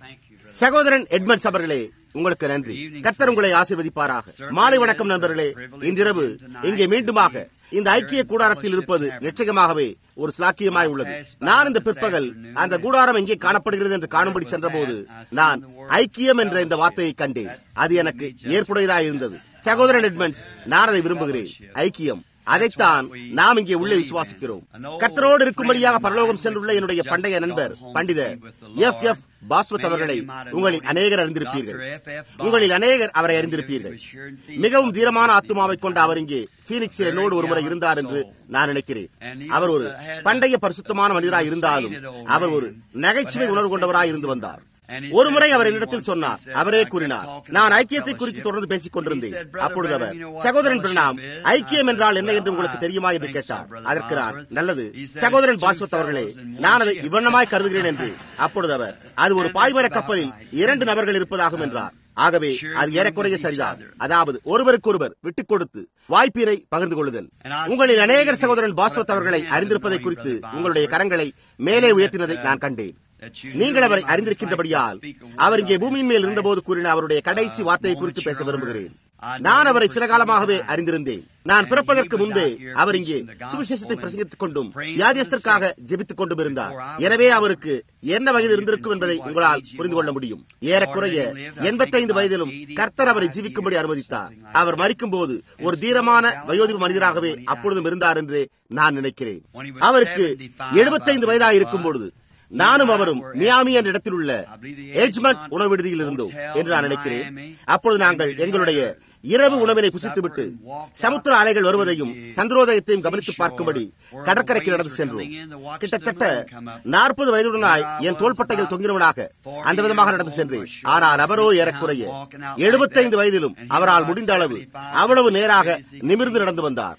சகோதரன் எட்மண்ட்ஸ் அவர்களே உங்களுக்கு நன்றி கர்த்தர் உங்களை ஆசீர்வதிப்பாராக மாலை வணக்கம் நண்பர்களே இன்றிரவு இங்கே மீண்டுமாக இந்த ஐக்கிய கூடாரத்தில் இருப்பது நிச்சயமாகவே ஒரு சாக்கியமாய் உள்ளது நான் இந்த பிற்பகல் அந்த கூடாரம் எங்கே காணப்படுகிறது என்று காணும்படி சென்றபோது நான் ஐக்கியம் என்ற இந்த வார்த்தையை கண்டேன் அது எனக்கு ஏற்புடையதாக இருந்தது சகோதரன் எட்மண்ட்ஸ் நான் அதை விரும்புகிறேன் ஐக்கியம் அதைத்தான் நாம் இங்கே உள்ளே விசுவாசிக்கிறோம் கர்த்தரோடு இருக்கும்படியாக பரலோகம் சென்றுள்ள என்னுடைய பண்டைய நண்பர் பண்டித எஃப் எஃப் பாஸ்வத் அவர்களை உங்களில் அநேகர் அறிந்திருப்பீர்கள் உங்களில் அநேகர் அவரை அறிந்திருப்பீர்கள் மிகவும் தீரமான ஆத்மாவை கொண்ட அவர் இங்கே பீனிக்ஸில் என்னோடு ஒருமுறை இருந்தார் என்று நான் நினைக்கிறேன் அவர் ஒரு பண்டைய பரிசுத்தமான மனிதராய் இருந்தாலும் அவர் ஒரு நகைச்சுவை உணர்வு கொண்டவராய் இருந்து வந்தார் ஒருமுறை அவர் என்னிடத்தில் சொன்னார் அவரே கூறினார் நான் ஐக்கியத்தை குறித்து தொடர்ந்து பேசிக் கொண்டிருந்தேன் அப்பொழுது அவர் சகோதரன் பிரணாம் ஐக்கியம் என்றால் என்ன என்று உங்களுக்கு தெரியுமா என்று கேட்டார் அதற்கு நான் நல்லது சகோதரன் பாஸ்வத் அவர்களே நான் அதை இவ்வண்ணமாய் கருதுகிறேன் என்று அப்பொழுது அவர் அது ஒரு பாய்மர கப்பலில் இரண்டு நபர்கள் இருப்பதாகும் என்றார் ஆகவே அது ஏறக்குறைய சரிதான் அதாவது ஒருவருக்கொருவர் விட்டுக் கொடுத்து வாய்ப்பினை பகிர்ந்து கொள்ளுதல் உங்களில் அநேகர் சகோதரன் பாஸ்வத் அவர்களை அறிந்திருப்பதை குறித்து உங்களுடைய கரங்களை மேலே உயர்த்தினதை நான் கண்டேன் நீங்கள் அவரை அறிந்திருக்கின்றபடியால் அவர் இங்கே பூமியின் மேல் இருந்தபோது கூறின அவருடைய கடைசி வார்த்தையை குறித்து பேச விரும்புகிறேன் நான் அவரை சில காலமாகவே அறிந்திருந்தேன் நான் பிறப்பதற்கு முன்பே அவர் இங்கே சுவிசேஷத்தை பிரசங்கித்துக் கொண்டும் வியாதியஸ்தற்காக ஜெபித்துக் கொண்டும் இருந்தார் எனவே அவருக்கு என்ன வயது இருந்திருக்கும் என்பதை உங்களால் புரிந்து கொள்ள முடியும் ஏறக்குறைய எண்பத்தைந்து வயதிலும் கர்த்தர் அவரை ஜீவிக்கும்படி அனுமதித்தார் அவர் மறிக்கும் போது ஒரு தீரமான வயோதிப மனிதராகவே அப்பொழுதும் இருந்தார் என்று நான் நினைக்கிறேன் அவருக்கு எழுபத்தைந்து வயதாக இருக்கும் பொழுது நானும் அவரும் மியாமி என்ற இடத்தில் உள்ள ஏஜ்மெண்ட் உணவு விடுதியில் இருந்தோம் என்று நான் நினைக்கிறேன் அப்பொழுது நாங்கள் எங்களுடைய இரவு உணவினை புசித்துவிட்டு சமுத்திர அலைகள் வருவதையும் சந்திரோதயத்தையும் கவனித்து பார்க்கும்படி கடற்கரைக்கு நடந்து சென்றோம் கிட்டத்தட்ட நாற்பது வயதுடனாய் என் தோள்பட்டைகள் தொங்கினவனாக அந்த விதமாக நடந்து சென்றேன் ஆனால் அவரோ ஏறக்குறைய எழுபத்தைந்து வயதிலும் அவரால் முடிந்த அளவு அவ்வளவு நேராக நிமிர்ந்து நடந்து வந்தார்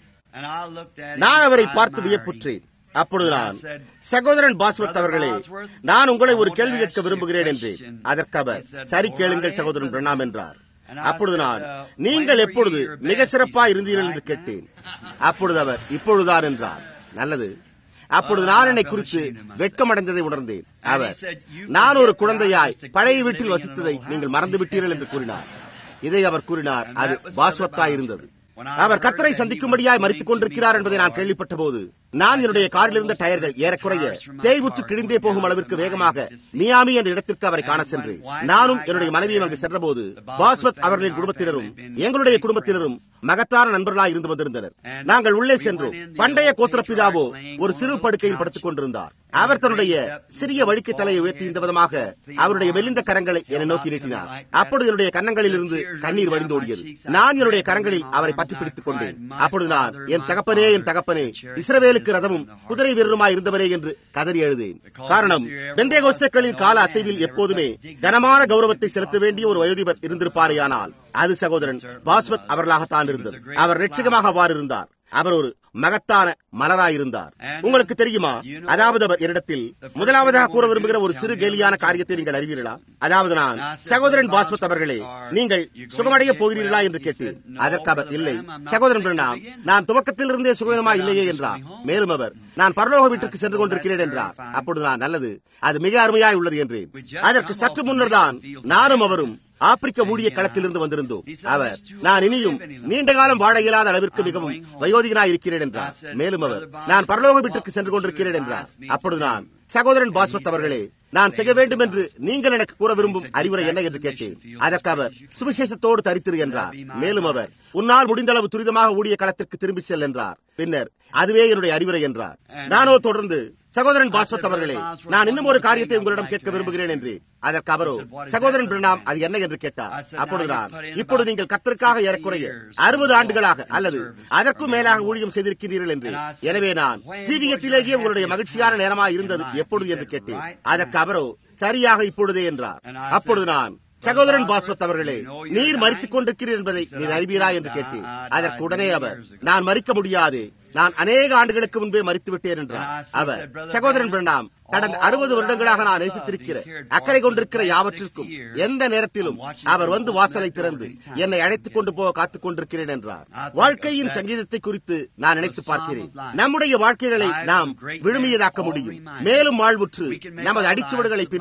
நான் அவரை பார்த்து வியப்புற்றேன் அப்பொழுது நான் சகோதரன் பாஸ்வத் அவர்களே நான் உங்களை ஒரு கேள்வி கேட்க விரும்புகிறேன் என்று அதற்கு அவர் சரி கேளுங்கள் சகோதரன் பிரணாம் என்றார் அப்பொழுது நான் நீங்கள் எப்பொழுது மிக சிறப்பா இருந்தீர்கள் என்று கேட்டேன் அப்பொழுது அவர் இப்பொழுதுதான் என்றார் நல்லது அப்பொழுது நான் என்னை குறித்து வெட்கமடைந்ததை உணர்ந்தேன் அவர் நான் ஒரு குழந்தையாய் பழைய வீட்டில் வசித்ததை நீங்கள் மறந்து விட்டீர்கள் என்று கூறினார் இதை அவர் கூறினார் அது பாஸ்வத்தாய் இருந்தது அவர் கர்த்தரை சந்திக்கும்படியாய் மறித்துக் கொண்டிருக்கிறார் என்பதை நான் கேள்விப்பட்ட போது நான் என்னுடைய காரில் இருந்த டயர்கள் ஏறக்குறைய தேய்வுற்று கிழிந்தே போகும் அளவிற்கு வேகமாக மியாமி என்ற இடத்திற்கு அவரை காண சென்றேன் நானும் என்னுடைய மனைவியும் அங்கு சென்றபோது பாஸ்வத் அவர்களின் குடும்பத்தினரும் எங்களுடைய குடும்பத்தினரும் மகத்தான நண்பர்களாய் இருந்து வந்திருந்தனர் நாங்கள் உள்ளே சென்றோம் பண்டைய கோத்திரப்பிதாவோ ஒரு சிறு படுக்கையில் படுத்துக் கொண்டிருந்தார் அவர் தன்னுடைய சிறிய வழிக்கு தலையை உயர்த்தி இந்த விதமாக அவருடைய மெலிந்த கரங்களை என்னை நோக்கி நீட்டினார் அப்பொழுது என்னுடைய கன்னங்களில் இருந்து கண்ணீர் வடிந்தோடியது நான் என்னுடைய கரங்களில் அவரை பற்றி பிடித்துக் கொண்டேன் அப்பொழுது நான் என் தகப்பனே என் தகப்பனே இஸ்ரவேலுக்கு ரதமும் குதிரை வீரருமாய் இருந்தவரே என்று கதறி எழுதேன் காரணம் பெந்தேகோஸ்தக்களின் கால அசைவில் எப்போதுமே கனமான கௌரவத்தை செலுத்த வேண்டிய ஒரு வயோதிபர் இருந்திருப்பாரேயானால் அது சகோதரன் பாஸ்வத் அவர்களாகத்தான் இருந்தது அவர் ரட்சகமாக அவ்வாறு இருந்தார் அவர் ஒரு மகத்தான மலராயிருந்தார் உங்களுக்கு தெரியுமா அதாவது அவர் என்னிடத்தில் முதலாவதாக கூற விரும்புகிற ஒரு சிறு கேலியான காரியத்தை நீங்கள் அறிவீர்களா அதாவது நான் சகோதரன் பாஸ்வத் அவர்களே நீங்கள் சுகமடைய போகிறீர்களா என்று கேட்டேன் அதற்கு அவர் இல்லை சகோதரன் பிரணாம் நான் துவக்கத்தில் இருந்தே சுகமா இல்லையே என்றார் மேலும் அவர் நான் பரலோக வீட்டிற்கு சென்று கொண்டிருக்கிறேன் என்றார் அப்பொழுது நான் நல்லது அது மிக அருமையாய் உள்ளது என்றேன் அதற்கு சற்று முன்னர் தான் நானும் அவரும் ஆப்பிரிக்க ஊழிய களத்திலிருந்து வந்திருந்தோம் அவர் நான் இனியும் நீண்ட காலம் வாழ இயலாத அளவிற்கு மிகவும் வயோதிகனாய் இருக்கிறேன் என்றார் மேலும் அவர் நான் பரலோக வீட்டிற்கு சென்று கொண்டிருக்கிறேன் என்றார் அப்பொழுது நான் சகோதரன் பாஸ்வத் அவர்களே நான் செய்ய வேண்டும் என்று நீங்கள் எனக்கு கூற விரும்பும் அறிவுரை என்ன என்று கேட்டேன் அதற்கு அவர் சுவிசேஷத்தோடு தரித்திரு என்றார் மேலும் அவர் உன்னால் முடிந்தளவு துரிதமாக ஊழிய களத்திற்கு திரும்பி செல் என்றார் பின்னர் அதுவே என்னுடைய அறிவுரை என்றார் நானோ தொடர்ந்து சகோதரன் பாஸ்வத் அவர்களே நான் இன்னும் ஒரு காரியத்தை உங்களிடம் கேட்க விரும்புகிறேன் என்று அதற்கு அவரோ சகோதரன் பிரணாம் அது என்ன என்று கேட்டார் அப்பொழுது நான் இப்பொழுது நீங்கள் கத்தருக்காக ஏறக்குறைய அறுபது ஆண்டுகளாக அல்லது அதற்கும் மேலாக ஊழியம் செய்திருக்கிறீர்கள் என்று எனவே நான் ஜீவியத்திலேயே உங்களுடைய மகிழ்ச்சியான நேரமாக இருந்தது எப்பொழுது என்று கேட்டேன் அதற்கு அவரோ சரியாக இப்பொழுதே என்றார் அப்பொழுது நான் சகோதரன் பாஸ்வத் அவர்களே நீர் மறித்துக் கொண்டிருக்கிறீர் என்பதை நீர் அறிவீரா என்று கேட்டேன் அதற்கு உடனே அவர் நான் மறிக்க முடியாது நான் அநேக ஆண்டுகளுக்கு முன்பே மறித்து விட்டேன் என்றார் அவர் சகோதரன் பிரணாம் கடந்த அறுபது வருடங்களாக நான் நேசித்திருக்கிற அக்கறை கொண்டிருக்கிற யாவற்றிற்கும் எந்த நேரத்திலும் அவர் வந்து வாசலை திறந்து என்னை அழைத்துக் கொண்டு போக காத்துக் கொண்டிருக்கிறேன் என்றார் வாழ்க்கையின் சங்கீதத்தை குறித்து நான் நினைத்து பார்க்கிறேன் நம்முடைய வாழ்க்கைகளை நாம் விழுமியதாக்க முடியும் மேலும் வாழ்வுற்று நமது அடிச்சுவடுகளை பின்னே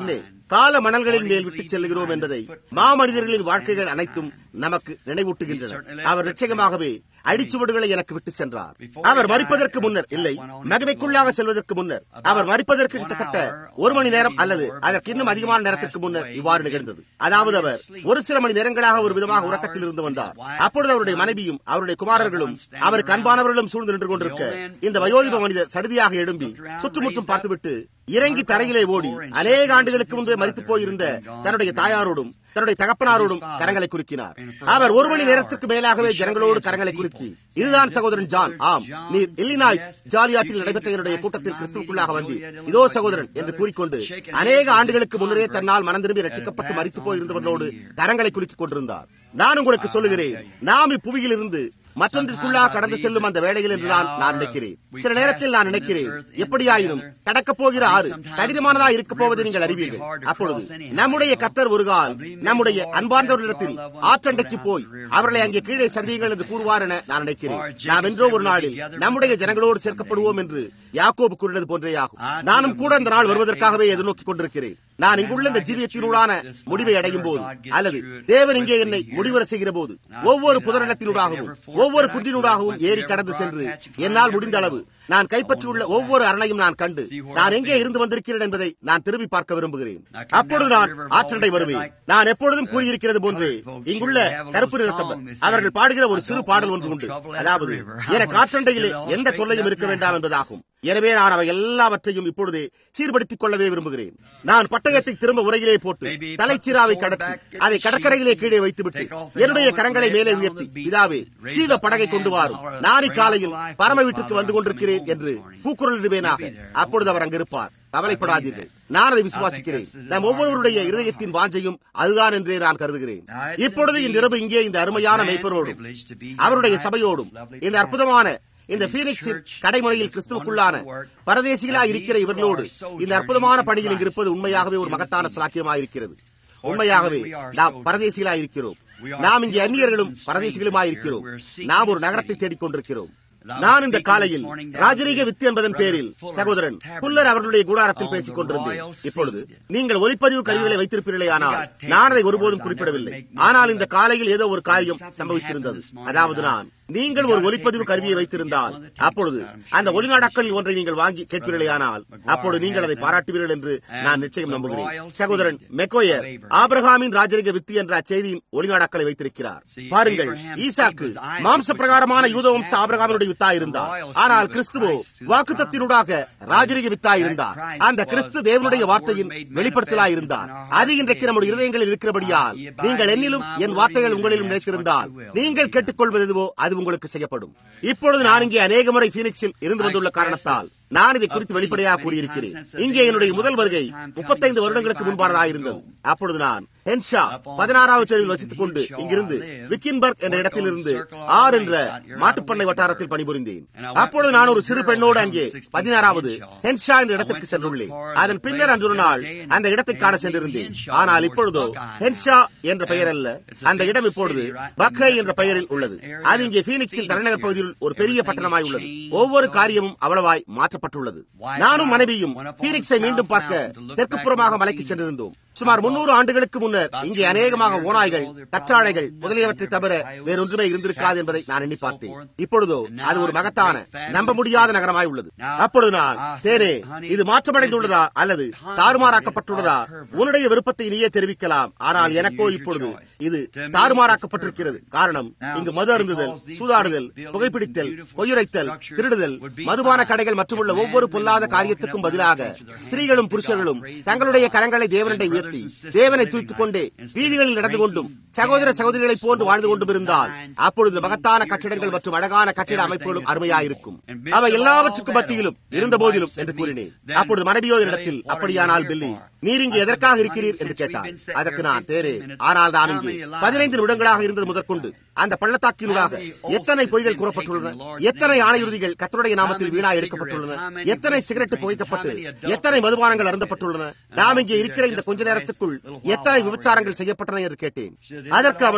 கால மணல்களின் மேல் விட்டுச் செல்கிறோம் என்பதை மாமனிதர்களின் வாழ்க்கைகள் அனைத்தும் நமக்கு நினைவூட்டுகின்றன அவர் நிச்சயமாகவே அடிச்சுவடுகளை எனக்கு விட்டு சென்றார் அவர் மறிப்பதற்கு முன்னர் இல்லை மகிமைக்குள்ளாக செல்வதற்கு முன்னர் அவர் மறிப்பதற்கு கிட்டத்தட்ட ஒரு மணி நேரம் அல்லது அதற்கு இன்னும் அதிகமான நேரத்திற்கு முன்னர் இவ்வாறு நிகழ்ந்தது அதாவது அவர் ஒரு சில மணி நேரங்களாக ஒரு விதமாக உறக்கத்தில் இருந்து வந்தார் அப்பொழுது அவருடைய மனைவியும் அவருடைய குமாரர்களும் அவருக்கு அன்பானவர்களும் சூழ்ந்து நின்று கொண்டிருக்க இந்த வயோதிப மனிதர் சடுதியாக எழும்பி சுற்றுமுற்றும் பார்த்துவிட்டு இறங்கி தரையிலே ஓடி அநேக ஆண்டுகளுக்கு முன்பே மறித்து போயிருந்த தன்னுடைய தாயாரோடும் தன்னுடைய தகப்பனாரோடும் கரங்களை குலுக்கினார் அவர் ஒரு மணி நேரத்திற்கு மேலாகவே ஜனங்களோடு கரங்களை குலுக்கி இதுதான் சகோதரன் ஜான் ஆம் நீர் இல்லினாய்ஸ் ஜாலியாட்டில் நடைபெற்ற என்னுடைய கூட்டத்தில் கிறிஸ்துவுக்குள்ளாக வந்து இதோ சகோதரன் என்று கூறிக்கொண்டு அநேக ஆண்டுகளுக்கு முன்னரே தன்னால் மனம் திரும்பி ரசிக்கப்பட்டு மறித்து போயிருந்தவர்களோடு கரங்களை குலுக்கிக் கொண்டிருந்தார் நான் உங்களுக்கு சொல்லுகிறேன் நாம் இப்புவியில் இருந்து மற்றொன்றிற்குள்ளாக கடந்து செல்லும் அந்த வேளையில் என்றுதான் நான் நினைக்கிறேன் சில நேரத்தில் நான் நினைக்கிறேன் எப்படியாயினும் கடக்கப் போகிற ஆறு கடினமானதா இருக்க போவதை நீங்கள் அறிவீர்கள் அப்பொழுது நம்முடைய கத்தர் ஒரு கால் நம்முடைய அன்பார்ந்தவர்களிடத்தில் ஆற்றண்டைக்கு போய் அவர்களை அங்கே கீழே சந்தியுங்கள் என்று கூறுவார் என நான் நினைக்கிறேன் நாம் என்றோ ஒரு நாளில் நம்முடைய ஜனங்களோடு சேர்க்கப்படுவோம் என்று யாக்கோபு கூறினது போன்றே ஆகும் நானும் கூட அந்த நாள் வருவதற்காகவே எதிர்நோக்கிக் கொண்டிருக்கிறேன் நான் இங்குள்ள இந்த ஜீவியத்தினூடான முடிவை அடையும் போது அல்லது தேவன் இங்கே என்னை முடிவர செய்கிற போது ஒவ்வொரு புதரிடத்தினூடாகவும் ஒவ்வொரு குன்றினூடாகவும் ஏறி கடந்து சென்று என்னால் முடிந்த அளவு நான் கைப்பற்றியுள்ள ஒவ்வொரு அரணையும் நான் கண்டு நான் எங்கே இருந்து வந்திருக்கிறேன் என்பதை நான் திரும்பி பார்க்க விரும்புகிறேன் அப்பொழுது நான் ஆற்றண்டை வருவேன் நான் எப்பொழுதும் கூறியிருக்கிறது போன்றே இங்குள்ள கருப்பு நிறத்தவர் அவர்கள் பாடுகிற ஒரு சிறு பாடல் ஒன்று உண்டு அதாவது எனக்கு ஆற்றண்டையிலே எந்த தொல்லையும் இருக்க வேண்டாம் என்பதாகும் எனவே நான் அவை எல்லாவற்றையும் இப்பொழுதே சீர்படுத்திக் கொள்ளவே விரும்புகிறேன் நான் பட்டயத்தை திரும்ப உரையிலே போட்டு தலைச்சீராவை கடத்தி அதை கடற்கரையிலே கீழே வைத்துவிட்டு என்னுடைய கரங்களை மேலே உயர்த்தி இதாவே சீவ படகை கொண்டு வாரும் நாரி காலையில் பரம வீட்டுக்கு வந்து கொண்டிருக்கிறேன் என்று கூக்குரலிடுவேனாக அப்பொழுது அவர் அங்கிருப்பார் கவலைப்படாதீர்கள் நான் அதை விசுவாசிக்கிறேன் நம் ஒவ்வொருவருடைய இருதயத்தின் வாஞ்சையும் அதுதான் என்றே நான் கருதுகிறேன் இப்பொழுது இந்த இரவு இங்கே இந்த அருமையான மெய்ப்பரோடும் அவருடைய சபையோடும் இந்த அற்புதமான இந்த பீனிக்ஸின் கடைமுறையில் கிறிஸ்துவுக்குள்ளான பரதேசிகளாய் இருக்கிற இவர்களோடு இந்த அற்புதமான பணியில் இங்கு இருப்பது உண்மையாகவே ஒரு மகத்தான சலாக்கியமாக இருக்கிறது உண்மையாகவே நாம் பரதேசிகளாய் இருக்கிறோம் நாம் இங்கே அந்நியர்களும் பரதேசிகளுமாய் இருக்கிறோம் நாம் ஒரு நகரத்தை தேடிக் கொண்டிருக்கிறோம் நான் இந்த காலையில் ராஜரீக வித்து என்பதன் பேரில் சகோதரன் புல்லர் அவர்களுடைய கூடாரத்தில் பேசிக் கொண்டிருந்தேன் இப்பொழுது நீங்கள் ஒலிப்பதிவு கருவிகளை வைத்திருப்பீர்களே ஆனால் நான் அதை ஒருபோதும் குறிப்பிடவில்லை ஆனால் இந்த காலையில் ஏதோ ஒரு காரியம் சம்பவித்திருந்தது அதாவது நான் நீங்கள் ஒரு ஒலிப்பதிவு கருவியை வைத்திருந்தால் அப்பொழுது அந்த ஒளிநாடாக்களில் ஒன்றை நீங்கள் வாங்கி கேட்பீர்களேயானால் அப்பொழுது நீங்கள் அதை பாராட்டுவீர்கள் என்று நான் நிச்சயம் நம்புகிறேன் சகோதரன் மெக்கோயர் ஆபிரகாமின் ராஜரிக வித்து என்ற அச்செய்தியின் ஒளிநாடாக்களை வைத்திருக்கிறார் பாருங்கள் ஈசாக்கு மாம்ச பிரகாரமான யூத வம்ச ஆபிரகாமினுடைய வித்தா இருந்தார் ஆனால் கிறிஸ்துவோ வாக்குத்தத்தினூடாக ராஜரிக வித்தா இருந்தார் அந்த கிறிஸ்து தேவனுடைய வார்த்தையின் வெளிப்படுத்தலா இருந்தார் அது இன்றைக்கு நம்முடைய இருதயங்களில் இருக்கிறபடியால் நீங்கள் என்னிலும் என் வார்த்தைகள் உங்களிலும் நினைத்திருந்தால் நீங்கள் கேட்டுக்கொள்வது எதுவோ அது உங்களுக்கு செய்யப்படும் இப்பொழுது நான் இங்கே அநேக முறை பீனிக்ஸில் இருந்து வந்துள்ள காரணத்தால் நான் இதை குறித்து வெளிப்படையாக கூறியிருக்கிறேன் இங்கே என்னுடைய முதல் வருகை முப்பத்தைந்து வருடங்களுக்கு முன்பானதாக இருந்தது அப்பொழுது நான் ஹென்ஷா பதினாறாவது தெருவில் வசித்துக் கொண்டு இங்கிருந்து விக்கின்பர்க் என்ற இடத்திலிருந்து ஆர் என்ற மாட்டுப்பண்ணை வட்டாரத்தில் பணிபுரிந்தேன் அப்பொழுது நான் ஒரு சிறு பெண்ணோடு அங்கே பதினாறாவது ஹென்ஷா என்ற இடத்திற்கு சென்றுள்ளேன் அதன் பின்னர் அன்று ஒரு நாள் அந்த இடத்தை காண சென்றிருந்தேன் ஆனால் இப்பொழுதோ ஹென்ஷா என்ற பெயர் அல்ல அந்த இடம் இப்பொழுது பக்ரை என்ற பெயரில் உள்ளது அது இங்கே பீனிக்ஸின் தலைநகர் பகுதியில் ஒரு பெரிய பட்டணமாய் உள்ளது ஒவ்வொரு காரியமும் அவ்வளவாய் மாற்றப்பட்டுள்ளது நானும் மனைவியும் பீனிக்ஸை மீண்டும் பார்க்க தெற்கு புறமாக மலைக்கு சென்றிருந்தோம் சுமார் முன்னூறு ஆண்டுகளுக்கு முன்னர் இங்கே அநேகமாக ஓநாய்கள் கற்றாழைகள் முதலியவற்றை தவிர வேறொன்றுமே இருந்திருக்காது என்பதை நான் எண்ணி பார்த்தேன் இப்பொழுதோ அது ஒரு மகத்தான நம்ப முடியாத நகரமாய் உள்ளது அப்பொழுது நான் தேனே இது மாற்றமடைந்துள்ளதா அல்லது தாறுமாறாக்கப்பட்டுள்ளதா உன்னுடைய விருப்பத்தை நீயே தெரிவிக்கலாம் ஆனால் எனக்கோ இப்பொழுது இது தாறுமாறாக்கப்பட்டிருக்கிறது காரணம் இங்கு மது அருந்துதல் சூதாடுதல் புகைப்பிடித்தல் பொய்யுரைத்தல் திருடுதல் மதுபான கடைகள் மற்றும் உள்ள ஒவ்வொரு பொல்லாத காரியத்துக்கும் பதிலாக ஸ்திரீகளும் புருஷர்களும் தங்களுடைய கரங்களை தேவனிடை உயர்த்தி தேவனை தூக்கிக் கொண்டே வீதிகளில் நடந்து கொண்டும் சகோதர சகோதரிகளைப் போன்று வாழ்ந்து கொண்டும் இருந்தால் அப்பொழுது மகத்தான கட்டிடங்கள் மற்றும் அழகான கட்டிட அமைப்புகளும் அருமையாயிருக்கும் அவை எல்லாவற்றுக்கும் மத்தியிலும் இருந்த போதிலும் என்று கூறினேன் அப்பொழுது மனைவியோ இடத்தில் அப்படியானால் பில்லி நீர் இங்கு எதற்காக இருக்கிறீர் என்று கேட்டார் அதற்கு நான் தேரே ஆனால் நான் இங்கே பதினைந்து நிமிடங்களாக இருந்தது முதற்கொண்டு அந்த பள்ளத்தாக்கினூடாக எத்தனை பொய்கள் கூறப்பட்டுள்ளன எத்தனை ஆணையுறுதிகள் கத்தருடைய நாமத்தில் வீணா எடுக்கப்பட்டுள்ளன எத்தனை சிகரெட் புகைக்கப்பட்டு எத்தனை மதுபானங்கள் அருந்தப்பட்டுள்ளன நாம் இங்கே இருக்கிற இந்த கொஞ்ச நேரத்துக்குள் எத்தனை விபச்சாரங்கள் செய்யப்பட்டன என்று கேட்டேன் அதற்கு அவளோ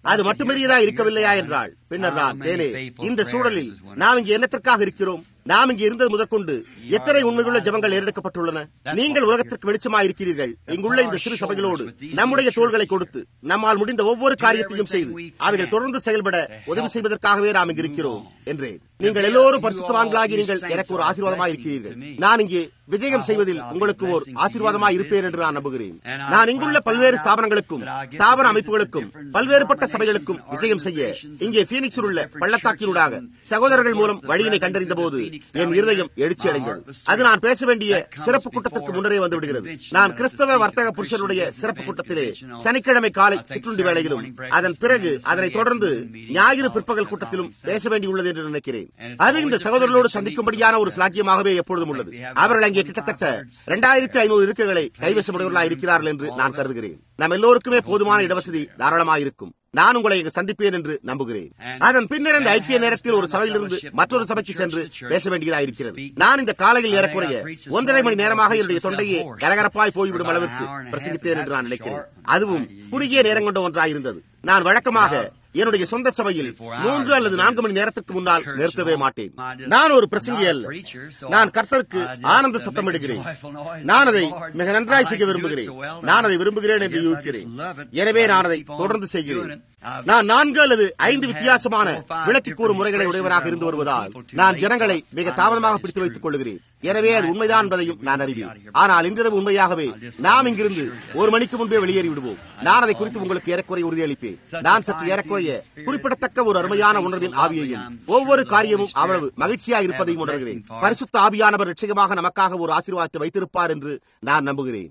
அது மட்டுமெரியதா இருக்கவில்லையா என்றாள் பின்னர் நான் தேனே இந்த சூழலில் நாம் இங்கு என்னத்திற்காக இருக்கிறோம் நாம் இங்கு இருந்தது முதற்கொண்டு எத்தனை உண்மையுள்ள ஜபங்கள் ஏறெடுக்கப்பட்டுள்ளன நீங்கள் உலகத்திற்கு வெளிச்சமாக இருக்கிறீர்கள் இங்குள்ள இந்த சிறு சபைகளோடு நம்முடைய தோள்களை கொடுத்து நம்மால் முடிந்த ஒவ்வொரு காரியத்தையும் செய்து அவைகள் தொடர்ந்து செயல்பட உதவி செய்வதற்காகவே நாம் இங்கு இருக்கிறோம் என்றேன் நீங்கள் எல்லோரும் பரிசுத்தவான்களாகி நீங்கள் எனக்கு ஒரு ஆசீர்வாதமாக இருக்கிறீர்கள் நான் இங்கே விஜயம் செய்வதில் உங்களுக்கு ஒரு ஆசீர்வாதமாக இருப்பேன் என்று நான் நம்புகிறேன் நான் இங்குள்ள பல்வேறு ஸ்தாபனங்களுக்கும் ஸ்தாபன அமைப்புகளுக்கும் பல்வேறுபட்ட சபைகளுக்கும் விஜயம் செய்ய இங்கே பீனிக்ஸில் உள்ள பள்ளத்தாக்கினூடாக சகோதரர்கள் மூலம் வழியினை கண்டறிந்த போது என் இருதயம் எழுச்சி அடைந்தது அது நான் பேச வேண்டிய சிறப்பு கூட்டத்திற்கு முன்னரே வந்து விடுகிறது நான் கிறிஸ்தவ வர்த்தக புருஷனுடைய சிறப்பு கூட்டத்திலே சனிக்கிழமை காலை சிற்றுண்டி வேளையிலும் அதன் பிறகு அதனை தொடர்ந்து ஞாயிறு பிற்பகல் கூட்டத்திலும் பேச வேண்டியுள்ளது என்று நினைக்கிறேன் அது இந்த சகோதரர்களோடு சந்திக்கும்படியான ஒரு சாத்தியமாகவே எப்பொழுதும் உள்ளது அவர்கள் அங்கே கிட்டத்தட்ட இரண்டாயிரத்தி ஐநூறு இருக்கைகளை கைவசமுடையவர்களாக இருக்கிறார்கள் என்று நான் கருதுகிறேன் நம் எல்லோருக்குமே போதுமான இடவசதி தாராளமாயிருக்கும் நான் உங்களை இங்கு சந்திப்பேன் என்று நம்புகிறேன் அதன் பின்னர் இந்த ஐக்கிய நேரத்தில் ஒரு சபையிலிருந்து மற்றொரு சபைக்கு சென்று பேச வேண்டியதாக இருக்கிறது நான் இந்த காலையில் ஏறக்குறைய ஒன்றரை மணி நேரமாக என்னுடைய தொண்டையே கரகரப்பாய் போய்விடும் அளவிற்கு பிரசங்கித்தேன் என்று நான் நினைக்கிறேன் அதுவும் குறுகிய நேரம் கொண்ட ஒன்றாயிருந்தது நான் வழக்கமாக என்னுடைய சொந்த சபையில் மூன்று அல்லது நான்கு மணி நேரத்துக்கு முன்னால் நிறுத்தவே மாட்டேன் நான் ஒரு பிரசங்கி அல்ல நான் கர்த்தருக்கு ஆனந்த சத்தம் இடுகிறேன் நான் அதை மிக நன்றாய் செய்ய விரும்புகிறேன் நான் அதை விரும்புகிறேன் என்று யூகிக்கிறேன் எனவே நான் அதை தொடர்ந்து செய்கிறேன் நான் நான்கு அல்லது ஐந்து வித்தியாசமான விளக்கி கூறும் முறைகளை உடையவராக இருந்து வருவதால் நான் ஜனங்களை மிக தாமதமாக பிடித்து வைத்துக் கொள்கிறேன் எனவே அது உண்மைதான் என்பதையும் நான் அறிவேன் ஆனால் இன்றிரவு உண்மையாகவே நாம் இங்கிருந்து ஒரு மணிக்கு முன்பே வெளியேறி விடுவோம் நான் அதை குறித்து உங்களுக்கு ஏறக்குறைய உறுதியளிப்பேன் நான் சற்று ஏறக்குறைய குறிப்பிடத்தக்க ஒரு அருமையான உணர்வின் ஆவியையும் ஒவ்வொரு காரியமும் அவ்வளவு மகிழ்ச்சியாக இருப்பதையும் உணர்கிறேன் பரிசுத்த ஆவியானவர் நிச்சயமாக நமக்காக ஒரு ஆசீர்வாதத்தை வைத்திருப்பார் என்று நான் நம்புகிறேன்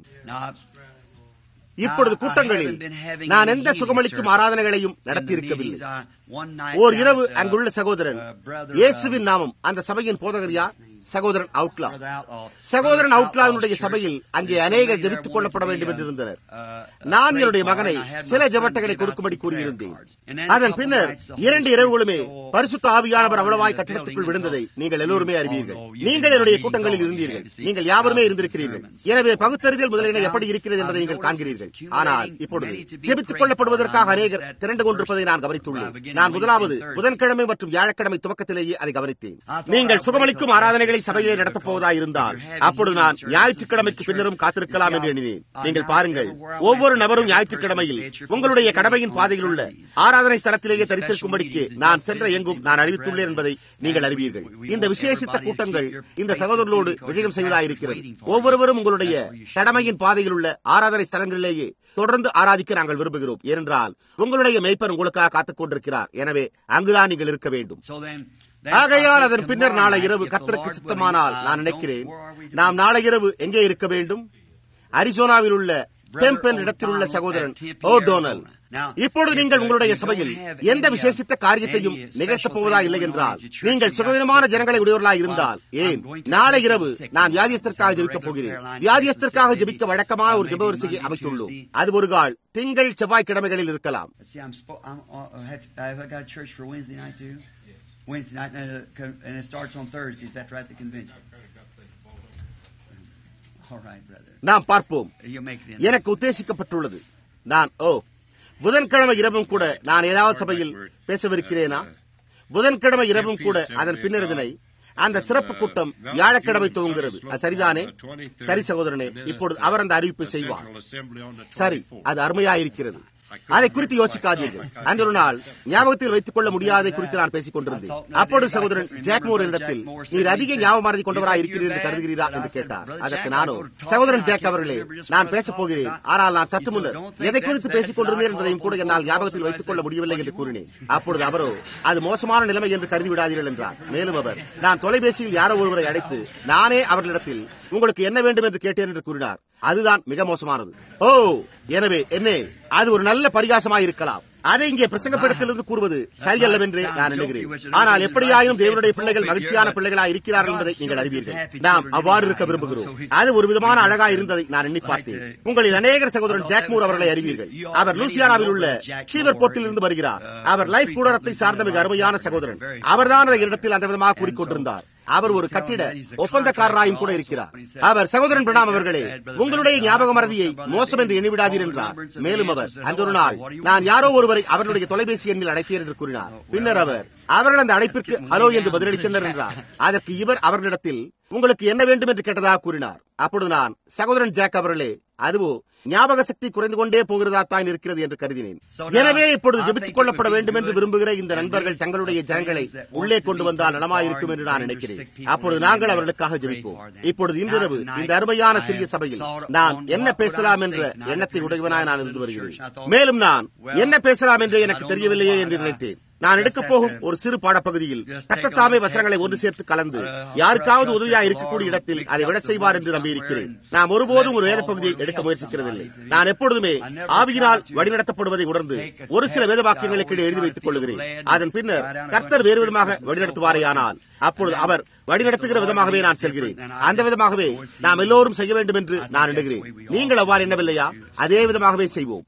இப்பொழுது கூட்டங்களில் நான் எந்த சுகமளிக்கும் ஆராதனைகளையும் நடத்தியிருக்கவில்லை ஓர் இரவு அங்குள்ள சகோதரன் இயேசுவின் நாமம் அந்த சபையின் போதகர் யார் சகோதரன் அவுட்லா சகோதரன் அவுட்லாவினுடைய சபையில் அங்கே அநேக ஜெபித்துக் கொள்ளப்பட வேண்டும் என்று இருந்தனர் நான் என்னுடைய மகனை சில ஜபட்டைகளை கொடுக்கும்படி கூறியிருந்தேன் அதன் பின்னர் இரண்டு இரவுகளுமே பரிசுத்த ஆவியானவர் அவ்வளவாய் கட்டிடத்துக்குள் விழுந்ததை நீங்கள் எல்லோருமே அறிவீர்கள் நீங்கள் என்னுடைய கூட்டங்களில் இருந்தீர்கள் நீங்கள் யாவருமே இருந்திருக்கிறீர்கள் எனவே பகுத்தறிதல் முதலின எப்படி இருக்கிறது என்பதை நீங்கள் காண்கிறீர்கள் ஆனால் இப்பொழுது ஜெபித்துக் கொள்ளப்படுவதற்காக அநேகர் திரண்டு கொண்டிருப்பதை நான் கவனித்துள்ளேன் நான் முதலாவது புதன்கிழமை மற்றும் வியாழக்கிழமை துவக்கத்திலேயே அதை கவனித்தேன் நீங்கள் சுகமளிக்கும் ஆராதனைகளை சபையிலே நடத்தப் போவதாக இருந்தால் அப்பொழுது நான் ஞாயிற்றுக்கிழமைக்கு பின்னரும் காத்திருக்கலாம் என்று எண்ணினேன் நீங்கள் பாருங்கள் ஒவ்வொரு நபரும் ஞாயிற்றுக்கிழமையில் உங்களுடைய கடமையின் பாதையில் உள்ள ஆராதனை ஸ்தலத்திலேயே தரித்திருக்கும்படிக்கு நான் சென்ற எங்கும் நான் அறிவித்துள்ளேன் என்பதை நீங்கள் அறிவீர்கள் இந்த விசேஷித்த கூட்டங்கள் இந்த சகோதரர்களோடு விஜயம் செய்வதாயிருக்கிறது ஒவ்வொருவரும் உங்களுடைய கடமையின் பாதையில் உள்ள ஆராதனை ஸ்தலங்களிலேயே தொடர்ந்து ஆராதிக்க நாங்கள் விரும்புகிறோம் ஏனென்றால் உங்களுடைய மெய்ப்பர் உங்களுக்காக காத்துக் கொண்டிருக்கிறார் எனவே அங்குதான் நீங்கள் இருக்க வேண்டும் ஆகையால் அதன் பின்னர் நாளை இரவு கத்தருக்கு சித்தமானால் நான் நினைக்கிறேன் நாம் நாளை இரவு எங்கே இருக்க வேண்டும் அரிசோனாவில் உள்ள டெம்பன் இடத்தில் உள்ள சகோதரன் ஓ டோனல் இப்பொழுது நீங்கள் உங்களுடைய சபையில் எந்த விசேஷித்த காரியத்தையும் நிகழ்த்தப் போவதா இல்லை என்றால் நீங்கள் சுகவீனமான ஜனங்களை உடையவர்களாக இருந்தால் ஏன் நாளை இரவு நான் வியாதியஸ்தற்காக ஜெபிக்கப் போகிறேன் வியாதியஸ்தற்காக ஜெபிக்க வழக்கமான ஒரு ஜெப வரிசையை அமைத்துள்ளோம் அது ஒரு கால் திங்கள் செவ்வாய் கிழமைகளில் இருக்கலாம் Wednesday night, and it starts on Thursday. Is that right? The convention. All right, brother. நாம் பார்ப்போம் You'll make it in. எனக்கு உத்தேசிக்கப்பட்டுள்ளது நான் ஓ புதன்கிழமை இரவும் கூட நான் ஏதாவது சபையில் பேசவிருக்கிறேனா புதன்கிழமை இரவும் கூட அதன் பின்னர் இதனை அந்த சிறப்பு கூட்டம் வியாழக்கிழமை துவங்குகிறது அது சரிதானே சரி சகோதரனே இப்பொழுது அவர் அந்த அறிவிப்பை செய்வார் சரி அது அருமையாயிருக்கிறது அதை குறித்து யோசிக்காதீர்கள் அந்த ஒரு நாள் ஞாபகத்தில் வைத்துக் கொள்ள முடியாதை குறித்து நான் பேசிக் கொண்டிருந்தேன் அப்பொழுது சகோதரன் ஜாக்மோர் இடத்தில் நீர் அதிக ஞாபகம் கொண்டவராக இருக்கிறீர் என்று கருதுகிறீரா என்று கேட்டார் அதற்கு நானோ சகோதரன் ஜாக் அவர்களே நான் பேசப் போகிறேன் ஆனால் நான் சற்று முன்னர் எதை குறித்து பேசிக் கொண்டிருந்தேன் என்பதையும் கூட என்னால் ஞாபகத்தில் வைத்துக் கொள்ள முடியவில்லை என்று கூறினேன் அப்பொழுது அவரோ அது மோசமான நிலைமை என்று கருதி விடாதீர்கள் என்றார் மேலும் அவர் நான் தொலைபேசியில் யாரோ ஒருவரை அழைத்து நானே அவர்களிடத்தில் உங்களுக்கு என்ன வேண்டும் என்று கேட்டேன் என்று கூறினார் அதுதான் மிக மோசமானது ஓ எனவே என்ன அது ஒரு நல்ல பரிகாசமாக இருக்கலாம் அதை இங்கே பிரசங்கப்படத்திலிருந்து கூறுவது சரியல்லவென்றே நான் எண்ணுகிறேன் ஆனால் எப்படியாயும் தேவனுடைய பிள்ளைகள் மகிழ்ச்சியான பிள்ளைகளா இருக்கிறார்கள் என்பதை நீங்கள் அறிவீர்கள் நாம் அவ்வாறு இருக்க விரும்புகிறோம் அது ஒரு விதமான அழகா இருந்ததை நான் எண்ணி பார்த்தேன் உங்களில் அநேகர் சகோதரன் ஜாக்மூர் அவர்களை அறிவீர்கள் அவர் லூசியானாவில் உள்ள ஷீவர் போர்ட்டில் இருந்து வருகிறார் அவர் லைஃப் கூடரத்தை சார்ந்த மிக அருமையான சகோதரன் அவர்தான் அந்த இடத்தில் அந்த விதமாக கூறிக்கொண்டிருந்தார் அவர் ஒரு கட்டிட ஒப்பந்தக்காரராயும் கூட இருக்கிறார் அவர் சகோதரன் பிரணாம் அவர்களே உங்களுடைய ஞாபக மறதியை மோசம் என்று எண்ணிவிடாதீர் என்றார் மேலும் அவர் அந்த ஒரு நாள் நான் யாரோ ஒருவரை அவர்களுடைய தொலைபேசி எண்ணில் அழைத்தேன் என்று கூறினார் பின்னர் அவர் அவர்கள் அந்த அழைப்பிற்கு ஹலோ என்று பதிலளித்தனர் என்றார் அதற்கு இவர் அவர்களிடத்தில் உங்களுக்கு என்ன வேண்டும் என்று கேட்டதாக கூறினார் அப்பொழுது நான் சகோதரன் ஜாக் அவர்களே அதுவோ ஞாபக சக்தி குறைந்து கொண்டே போகிறதா தான் இருக்கிறது என்று கருதினேன் எனவே இப்பொழுது ஜெபித்துக் கொள்ளப்பட வேண்டும் என்று விரும்புகிற இந்த நண்பர்கள் தங்களுடைய ஜனங்களை உள்ளே கொண்டு வந்தால் நலமாயிருக்கும் என்று நான் நினைக்கிறேன் அப்பொழுது நாங்கள் அவர்களுக்காக ஜெபிப்போம் இப்பொழுது இன்றிரவு இந்த அருமையான சிறிய சபையில் நான் என்ன பேசலாம் என்ற எண்ணத்தை உடையவனாய் நான் இருந்து வருகிறேன் மேலும் நான் என்ன பேசலாம் என்று எனக்கு தெரியவில்லையே என்று நினைத்தேன் நான் எடுக்கப் போகும் ஒரு சிறு பாடப்பகுதியில் கத்தத்தாமே வசனங்களை ஒன்று சேர்த்து கலந்து யாருக்காவது உதவியா இருக்கக்கூடிய இடத்தில் அதை விட செய்வார் என்று நம்பியிருக்கிறேன் நாம் ஒருபோதும் ஒரு வேத பகுதியை எடுக்க முயற்சிக்கிறதில்லை நான் எப்பொழுதுமே ஆவியினால் வழிநடத்தப்படுவதை உணர்ந்து ஒரு சில வேத வாக்கியங்களுக்கு எழுதி வைத்துக் கொள்கிறேன் அதன் பின்னர் கர்த்தர் வேறு விதமாக வழிநடத்துவாரேயானால் அப்பொழுது அவர் வழிநடத்துகிற விதமாகவே நான் செல்கிறேன் அந்த விதமாகவே நாம் எல்லோரும் செய்ய வேண்டும் என்று நான் எண்ணுகிறேன் நீங்கள் அவ்வாறு எண்ணவில்லையா அதே விதமாகவே செய்வோம்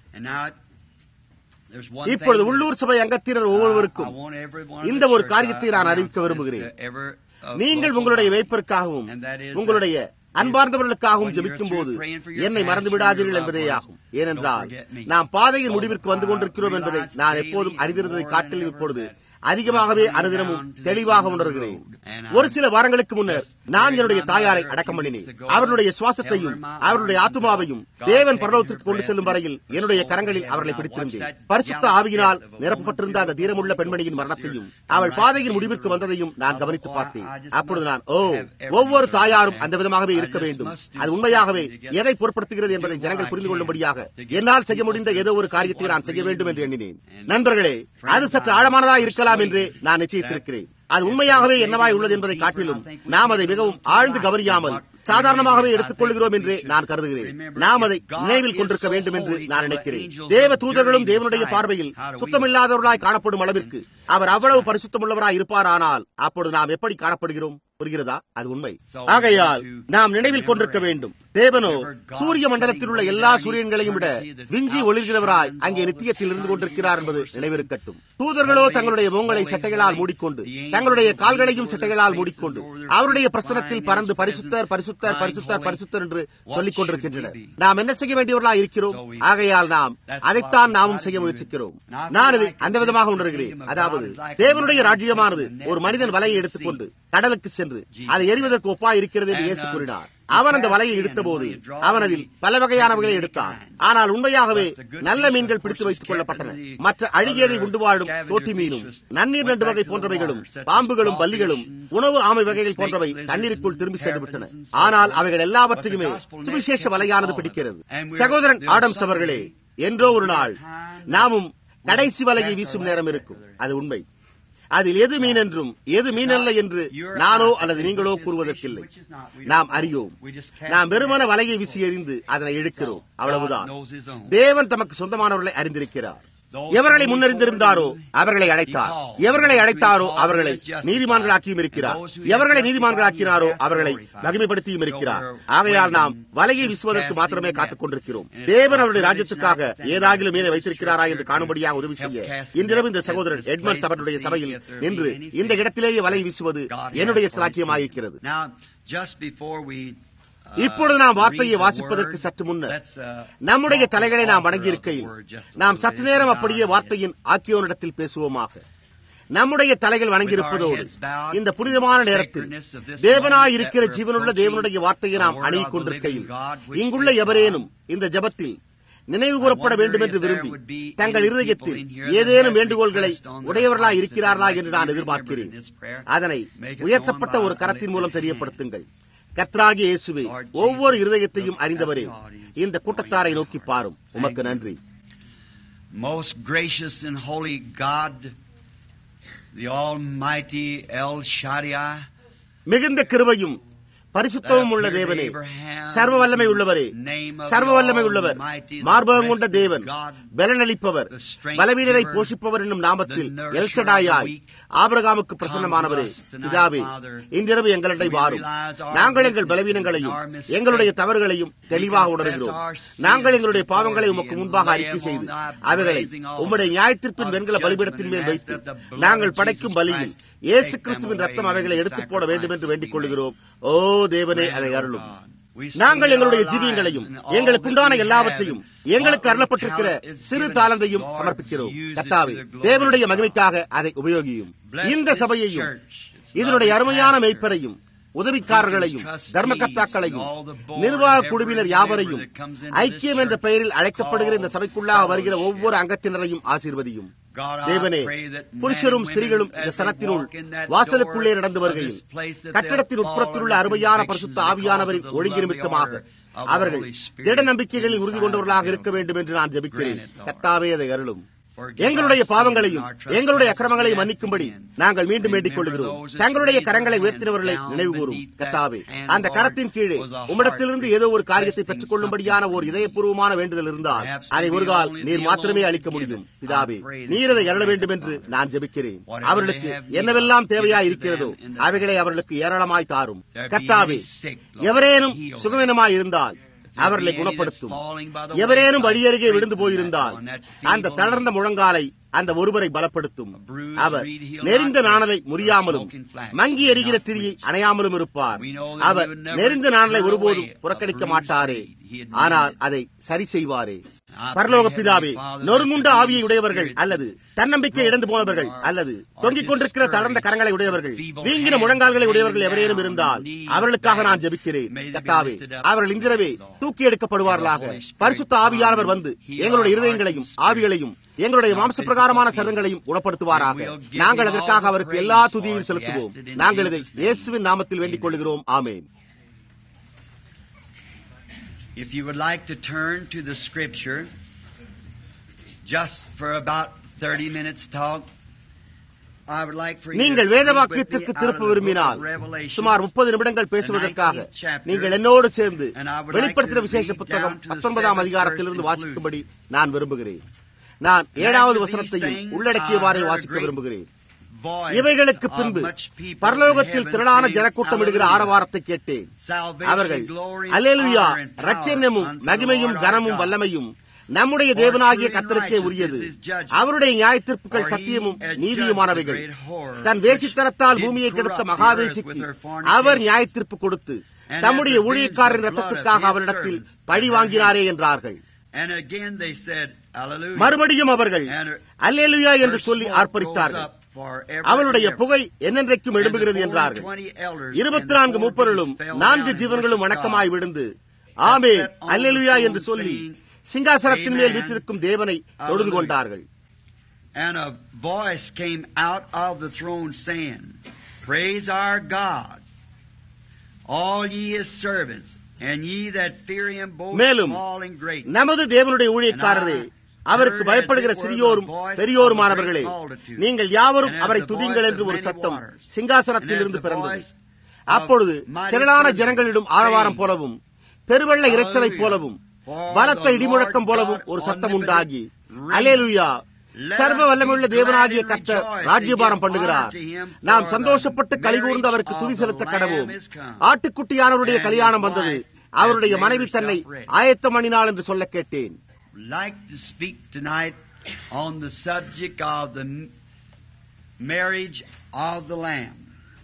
இப்பொழுது உள்ளூர் சபை அங்கத்தினர் ஒவ்வொருவருக்கும் இந்த ஒரு காரியத்தை நான் அறிவிக்க விரும்புகிறேன் நீங்கள் உங்களுடைய வைப்பதற்காகவும் உங்களுடைய அன்பார்ந்தவர்களுக்காகவும் ஜெபிக்கும் போது என்னை மறந்து விடாதீர்கள் என்பதே ஆகும் ஏனென்றால் நாம் பாதையின் முடிவிற்கு வந்து கொண்டிருக்கிறோம் என்பதை நான் எப்போதும் அறிந்திருந்ததை காட்டிலும் இப்பொழுது அதிகமாகவே அனுதினமும் தெளிவாக உணர்கிறேன் ஒரு சில வாரங்களுக்கு முன்னர் நான் என்னுடைய தாயாரை அடக்கம் பண்ணினேன் அவர்களுடைய சுவாசத்தையும் அவர்களுடைய ஆத்மாவையும் தேவன் பரலோகத்திற்கு கொண்டு செல்லும் வரையில் என்னுடைய கரங்களில் அவர்களை பிடித்திருந்தேன் பரிசுத்த ஆவியினால் நிரப்பப்பட்டிருந்த அந்த தீரமுள்ள பெண்மணியின் மரணத்தையும் அவள் பாதையின் முடிவிற்கு வந்ததையும் நான் கவனித்து பார்த்தேன் அப்பொழுது நான் ஓ ஒவ்வொரு தாயாரும் அந்த விதமாகவே இருக்க வேண்டும் அது உண்மையாகவே எதை பொருட்படுத்துகிறது என்பதை ஜனங்கள் புரிந்து கொள்ளும்படியாக என்னால் செய்ய முடிந்த ஏதோ ஒரு காரியத்தை நான் செய்ய வேண்டும் என்று எண்ணினேன் நண்பர்களே அது சற்று ஆழமானதா இருக்கலாம் என்று நான் நிச்சயித்திருக்கிறேன் அது உண்மையாகவே என்னவாய் உள்ளது என்பதை காட்டிலும் நாம் அதை மிகவும் ஆழ்ந்து கவனியாமல் சாதாரணமாகவே எடுத்துக் கொள்கிறோம் என்று நான் கருதுகிறேன் நாம் அதை நினைவில் கொண்டிருக்க வேண்டும் என்று நான் நினைக்கிறேன் தேவ தூதர்களும் தேவனுடைய பார்வையில் சுத்தமில்லாதவர்களாய் காணப்படும் அளவிற்கு அவர் அவ்வளவு பரிசுத்தமுள்ளவராய் இருப்பார் ஆனால் அப்பொழுது நாம் எப்படி காணப்படுகிறோம் புரிகிறதா அது உண்மை ஆகையால் நாம் நினைவில் கொண்டிருக்க வேண்டும் தேவனோ சூரிய மண்டலத்தில் உள்ள எல்லா சூரியன்களையும் விட விஞ்சி ஒளிர்கிறவராய் அங்கே நித்தியத்தில் இருந்து கொண்டிருக்கிறார் என்பது நினைவிருக்கட்டும் தூதர்களோ தங்களுடைய முகங்களை சட்டைகளால் மூடிக்கொண்டு தங்களுடைய கால்களையும் சட்டைகளால் மூடிக்கொண்டு அவருடைய பிரசனத்தில் பறந்து பரிசுத்தர் பரிசுத்தர் பரிசுத்தர் பரிசுத்தர் என்று சொல்லிக் கொண்டிருக்கின்றனர் நாம் என்ன செய்ய வேண்டியவர்களாக இருக்கிறோம் ஆகையால் நாம் அதைத்தான் நாமும் செய்ய முயற்சிக்கிறோம் நான் இதை அந்த விதமாக உணர்கிறேன் அதாவது தேவனுடைய ராஜ்யமானது ஒரு மனிதன் வலையை எடுத்துக்கொண்டு கடலுக்கு சென்று அதை எறிவதற்கு ஒப்பா இருக்கிறது என்று இயேசு கூறினார் அவன் அந்த வலையை எடுத்தபோது அவன் அதில் பல வகையானவர்களை எடுத்தான் ஆனால் உண்மையாகவே நல்ல மீன்கள் பிடித்து வைத்துக் கொள்ளப்பட்டன மற்ற அழுகியதை உண்டு வாழும் தோட்டி மீனும் நன்னீர் நண்டு வகை போன்றவைகளும் பாம்புகளும் பல்லிகளும் உணவு ஆமை வகைகள் போன்றவை தண்ணீருக்குள் திரும்பி சென்று விட்டன ஆனால் அவைகள் எல்லாவற்றையுமே சுவிசேஷ வலையானது பிடிக்கிறது சகோதரன் ஆடம்ஸ் அவர்களே என்றோ ஒரு நாள் நாமும் கடைசி வலையை வீசும் நேரம் இருக்கும் அது உண்மை அதில் எது மீன் என்றும் எது மீன் அல்ல என்று நானோ அல்லது நீங்களோ கூறுவதற்கில்லை நாம் அறியோம் நாம் வெறுமன வலையை வீசி எறிந்து அதனை இழுக்கிறோம் அவ்வளவுதான் தேவன் தமக்கு சொந்தமானவர்களை அறிந்திருக்கிறார் எவர்களை முன்னறிந்திருந்தாரோ அவர்களை அழைத்தார் எவர்களை அழைத்தாரோ அவர்களை நீதிமான்களாக்கியும் இருக்கிறார் எவர்களை நீதிமான்களாக்கினாரோ அவர்களை மகிமைப்படுத்தியும் இருக்கிறார் ஆகையால் நாம் வலையை வீசுவதற்கு மாத்திரமே காத்துக் கொண்டிருக்கிறோம் தேவன் அவருடைய ராஜ்யத்துக்காக ஏதாகிலும் மீனை வைத்திருக்கிறாரா என்று காணும்படியாக உதவி செய்ய இன்றிரவு இந்த சகோதரன் எட்மண்ட்ஸ் அவருடைய சபையில் நின்று இந்த இடத்திலேயே வலை வீசுவது என்னுடைய சிலாக்கியமாயிருக்கிறது இப்பொழுது நாம் வார்த்தையை வாசிப்பதற்கு சற்று முன்னர் நம்முடைய தலைகளை நாம் வணங்கியிருக்கையில் நாம் சற்று நேரம் அப்படியே வார்த்தையின் ஆக்கியோனிடத்தில் பேசுவோமாக நம்முடைய தலைகள் வணங்கியிருப்பதோடு இந்த புனிதமான நேரத்தில் தேவனாய் இருக்கிற ஜீவனுள்ள தேவனுடைய வார்த்தையை நாம் அணுகிக் கொண்டிருக்கையில் இங்குள்ள எவரேனும் இந்த ஜபத்தில் நினைவு கூறப்பட வேண்டும் என்று விரும்பி தங்கள் இருதயத்தில் ஏதேனும் வேண்டுகோள்களை உடையவர்களாய் இருக்கிறார்களா என்று நான் எதிர்பார்க்கிறேன் அதனை உயர்த்தப்பட்ட ஒரு கரத்தின் மூலம் தெரியப்படுத்துங்கள் கத்ராகி இயேசுவே ஒவ்வொரு இருதயத்தையும் அறிந்தவரே இந்த கூட்டத்தாரை நோக்கி பாரும் உமக்கு நன்றி Most gracious and holy God, the Almighty El Shaddai, மிகுந்த கிருபையும் பரிசுத்தமும் உள்ள தேவனே சர்வ வல்லமை உள்ளவரே சர்வ வல்லமை உள்ளவர் மார்பகம் கொண்ட தேவன் பலனளிப்பவர் பலவீனரை போஷிப்பவர் என்னும் நாமத்தில் எல்ஷடாயாய் ஆபரகாமுக்கு பிரசன்னமானவரே பிதாவே இன்றிரவு எங்களிடை வாரும் நாங்கள் எங்கள் பலவீனங்களையும் எங்களுடைய தவறுகளையும் தெளிவாக உணர்கிறோம் நாங்கள் எங்களுடைய பாவங்களை உமக்கு முன்பாக அறிக்கை செய்து அவைகளை உம்முடைய நியாயத்திற்பின் வெண்கல பலிபீடத்தின் மேல் வைத்து நாங்கள் படைக்கும் பலியில் இயேசு கிறிஸ்துவின் ரத்தம் அவைகளை எடுத்துப் போட வேண்டும் என்று வேண்டிக் கொள்கிறோம் ஓ தேவனே அதை அருளும் நாங்கள் எங்களுடைய ஜீவியங்களையும் எங்களுக்குண்டான எல்லாவற்றையும் எங்களுக்கு அருளப்பட்டிருக்கிற சிறு தாளந்தையும் சமர்ப்பிக்கிறோம் கத்தாவே தேவனுடைய மகிமைக்காக அதை உபயோகியும் இந்த சபையையும் இதனுடைய அருமையான மெய்ப்பரையும் உதவிக்காரர்களையும் தர்மகர்த்தாக்களையும் நிர்வாக குழுவினர் யாவரையும் ஐக்கியம் என்ற பெயரில் அழைக்கப்படுகிற இந்த சபைக்குள்ளாக வருகிற ஒவ்வொரு அங்கத்தினரையும் ஆசீர்வதியும் தேவனே புருஷரும் ஸ்திரீகளும் இந்த சனத்தினுள் வாசலுக்குள்ளே நடந்து வருகையில் கட்டடத்தின் உட்புறத்தில் உள்ள அருமையான பரிசுத்த ஆவியானவரின் ஒழுங்கு நிமித்தமாக அவர்கள் திட நம்பிக்கைகளில் உறுதி கொண்டவர்களாக இருக்க வேண்டும் என்று நான் ஜபிக்கிறேன் கத்தாவே அதை அருளும் எங்களுடைய பாவங்களையும் எங்களுடைய அக்கிரமங்களையும் மன்னிக்கும்படி நாங்கள் மீண்டும் வேண்டிக் கொள்கிறோம் தங்களுடைய கரங்களை உயர்த்தினவர்களை நினைவு கூறும் கத்தாவே அந்த கரத்தின் கீழே உம்மிடத்திலிருந்து ஏதோ ஒரு காரியத்தை பெற்றுக் கொள்ளும்படியான ஒரு இதயபூர்வமான வேண்டுதல் இருந்தால் அதை ஒரு கால் நீர் மாத்திரமே அளிக்க முடியும் பிதாவே நீர் அதை அருள வேண்டும் என்று நான் ஜெபிக்கிறேன் அவர்களுக்கு என்னவெல்லாம் தேவையா இருக்கிறதோ அவைகளை அவர்களுக்கு ஏராளமாய் தாரும் கத்தாவே எவரேனும் சுகவீனமாய் இருந்தால் அவர்களை குணப்படுத்தும் எவரேனும் வழியருகே விழுந்து போயிருந்தால் அந்த தளர்ந்த முழங்காலை அந்த ஒருவரை பலப்படுத்தும் அவர் நெறிந்த நாணலை முறியாமலும் மங்கி எரிகிற திரியை அணையாமலும் இருப்பார் அவர் நெறிந்த நாணலை ஒருபோதும் புறக்கணிக்க மாட்டாரே ஆனால் அதை சரி செய்வாரே பரலோக பிதாவே நொறுங்குண்ட ஆவியை உடையவர்கள் அல்லது தன்னம்பிக்கை இழந்து போனவர்கள் அல்லது தொங்கிக் கொண்டிருக்கிற தளர்ந்த கரங்களை உடையவர்கள் வீங்கின முழங்கால்களை உடையவர்கள் எவரேனும் இருந்தால் அவர்களுக்காக நான் ஜபிக்கிறேன் கத்தாவே அவர்கள் இன்றிரவே தூக்கி எடுக்கப்படுவார்களாக பரிசுத்த ஆவியானவர் வந்து எங்களுடைய இருதயங்களையும் ஆவிகளையும் எங்களுடைய மாம்ச பிரகாரமான சரங்களையும் குணப்படுத்துவாராக நாங்கள் அதற்காக அவருக்கு எல்லா துதியையும் செலுத்துவோம் நாங்கள் இதை இயேசுவின் நாமத்தில் வேண்டிக் கொள்கிறோம் ஆமேன் If you would like to turn to the scripture, just for about 30 minutes talk, I would like for you நீங்கள் to வேத read with me வாக்கியத்திற்கு out of திருப்ப the book விரும்பினால் of Revelation, சுமார் முப்பது நிமிடங்கள் பேசுவதற்காக நீங்கள் என்னோடு சேர்ந்து வெளிப்படுத்தின விசேஷ புத்தகம் பத்தொன்பதாம் அதிகாரத்திலிருந்து வாசிக்கும்படி நான் விரும்புகிறேன் நான் ஏழாவது வசனத்தையும் உள்ளடக்கியவாறே வாசிக்க விரும்புகிறேன் இவைகளுக்கு பின்பு பரலோகத்தில் திரளான ஜனக்கூட்டம் இடுகிற ஆரவாரத்தை கேட்டேன் அவர்கள் அலேலுயா ரட்சண்யமும் மகிமையும் கனமும் வல்லமையும் நம்முடைய தேவனாகிய கத்தருக்கே உரியது அவருடைய நியாயத்தீர்ப்புகள் சத்தியமும் நீதியுமானவைகள் தன் வேசித்தனத்தால் பூமியை கெடுத்த மகாவேசிக்கு அவர் நியாயத்தீர்ப்பு கொடுத்து தம்முடைய ஊழியக்காரரின் ரத்தத்திற்காக அவரிடத்தில் பழி வாங்கினாரே என்றார்கள் And again they said, Hallelujah. மறுபடியும் அவர்கள் அல்லேலுயா என்று சொல்லி ஆர்ப்பரித்தார்கள் அவளுடைய புகை என்னென்றைக்கும் எழும்புகிறது என்றார்கள் இருபத்தி நான்கு மூப்பர்களும் நான்கு ஜீவன்களும் வணக்கமாய் விழுந்து ஆமேன் அல்லேலுயா என்று சொல்லி சிங்காசனத்தின் மேல் வீற்றிருக்கும் தேவனை தொழுது கொண்டார்கள் And a voice came out of the throne saying, Praise our God, all ye his servants, and ye that fear him both மேலும் small and great. நமது தேவனுடைய ஊழியக்காரரே அவருக்கு பயப்படுகிற சிறியோரும் பெரியோருமானவர்களே நீங்கள் யாவரும் அவரை துதிங்கள் என்று ஒரு சத்தம் சிங்காசனத்தில் இருந்து பிறந்தது அப்பொழுது திரளான ஜனங்களிடம் ஆரவாரம் போலவும் பெருவெள்ள இரைச்சலைப் போலவும் பலத்த இடிமுழக்கம் போலவும் ஒரு சத்தம் உண்டாகி அலேலுயா சர்வ வல்லமுள்ள தேவனாகிய கர்த்தர் ராஜ்யபாரம் பண்ணுகிறார் நாம் சந்தோஷப்பட்டு கலிகூர்ந்து அவருக்கு துதி செலுத்த கடவோம் ஆட்டுக்குட்டியானவருடைய கல்யாணம் வந்தது அவருடைய மனைவி தன்னை ஆயத்தம் பண்ணினாள் என்று சொல்ல கேட்டேன் like to speak tonight on the subject of the m- marriage of the Lamb.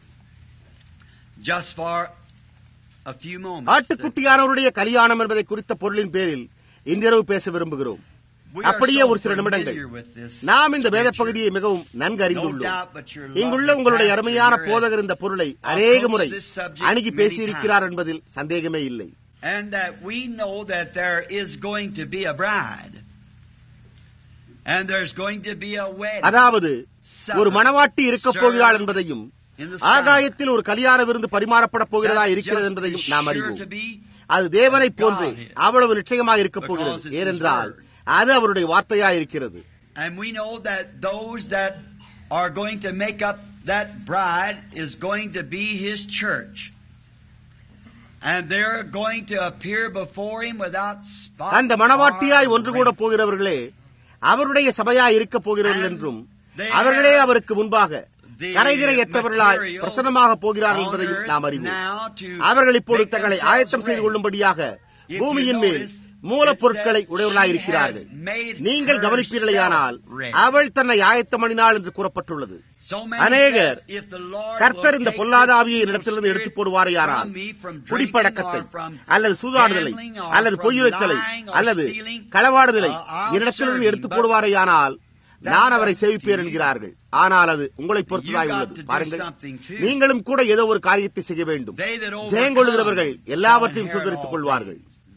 Just for a few moments. ஆட்டுக்குட்டியானவருடைய கல்யாணம் என்பதை குறித்த பொருளின் பேரில் இன்றிரவு பேச விரும்புகிறோம் We are அப்படியே so ஒரு சில நிமிடங்கள் familiar with this நாம் இந்த வேத scripture. பகுதியை மிகவும் நன்கு No அறிந்துள்ளோம் doubt, but your இங்குள்ள lovely உங்களுடைய pastor அருமையான here போதகர் இந்த பொருளை approached அநேக முறை this subject அணுகி many பேசியிருக்கிறார் times. என்பதில் சந்தேகமே இல்லை And that we know that there is going to be a bride. And there's going to be a wedding. அதாவது ஒரு மணவாட்டி இருக்கப் போகிறாள் என்பதையும் in the ஆகாயத்தில் ஒரு கல்யாண விருந்து பரிமாறப்பட போகிறதா That's இருக்கிறது just என்பதையும் as நாம் sure அறிவோம் to be அது தேவனைப் போன்று God is. அவ்வளவு நிச்சயமாக இருக்கப் Because போகிறது it's His ஏனென்றால் word. அது அவருடைய வார்த்தையா இருக்கிறது And we know that those that are going to make up that bride is going to be His church. And they're going to appear before him without spot. அந்த மணவாட்டியாய் ஒன்று கூட போகிறவர்களே அவருடைய சபையாய் இருக்க போகிறவர்கள் என்றும் அவர்களே அவருக்கு முன்பாக கரைதிரையற்றவர்களாய் பிரசன்னமாக போகிறார்கள் என்பதையும் நாம் அறிவோம் அவர்கள் இப்போது தங்களை ஆயத்தம் செய்து கொள்ளும்படியாக பூமியின் மேல் மூலப்பொருட்களை உடையவர்களாயிருக்கிறார்கள் நீங்கள் கவனிப்பீர்களேயானால் அவள் தன்னை ஆயத்தமணினாள் என்று கூறப்பட்டுள்ளது அநேகர் கர்த்தர் இந்த பொல்லாத ஆவியை என்னிடத்திலிருந்து எடுத்து போடுவாரையானால் குடிப்பழக்கத்தை அல்லது சூதாடுதலை அல்லது பொய்யுரைத்தலை அல்லது களவாடுதலை என்னிடத்திலிருந்து எடுத்து போடுவாரையானால் நான் அவரை சேவிப்பேன் என்கிறார்கள் ஆனால் அது உங்களை பொறுத்ததாய் உள்ளது பாருங்கள் நீங்களும் கூட ஏதோ ஒரு காரியத்தை செய்ய வேண்டும் ஜெயங்கொள்ளுகிறவர்கள் எல்லாவற்றையும் சுதரித்துக் கொள்வார்கள்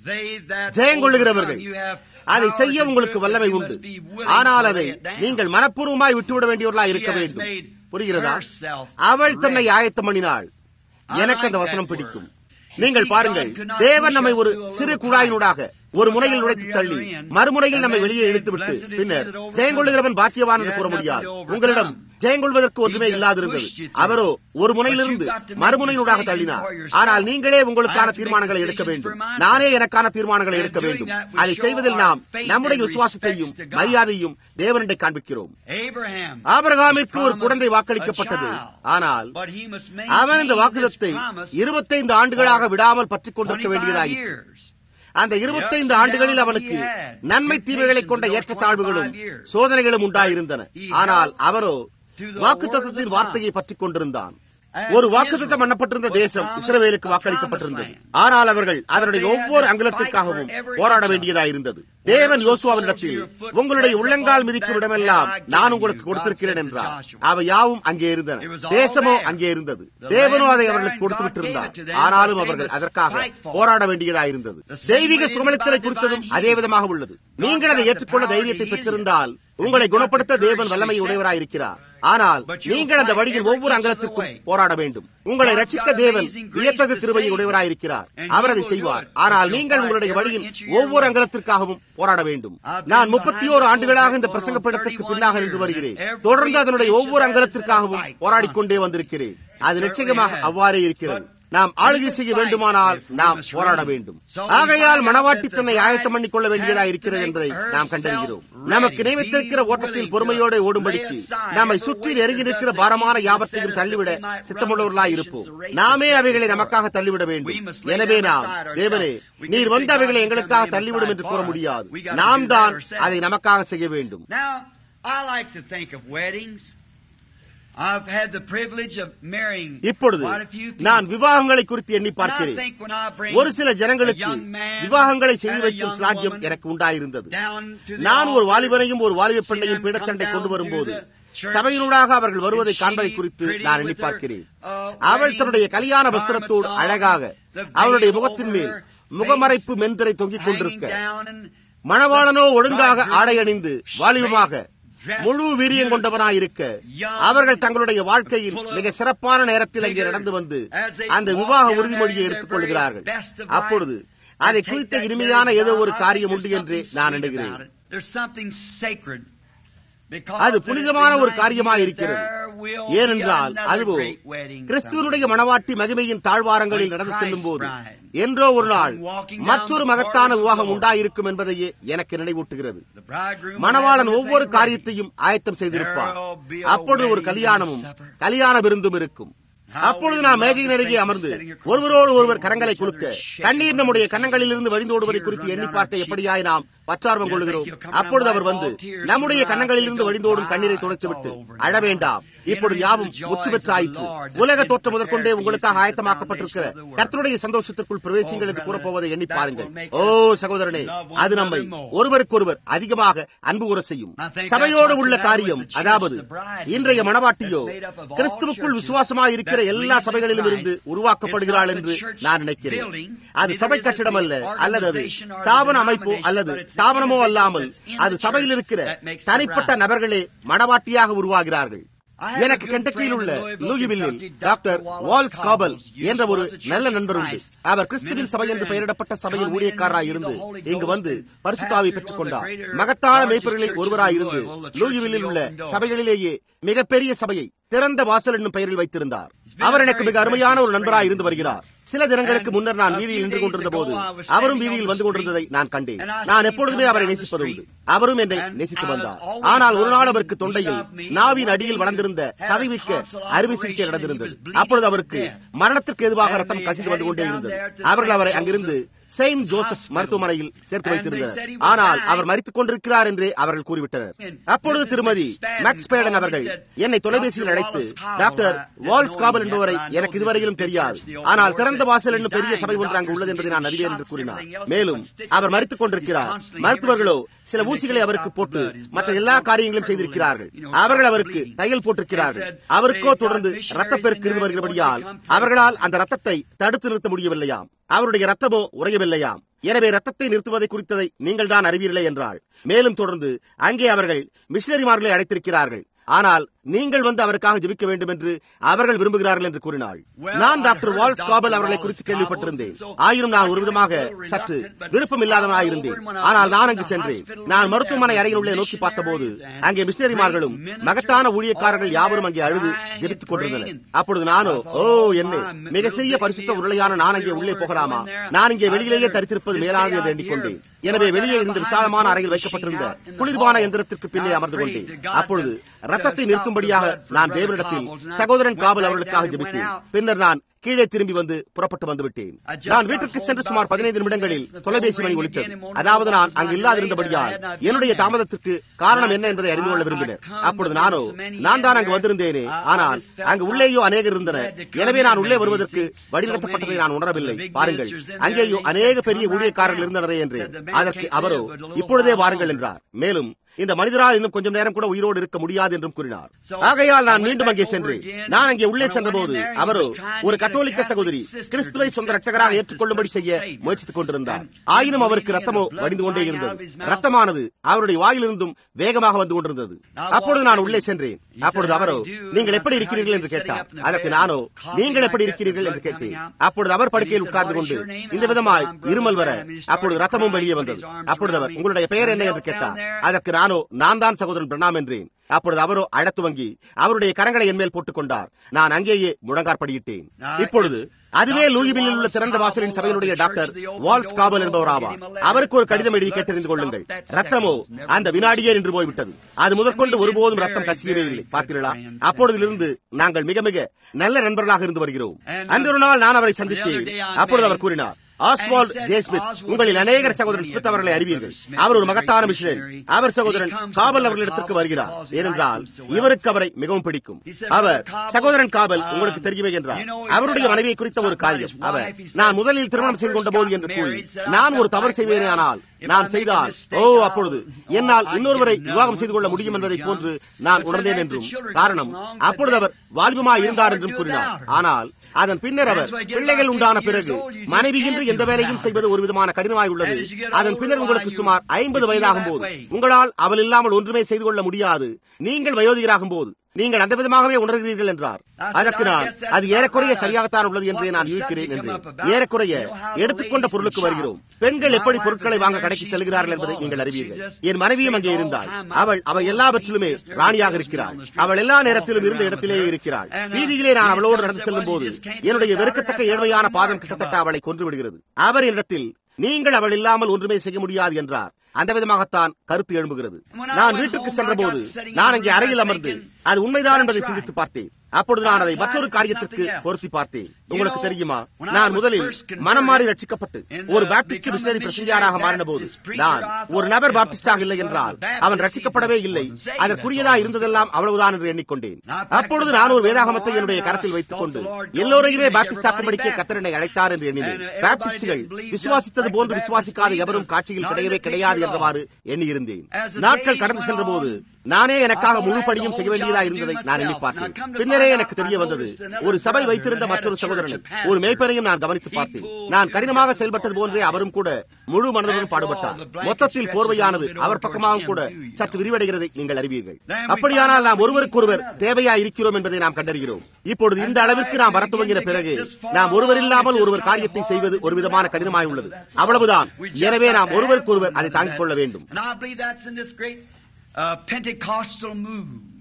ஜெயங்கொள்ளுகிறவர்கள் அதை செய்ய உங்களுக்கு வல்லமை உண்டு ஆனால் அதை நீங்கள் மனப்பூர்வமாய் விட்டுவிட வேண்டியவர்களாய் இருக்க வேண்டும் புரிகிறதா அவள் தன்னை ஆயத்தம் பண்ணினாள் எனக்கு அந்த வசனம் பிடிக்கும் நீங்கள் பாருங்கள் தேவன் நம்மை ஒரு சிறு குழாயினூடாக ஒரு முனையில் நுழைத்து தள்ளி மறுமுனையில் நம்மை வெளியே இழுத்துவிட்டு பின்னர் ஜெயங்கொள்ளுகிறவன் பாக்கியவான் என்று கூற முடியாது உங்களிடம் ஜெயங்கொள்வதற்கு ஒன்றுமே இல்லாதிருந்தது அவரோ ஒரு முனையிலிருந்து மறுமுனையினூடாக தள்ளினார் ஆனால் நீங்களே உங்களுக்கான தீர்மானங்களை எடுக்க வேண்டும் நானே எனக்கான தீர்மானங்களை எடுக்க வேண்டும் அதை செய்வதில் நாம் நம்முடைய விசுவாசத்தையும் மரியாதையும் தேவனிடை காண்பிக்கிறோம் ஆபரகாமிற்கு ஒரு குழந்தை வாக்களிக்கப்பட்டது ஆனால் அவன் இந்த வாக்குதத்தை இருபத்தைந்து ஆண்டுகளாக விடாமல் பற்றிக் கொண்டிருக்க வேண்டியதாயிற்று அந்த இருபத்தைந்து ஆண்டுகளில் அவனுக்கு நன்மை தீமைகளை கொண்ட ஏற்றத்தாழ்வுகளும் சோதனைகளும் உண்டாயிருந்தன ஆனால் அவரோ வாக்கு தத்துவத்தின் வார்த்தையை பற்றிக் கொண்டிருந்தான் ஒரு வாக்குத்தத்தம் பண்ணப்பட்டிருந்த தேசம் இஸ்ரவேலுக்கு வாக்களிக்கப்பட்டிருந்தது ஆனால் அவர்கள் அதனுடைய ஒவ்வொரு அங்கலத்திற்காகவும் போராட வேண்டியதாயிருந்தது தேவன் யோசுவாவினிடத்தில் உங்களுடைய உள்ளங்கால் மிதிக்கும் இடமெல்லாம் நான் உங்களுக்கு கொடுத்திருக்கிறேன் என்றார் அவை யாவும் அங்கே இருந்தன தேசமோ அங்கே இருந்தது தேவனோ அதை அவர்களுக்கு கொடுத்து விட்டிருந்தார் ஆனாலும் அவர்கள் அதற்காக போராட வேண்டியதாயிருந்தது தெய்வீக சுமலித்தலை குறித்ததும் அதே விதமாக உள்ளது நீங்கள் அதை ஏற்றுக்கொள்ள தைரியத்தை பெற்றிருந்தால் உங்களை குணப்படுத்த தேவன் வல்லமை உடையவராயிருக்கிறார் ஆனால் நீங்கள் அந்த வழியில் ஒவ்வொரு அங்கலத்திற்கும் போராட வேண்டும் உங்களை ரட்சிக்க தேவன் வியத்தகு கிருபையை உடையவராயிருக்கிறார் அவர் அதை செய்வார் ஆனால் நீங்கள் உங்களுடைய வழியில் ஒவ்வொரு அங்கலத்திற்காகவும் போராட வேண்டும் நான் முப்பத்தி ஓரு ஆண்டுகளாக இந்த பிரசங்க படத்திற்கு பின்னாக நின்று வருகிறேன் தொடர்ந்து அதனுடைய ஒவ்வொரு அங்கலத்திற்காகவும் போராடிக் கொண்டே வந்திருக்கிறேன் அது நிச்சயமாக அவ்வாறே இருக்கிறது நாம் ஆளுகை செய்ய வேண்டுமானால் நாம் போராட வேண்டும் ஆகையால் மனவாட்டி தன்னை ஆயத்தம் பண்ணிக் கொள்ள வேண்டியதாக இருக்கிறது என்பதை நாம் கண்டறிகிறோம் நமக்கு நியமித்திருக்கிற ஓட்டத்தில் பொறுமையோடு ஓடும்படிக்கு நம்மை சுற்றி நெருங்கி நிற்கிற பாரமான யாவற்றையும் தள்ளிவிட சித்தமுள்ளவர்களாய் இருப்போம் நாமே அவைகளை நமக்காக தள்ளிவிட வேண்டும் எனவே நாம் தேவனே நீர் வந்த அவைகளை எங்களுக்காக தள்ளிவிடும் என்று கூற முடியாது நாம் தான் அதை நமக்காக செய்ய வேண்டும் இப்பொழுது நான் விவாகங்களை குறித்து எண்ணி பார்க்கிறேன் ஒரு சில ஜனங்களுக்கு விவாகங்களை செய்து வைக்கும் சாத்தியம் எனக்கு உண்டாயிருந்தது நான் ஒரு வாலிபனையும் ஒரு வாலிப பெண்ணையும் பீடத்தண்டை கொண்டு வரும்போது சபையினூடாக அவர்கள் வருவதை காண்பதை குறித்து நான் எண்ணி பார்க்கிறேன் அவள் தன்னுடைய கல்யாண வஸ்திரத்தோடு அழகாக அவளுடைய முகத்தின் மேல் முகமறைப்பு மென்தரை தொங்கிக் கொண்டிருக்க மணவாளனோ ஒழுங்காக ஆடை அணிந்து வாலிபமாக முழு வீரியம் கொண்டவனாயிருக்க அவர்கள் தங்களுடைய வாழ்க்கையில் மிக சிறப்பான நேரத்தில் அங்கே நடந்து வந்து அந்த விவாக உறுதிமொழியை எடுத்துக் கொள்கிறார்கள் அப்பொழுது அதை குறித்த இனிமையான ஏதோ ஒரு காரியம் உண்டு என்று நான் எண்ணுகிறேன் அது புனிதமான ஒரு காரியமாக இருக்கிறது ஏனென்றால் அதுவோ கிறிஸ்துவனுடைய மனவாட்டி மகிமையின் தாழ்வாரங்களில் நடந்து செல்லும் போது என்றோ ஒரு நாள் மற்றொரு மகத்தான விவாகம் உண்டாயிருக்கும் என்பதையே எனக்கு நினைவூட்டுகிறது மணவாளன் ஒவ்வொரு காரியத்தையும் ஆயத்தம் செய்திருப்பார் அப்பொழுது ஒரு கல்யாணமும் கல்யாண விருந்தும் இருக்கும் அப்பொழுது நாம் மேஜையின் அருகே அமர்ந்து ஒருவரோடு ஒருவர் கரங்களை குலுக்க கண்ணீர் நம்முடைய கன்னங்களில் இருந்து வழிந்தோடுவதை குறித்து எண்ணி பார்க்க எப்படியாய் நாம் பற்றார்வம் கொள்கிறோம் அப்பொழுது அவர் வந்து நம்முடைய கன்னங்களில் இருந்து வழிந்தோடும் கண்ணீரை துடைத்துவிட்டு அழ வேண்டாம் இப்பொழுது யாவும் முற்று பெற்றாயிற்று உலக தோற்றம் முதற்கொண்டே உங்களுக்காக ஆயத்தமாக்கப்பட்டிருக்கிற கர்த்தருடைய சந்தோஷத்திற்குள் பிரவேசிங்கள் என்று கூறப்போவதை எண்ணி பாருங்கள் ஓ சகோதரனே அது நம்மை ஒருவருக்கொருவர் அதிகமாக அன்பு கூற செய்யும் சபையோடு உள்ள காரியம் அதாவது இன்றைய மனவாட்டியோ கிறிஸ்துவுக்குள் விசுவாசமாக இருக்கிற எல்லா சபைகளிலும் இருந்து உருவாக்கப்படுகிறாள் என்று நான் நினைக்கிறேன் அது சபை கட்டிடம் அல்ல அல்லது அது ஸ்தாபன அமைப்போ அல்லது ஸ்தாபனமோ அல்லாமல் அது சபையில் இருக்கிற தனிப்பட்ட நபர்களே மனவாட்டியாக உருவாகிறார்கள் எனக்கு கெண்டக்கியில் உள்ள லூயிவில்லில் டாக்டர் வால்ஸ் காபல் என்ற ஒரு நல்ல நண்பர் உண்டு அவர் கிறிஸ்துவின் சபை என்று பெயரிடப்பட்ட சபையின் ஊழியக்காரராய் இருந்து இங்கு வந்து பரிசுத்தாவை பெற்றுக் கொண்டார் மகத்தான மேய்ப்பர்களில் ஒருவராய் இருந்து லூயிவில்லில் உள்ள சபைகளிலேயே மிகப்பெரிய சபையை திறந்த வாசல் என்னும் பெயரில் வைத்திருந்தார் அவர் எனக்கு மிக அருமையான ஒரு நண்பராய் இருந்து வருகிறார் சில தினங்களுக்கு முன்னர் நான் வீதியில் நின்று கொண்டிருந்த போது அவரும் வீதியில் வந்து கொண்டிருந்ததை நான் கண்டேன் நான் எப்பொழுதுமே அவரை நேசிப்பது உண்டு அவரும் என்னை நேசித்து வந்தார் ஆனால் ஒரு நாள் அவருக்கு தொண்டையில் நாவின் அடியில் வளர்ந்திருந்த சதைவிக்க அறுவை சிகிச்சை நடந்திருந்தது அப்பொழுது அவருக்கு மரணத்திற்கு எதுவாக ரத்தம் கசிந்து வந்து கொண்டே இருந்தது அவர்கள் அவரை அங்கிருந்து செயின்ட் ஜோசப் மருத்துவமனையில் சேர்த்து வைத்திருந்தனர் ஆனால் அவர் மறித்துக் கொண்டிருக்கிறார் என்றே அவர்கள் கூறிவிட்டனர் அப்பொழுது திருமதி மேக்ஸ் பேடன் அவர்கள் என்னை தொலைபேசியில் அழைத்து டாக்டர் வால்ஸ் காபல் என்பவரை எனக்கு இதுவரையிலும் தெரியாது ஆனால் திறந்த வாசல் என்னும் பெரிய சபை ஒன்று அங்கு உள்ளது என்பதை நான் அறிவேன் என்று கூறினார் மேலும் அவர் மறித்துக் கொண்டிருக்கிறார் மருத்துவர்களோ சில ஊசிகளை அவருக்கு போட்டு மற்ற எல்லா காரியங்களும் செய்திருக்கிறார்கள் அவர்கள் அவருக்கு தையல் போட்டிருக்கிறார்கள் அவருக்கோ தொடர்ந்து ரத்தப்பெருக்கு இருந்து வருகிறபடியால் அவர்களால் அந்த ரத்தத்தை தடுத்து நிறுத்த முடியவில்லையாம் அவருடைய ரத்தமோ உறையவில்லையாம் எனவே ரத்தத்தை நிறுத்துவதை குறித்ததை நீங்கள் தான் அறிவீர்களே என்றாள் மேலும் தொடர்ந்து அங்கே அவர்கள் மிஷினரிமார்களை அழைத்திருக்கிறார்கள் ஆனால் நீங்கள் வந்து அவருக்காக ஜெபிக்க வேண்டும் என்று அவர்கள் விரும்புகிறார்கள் என்று கூறினாள் நான் டாக்டர் வால்ஸ் காபல் அவர்களை குறித்து கேள்விப்பட்டிருந்தேன் ஆயினும் நான் ஒரு விதமாக சற்று விருப்பம் இல்லாதவனாயிருந்தேன் ஆனால் நான் அங்கு சென்றேன் நான் மருத்துவமனை அறையில் உள்ளே நோக்கி பார்த்தபோது அங்கே மிஷினரிமார்களும் மகத்தான ஊழியக்காரர்கள் யாவரும் அங்கே அழுது ஜெபித்துக் கொண்டிருந்தனர் அப்பொழுது நானோ ஓ என்ன மிக சிறிய பரிசுத்த உருளையான நான் அங்கே உள்ளே போகலாமா நான் இங்கே வெளியிலேயே தரித்திருப்பது மேலானது என்று எண்ணிக்கொண்டேன் எனவே வெளியே இருந்த விசாலமான அறையில் வைக்கப்பட்டிருந்த குளிர்பான எந்திரத்திற்கு பின்னே அமர்ந்து கொண்டேன் அப்பொழுது ரத்தத்தை நிறுத்தும்படியாக நான் தேவனிடத்தில் சகோதரன் காவல் அவர்களுக்காக ஜெபித்தேன் பின்னர் நான் கீழே திரும்பி வந்து புறப்பட்டு வந்து விட்டேன் நான் வீட்டிற்கு சென்று சுமார் பதினைந்து நிமிடங்களில் தொலைபேசி மணி ஒலித்தது அதாவது நான் அங்கு இல்லாதிருந்தபடியால் என்னுடைய தாமதத்திற்கு காரணம் என்ன என்பதை அறிந்து கொள்ள விரும்பினர் அப்பொழுது நானோ நான் தான் அங்கு வந்திருந்தேனே ஆனால் அங்கு உள்ளேயோ அநேகர் இருந்தனர் எனவே நான் உள்ளே வருவதற்கு வழிநடத்தப்பட்டதை நான் உணரவில்லை பாருங்கள் அங்கேயோ அநேக பெரிய ஊழியக்காரர்கள் இருந்தனரே என்று அதற்கு அவரோ இப்பொழுதே வாருங்கள் என்றார் மேலும் இந்த மனிதரால் இன்னும் கொஞ்சம் நேரம் கூட உயிரோடு இருக்க முடியாது என்றும் கூறினார் ஆகையால் நான் மீண்டும் அங்கே சென்று நான் அங்கே உள்ளே சென்றபோது அவரோ ஒரு கத்தோலிக்க சகோதரி கிறிஸ்துவை சொந்த ரட்சகராக ஏற்றுக்கொள்ளும்படி செய்ய முயற்சித்துக் கொண்டிருந்தார் ஆயினும் அவருக்கு ரத்தமோ வடிந்து கொண்டே இருந்தது ரத்தமானது அவருடைய வாயிலிருந்தும் வேகமாக வந்து கொண்டிருந்தது அப்பொழுது நான் உள்ளே சென்றேன் அப்பொழுது அவரோ நீங்கள் எப்படி இருக்கிறீர்கள் என்று கேட்டார் அதற்கு நானோ நீங்கள் எப்படி இருக்கிறீர்கள் என்று கேட்டேன் அப்பொழுது அவர் படுக்கையில் உட்கார்ந்து கொண்டு இந்த விதமாய் இருமல் வர அப்பொழுது ரத்தமும் வெளியே வந்தது அப்பொழுது அவர் உங்களுடைய பெயர் என்ன என்று கேட்டார் அதற்கு நானோ நான் தான் சகோதரன் பிரணாம் என்றேன் அப்பொழுது அவரோ அழத்து வங்கி அவருடைய கரங்களை என் மேல் போட்டுக் கொண்டார் நான் அங்கேயே முழங்காற்படியிட்டேன் இப்பொழுது அதுவே லூயிபில்லில் உள்ள திறந்த வாசலின் சபையினுடைய டாக்டர் வால்ஸ் காபல் என்பவர் ஆவார் அவருக்கு ஒரு கடிதம் எழுதி கேட்டறிந்து கொள்ளுங்கள் ரத்தமோ அந்த வினாடியே நின்று போய்விட்டது அது முதற்கொண்டு ஒருபோதும் ரத்தம் கசியவே இல்லை பார்த்தீர்களா அப்பொழுதிலிருந்து நாங்கள் மிக மிக நல்ல நண்பர்களாக இருந்து வருகிறோம் அன்று ஒரு நாள் நான் அவரை சந்தித்தேன் அப்பொழுது அவர் கூறினார் ஆஸ்வால்ட் ஜே ஸ்மித் உங்களில் அநேகர் சகோதரன் ஸ்மித் அவர்களை அறிவீர்கள் அவர் ஒரு மகத்தான மிஷினரி அவர் சகோதரன் காவல் அவர்களிடத்திற்கு வருகிறார் ஏனென்றால் இவருக்கு அவரை மிகவும் பிடிக்கும் அவர் சகோதரன் காவல் உங்களுக்கு தெரியுமே என்றார் அவருடைய மனைவியை குறித்த ஒரு காரியம் அவர் நான் முதலில் திருமணம் செய்து கொண்ட போது என்று கூறி நான் ஒரு தவறு செய்வேனே ஆனால் நான் செய்தால் ஓ அப்பொழுது என்னால் இன்னொருவரை விவாகம் செய்து கொள்ள முடியும் என்பதை போன்று நான் உணர்ந்தேன் என்றும் காரணம் அப்பொழுது அவர் வாலிபமாய் இருந்தார் என்றும் கூறினார் ஆனால் அதன் பின்னர் அவர் பிள்ளைகள் உண்டான பிறகு மனைவியின்றி எந்த வேலையும் செய்வது ஒரு விதமான கடினமாய் உள்ளது அதன் பின்னர் உங்களுக்கு சுமார் ஐம்பது வயதாகும் போது உங்களால் அவள் இல்லாமல் ஒன்றுமே செய்து கொள்ள முடியாது நீங்கள் வயோதிகராகும் போது நீங்கள் அந்த விதமாகவே உணர்கிறீர்கள் என்றார் அதற்கு நான் அது ஏறக்குறைய சரியாகத்தான் உள்ளது என்று நான் யூகிக்கிறேன் என்று ஏறக்குறைய எடுத்துக்கொண்ட பொருளுக்கு வருகிறோம் பெண்கள் எப்படி பொருட்களை வாங்க கடைக்கு செல்கிறார்கள் என்பதை நீங்கள் அறிவீர்கள் என் மனைவியும் அங்கே இருந்தாள் அவள் அவள் எல்லாவற்றிலுமே ராணியாக இருக்கிறாள் அவள் எல்லா நேரத்திலும் இருந்த இடத்திலேயே இருக்கிறாள் வீதியிலே நான் அவளோடு நடந்து செல்லும் போது என்னுடைய வெறுக்கத்தக்க ஏழ்மையான பாதம் கிட்டத்தட்ட அவளை கொன்று விடுகிறது அவர் என்னிடத்தில் நீங்கள் அவள் இல்லாமல் ஒன்றுமே செய்ய முடியாது என்றார் அந்த விதமாகத்தான் கருத்து எழும்புகிறது நான் வீட்டுக்கு சென்றபோது நான் அங்கே அறையில் அமர்ந்து அது உண்மைதான் என்பதை சிந்தித்து பார்த்தேன் அப்பொழுது நான் அதை மற்றொரு காரியத்திற்கு பொருத்தி பார்த்தேன் உங்களுக்கு தெரியுமா நான் முதலில் மனம் மாறி ரட்சிக்கப்பட்டு ஒரு பாப்டிஸ்ட் மிஷனரி பிரசங்கியாராக மாறின போது நான் ஒரு நபர் பாப்டிஸ்டாக இல்லை என்றால் அவன் ரட்சிக்கப்படவே இல்லை அதற்குரியதா இருந்ததெல்லாம் அவ்வளவுதான் என்று எண்ணிக்கொண்டேன் அப்பொழுது நான் ஒரு வேதாகமத்தை என்னுடைய கரத்தில் வைத்துக் கொண்டு எல்லோரையுமே பாப்டிஸ்டாக்கும்படிக்கே கத்தரனை அழைத்தார் என்று எண்ணினேன் பாப்டிஸ்டுகள் விசுவாசித்தது போன்று விசுவாசிக்காத எவரும் காட்சியில் கிடையவே கிடையாது என்றவாறு எண்ணியிருந்தேன் நாட்கள் கடந்து சென்ற போது நானே எனக்காக முழு படியும் செய்ய வேண்டியதா இருந்ததை நான் எண்ணி பார்த்தேன் பின்னரே எனக்கு தெரிய வந்தது ஒரு சபை வைத்திருந்த மற்றொரு சகோதரனை ஒரு மேய்ப்பனையும் நான் கவனித்து பார்த்தேன் நான் கடினமாக செயல்பட்டது போன்றே அவரும் கூட முழு மனதுடன் பாடுபட்டார் மொத்தத்தில் போர்வையானது அவர் பக்கமாகவும் கூட சற்று விரிவடைகிறதை நீங்கள் அறிவீர்கள் அப்படியானால் நாம் ஒருவருக்கொருவர் தேவையா இருக்கிறோம் என்பதை நாம் கண்டறிகிறோம் இப்பொழுது இந்த அளவிற்கு நாம் வர துவங்கின பிறகு நாம் ஒருவர் இல்லாமல் ஒருவர் காரியத்தை செய்வது ஒரு விதமான கடினமாய் உள்ளது அவ்வளவுதான் எனவே நாம் ஒருவருக்கொருவர் அதை தாங்கிக் கொள்ள வேண்டும் uh, Pentecostal move.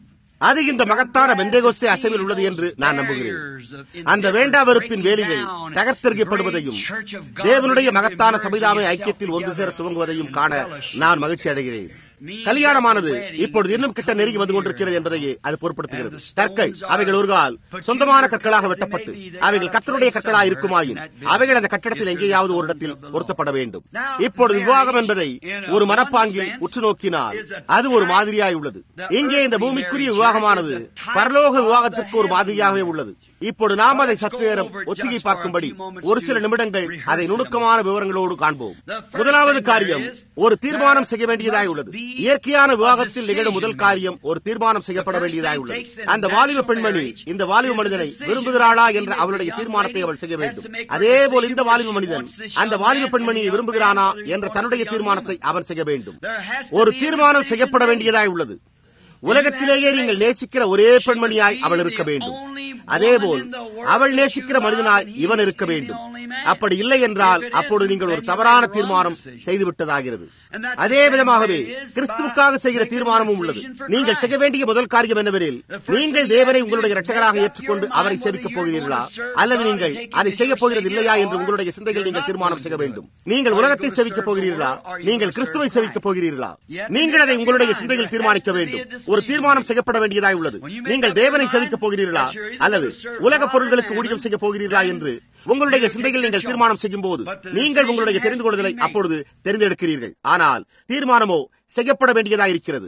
அது இந்த மகத்தான பெந்தேகோஸ்தே அசைவில் உள்ளது என்று நான் நம்புகிறேன் அந்த வேண்டா வெறுப்பின் வேலிகள் தகர்த்தெறியப்படுவதையும் தேவனுடைய மகத்தான சபைதாமை ஐக்கியத்தில் ஒன்று சேர துவங்குவதையும் காண நான் மகிழ்ச்சி அடைகிறேன் கல்யாணமானது இப்பொழுது இன்னும் கிட்ட நெருங்கி வந்து கொண்டிருக்கிறது என்பதையே அது பொருட்படுத்துகிறது கற்கள் அவைகள் ஒரு கால் சொந்தமான கற்களாக வெட்டப்பட்டு அவைகள் கத்தருடைய கற்களாக இருக்குமாயின் அவைகள் அந்த கட்டடத்தில் எங்கேயாவது ஒரு இடத்தில் பொருத்தப்பட வேண்டும் இப்பொழுது விவாகம் என்பதை ஒரு மனப்பாங்கில் உற்று நோக்கினால் அது ஒரு மாதிரியாய் உள்ளது இங்கே இந்த பூமிக்குரிய விவாகமானது பரலோக விவாகத்திற்கு ஒரு மாதிரியாகவே உள்ளது இப்போது நாம் அதை சற்று நேரம் ஒத்திகை பார்க்கும்படி ஒரு சில நிமிடங்கள் அதை நுணுக்கமான விவரங்களோடு காண்போம் முதலாவது காரியம் ஒரு தீர்மானம் செய்ய வேண்டியதாய் உள்ளது இயற்கையான விவாகத்தில் நிகழும் முதல் காரியம் ஒரு தீர்மானம் செய்யப்பட வேண்டியதாய் உள்ளது அந்த வாலிப பெண்மணி இந்த வாலிப மனிதனை விரும்புகிறாளா என்ற அவளுடைய தீர்மானத்தை அவள் செய்ய வேண்டும் அதே போல் இந்த வாலிப மனிதன் அந்த வாலிப பெண்மணியை விரும்புகிறானா என்ற தன்னுடைய தீர்மானத்தை அவன் செய்ய வேண்டும் ஒரு தீர்மானம் செய்யப்பட வேண்டியதாய் உள்ளது உலகத்திலேயே நீங்கள் நேசிக்கிற ஒரே பெண்மணியாய் அவள் இருக்க வேண்டும் அதேபோல் அவள் நேசிக்கிற மனிதனாய் இவன் இருக்க வேண்டும் அப்படி இல்லை என்றால் அப்போது நீங்கள் ஒரு தவறான தீர்மானம் செய்துவிட்டதாகிறது அதே விதமாகவே கிறிஸ்துவுக்காக செய்கிற தீர்மானமும் உள்ளது நீங்கள் செய்ய வேண்டிய முதல் காரியம் என்னவெனில் நீங்கள் தேவனை உங்களுடைய ரட்சகராக ஏற்றுக்கொண்டு அவரை சேவிக்கப் போகிறீர்களா அல்லது நீங்கள் அதை செய்ய போகிறது இல்லையா என்று உங்களுடைய சிந்தையில் நீங்கள் தீர்மானம் செய்ய வேண்டும் நீங்கள் உலகத்தை சேவிக்கப் போகிறீர்களா நீங்கள் கிறிஸ்துவை சேவிக்கப் போகிறீர்களா நீங்கள் அதை உங்களுடைய சிந்தையில் தீர்மானிக்க வேண்டும் ஒரு தீர்மானம் செய்யப்பட வேண்டியதாய் உள்ளது நீங்கள் தேவனை சேவிக்கப் போகிறீர்களா அல்லது உலக பொருள்களுக்கு ஊழியம் செய்ய போகிறீர்களா என்று உங்களுடைய சிந்தையில் நீங்கள் தீர்மானம் செய்யும் போது நீங்கள் உங்களுடைய தெரிந்து கொள்ளுதலை அப்பொழுது தெரிந்தெடுக்கிறீர்கள் ஆனால் தீர்மானமோ செய்யப்பட வேண்டியதா இருக்கிறது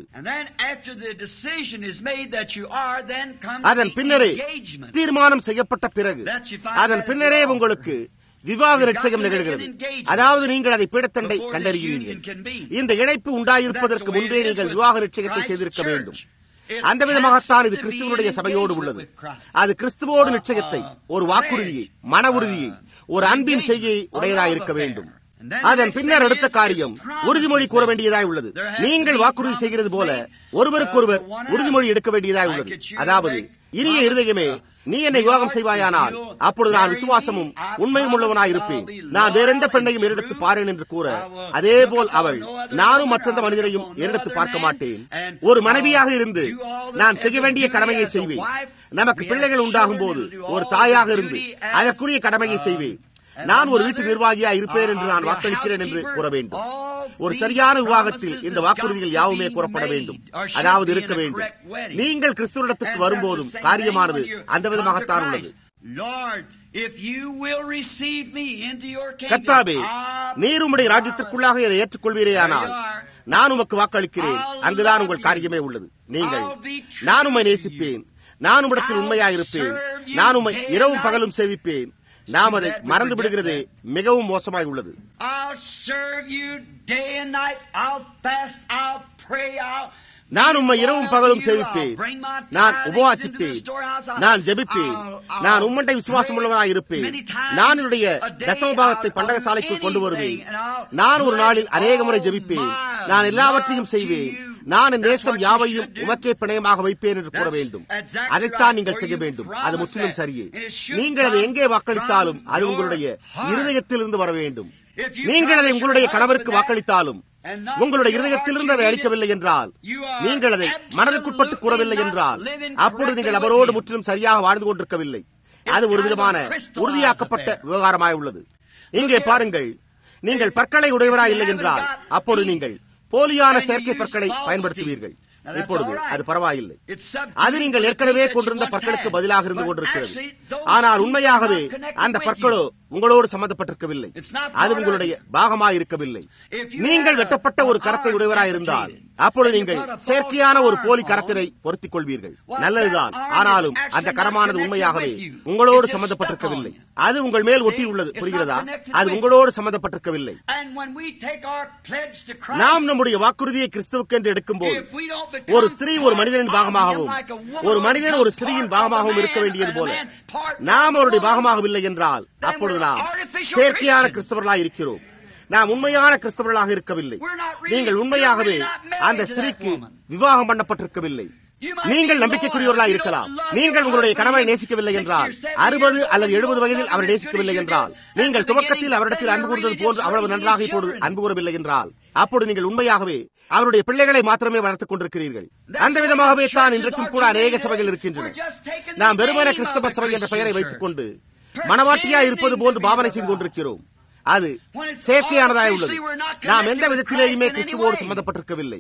அதன் பின்னரே தீர்மானம் செய்யப்பட்ட பிறகு அதன் பின்னரே உங்களுக்கு விவாக ரட்சகம் நிகழ்கிறது அதாவது நீங்கள் அதை பீடத்தண்டை கண்டறிகிறீர்கள் இந்த இணைப்பு உண்டாயிருப்பதற்கு முன்பே நீங்கள் விவாக ரட்சகத்தை செய்திருக்க வேண்டும் அந்த விதமாகத்தான் இது கிறிஸ்துவனுடைய சபையோடு உள்ளது அது கிறிஸ்துவோடு நிச்சயத்தை ஒரு வாக்குறுதியை மன உறுதியை ஒரு அன்பின் செய்கையை உடையதாக இருக்க வேண்டும் அதன் பின்னர் அடுத்த காரியம் உறுதிமொழி கூற வேண்டியதாய் உள்ளது நீங்கள் வாக்குறுதி செய்கிறது போல ஒருவருக்கொருவர் உறுதிமொழி எடுக்க வேண்டியதாய் உள்ளது அதாவது இனிய இருதயமே நீ என்னை விவாகம் செய்வாயானால் அப்பொழுது நான் விசுவாசமும் உண்மையும் உள்ளவனாய் இருப்பேன் நான் வேறெந்த பெண்ணையும் எரிடத்து பாருன் என்று கூற அதே போல் அவள் நானும் மற்றெந்த மனிதரையும் எரிடத்து பார்க்க மாட்டேன் ஒரு மனைவியாக இருந்து நான் செய்ய வேண்டிய கடமையை செய்வேன் நமக்கு பிள்ளைகள் உண்டாகும் போது ஒரு தாயாக இருந்து அதற்குரிய கடமையை செய்வேன் நான் ஒரு வீட்டு நிர்வாகியா இருப்பேன் என்று நான் வாக்களிக்கிறேன் என்று கூற வேண்டும் ஒரு சரியான விவாகத்தில் இந்த வாக்குறுதிகள் யாவுமே கூறப்பட வேண்டும் அதாவது இருக்க வேண்டும் நீங்கள் கிறிஸ்துவனிடத்துக்கு வரும்போதும் காரியமானது அந்த விதமாகத்தான் உள்ளது கர்த்தாவே நீர் உம்முடைய ராஜ்யத்திற்குள்ளாக இதை ஏற்றுக்கொள்வீரேயானால் நான் உமக்கு வாக்களிக்கிறேன் அங்குதான் உங்கள் காரியமே உள்ளது நீங்கள் நான் உம்மை நேசிப்பேன் நான் உம்மிடத்தில் உண்மையாயிருப்பேன் நான் உம்மை இரவும் பகலும் சேவிப்பேன் நாம் அதை மறந்து விடுகிறதே மிகவும் மோசமாய் உள்ளது நான் உம்மை இரவும் பகலும் சேவிப்பேன் நான் உபவாசிப்பேன் நான் ஜெபிப்பேன் நான் உம்மண்டை விசுவாசம் உள்ளவனாய் இருப்பேன் நான் என்னுடைய தசமபாகத்தை பண்டக சாலைக்குள் கொண்டு வருவேன் நான் ஒரு நாளில் அநேக முறை ஜெபிப்பேன் நான் எல்லாவற்றையும் செய்வேன் நான் என் தேசம் யாவையும் உமக்கே பிணையமாக வைப்பேன் என்று கூற வேண்டும் அதைத்தான் நீங்கள் செய்ய வேண்டும் அது முற்றிலும் சரியே நீங்கள் அதை எங்கே வாக்களித்தாலும் அது உங்களுடைய இருதயத்திலிருந்து வர வேண்டும் நீங்கள் அதை உங்களுடைய கணவருக்கு வாக்களித்தாலும் உங்களுடைய இருதயத்திலிருந்து அதை அளிக்கவில்லை என்றால் நீங்கள் அதை மனதுக்குட்பட்டு கூறவில்லை என்றால் அப்பொழுது நீங்கள் அவரோடு முற்றிலும் சரியாக வாழ்ந்து கொண்டிருக்கவில்லை அது ஒரு விதமான உறுதியாக்கப்பட்ட விவகாரமாய் உள்ளது இங்கே பாருங்கள் நீங்கள் பற்களை உடையவராய் இல்லை என்றால் அப்பொழுது நீங்கள் போலியான செயற்கை பற்களை பயன்படுத்துவீர்கள் இப்பொழுது அது பரவாயில்லை அது நீங்கள் ஏற்கனவே கொண்டிருந்த பற்களுக்கு பதிலாக இருந்து கொண்டிருக்கிறது ஆனால் உண்மையாகவே அந்த பற்களோ உங்களோடு சம்பந்தப்பட்டிருக்கவில்லை அது உங்களுடைய பாகமாக இருக்கவில்லை நீங்கள் வெட்டப்பட்ட ஒரு கரத்தை உடையவராய் இருந்தால் அப்பொழுது நீங்கள் செயற்கையான ஒரு போலி கரத்தினை பொருத்திக் கொள்வீர்கள் நல்லதுதான் ஆனாலும் அந்த கரமானது உண்மையாகவே உங்களோடு சம்பந்தப்பட்டிருக்கவில்லை அது உங்கள் மேல் ஒட்டி உள்ளது புரிகிறதா அது உங்களோடு சம்பந்தப்பட்டிருக்கவில்லை நாம் நம்முடைய வாக்குறுதியை கிறிஸ்துவுக்கு என்று எடுக்கும் போது ஒரு ஸ்திரீ ஒரு மனிதனின் பாகமாகவும் ஒரு மனிதன் ஒரு ஸ்திரீயின் பாகமாகவும் இருக்க வேண்டியது போல நாம் அவருடைய பாகமாகவில்லை என்றால் அப்பொழுது நாம் செயற்கையான கிறிஸ்தவர்களாக இருக்கிறோம் நாம் உண்மையான கிறிஸ்தவர்களாக இருக்கவில்லை நீங்கள் உண்மையாகவே அந்த ஸ்திரீக்கு விவாகம் பண்ணப்பட்டிருக்கவில்லை நீங்கள் நம்பிக்கைக்குரியவர்களாக இருக்கலாம் நீங்கள் உங்களுடைய கணவரை நேசிக்கவில்லை என்றால் அறுபது அல்லது எழுபது வயதில் அவர் நேசிக்கவில்லை என்றால் நீங்கள் துவக்கத்தில் அவரிடத்தில் அன்பு கூர்ந்தது போன்று அவ்வளவு நன்றாக இப்பொழுது அன்பு கூறவில்லை என்றால் அப்போது நீங்கள் உண்மையாகவே அவருடைய பிள்ளைகளை மாத்திரமே வளர்த்துக் கொண்டிருக்கிறீர்கள் அந்த விதமாகவே தான் இன்றைக்கும் கூட அநேக சபைகள் இருக்கின்றன நாம் வெறுமன கிறிஸ்தவ சபை என்ற பெயரை வைத்துக் கொண்டு மனவாட்டியா இருப்பது போன்று பாவனை செய்து கொண்டிருக்கிறோம் அது செயற்கையானதாய் உள்ளது நாம் எந்த விதத்திலேயுமே கிறிஸ்துவோடு சம்பந்தப்பட்டிருக்கவில்லை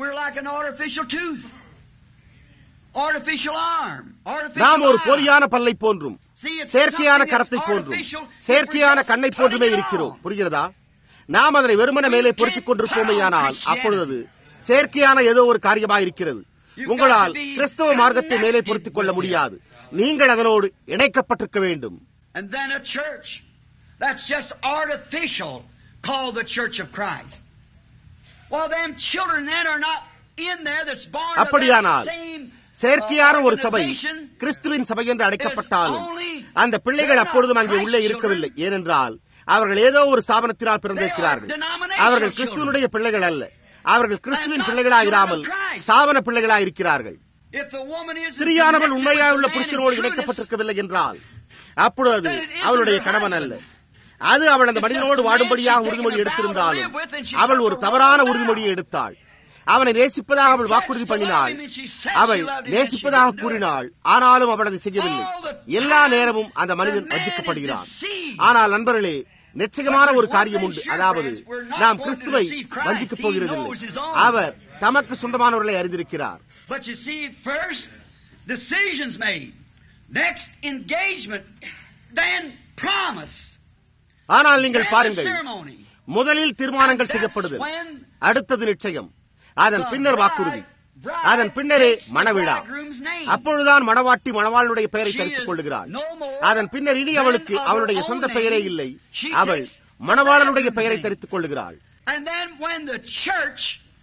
நாம் ஒரு போலியான பல்லை போன்றும் செயற்கையான கரத்தை போன்றும் செயற்கையான கண்ணை போன்றுமே இருக்கிறோம் புரிகிறதா நாம் அதனை வெறுமன மேலே பொருத்திக் கொண்டிருப்போமேயானால் அப்பொழுது செயற்கையான ஏதோ ஒரு காரியமாக இருக்கிறது உங்களால் கிறிஸ்தவ மார்க்கத்தை மேலே பொருத்திக் கொள்ள முடியாது நீங்கள் அதனோடு இணைக்கப்பட்டிருக்க வேண்டும் And then a church that's just artificial called the Church of Christ. Well, them children then are not in there that's born of that அப்படியானால் same செயற்கையான ஒரு சபை organization. கிறிஸ்துவின் சபை என்று அழைக்கப்பட்டாலும் அந்த பிள்ளைகள் அப்பொழுதும் அங்கே உள்ளே இருக்கவில்லை ஏனென்றால் அவர்கள் ஏதோ ஒரு ஸ்தாபனத்தினால் பிறந்திருக்கிறார்கள் அவர்கள் கிறிஸ்துவனுடைய பிள்ளைகள் அல்ல அவர்கள் கிறிஸ்துவின் பிள்ளைகளாயிராமல் ஸ்தாபன பிள்ளைகளாயிருக்கிறார்கள் If the woman is ஸ்திரீயானவள் உண்மையாயுள்ள புருஷனோடு இணைக்கப்பட்டிருக்கவில்லை என்றால் அப்பொழுது அவளுடைய கணவன் அல்ல அது அவள் அந்த மனிதனோடு வாடும்படியாக உறுதிமொழி எடுத்திருந்தாலும் அவள் ஒரு தவறான உறுதிமொழியை எடுத்தாள் அவனை நேசிப்பதாக அவள் வாக்குறுதி பண்ணினாள் அவள் நேசிப்பதாக கூறினாள் ஆனாலும் அவள் அதை செய்யவில்லை எல்லா நேரமும் அந்த மனிதன் வஞ்சிக்கப்படுகிறான் ஆனால் நண்பர்களே நிச்சயமான ஒரு காரியம் உண்டு அதாவது நாம் கிறிஸ்துவை வஞ்சிக்கப் போகிறதில்லை அவர் தமக்கு சொந்தமானவர்களை அறிந்திருக்கிறார் But you see, first decisions made, next engagement, then promise. ஆனால் நீங்கள் then the பாருங்கள் ceremony. முதலில் தீர்மானங்கள் செய்யப்படுதல் அடுத்தது நிச்சயம் அதன் பின்னர் வாக்குறுதி அதன் பின்னரே மணவிழா அப்பொழுதுதான் மணவாட்டி மணவாளுடைய பெயரை தரித்துக் கொள்ளுகிறாள் அதன் பின்னர் இனி அவளுக்கு அவளுடைய சொந்த பெயரே இல்லை அவள் மணவாளனுடைய பெயரை தரித்துக் கொள்ளுகிறாள் And then when the church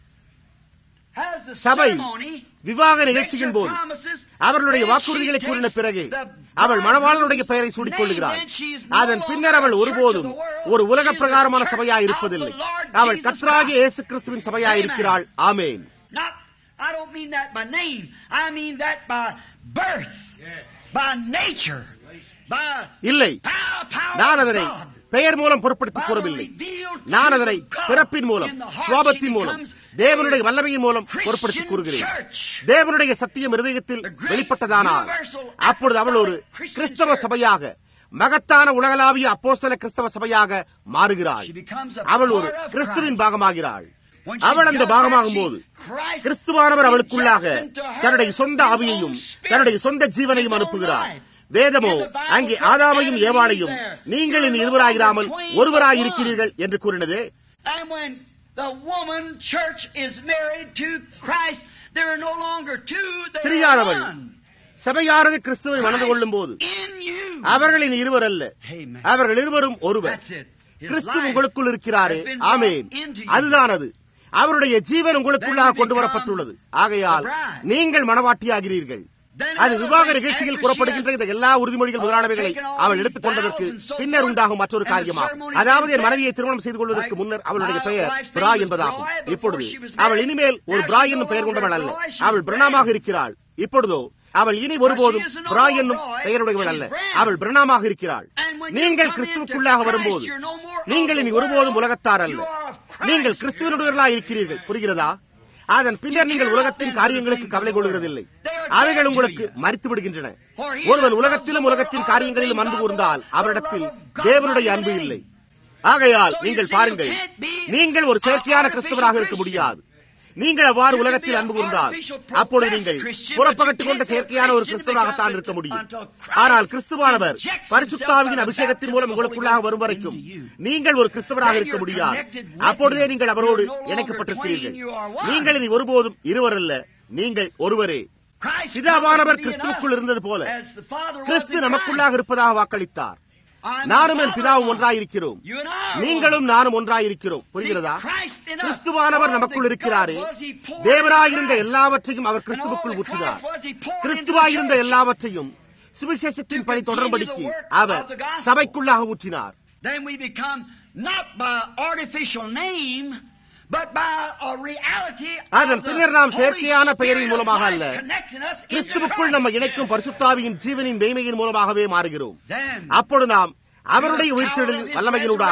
has the சபை ceremony, விவாக makes நிகழ்ச்சியின் her போது promises, அவர்களுடைய then வாக்குறுதிகளை she கூறின takes பிறகு the அவள் மணவாளனுடைய bridegroom's பெயரை சூடிக் கொள்ளுகிறாள் name, then she is no அதன் longer பின்னர் அவள் a church ஒருபோதும் of the world. ஒரு உலக She is the பிரகாரமான church சபையாய் of இருப்பதில்லை the Lord அவள் Jesus கர்த்தராகிய Christ. இயேசு கிறிஸ்துவின் சபையாய் இருக்கிறாள் ஆமேன் Not, I don't mean that by name. I mean that by birth, by nature, by இல்லை power, power நான் of அதனை God. பெயர் மூலம் பொருட்படுத்திக் கூறவில்லை நான் அதனை பிறப்பின் மூலம் சுவாபத்தின் மூலம் தேவனுடைய வல்லமையின் மூலம் பொருட்படுத்திக் கூறுகிறேன் தேவனுடைய சத்தியம் இருதயத்தில் வெளிப்பட்டதானால் அப்பொழுது அவள் ஒரு கிறிஸ்தவ சபையாக மகத்தான உலகளாவிய அப்போஸ்தல கிறிஸ்தவ சபையாக மாறுகிறாள் அவள் ஒரு கிறிஸ்துவின் பாகமாகிறாள் அவள் அந்த பாகமாகும் போது கிறிஸ்துவானவர் அவளுக்குள்ளாக தன்னுடைய சொந்த ஆவியையும் தன்னுடைய சொந்த ஜீவனையும் அனுப்புகிறார் வேதமோ அங்கே ஆதாமையும் ஏவாளையும் நீங்கள் இனி இருவராயிராமல் ஒருவராயிருக்கிறீர்கள் என்று கூறினதே And when the woman church is married to Christ, there are no longer two, there are ஸ்திரீயானவள் one. சபையானது கிறிஸ்துவை மணந்து கொள்ளும் போது In you. அவர்களின் இருவர் அல்ல Amen. அவர்கள் இருவரும் ஒருவர் That's it. His Kristu life உங்களுக்குள் இருக்கிறாரே has been amen brought into you. அதுதான் அது அவருடைய ஜீவன் உங்களுக்குள்ளாக Then you கொண்டு become வரப்பட்டுள்ளது ஆகையால் the bride. நீங்கள் மணவாட்டியாகிறீர்கள் Then அது another விவாக thing, நிகழ்ச்சியில் after கூறப்படுகின்ற she இந்த எல்லா உறுதிமொழிகள் முதலானவைகளை taken all அவள் these எடுத்துக்கொண்டதற்கு vows and so பின்னர் forth, உண்டாகும் மற்றொரு and the காரியமாகும் ceremony அதாவது is என் there. மனைவியை திருமணம் செய்து கொள்வதற்கு Like, முன்னர் அவளுடைய my பெயர் wife's name பிரா was என்பதாகும் Bride before இப்பொழுது she was அவள் married. இனிமேல் ஒரு Now பிரா she's என்னும் no பெயர் longer கொண்டவள் அல்ல Bride, she's அவள் பிரணாமாக Bride. இருக்கிறாள் இப்பொழுதோ அவள் இனி ஒருபோதும் she is no பிரா more என்னும் Bride, பெயருடையவள் அல்ல she's Bride. அவள் பிரணாமாக இருக்கிறாள் And when you நீங்கள் come கிறிஸ்துவுக்குள்ளாக into வரும்போது Christ, you're no more of நீங்கள் the இனி ஒருபோதும் world, உலகத்தார் அல்ல you are of Christ. நீங்கள் கிறிஸ்துவனுடையவர்களாக இருக்கிறீர்கள் புரிகிறதா அதன் பின்னர் நீங்கள் உலகத்தின் காரியங்களுக்கு கவலை கொள்கிறதில்லை அவைகள் உங்களுக்கு மறித்து விடுகின்றன ஒருவன் உலகத்திலும் உலகத்தின் காரியங்களிலும் அன்பு கூர்ந்தால் அவரிடத்தில் தேவனுடைய அன்பு இல்லை ஆகையால் நீங்கள் பாருங்கள் நீங்கள் ஒரு செயற்கையான கிறிஸ்தவராக இருக்க முடியாது நீங்கள் அவ்வாறு உலகத்தில் அன்பு கூர்ந்தால் அப்பொழுது நீங்கள் புறப்பகட்டுக் கொண்ட செயற்கையான ஒரு கிறிஸ்தவராகத்தான் இருக்க முடியும் ஆனால் கிறிஸ்துவானவர் பரிசுத்தாவியின் அபிஷேகத்தின் மூலம் உங்களுக்குள்ளாக வரும் வரைக்கும் நீங்கள் ஒரு கிறிஸ்தவராக இருக்க முடியாது அப்பொழுதே நீங்கள் அவரோடு இணைக்கப்பட்டிருக்கிறீர்கள் நீங்கள் இனி ஒருபோதும் இருவர் அல்ல நீங்கள் ஒருவரே Christ பிதாவானவர் comes to be in கிறிஸ்துவுக்குள் us இருந்தது போல as the Father was Kristu in நமக்குள்ளாக இருப்பதாக வாக்களித்தார் Christ. நானும் என் பிதாவும் ஒன்றாயிருக்கிறோம் You and I are நீங்களும் நானும் ஒன்றாயிருக்கிறோம் புரிகிறதா கிறிஸ்துவானவர் நமக்குள் இருக்கிறாரே தேவராயிருந்த எல்லாவற்றையும் அவர் கிறிஸ்துவுக்குள் ஊற்றினார் கிறிஸ்துவாயிருந்த எல்லாவற்றையும் சுவிசேஷத்தின் பணி தொடரும்படிக்கு அவர் சபைக்குள்ளாக ஊற்றினார் Then we become not by artificial name, but by a reality அதன் of the பின்னர் நாம் Holy செயற்கையான Spirit பெயரின் of மூலமாக life அல்ல connecting us into கிறிஸ்துவுக்குள் நம்ம Christ. இணைக்கும் பரிசுத்தாவியின் ஜீவனின் மெய்மையின் மூலமாகவே மாறுகிறோம் Then அப்பொழுது நாம் அவருடைய உயிர்த்தெழுதலின் வல்லமையினூடாக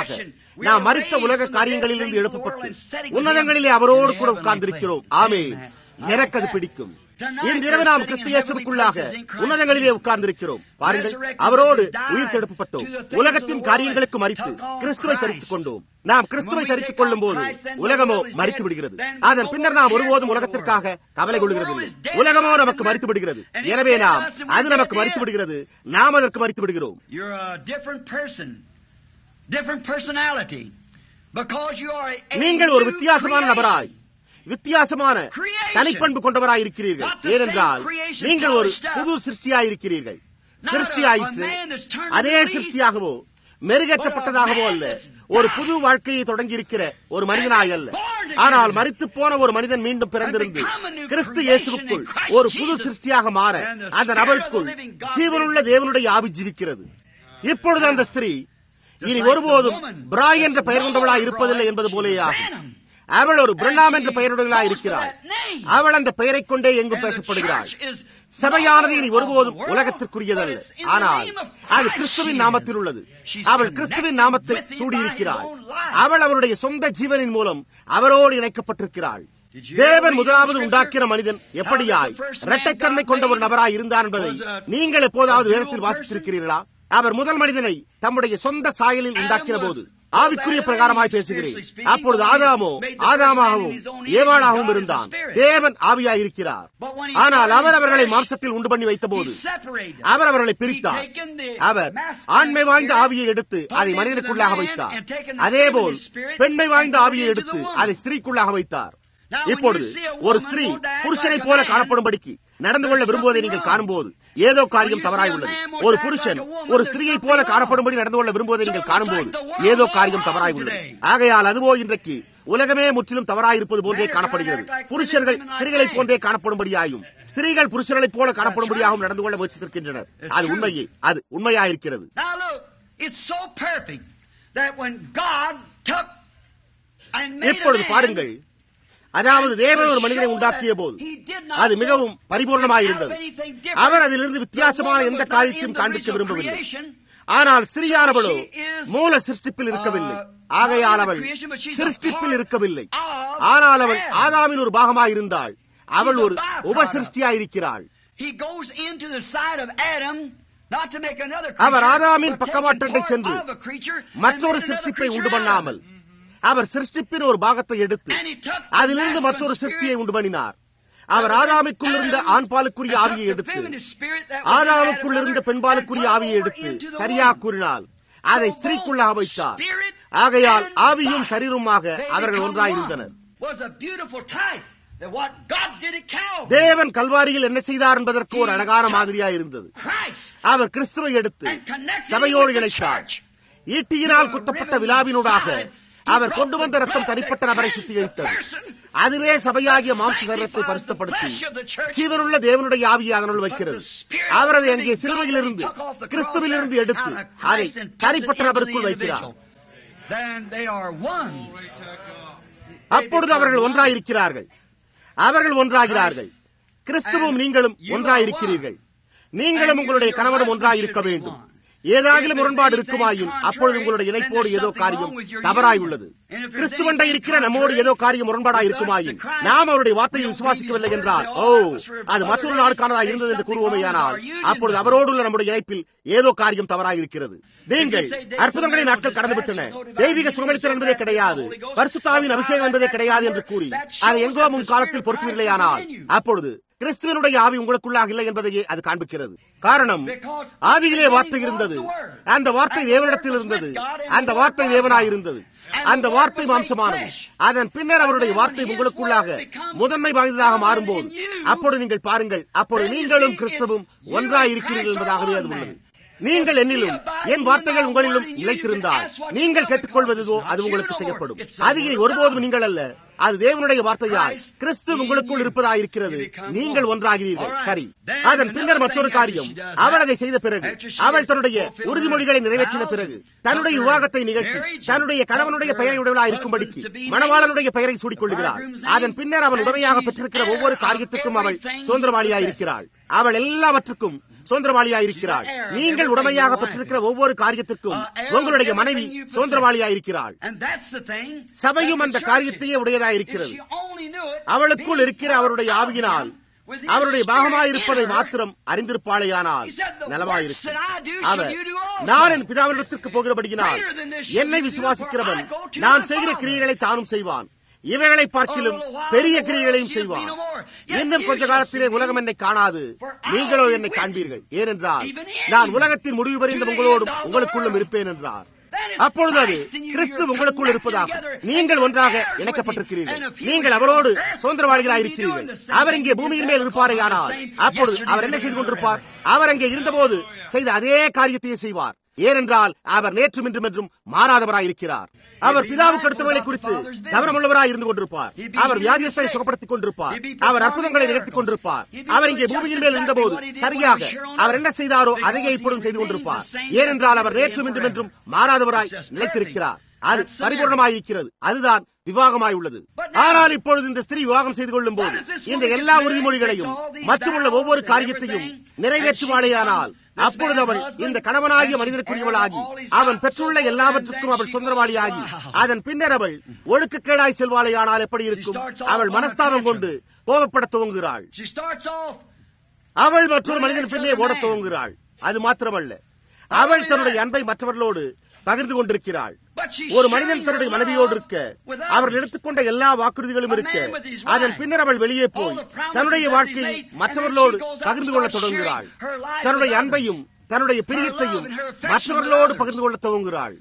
நாம் மறித்த உலக காரியங்களிலிருந்து எழுப்பப்பட்டு உன்னதங்களிலே அவரோடு கூட உட்கார்ந்திருக்கிறோம் ஆமே எனக்கு அது பிடிக்கும் இன்றிரவு நாம் கிறிஸ்து இயேசுக்குள்ளாக உன்னதங்களிலே உட்கார்ந்திருக்கிறோம் பாருங்கள் அவரோடு உயிர் தெடுப்பப்பட்டோம் உலகத்தின் காரியங்களுக்கு மறித்து கிறிஸ்துவை தரித்துக் கொண்டோம் நாம் கிறிஸ்துவை தரித்துக் கொள்ளும் போது உலகமோ மறித்து விடுகிறது அதன் பின்னர் நாம் ஒருபோதும் உலகத்திற்காக கவலை கொள்கிறது இல்லை உலகமோ நமக்கு மறித்து விடுகிறது எனவே நாம் அது நமக்கு மறித்து விடுகிறது நாம் அதற்கு மறித்து விடுகிறோம் You're a different person, different personality, because you are a நீங்கள் ஒரு new வித்தியாசமான creation. நபராய் வித்தியாசமான தனிப்பண்பு கொண்டவராய் இருக்கிறீர்கள் ஏனென்றால் நீங்கள் ஒரு புது சிருஷ்டியாய் இருக்கிறீர்கள் சிருஷ்டியாயிற்று அதே சிருஷ்டியாகவோ மெருகேற்றப்பட்டதாகவோ அல்ல ஒரு புது வாழ்க்கையை தொடங்கி இருக்கிற ஒரு மனிதனாய் அல்ல ஆனால் மரித்து போன ஒரு மனிதன் மீண்டும் பிறந்திருந்து கிறிஸ்து இயேசுக்குள் ஒரு புது சிருஷ்டியாக மாற அந்த நபருக்குள் ஜீவனுள்ள தேவனுடைய ஆவி ஜீவிக்கிறது இப்பொழுது அந்த ஸ்திரீ இனி ஒருபோதும் பிராய் என்ற பெயர் கொண்டவளாய் இருப்பதில்லை என்பது போலே ஆகும் அவள் ஒரு பிரணாம் என்ற பெயருடனாய் இருக்கிறாள் அவள் அந்த பெயரைக் கொண்டே எங்கும் பேசப்படுகிறாள் சபையானது இனி ஒருபோதும் உலகத்திற்குரியதல்ல ஆனால் அது கிறிஸ்துவின் நாமத்தில் உள்ளது அவள் கிறிஸ்துவின் நாமத்தை சூடியிருக்கிறாள் அவள் அவருடைய சொந்த ஜீவனின் மூலம் அவரோடு இணைக்கப்பட்டிருக்கிறாள் தேவன் முதலாவது உண்டாக்கின மனிதன் எப்படியாய் இரட்டைத்தன்மை கொண்ட ஒரு நபராய் இருந்தார் என்பதை நீங்கள் எப்போதாவது வேதத்தில் வாசித்திருக்கிறீர்களா அவர் முதல் மனிதனை தம்முடைய சொந்த சாயலில் உண்டாக்கின போது ஆவிக்குரிய பிரகாரமாய் பேசுகிறேன் அப்பொழுது ஆதாமோ ஆதாமாகவும் ஏவாளாகவும் இருந்தான் தேவன் ஆவியாய் இருக்கிறார் ஆனால் அவர் அவர்களை மாம்சத்தில் உண்டு பண்ணி வைத்த போது அவர் அவர்களை பிரித்தார் அவர் ஆண்மை வாய்ந்த ஆவியை எடுத்து அதை மனிதனுக்குள்ளாக வைத்தார் அதேபோல் பெண்மை வாய்ந்த ஆவியை எடுத்து அதை ஸ்திரீக்குள்ளாக வைத்தார் இப்பொழுது ஒரு ஸ்திரீ புருஷனை போல காணப்படும்படிக்கு நடந்து கொள்ள விரும்புவதை நீங்கள் காணும்போது ஏதோ காரியம் தவறாய் உள்ளது ஒரு புருஷன் ஒரு ஸ்திரீயை போல காணப்படும்படி நடந்து கொள்ள விரும்புவதை நீங்கள் காணும்போது ஏதோ காரியம் தவறாய் உள்ளது ஆகையால் அதுவோ இன்றைக்கு உலகமே முற்றிலும் தவறாயிருப்பது போன்றே காணப்படுகிறது புருஷர்கள் ஸ்திரீகளைப் போன்றே காணப்படும்படியாயும் ஸ்திரீகள் புருஷர்களைப் போல காணப்படும்படியாகவும் நடந்து கொள்ள முயற்சித்திருக்கின்றனர் அது உண்மையே அது உண்மையாயிருக்கிறது Now look, it's so perfect that when God took and made a இப்பொழுது man, பாருங்கள் அதாவது தேவன் ஒரு மனிதனை உண்டாக்கிய போது அது மிகவும் பரிபூர்ணமாயிருந்தது அவர் அதிலிருந்து வித்தியாசமான எந்த காரியத்தையும் காண்பிக்க விரும்பவில்லை ஆனால் ஸ்திரீயானவளோ மூல சிருஷ்டிப்பில் இருக்கவில்லை ஆகையால் அவள் சிருஷ்டிப்பில் இருக்கவில்லை ஆனால் அவள் ஆதாமின் ஒரு பாகமாயிருந்தாள் அவள் ஒரு உபசிருஷ்டியாயிருக்கிறாள் He goes into the side of Adam not to make another our creature, ஆதாமின் but பக்கவாட்டத்தை taking சென்று part of a creature and மற்றொரு made another சிருஷ்டிப்பை creature உண்டு out of பண்ணாமல் it. அவர் சிருஷ்டிப்பின் ஒரு பாகத்தை எடுத்து And he took the அதிலிருந்து மற்றொரு masculine சிருஷ்டியை spirit உண்டு பண்ணினார் அவர் ஆதாமுக்குள் இருந்த ஆண்பாலுக்குரிய ஆவியை எடுத்து ஆதாமுக்குள் இருந்த பெண்பாலுக்குரிய ஆவியை எடுத்து சரியா கூறினால் அதை ஸ்திரீக்குள்ளாக வைத்தார் ஆகையால் ஆவியும் சரீரமாக அவர்கள் ஒன்றாயிருந்தனர் தேவன் கல்வாரியில் என்ன செய்தார் என்பதற்கு ஒரு அழகான மாதிரியா இருந்தது அவர் கிறிஸ்துவை எடுத்து சபையோடு இணைத்தார் ஈட்டியினால் குத்தப்பட்ட விழாவினூடாக அவர் கொண்டு வந்த ரத்தம் தனிப்பட்ட நபரை சுத்திகரித்தது அதுவே சபையாகிய மாம்ச சரீரத்தை பரிசுத்தப்படுத்தி ஜீவனுள்ள தேவனுடைய ஆவியை அதனுள் வைக்கிறது அவர் அதை அங்கே சிலுவையிலிருந்து கிறிஸ்துவிலிருந்து எடுத்து அதை தனிப்பட்ட நபருக்குள் வைக்கிறார் அப்பொழுது அவர்கள் ஒன்றாயிருக்கிறார்கள் அவர்கள் ஒன்றாகிறார்கள் கிறிஸ்துவும் நீங்களும் ஒன்றாயிருக்கிறீர்கள் நீங்களும் உங்களுடைய கணவனும் ஒன்றாயிருக்க வேண்டும் ஏதாகிலும் முரண்பாடு இருக்குமாயின் அப்பொழுது உங்களுடைய இணைப்போடு ஏதோ காரியம் தவறாய் உள்ளது கிறிஸ்துவண்டை இருக்கிற நம்மோடு ஏதோ காரியம் முரண்பாடாய் இருக்குமாயின் நாம் அவருடைய வார்த்தையை விசுவாசிக்கவில்லை என்றால் ஓ அது மற்றொரு நாடுக்கானதாக இருந்தது என்று கூறுவோமையானால் அப்பொழுது அவரோடு உள்ள நம்முடைய இணைப்பில் ஏதோ காரியம் தவறாய் இருக்கிறது நீங்கள் அற்புதங்களை நாட்கள் கடந்துவிட்டன தெய்வீக சுகமளித்தல் என்பதே கிடையாது பரிசுத்தாவின் அபிஷேகம் என்பதே கிடையாது என்று கூறி அதை எங்கோ முன் காலத்தில் பொறுத்துவில்லையானால் அப்பொழுது கிறிஸ்துவனுடைய ஆவி உங்களுக்குள்ளாக இல்லை என்பதையே அது காண்பிக்கிறது காரணம் ஆதியிலே வார்த்தை இருந்தது அந்த வார்த்தை தேவனிடத்தில் இருந்தது அந்த வார்த்தை தேவனாய் இருந்தது அந்த வார்த்தை மாம்சமானது அதன் பின்னர் அவருடைய வார்த்தை உங்களுக்குள்ளாக முதன்மை வாய்ந்ததாக மாறும்போது அப்பொழுது நீங்கள் பாருங்கள் அப்பொழுது நீங்களும் கிறிஸ்தவும் ஒன்றாய் இருக்கிறீர்கள் என்பதாகவே அது உள்ளது நீங்கள் என்னிலும் என் வார்த்தைகள் உங்களிலும் நிலைத்திருந்தால் நீங்கள் கேட்டுக்கொள்வதோ அது உங்களுக்கு செய்யப்படும் அது இனி ஒருபோதும் நீங்கள் அல்ல அது தேவனுடைய வார்த்தையாய் கிறிஸ்து உங்களுக்குள் இருப்பதாய் இருக்கிறது நீங்கள் ஒன்றாகிறீர்கள் சரி அதன் பின்னர் மற்றொரு காரியம் அவள் அதை செய்த பிறகு அவள் தன்னுடைய உறுதிமொழிகளை நிறைவேற்றின பிறகு தன்னுடைய விவாகத்தை நிகழ்த்தி தன்னுடைய கணவனுடைய பெயரை உடையவளாக இருக்கும்படிக்கு மணவாளனுடைய பெயரை சூடிக்கொள்கிறாள் அதன் பின்னர் அவன் உடமையாக பெற்றிருக்கிற ஒவ்வொரு காரியத்துக்கும் அவள் சுதந்திரவாளியாய் இருக்கிறாள் அவள் எல்லாவற்றுக்கும் சுதந்திரவாளியாயிருக்கிறாள் நீங்கள் உடமையாக பெற்றிருக்கிற ஒவ்வொரு காரியத்திற்கும் உங்களுடைய மனைவி சுதந்திரவாளியாயிருக்கிறாள் சபையும் அந்த காரியத்தையே உடையதாயிருக்கிறது அவளுக்குள் இருக்கிற அவருடைய ஆவியினால் அவருடைய பாகமாயிருப்பதை மாத்திரம் அறிந்திருப்பாளேயானால் நலமாயிருக்கும் அவர் நான் என் பிதாவினிடத்திற்கு போகிறபடியினால் என்னை விசுவாசிக்கிறவன் நான் செய்கிற கிரியைகளை தானும் செய்வான் இவைகளை பார்க்கிலும் பெரிய கிரியைகளையும் செய்வான் இன்னும் கொஞ்ச காலத்திலே உலகம் என்னை காணாது நீங்களோ என்னை காண்பீர்கள் ஏனென்றால் நான் உலகத்தின் முடிவு வரைந்த உங்களோடும் உங்களுக்குள்ளும் இருப்பேன் என்றார் அப்பொழுது அது கிறிஸ்து உங்களுக்குள் இருப்பதாக நீங்கள் ஒன்றாக இணைக்கப்பட்டிருக்கிறீர்கள் நீங்கள் அவரோடு சுதந்திரவாளிகளாக இருக்கிறீர்கள் அவர் இங்கே பூமியின் மேல் இருப்பாரே ஆனால் அப்பொழுது அவர் என்ன செய்து கொண்டிருப்பார் அவர் அங்கே இருந்தபோது செய்த அதே காரியத்தையே செய்வார் ஏனென்றால் அவர் நேற்றும் இன்றும் என்றும் மாறாதவராயிருக்கிறார் அவர் பிதாவுக்கு அடுத்தவர்களை குறித்து கவனமுள்ளவராய் இருந்து கொண்டிருப்பார் அவர் வியாதியஸ்தரை சுகப்படுத்திக் கொண்டிருப்பார் அவர் அற்புதங்களை நிகழ்த்திக் கொண்டிருப்பார் அவர் இங்கே பூமியின் மேல் இருந்தபோது சரியாக அவர் என்ன செய்தாரோ அதையே இப்பொழுதும் செய்து கொண்டிருப்பார் ஏனென்றால் அவர் நேற்றும் இன்றும் என்றும் மாறாதவராய் நிலைத்திருக்கிறார் அது பரிபூர்ணமாயிருக்கிறது அதுதான் விவாகமாய் உள்ளது ஆனால் இப்பொழுது இந்த ஸ்திரீ விவாகம் செய்து கொள்ளும் போது இந்த எல்லா உறுதிமொழிகளையும் மற்றுமுள்ள ஒவ்வொரு காரியத்தையும் நிறைவேற்றுவாளேயானால் அப்பொழுது அவள் இந்த கணவனாகிய மனிதனுக்குரியவளாகி அவன் பெற்றுள்ள எல்லாவற்றுக்கும் அவள் சொந்தமாளியாகி அதன் பின்னர் அவள் ஒழுக்கக்கேடாய் செல்வாளையானால் எப்படி இருக்கும் அவள் மனஸ்தாபம் கொண்டு கோபப்பட துவங்குகிறாள் அவள் மற்றொரு மனிதன் பின்னே ஓட துவங்குகிறாள் அது மாத்திரமல்ல அவள் தன்னுடைய அன்பை மற்றவர்களோடு பகிர்ந்து கொண்டிருக்கிறாள் ஒரு மனிதன் தன்னுடைய மனைவியோடு இருக்க அவர்கள் எடுத்துக்கொண்ட எல்லா வாக்குறுதிகளும் இருக்க அதன் பின்னர் அவள் வெளியே போய் தன்னுடைய வாழ்க்கையை மற்றவர்களோடு பகிர்ந்து கொள்ள தொடங்குகிறாள் தன்னுடைய அன்பையும் தன்னுடைய பிரியத்தையும் மற்றவர்களோடு பகிர்ந்து கொள்ள துவங்குகிறாள்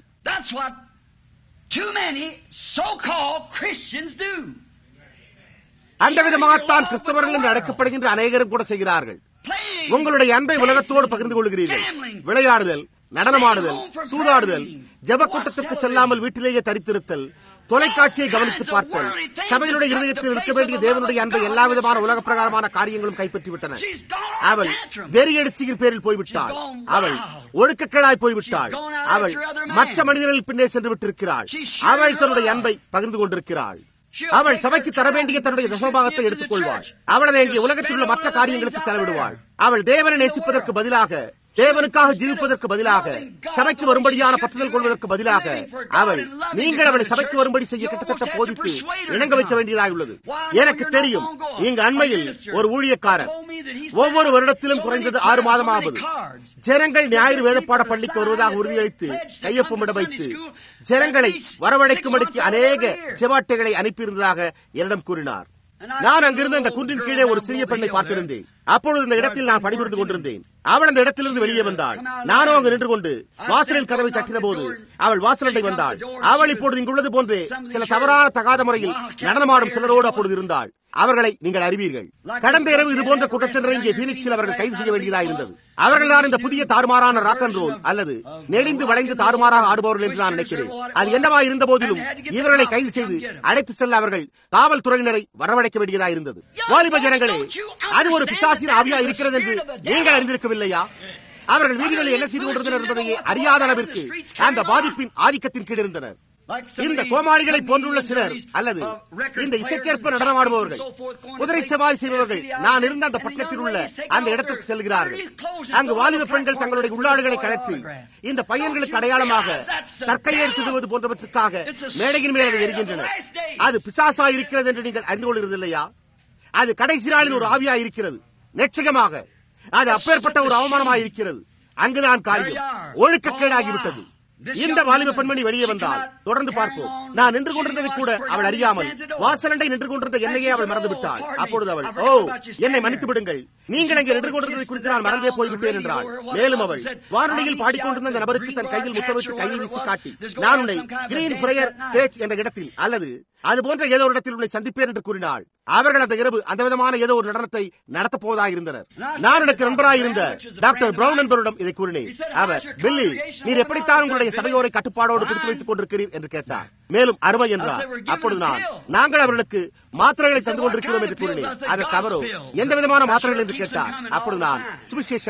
அந்த விதமாகத்தான் கிறிஸ்தவர்கள் என்று அழைக்கப்படுகின்ற அநேகரும் கூட செய்கிறார்கள் உங்களுடைய அன்பை உலகத்தோடு பகிர்ந்து கொள்கிறீர்கள் விளையாடுதல் நடனமாடுதல் சூதாடுதல் ஜபக்கூட்டத்திற்கு செல்லாமல் வீட்டிலேயே தரித்திருத்தல் தொலைக்காட்சியை கவனித்து பார்த்தல் சபையினுடைய இருதயத்தில் இருக்க வேண்டிய தேவனுடைய அன்பை எல்லா விதமான உலக பிரகாரமான காரியங்களும் கைப்பற்றிவிட்டன அவள் வெறி எழுச்சியின் பேரில் போய்விட்டாள் அவள் ஒழுக்கக்கேடாய் போய்விட்டாள் அவள் மற்ற மனிதர்கள் பின்னே சென்று விட்டிருக்கிறாள் அவள் தன்னுடைய அன்பை பகிர்ந்து கொண்டிருக்கிறாள் அவள் சபைக்கு தர வேண்டிய தன்னுடைய தசபாகத்தை எடுத்துக் கொள்வாள் அவளை அங்கே உலகத்தில் உள்ள மற்ற காரியங்களுக்கு செலவிடுவாள் அவள் தேவனை நேசிப்பதற்கு பதிலாக தேவனுக்காக ஜீவிப்பதற்கு பதிலாக சபைக்கு வரும்படியான பற்றுதல் கொள்வதற்கு பதிலாக அவள் நீங்கள் அவளை சபைக்கு வரும்படி செய்ய கிட்டத்தட்ட போதித்து இணங்க வைக்க வேண்டியதாக உள்ளது எனக்கு தெரியும் இங்கு அண்மையில் ஒரு ஊழியக்காரர் ஒவ்வொரு வருடத்திலும் குறைந்தது ஆறு மாதமாவது ஜனங்கள் ஞாயிறு வேதப்பாட பள்ளிக்கு வருவதாக உறுதியளித்து கையொப்பமிட வைத்து ஜனங்களை வரவழைக்கும்படிக்கு அநேக செவாட்டைகளை அனுப்பியிருந்ததாக என்னிடம் கூறினார் நான் அங்கிருந்து அந்த குன்றின் கீழே ஒரு சிறிய பெண்ணை பார்த்திருந்தேன் அப்பொழுது இந்த இடத்தில் நான் பணிபுரிந்து கொண்டிருந்தேன் அவள் அந்த இடத்திலிருந்து வெளியே வந்தாள் நானும் அங்கு நின்று கொண்டு வாசலில் கதவை தட்டின போது அவள் வாசலண்டை வந்தாள் அவள் இப்பொழுது இங்குள்ளது போன்றே சில தவறான தகாத முறையில் நடனமாடும் சிலரோடு அப்பொழுது இருந்தாள் அவர்களை நீங்கள் அறிவீர்கள் கடந்த இரவு இது போன்ற கூட்டத்தினர் இங்கே பீனிக்ஸில் அவர்கள் கைது செய்ய வேண்டியதாக இருந்தது அவர்கள் தான் இந்த புதிய தாறுமாறான ராக் அண்ட் ரோல் அல்லது நெளிந்து வளைந்து தாறுமாறாக ஆடுபவர்கள் என்று நான் நினைக்கிறேன் அது என்னவா இருந்த போதிலும் இவர்களை கைது செய்து அழைத்து செல்ல அவர்கள் காவல்துறையினரை வரவழைக்க வேண்டியதாக இருந்தது வாலிப ஜனங்களே அது ஒரு பிசாசின் ஆவியா இருக்கிறது என்று நீங்கள் அறிந்திருக்கவில்லையா அவர்கள் வீதிகளில் என்ன செய்து கொண்டிருந்தனர் என்பதையே அறியாத அளவிற்கு அந்த பாதிப்பின் ஆதிக்கத்தின் கீழ் இருந்தனர் இந்த கோமாளிகளை போன்றுள்ள சிலர் அல்லது இந்த இசைக்கேற்ப நடனமாடுபவர்கள் குதிரை சவாரி செய்பவர்கள் நான் இருந்த அந்த பட்டணத்தில் உள்ள அந்த இடத்திற்கு செல்கிறார்கள் அங்கு வாலிப பெண்கள் தங்களுடைய உள்ளாடுகளை கழற்றி இந்த பையன்களுக்கு அடையாளமாக தற்கையெடுத்துடுவது போன்றவற்றுக்காக மேடையின் மேல் அதை எரிகின்றனர் அது பிசாசா இருக்கிறது என்று நீங்கள் அறிந்து கொள்கிறது இல்லையா அது கடைசி நாளில் ஒரு ஆவியா இருக்கிறது நிச்சயமாக அது அப்பேற்பட்ட ஒரு அவமானமாக இருக்கிறது அங்குதான் காரியம் ஒழுக்கக்கேடாகிவிட்டது இந்த வாலிப பெண்மணி வெளியே வந்தால் தொடர்ந்து பார்ப்போம் நான் நின்று கொண்டிருந்ததை கூட அவள் அறியாமல் வாசலண்டை நின்று கொண்டிருந்த என்னையே அவள் மறந்து விட்டாள் அப்பொழுது அவள் ஓ என்னை மன்னித்து விடுங்கள் நீங்கள் அங்கே நின்று கொண்டிருந்ததை குறித்து நான் மறந்தே போய்விட்டேன் என்றாள் மேலும் அவள் வானொலியில் பாடிக்கொண்டிருந்த அந்த நபருக்கு தன் கையில் முத்தமிட்டு கையை வீசி காட்டி நான் உன்னை கிரீன் பிரேயர் பேச் என்ற இடத்தில் அல்லது அது போன்ற ஏதோ ஒரு இடத்தில் உன்னை சந்திப்பேன் என்று கூறினாள் அவர்கள் அந்த இரவு அந்த விதமான ஏதோ ஒரு நடனத்தை நடத்தப் போவதாக இருந்தனர் நான் எனக்கு நண்பராக இருந்த டாக்டர் பிரவுன் என்பவரிடம் இதை கூறினேன் அவர் பில்லி நீர் எப்படித்தான் உங்களுடைய சபையோரை கட்டுப்பாடோடு பிடித்து வைத்துக் கொண்டிருக்கிறீர் என்று கேட்டார் மேலும் அருமை என்றார் அப்பொழுது நான் நாங்கள் அவர்களுக்கு மாத்திரைகளை தந்து கொண்டிருக்கிறோம் என்று கூறினேன் அதற்கு அவரோ எந்த விதமான மாத்திரைகள் என்று கேட்டார் அப்பொழுது நான் சுவிசேஷங்கள்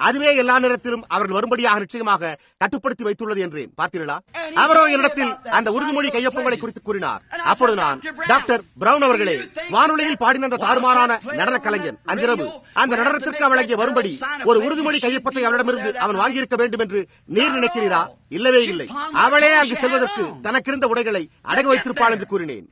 அதுவே எல்லா நேரத்திலும் அவர்கள் வரும்படியாக நிச்சயமாக கட்டுப்படுத்தி வைத்துள்ளது என்றேன் பார்த்தீர்களா அவரோ என்னிடத்தில் அந்த உறுதிமொழி கையொப்பங்களை குறித்து கூறினார் அப்பொழுது நான் டாக்டர் பிரவுன் அவர்களே வானொலியில் பாடின அந்த தாறுமாறான நடன கலைஞன் அன்றிரவு அந்த நடனத்திற்கு அவளங்கே வரும்படி ஒரு உறுதிமொழி கையொப்பத்தை அவளிடமிருந்து அவன் வாங்கியிருக்க வேண்டும் என்று நீர் நினைக்கிறீரா இல்லவே இல்லை அவளே அங்கு செல்வதற்கு தனக்கிருந்த உடைகளை அடகு வைத்திருப்பாள் என்று கூறினேன்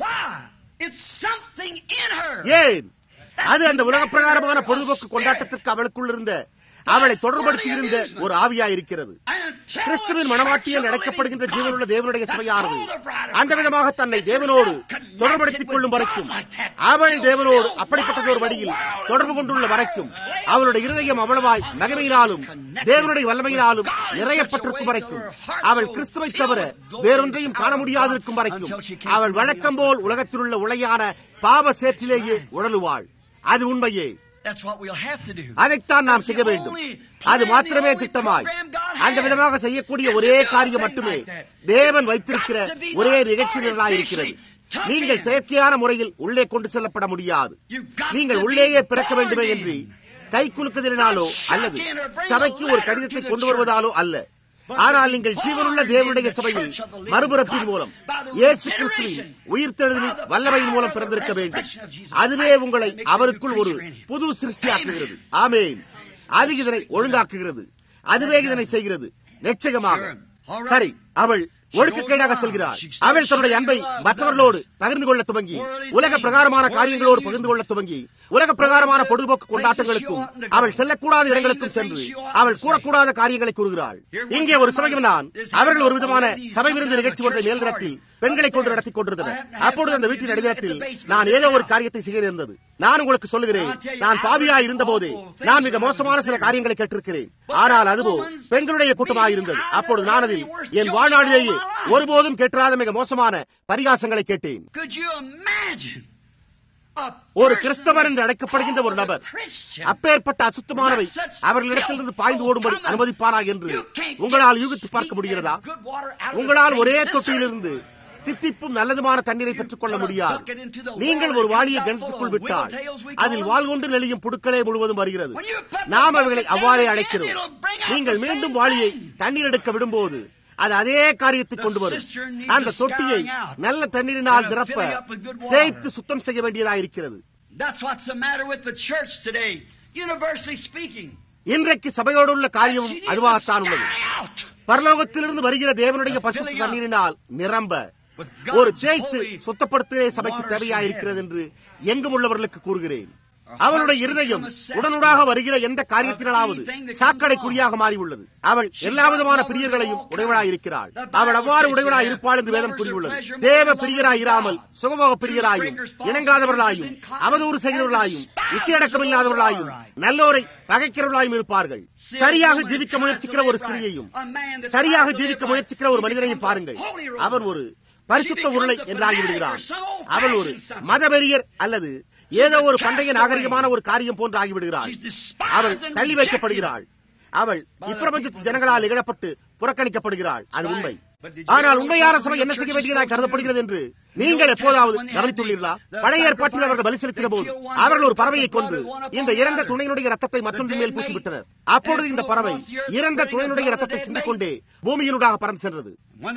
ஏன் அது அந்த உலக பிரகாரமான பொழுதுபோக்கு கொண்டாட்டத்திற்கு அவளுக்குள் இருந்த அவளை தொடர்படுத்தி இருந்த ஒரு ஆவியா இருக்கிறது கிறிஸ்துவின் மனவாட்டியில் அடைக்கப்படுகின்ற ஜீவனுள்ள தேவனுடைய சபையானது அந்த விதமாக தன்னை தேவனோடு தொடர்படுத்திக் கொள்ளும் வரைக்கும் அவள் தேவனோடு அப்படிப்பட்ட ஒரு வழியில் தொடர்பு கொண்டுள்ள வரைக்கும் அவளுடைய இருதயம் அவ்வளவாய் மகிமையினாலும் தேவனுடைய வல்லமையினாலும் நிறையப்பட்டிருக்கும் வரைக்கும் அவள் கிறிஸ்துவை தவிர வேறொன்றையும் காண முடியாதிருக்கும் வரைக்கும் அவள் வழக்கம் போல் உலகத்தில் உள்ள உளையான பாவ சேற்றிலேயே உழலுவாள் அது உண்மையே அதைத்தான் நாம் செய்ய வேண்டும் அது மாத்திரமே திட்டமாய் அந்த விதமாக செய்யக்கூடிய ஒரே காரியம் மட்டுமே தேவன் வைத்திருக்கிற ஒரே நிகழ்ச்சி நிரலாய் இருக்கிறது நீங்கள் செயற்கையான முறையில் உள்ளே கொண்டு செல்லப்பட முடியாது நீங்கள் உள்ளேயே பிறக்க வேண்டுமே என்று கை குலுக்குதலினாலோ அல்லது சபைக்கு ஒரு கடிதத்தை கொண்டு வருவதாலோ அல்ல ஆனால் நீங்கள் ஜீவனுள்ள தேவனுடைய சபையில் மறுபிறப்பின் மூலம் இயேசு கிறிஸ்துவின் உயிர்த்தெழுதலின் வல்லமையின் மூலம் பிறந்திருக்க வேண்டும் அதுவே உங்களை அவருக்குள் ஒரு புது சிருஷ்டியாக்குகிறது ஆமேன் அது இதனை ஒழுங்காக்குகிறது அதுவே இதனை செய்கிறது நிச்சயமாக சரி அவள் ஒழுக்கக்கேடாக செல்கிறாள் அவள் தன்னுடைய அன்பை மற்றவர்களோடு பகிர்ந்து கொள்ள துவங்கி உலக பிரகாரமான காரியங்களோடு பகிர்ந்து கொள்ள துவங்கி உலக பிரகாரமான பொழுதுபோக்கு கொண்டாட்டங்களுக்கும் அவள் செல்லக்கூடாத இடங்களுக்கும் சென்று அவள் கூறக்கூடாத காரியங்களை கூறுகிறாள் இங்கே ஒரு சமயம் நான் அவர்கள் ஒரு விதமான சபை விருந்து நிகழ்ச்சி ஒன்றை மேல்தரத்தில் பெண்களை கொண்டு நடத்தி கொண்டிருந்தனர் அப்பொழுது அந்த வீட்டின் அடித்தளத்தில் நான் ஏதோ ஒரு காரியத்தை செய்ய இருந்தது நான் உங்களுக்கு சொல்லுகிறேன் நான் பாவியா இருந்த போதே நான் மிக மோசமான சில காரியங்களை கேட்டிருக்கிறேன் ஆனால் அதுவோ பெண்களுடைய கூட்டமாக இருந்தது அப்பொழுது நான் அதில் என் வாழ்நாளிலேயே ஒருபோதும் கேட்டிராத மிக மோசமான பரிகாசங்களை கேட்டேன் ஒரு கிறிஸ்தவர் என்று அழைக்கப்படுகின்ற ஒரு நபர் அப்பேற்பட்ட அசுத்தமானவை அவர்களிடத்திலிருந்து பாய்ந்து ஓடும்படி அனுமதிப்பாரா என்று உங்களால் யூகித்து பார்க்க முடிகிறதா உங்களால் ஒரே தொட்டியிலிருந்து தித்திப்பும் நல்லதுமான தண்ணீரை பெற்றுக் கொள்ள முடியாது நீங்கள் ஒரு வாளியை கிணத்துக்குள் விட்டால் அதில் வாழ் கொண்டு நெளியும் புடுக்களே முழுவதும் வருகிறது நாம் அவைகளை அவ்வாறே அழைக்கிறோம் நீங்கள் மீண்டும் வாளியை தண்ணீர் எடுக்க விடும்போது அது அதே காரியத்தை கொண்டு வரும் அந்த தொட்டியை நல்ல தண்ணீரினால் நிரப்ப தேய்த்து சுத்தம் செய்ய வேண்டியதாக இருக்கிறது இன்றைக்கு சபையோடு உள்ள காரியமும் அதுவாகத்தான் உள்ளது பரலோகத்திலிருந்து வருகிற தேவனுடைய பசுத்த தண்ணீரினால் நிரம்ப ஒரு தேய்த்து சுத்தப்படுத்தவே சபைக்கு தேவையாயிருக்கிறது என்று எங்கும் உள்ளவர்களுக்கு கூறுகிறேன் அவளுடைய இருதயம் உடனுடாக வருகிற எந்த காரியத்தினாலாவது சாக்கடை குறியாக மாறியுள்ளது அவள் எல்லா விதமான பிரியர்களையும் உடையவளாய் இருக்கிறாள் அவள் அவ்வாறு உடையவளாய் இருப்பாள் என்று வேதம் கூறியுள்ளது தேவ பிரியராய் இராமல் சுகபோக பிரியராயும் இணங்காதவர்களாயும் அவதூறு செய்கிறவர்களாயும் இச்சையடக்கமில்லாதவர்களாயும் நல்லோரை பகைக்கிறவர்களாயும் இருப்பார்கள் சரியாக ஜீவிக்க முயற்சிக்கிற ஒரு ஸ்திரியையும் சரியாக ஜீவிக்க முயற்சிக்கிற ஒரு மனிதனையும் பாருங்கள் அவர் ஒரு பரிசுத்த உருளை என்றாகிவிடுகிறான் அவள் ஒரு மதவெறியர் அல்லது ஏதோ ஒரு பண்டைய நாகரிகமான ஒரு காரியம் போன்று ஆகிவிடுகிறாள் அவள் தள்ளி வைக்கப்படுகிறாள் அவள் இப்பிரபஞ்சத்து ஜனங்களால் இகழப்பட்டு புறக்கணிக்கப்படுகிறாள் அது உண்மை ஆனால் உண்மையான சபை என்ன செய்ய வேண்டியதாக கருதப்படுகிறது என்று நீங்கள் எப்போதாவது கவனித்துள்ளீர்களா பழைய ஏற்பாட்டில் அவர்கள் பலி செலுத்தின போது அவர்கள் ஒரு பறவையை கொன்று இந்த இறந்த துணையினுடைய ரத்தத்தை மற்றொன்றின் மேல் பூசிவிட்டனர் அப்பொழுது இந்த பறவை இறந்த துணையினுடைய ரத்தத்தை சிந்திக்கொண்டே பூமியினூடாக பறந்து சென்றது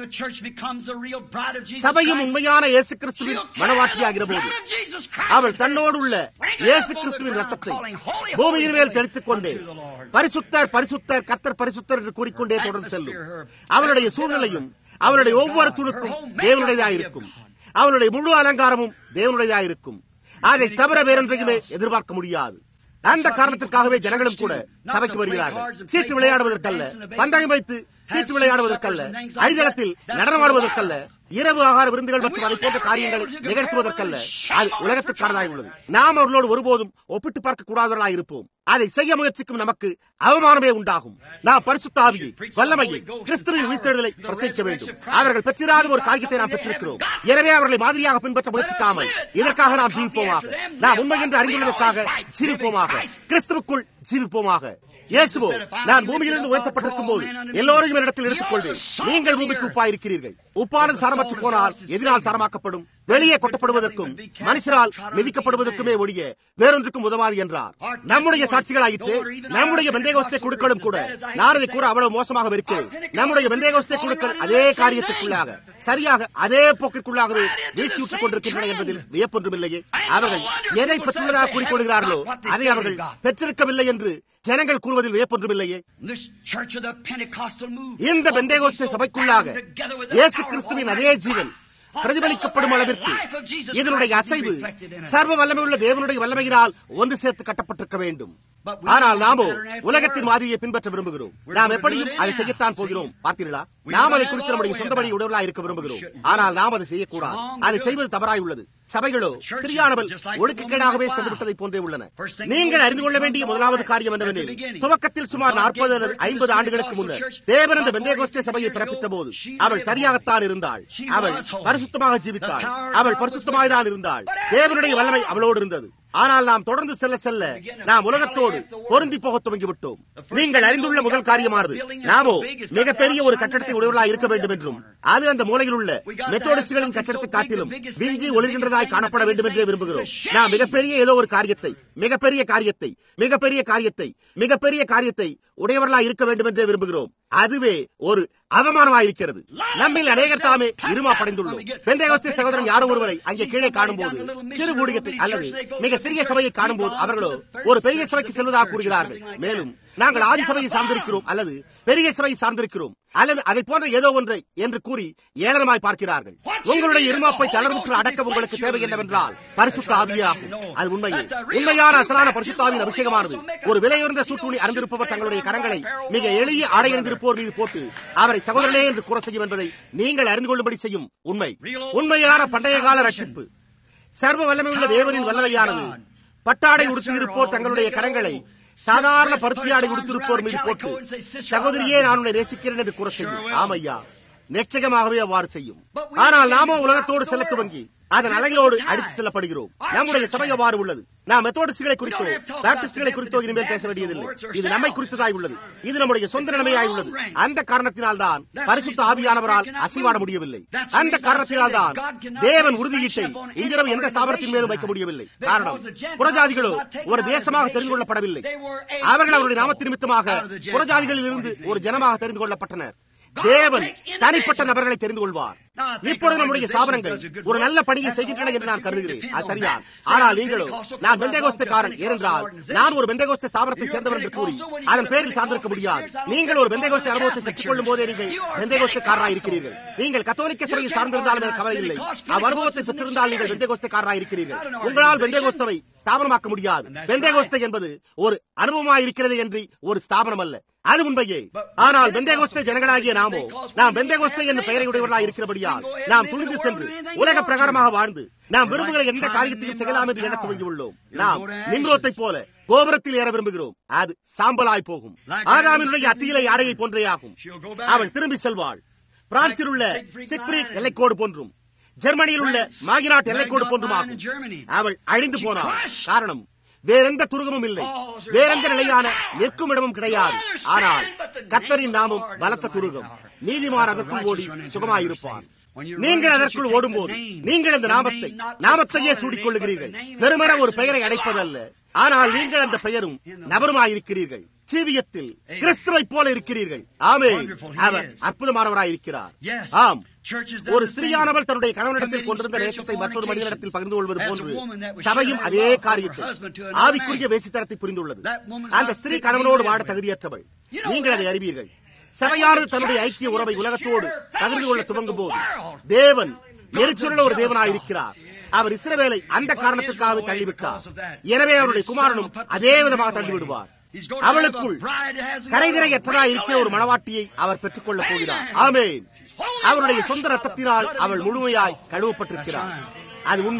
சபையும் உண்மையான இயேசு கிறிஸ்துவின் மனவாட்டியாகிற போது அவள் தன்னோடு உள்ள இயேசு கிறிஸ்துவின் ரத்தத்தை பூமியின் மேல் தெளித்துக் கொண்டே பரிசுத்தர் பரிசுத்தர் கத்தர் பரிசுத்தர் என்று கூறிக்கொண்டே தொடர்ந்து செல்லும் அவளுடைய சூழ்நிலையும் அவளுடைய ஒவ்வொரு துணுக்கும் தேவனுடையதாயிருக்கும் அவளுடைய முழு அலங்காரமும் தேவனுடையதாயிருக்கும் அதை தவிர வேறொன்றையுமே எதிர்பார்க்க முடியாது அந்த காரணத்திற்காகவே ஜனங்களும் கூட சபைக்கு வருகிறார்கள் சீட்டு விளையாடுவதற்கல்ல பந்தயம் வைத்து சீட்டு விளையாடுவதற்கல்ல ஐதளத்தில் நடனமாடுவதற்கல்ல இரவு ஆகார விருந்துகள் மற்றும் அதை போன்ற காரியங்களை நிகழ்த்துவதற்கல்ல அது உலகத்திற்கானதாய் உள்ளது நாம் அவர்களோடு ஒருபோதும் ஒப்பிட்டு பார்க்க கூடாதவர்களாய் இருப்போம் அதை செய்ய முயற்சிக்கும் நமக்கு அவமானமே உண்டாகும் நாம் பரிசுத்த ஆவியை வல்லமையை கிறிஸ்துவின் உயிர்த்தெழுதலை பிரசவிக்க வேண்டும் அவர்கள் பெற்றிராத ஒரு காரியத்தை நாம் பெற்றிருக்கிறோம் எனவே அவர்களை மாதிரியாக பின்பற்ற முயற்சிக்காமல் இதற்காக நாம் ஜீவிப்போமாக நாம் உண்மை என்று அறிந்துள்ளதற்காக ஜீவிப்போமாக கிறிஸ்துவுக்குள் ஜீவிப்போமாக இயேசுவோ நான் பூமியிலிருந்து உயர்த்தப்பட்டிருக்கும் போது எல்லோரையும் இடத்தில் எடுத்துக் கொள்வேன் நீங்கள் பூமிக்கு உப்பாயிருக்கிறீர்கள் உப்பானது சாரமற்று போனால் எதினால் சாரமாக்கப்படும் வெளியே கொட்டப்படுவதற்கும் மனுஷரால் மிதிக்கப்படுவதற்குமே ஒழிய வேறொன்றுக்கும் உதவாது என்றார் நம்முடைய சாட்சிகளாயிற்று நம்முடைய பெந்தேகோஸ்தே குழுக்களும் கூட நான் அதை கூற அவ்வளவு மோசமாக இருக்கிறேன் நம்முடைய பெந்தேகோஸ்தே குழுக்கள் அதே காரியத்திற்குள்ளாக சரியாக அதே போக்கிற்குள்ளாகவே வீழ்ச்சியுற்றுக் கொண்டிருக்கின்றன என்பதில் வியப்பொன்றுமில்லையே அவர்கள் எதை பெற்றுள்ளதாக கூறிக்கொள்கிறார்களோ அதை அவர்கள் பெற்றிருக்கவில்லை என்று ஜனங்கள் கூறுவதில் வியப்பொன்றுமில்லையே இந்த பெந்தேகோஸ்தே சபைக்குள்ளாக இயேசு கிறிஸ்துவின் அதே ஜீவன் பிரதிபலிக்கப்படும் அளவிற்கு இதனுடைய அசைவு சர்வ வல்லமை உள்ள தேவனுடைய வல்லமையினால் ஒன்று சேர்த்து கட்டப்பட்டிருக்க வேண்டும் ஆனால் நாமோ உலகத்தின் மாதிரியை பின்பற்ற விரும்புகிறோம் நாம் எப்படியும் அதை செய்யத்தான் போகிறோம் பார்த்தீர்களா நாம் அதை குறித்து நம்முடைய சொந்தபடி உடலாக இருக்க விரும்புகிறோம் ஆனால் நாம் அதை செய்யக்கூடாது அதை செய்வது தவறாய் உள்ளது சபைகளோ பிரியானவள் ஒழுக்கக்கேடாகவே சென்று விட்டதை போன்றே உள்ளன நீங்கள் அறிந்து கொள்ள வேண்டிய முதலாவது காரியம் என்னவெனில் துவக்கத்தில் சுமார் நாற்பது அல்லது ஐம்பது ஆண்டுகளுக்கு முன்னர் தேவன் இந்த பெந்தேகோஸ்தே சபையை பிறப்பித்த போது அவள் சரியாகத்தான் இருந்தாள் அவள் பரிசுத்தமாக ஜீவித்தாள் அவள் பரிசுத்தமாய்தான் இருந்தாள் தேவனுடைய வல்லமை அவளோடு இருந்தது ஆனால் நாம் தொடர்ந்து செல்ல செல்ல நாம் உலகத்தோடு பொருந்தி போக துவங்கிவிட்டோம் நீங்கள் அறிந்துள்ள முதல் காரியமானது நாமோ மிகப்பெரிய ஒரு கட்டடத்தை உடையவர்களாக இருக்க வேண்டும் என்றும் அது அந்த மூலையில் உள்ள மெத்தோடிஸ்டுகளின் கட்டடத்தை காட்டிலும் விஞ்சி ஒளிர்கின்றதாய் காணப்பட வேண்டும் என்றே விரும்புகிறோம் நாம் மிகப்பெரிய ஏதோ ஒரு காரியத்தை மிகப்பெரிய காரியத்தை மிகப்பெரிய காரியத்தை மிகப்பெரிய காரியத்தை உடையவர்களாக இருக்க வேண்டும் என்றே விரும்புகிறோம் அதுவே ஒரு அவமானமாயிருக்கிறது நம்மில் அநேகர் தாமே இருமா படைந்துள்ளோம் பெந்தையோஸ்தி சகோதரன் யாரோ ஒருவரை அங்கே கீழே காணும்போது சிறு ஊழியத்தை அல்லது மிக சிறிய சபையை காணும்போது அவர்களோ ஒரு பெரிய சபைக்கு செல்வதாக கூறுகிறார்கள் மேலும் நாங்கள் ஆதி சபையை சார்ந்திருக்கிறோம் அல்லது பெரிய சபையை சார்ந்திருக்கிறோம் அல்லது அதை போன்ற ஏதோ ஒன்றை என்று கூறி ஏளனமாய் பார்க்கிறார்கள் உங்களுடைய இருமாப்பை தளர்வுற்று அடக்க உங்களுக்கு தேவை என்னவென்றால் பரிசுத்த ஆவியாகும் அது உண்மையே உண்மையான அசலான பரிசுத்தாவின் அபிஷேகமானது ஒரு விலையுறந்த சூட்டுணி அறிந்திருப்பவர் தங்களுடைய கரங்களை மிக எளிய ஆடை அணிந்திருப்போர் மீது போட்டு அவரை சகோதரனே என்று கூற செய்யும் என்பதை நீங்கள் அறிந்து கொள்ளும்படி செய்யும் உண்மை உண்மையான பண்டைய கால ரட்சிப்பு சர்வ வல்லமை உள்ள தேவனின் வல்லமையானது பட்டாடை உடுத்தியிருப்போர் தங்களுடைய கரங்களை சாதாரண பருத்தியாடை உடுத்திருப்போர் மீது போட்டு சகோதரியே நான் உன்னை நேசிக்கிறேன் என்று கூற செய்யும் ஆமையா நிச்சயமாகவே அவ்வாறு செய்யும் ஆனால் நாமோ உலகத்தோடு செல்ல துவங்கி அதன் அலைகளோடு அடித்து செல்லப்படுகிறோம் நம்முடைய சபை அவ்வாறு உள்ளது நாம் மெத்தோடிஸ்டுகளை குறித்தோ பாப்டிஸ்டுகளை குறித்தோ இனிமேல் பேச வேண்டியதில்லை இது நம்மை குறித்ததாய் உள்ளது இது நம்முடைய சொந்த நிலைமையாய் உள்ளது அந்த காரணத்தினால் தான் பரிசுத்த ஆவியானவரால் அசைவாட முடியவில்லை அந்த காரணத்தினால் தான் தேவன் உறுதியீட்டை இன்றிரவு எந்த ஸ்தாபனத்தின் மேலும் வைக்க முடியவில்லை காரணம் புறஜாதிகளோ ஒரு தேசமாக தெரிந்து கொள்ளப்படவில்லை அவர்கள் அவருடைய நாமத்து நிமித்தமாக புறஜாதிகளில் இருந்து ஒரு ஜனமாக தெரிந்து கொள்ளப்பட்டனர் தேவன் தனிப்பட்ட நபர்களை தெரிந்து கொள்வார் இப்பொழுது நம்முடைய ஸ்தாபனங்கள் ஒரு நல்ல பணியை செய்கின்றன என்று நான் கருதுகிறேன் அது சரிதான் ஆனால் நீங்களோ நான் பெந்தேகோஸ்தக்காரன் ஏனென்றால் நான் ஒரு பெந்தேகோஸ்த ஸ்தாபனத்தை சேர்ந்தவர் என்று கூறி அதன் பேரில் சார்ந்திருக்க முடியாது நீங்கள் ஒரு பெந்தேகோஸ்த அனுபவத்தை பெற்றுக் கொள்ளும் போதே நீங்கள் பெந்தேகோஸ்தக்காரராக இருக்கிறீர்கள் நீங்கள் கத்தோலிக்க சபையை சார்ந்திருந்தாலும் எனக்கு கவலை இல்லை அவ் அனுபவத்தை பெற்றிருந்தால் நீங்கள் பெந்தேகோஸ்தக்காரராக இருக்கிறீர்கள் உங்களால் பெந்தேகோஸ்தவை ஸ்தாபனமாக்க முடியாது பெந்தேகோஸ்தை என்பது ஒரு அனுபவமாக இருக்கிறது என்று ஒரு ஸ்தாபனம் அல்ல அது உண்மையே ஆனால் பெந்தேகோஸ்தே ஜனங்களாகிய நாமோ நாம் பெந்தேகோஸ்தே என்னும் பெயரை உடையவர்களாக இருக்கிறபடியால் நாம் துணிந்து சென்று உலக பிரகாரமாக வாழ்ந்து நாம் விரும்புகிற எந்த காரியத்தையும் செய்யலாம் என்று எண்ண துவங்கியுள்ளோம் நாம் நிம்ரோத்தை போல கோபுரத்தில் ஏற விரும்புகிறோம் அது சாம்பலாய் போகும் ஆதாமினுடைய அத்தியிலை ஆடையை போன்றே ஆகும் அவள் திரும்பி செல்வாள் பிரான்சில் உள்ள சிக்பிரிட் எல்லைக்கோடு போன்றும் ஜெர்மனியில் உள்ள மாகினாட் எல்லைக்கோடு போன்றுமாகும் அவள் அழிந்து போனாள் காரணம் வேறெந்த துருகமும் இல்லை வேறெந்த நிலையான நிற்கும் இடமும் கிடையாது ஆனால் கர்த்தரின் நாமம் பலத்த துருகம் நீதிமான் அதற்குள் ஓடி சுகமாயிருப்பான் நீங்கள் அதற்குள் ஓடும்போது நீங்கள் அந்த நாமத்தை நாமத்தையே சூடிக்கொள்ளுகிறீர்கள் வெறுமன ஒரு பெயரை அடைப்பதல்ல ஆனால் நீங்கள் அந்த பெயரும் நபருமாயிருக்கிறீர்கள் ஜீவியத்தில் கிறிஸ்துவை போல இருக்கிறீர்கள் ஆமே அவர் அற்புதமானவராயிருக்கிறார் ஆம் ஒரு ஸ்திரீயானவள் தன்னுடைய கணவனிடத்தில் கொண்டிருந்த நேசத்தை மற்றொரு மனிதனிடத்தில் பகிர்ந்து கொள்வது போன்று சபையும் அதே காரியத்தை ஆவிக்குரிய வேசித்தரத்தை புரிந்துள்ளது அந்த ஸ்திரீ கணவனோடு வாட தகுதியற்றவள் நீங்கள் அதை அறிவீர்கள் சபையானது தன்னுடைய ஐக்கிய உறவை உலகத்தோடு பகிர்ந்து கொள்ள துவங்கும் போது தேவன் எரிச்சொல்ல ஒரு தேவனாயிருக்கிறார் அவர் இஸ்ரவேலை அந்த காரணத்திற்காக தள்ளிவிட்டார் எனவே அவருடைய குமாரனும் அதே விதமாக தள்ளிவிடுவார் அவளுக்குள் கரைதிரையற்றதா இருக்கிற ஒரு மனவாட்டியை அவர் பெற்றுக் கொள்ளப் போகிறார் ஆமேன் அவருடைய சொந்த ரத்தத்தினால் அவள் முழுமையாய் கழுவப்பட்டிருக்கிறார் அது உண்மை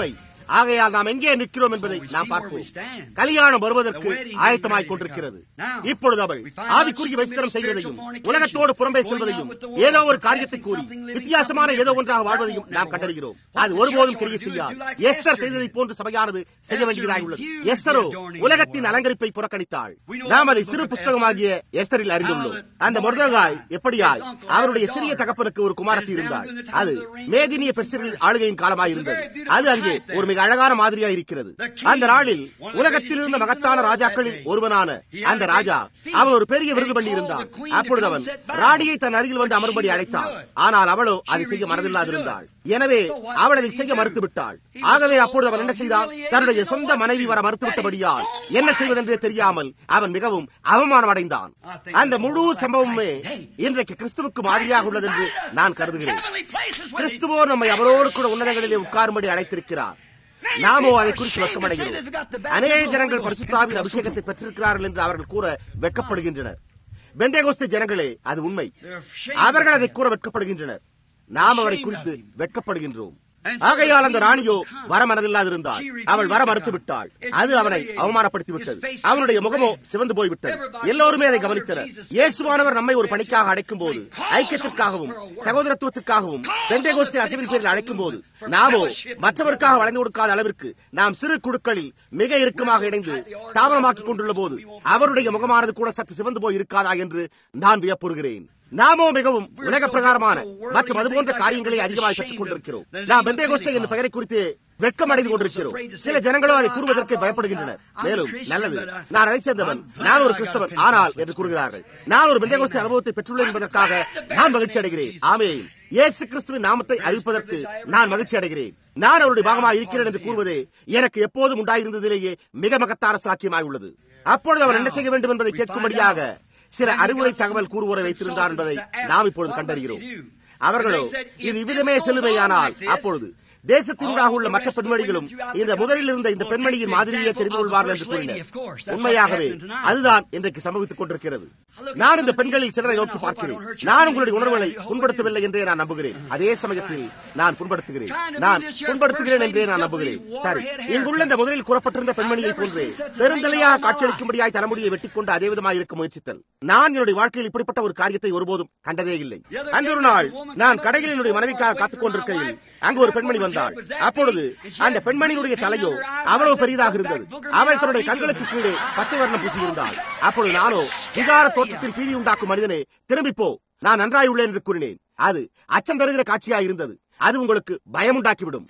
ஆகையால் நாம் எங்கே நிற்கிறோம் என்பதை நாம் பார்ப்போம் கல்யாணம் வருவதற்கு ஆயத்தமாய் கொண்டிருக்கிறது இப்பொழுது அவள் ஆவிக்குரிய விசித்திரம் செய்கிறதையும் உலகத்தோடு புறம்பே செல்வதையும் ஏதோ ஒரு காரியத்தை கூறி வித்தியாசமான ஏதோ ஒன்றாக வாழ்வதையும் நாம் கண்டறிகிறோம் அது ஒருபோதும் கிரிய செய்யாது எஸ்தர் செய்ததை போன்று சபையானது செய்ய வேண்டியதாக உள்ளது எஸ்தரோ உலகத்தின் அலங்கரிப்பை புறக்கணித்தாள் நாம் அதை சிறு புஸ்தகமாகிய எஸ்தரில் அறிந்துள்ளோம் அந்த முருககாய் எப்படியாய் அவருடைய சிறிய தகப்பனுக்கு ஒரு குமாரத்தி இருந்தாள் அது மேதினிய பெருசர்களின் ஆளுகையின் காலமாய் இருந்தது அது அங்கே ஒரு மிக அழகான மாதிரியா இருக்கிறது அந்த நாளில் உலகத்தில் இருந்த மகத்தான ராஜாக்களில் ஒருவனான அந்த ராஜா அவன் ஒரு பெரிய விருது பண்ணி இருந்தான் அப்பொழுது அவன் ராணியை தன் அருகில் வந்து அமரும்படி அழைத்தான் ஆனால் அவளோ அதை செய்ய மனதில்லாதிருந்தாள் எனவே அவள் அதை செய்ய மறுத்து விட்டாள் ஆகவே அப்பொழுது அவன் என்ன செய்தான் தன்னுடைய சொந்த மனைவி வர மறுத்துவிட்டபடியால் என்ன செய்வதென்றே தெரியாமல் அவன் மிகவும் அவமானம் அடைந்தான் அந்த முழு சம்பவமே இன்றைக்கு கிறிஸ்துவுக்கு மாதிரியாக உள்ளது என்று நான் கருதுகிறேன் கிறிஸ்துவோ நம்மை அவரோடு கூட உன்னதங்களிலே உட்காரும்படி அழைத்திருக்கிறார் நாமோ அதை குறித்து வெட்கமடைகிறோம் அநேக ஜனங்கள் பரிசுத்தாவின் அபிஷேகத்தை பெற்றிருக்கிறார்கள் என்று அவர்கள் கூற வெட்கப்படுகின்றனர் பெந்தேகோஸ்து ஜனங்களே அது உண்மை அவர்கள் அதை கூற வெட்கப்படுகின்றனர் நாம் அவரை குறித்து வெட்கப்படுகின்றோம் ஆகையால் அந்த ராணியோ வர மனதில்லாதிருந்தாள் அவள் வர மறுத்து விட்டாள் அது அவனை அவமானப்படுத்தி விட்டது அவனுடைய முகமோ சிவந்து போய்விட்டது எல்லோருமே அதை கவனித்தனர் இயேசுவானவர் நம்மை ஒரு பணிக்காக அழைக்கும் போது ஐக்கியத்திற்காகவும் சகோதரத்துவத்திற்காகவும் பெந்தேகோஸ்தே அசைவின் பேரில் அழைக்கும் போது நாமோ மற்றவருக்காக வழங்கி கொடுக்காத அளவிற்கு நாம் சிறு குழுக்களில் மிக இறுக்கமாக இணைந்து ஸ்தாபனமாக்கிக் கொண்டுள்ள போது அவருடைய முகமானது கூட சற்று சிவந்து போய் இருக்காதா என்று நான் வியப்புறுகிறேன் நாமோ மிகவும் உலக பிரகாரமான மற்றும் அதுபோன்ற காரியங்களை அதிகமாக பெற்றுக் கொண்டிருக்கிறோம் நாம் பெந்தேகோஸ்தே என்ற பெயரை குறித்து வெட்கம் அடைந்து கொண்டிருக்கிறோம் சில ஜனங்களோ அதை கூறுவதற்கு பயப்படுகின்றனர் மேலும் நல்லது நான் அதை சேர்ந்தவன் நான் ஒரு கிறிஸ்தவன் ஆனால் என்று கூறுகிறார்கள் நான் ஒரு பெந்தேகோஸ்தே அனுபவத்தை பெற்றுள்ளேன் என்பதற்காக நான் மகிழ்ச்சி அடைகிறேன் ஆமே இயேசு கிறிஸ்துவின் நாமத்தை அறிவிப்பதற்கு நான் மகிழ்ச்சி அடைகிறேன் நான் அவருடைய பாகமாக இருக்கிறேன் என்று கூறுவதே எனக்கு எப்போதும் உண்டாயிருந்ததிலேயே மிக மகத்தான சாக்கியமாய் உள்ளது அப்பொழுது அவர் என்ன செய்ய வேண்டும் என்பதை கேட்கும்படியாக சில அறிவுரை தகவல் கூறுவோரை வைத்திருந்தார் என்பதை நாம் இப்பொழுது கண்டறிகிறோம் அவர்களோ இது இவ்விதமே செல்லுமையானால் அப்பொழுது தேசத்தினூடாக உள்ள மற்ற பெண்மணிகளும் இந்த முதலில் இருந்த இந்த பெண்மணியின் மாதிரியே தெரிந்து கொள்வார்கள் என்று கூறினர் உண்மையாகவே அதுதான் இன்றைக்கு சம்பவித்துக் கொண்டிருக்கிறது நான் இந்த பெண்களில் சிலரை நோக்கி பார்க்கிறேன் நான் உங்களுடைய உணர்வுகளை புண்படுத்தவில்லை என்றே நான் நம்புகிறேன் அதே சமயத்தில் நான் புண்படுத்துகிறேன் நான் புண்படுத்துகிறேன் என்றே நான் நம்புகிறேன் சரி இங்குள்ள இந்த முதலில் கூறப்பட்டிருந்த பெண்மணியை போன்றே பெருந்தலையாக காட்சியளிக்கும்படியாய் தலைமுடியை வெட்டிக் கொண்டு அதே விதமாக இருக்க முயற்சித்தல் நான் என்னுடைய வாழ்க்கையில் இப்படிப்பட்ட ஒரு காரியத்தை ஒருபோதும் கண்டதே இல்லை அன்று ஒரு நாள் நான் கடையில் என்னுடைய மனைவிக்காக காத்துக் கொண்டிருக்கையில் அங்கு ஒரு பெண்மணி வந்தாள் அப்பொழுது அந்த பெண்மணியினுடைய தலையோ அவ்வளவு பெரிதாக இருந்தது அவள் தன்னுடைய கண்களுக்கு கீழே பச்சை வர்ணம் பூசியிருந்தாள் அப்பொழுது நானோ விகார தோற்றத்தில் பீதி உண்டாக்கும் மனிதனே திரும்பிப்போ நான் நன்றாய் உள்ளேன் என்று கூறினேன் அது அச்சம் தருகிற காட்சியாக இருந்தது அது உங்களுக்கு பயம் உண்டாக்கிவிடும்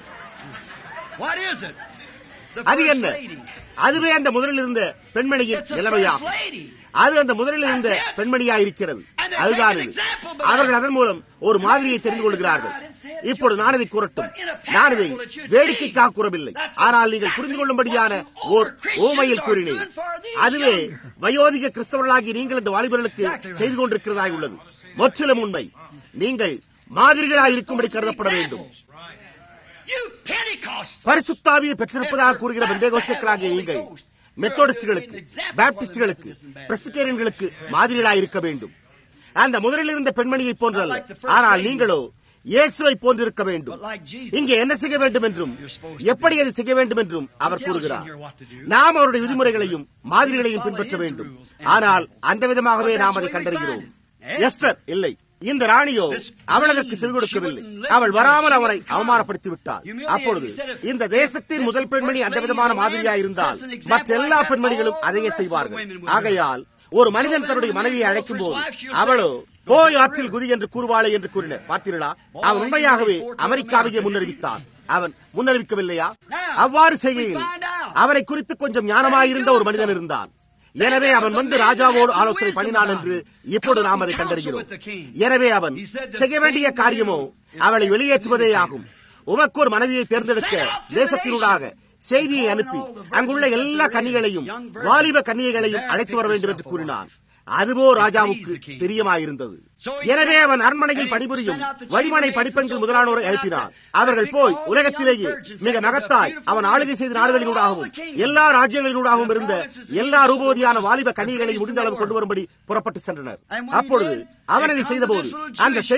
அது என்ன அதுவே அந்த முதலில் இருந்த பெண்மணியின் நிலைமையாகும் அது அந்த முதலில் இருந்த பெண்மணியா இருக்கிறது அதுதான் இது அவர்கள் அதன் மூலம் ஒரு மாதிரியை தெரிந்து கொள்கிறார்கள் இப்பொழுது நான் இதை கூறட்டும் நான் இதை வேடிக்கைக்காக கூறவில்லை ஆனால் நீங்கள் புரிந்து கொள்ளும்படியான ஓர் ஓமையில் கூறினேன் அதுவே வயோதிக கிறிஸ்தவர்களாகி நீங்கள் இந்த வாலிபர்களுக்கு செய்து கொண்டிருக்கிறதாக உள்ளது முற்றிலும் உண்மை நீங்கள் மாதிரிகளாக இருக்கும்படி கருதப்பட வேண்டும் பரிசுத்தாவியை பெற்றிருப்பதாக கூறுகிற பெந்தேகோஸ்தர்களாகிய நீங்கள் மெத்தோடிஸ்டுகளுக்கு பாப்டிஸ்டுகளுக்கு பிரசிட்டேரியன்களுக்கு மாதிரிகளாக இருக்க வேண்டும் அந்த முதலில் இருந்த பெண்மணியை போன்றல்ல ஆனால் நீங்களோ இயேசுவை போன்றிருக்க வேண்டும் இங்கே என்ன செய்ய வேண்டும் என்றும் எப்படி அதை செய்ய வேண்டும் என்றும் அவர் கூறுகிறார் நாம் அவருடைய விதிமுறைகளையும் மாதிரிகளையும் பின்பற்ற வேண்டும் ஆனால் அந்த விதமாகவே நாம் அதை கண்டறிகிறோம் எஸ்தர் இல்லை இந்த ராணியோ அவள் அதற்கு செவி கொடுக்கவில்லை அவள் வராமல் அவரை அவமானப்படுத்தி விட்டார் அப்பொழுது இந்த தேசத்தின் முதல் பெண்மணி அந்த விதமான மாதிரியா இருந்தால் மற்ற எல்லா பெண்மணிகளும் அதையே செய்வார்கள் ஆகையால் ஒரு மனிதன் தன்னுடைய மனைவியை அழைக்கும் போது அவளோ போய் ஆற்றில் குதி என்று கூறுவாளே என்று கூறினர் பார்த்தீர்களா அவன் உண்மையாகவே அமெரிக்காவையே முன்னறிவித்தான் அவன் முன்னறிவிக்கவில்லையா அவ்வாறு செய்கையில் அவரை குறித்து கொஞ்சம் ஞானமாயிருந்த ஒரு மனிதன் இருந்தான் எனவே அவன் வந்து ராஜாவோடு ஆலோசனை பண்ணினான் என்று இப்போது நாம் அதை கண்டறிகிறோம் எனவே அவன் செய்ய வேண்டிய காரியமோ அவளை வெளியேற்றுவதே ஆகும் உமக்கு ஒரு மனைவியை தேர்ந்தெடுக்க தேசத்தினூடாக செய்தியை அனுப்பி அங்குள்ள எல்லா கன்னிகளையும் வாலிப கன்னிகைகளையும் அழைத்து வர வேண்டும் என்று கூறினான் அதுவோ ராஜாவுக்கு பிரியமாயிருந்தது எனவே அவன் அரண்மனையில் பணிபுரியும் வழிமனை படிப்பெண்கள் முதலானோரை அனுப்பினார் அவர்கள் போய் உலகத்திலேயே மிக மகத்தாய் அவன் ஆளுகை செய்த நாடுகளினூடாகவும் எல்லா ராஜ்யங்களினூடாகவும் இருந்த எல்லா ரூபோதியான வாலிப கன்னிகளை முடிந்த அளவு கொண்டு வரும்படி புறப்பட்டு சென்றனர் அப்பொழுது அவன் அதை செய்தபோது அந்த செய்தி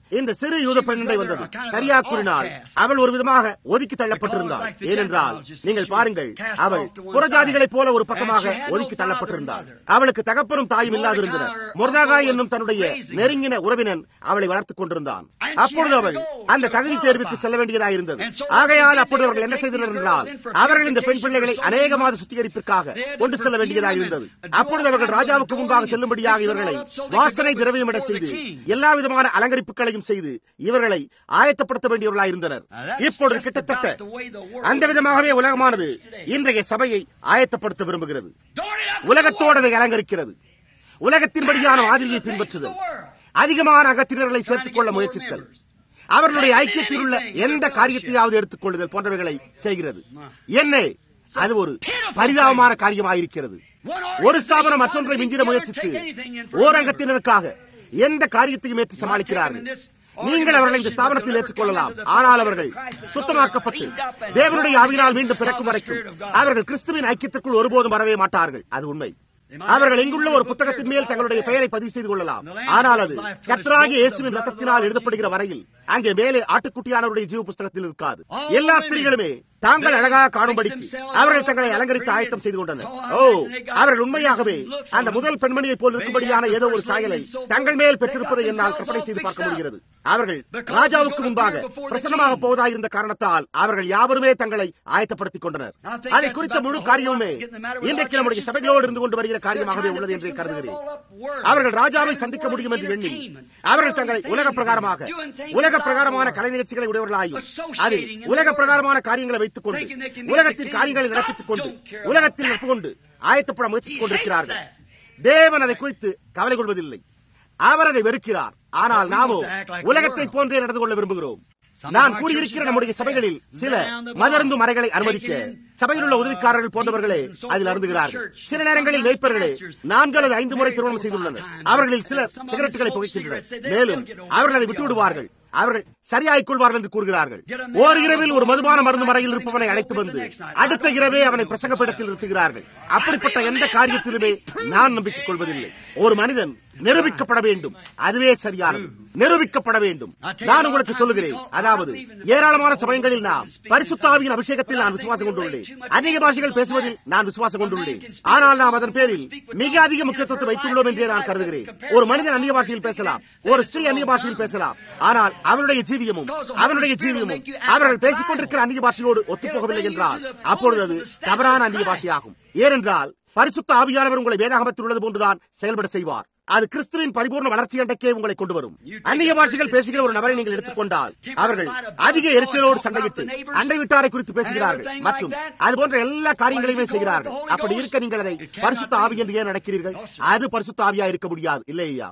இந்த சிறு யூத பெண்ணை வந்தது சரியா கூறினால் அவள் ஒரு விதமாக ஒதுக்கி தள்ளப்பட்டிருந்தாள் ஏனென்றால் நீங்கள் பாருங்கள் அவள் புறஜாதிகளைப் போல ஒரு பக்கமாக ஒதுக்கி தள்ளப்பட்டிருந்தாள் அவளுக்கு தகப்பனும் தாயும் இல்லாதிருந்தனர் முருதாகாய் என்னும் தன்னுடைய நெருங்கின உறவினன் அவளை வளர்த்துக் கொண்டிருந்தான் அப்பொழுது அவள் அந்த தகுதி தேர்வுக்கு செல்ல வேண்டியதாக இருந்தது ஆகையால் அப்பொழுது அவர்கள் என்ன செய்தனர் என்றால் அவர்கள் இந்த பெண் பிள்ளைகளை அநேக மாத சுத்திகரிப்பிற்காக கொண்டு செல்ல வேண்டியதாக இருந்தது அப்பொழுது அவர்கள் ராஜாவுக்கு முன்பாக செல்லும்படியாக இவர்களை வாசனை திரவியமிட செய்து எல்லா விதமான அலங்கரிப்புகளையும் செய்து இவர்களை ஆயத்தப்படுத்த வேண்டியவர்களாக இருந்தனர் இப்பொழுது கிட்டத்தட்ட அந்த விதமாகவே உலகமானது இன்றைய சபையை ஆயத்தப்படுத்த விரும்புகிறது உலகத்தோடு அதை அலங்கரிக்கிறது உலகத்தின்படியான மாதிரியை பின்பற்றுதல் அதிகமான அகத்தினர்களை சேர்த்துக் கொள்ள முயற்சித்தல் அவர்களுடைய ஐக்கியத்தில் உள்ள எந்த காரியத்தையாவது எடுத்துக் கொள்ளுதல் போன்றவைகளை செய்கிறது என்ன அது ஒரு பரிதாபமான காரியமாயிருக்கிறது ஒரு ஸ்தாபனம் மற்றொன்றை மிஞ்சிட முயற்சித்து ஓரங்கத்தினருக்காக எந்த காரியத்தையும் ஏற்று சமாளிக்கிறார்கள் நீங்கள் அவர்களை இந்த ஸ்தாபனத்தில் ஏற்றுக்கொள்ளலாம் ஆனால் அவர்கள் சுத்தமாக்கப்பட்டு தேவனுடைய ஆவியினால் மீண்டும் பிறக்கும் வரைக்கும் அவர்கள் கிறிஸ்துவின் ஐக்கியத்திற்குள் ஒருபோதும் வரவே மாட்டார்கள் அது உண்மை அவர்கள் எங்குள்ள ஒரு புத்தகத்தின் மேல் தங்களுடைய பெயரை பதிவு செய்து கொள்ளலாம் ஆனால் அது கத்ராகிய இயேசுவின் ரத்தத்தினால் எழுதப்படுகிற வரையில் அங்கே மேலே ஆட்டுக்குட்டியானவருடைய ஜீவ புஸ்தகத்தில் இருக்காது எல்லா ஸ்திரீகளுமே தாங்கள் அழகாக காணும்படிக்கு அவர்கள் தங்களை அலங்கரித்து ஆயத்தம் செய்து கொண்டனர் ஓ அவர்கள் உண்மையாகவே அந்த முதல் பெண்மணியை போல் இருக்கும்படியான ஏதோ ஒரு சாயலை தங்கள் மேல் பெற்றிருப்பதை என்னால் கற்பனை செய்து பார்க்க முடிகிறது அவர்கள் ராஜாவுக்கு முன்பாக பிரசன்னமாக போவதாக இருந்த காரணத்தால் அவர்கள் யாவருமே தங்களை ஆயத்தப்படுத்திக் கொண்டனர் அதை குறித்த முழு காரியமுமே இன்றைக்கு நம்முடைய சபைகளோடு இருந்து கொண்டு வருகிற காரியமாகவே உள்ளது என்று கருதுகிறேன் அவர்கள் ராஜாவை சந்திக்க முடியும் என்று எண்ணி அவர்கள் தங்களை உலக பிரகாரமாக உலக பிரகாரமான கலை நிகழ்ச்சிகளை உடையவர்களாயும் அதில் உலக பிரகாரமான காரியங்களை வைத்துக் கொண்டு உலகத்தின் காரியங்களை நடப்பித்துக் கொண்டு உலகத்தில் நட்பு கொண்டு ஆயத்தப்பட முயற்சித்துக் கொண்டிருக்கிறார்கள் தேவன் அதை குறித்து கவலை கொள்வதில்லை அவர் அதை வெறுக்கிறார் ஆனால் நாமோ உலகத்தை போன்றே நடந்து கொள்ள விரும்புகிறோம் நான் கூறியிருக்கிற நம்முடைய சபைகளில் சில மதர்ந்து மறைகளை அனுமதிக்க சபையில் உள்ள உதவிக்காரர்கள் போன்றவர்களே அதில் அருந்துகிறார்கள் சில நேரங்களில் மேய்ப்பர்களே நான்கு அல்லது ஐந்து முறை திருமணம் செய்துள்ளனர் அவர்களில் சிலர் சிகரெட்டுகளை புகைக்கின்றனர் மேலும் அவர்கள் அதை விட்டுவிடுவார்கள் அவர்கள் சரியாய்க் கொள்வார்கள் என்று கூறுகிறார்கள் ஓர் இரவில் ஒரு மதுபான மருந்து மறையில் இருப்பவனை அழைத்து வந்து அடுத்த இரவே அவனை பிரசங்கப்படத்தில் நிறுத்துகிறார்கள் அப்படிப்பட்ட எந்த காரியத்திலுமே நான் நம்பிக்கை கொள்வதில்லை ஒரு மனிதன் நிரூபிக்கப்பட வேண்டும் அதுவே சரியானது நிரூபிக்கப்பட வேண்டும் நான் உங்களுக்கு சொல்லுகிறேன் அதாவது ஏராளமான சமயங்களில் நாம் பரிசுத்தாவியின் அபிஷேகத்தில் நான் விசுவாசம் கொண்டுள்ளேன் அநேக பாஷைகள் பேசுவதில் நான் விசுவாசம் கொண்டுள்ளேன் ஆனால் நாம் அதன் பேரில் மிக அதிக முக்கியத்துவத்தை வைத்துள்ளோம் என்றே நான் கருதுகிறேன் ஒரு மனிதன் அந்நிய பாஷையில் பேசலாம் ஒரு ஸ்திரீ அந்நிய பாஷையில் பேசலாம் ஆனால் அவனுடைய ஜீவியமும் அவனுடைய ஜீவியமும் அவர்கள் பேசிக் கொண்டிருக்கிற அந்நிய பாஷையோடு ஒத்துப்போகவில்லை என்றால் அப்பொழுது அது தவறான அந்நிய பாஷையாகும் ஏனென்றால் பரிசுத்த ஆவியானவர் உங்களை வேதாகமத்தில் உள்ளது போன்றுதான் செயல்பட செய்வார் அது கிறிஸ்துவின் பரிபூர்ண வளர்ச்சி அண்டைக்கே உங்களை கொண்டு வரும் அந்நிய பாஷைகள் பேசுகிற ஒரு நபரை நீங்கள் எடுத்துக்கொண்டால் அவர்கள் அதிக எரிச்சலோடு சண்டையிட்டு அண்டை விட்டாரை குறித்து பேசுகிறார்கள் மற்றும் அது போன்ற எல்லா காரியங்களையுமே செய்கிறார்கள் அப்படி இருக்க நீங்கள் அதை பரிசுத்த ஆவி என்று ஏன் நடக்கிறீர்கள் அது பரிசுத்த ஆவியா இருக்க முடியாது இல்லையா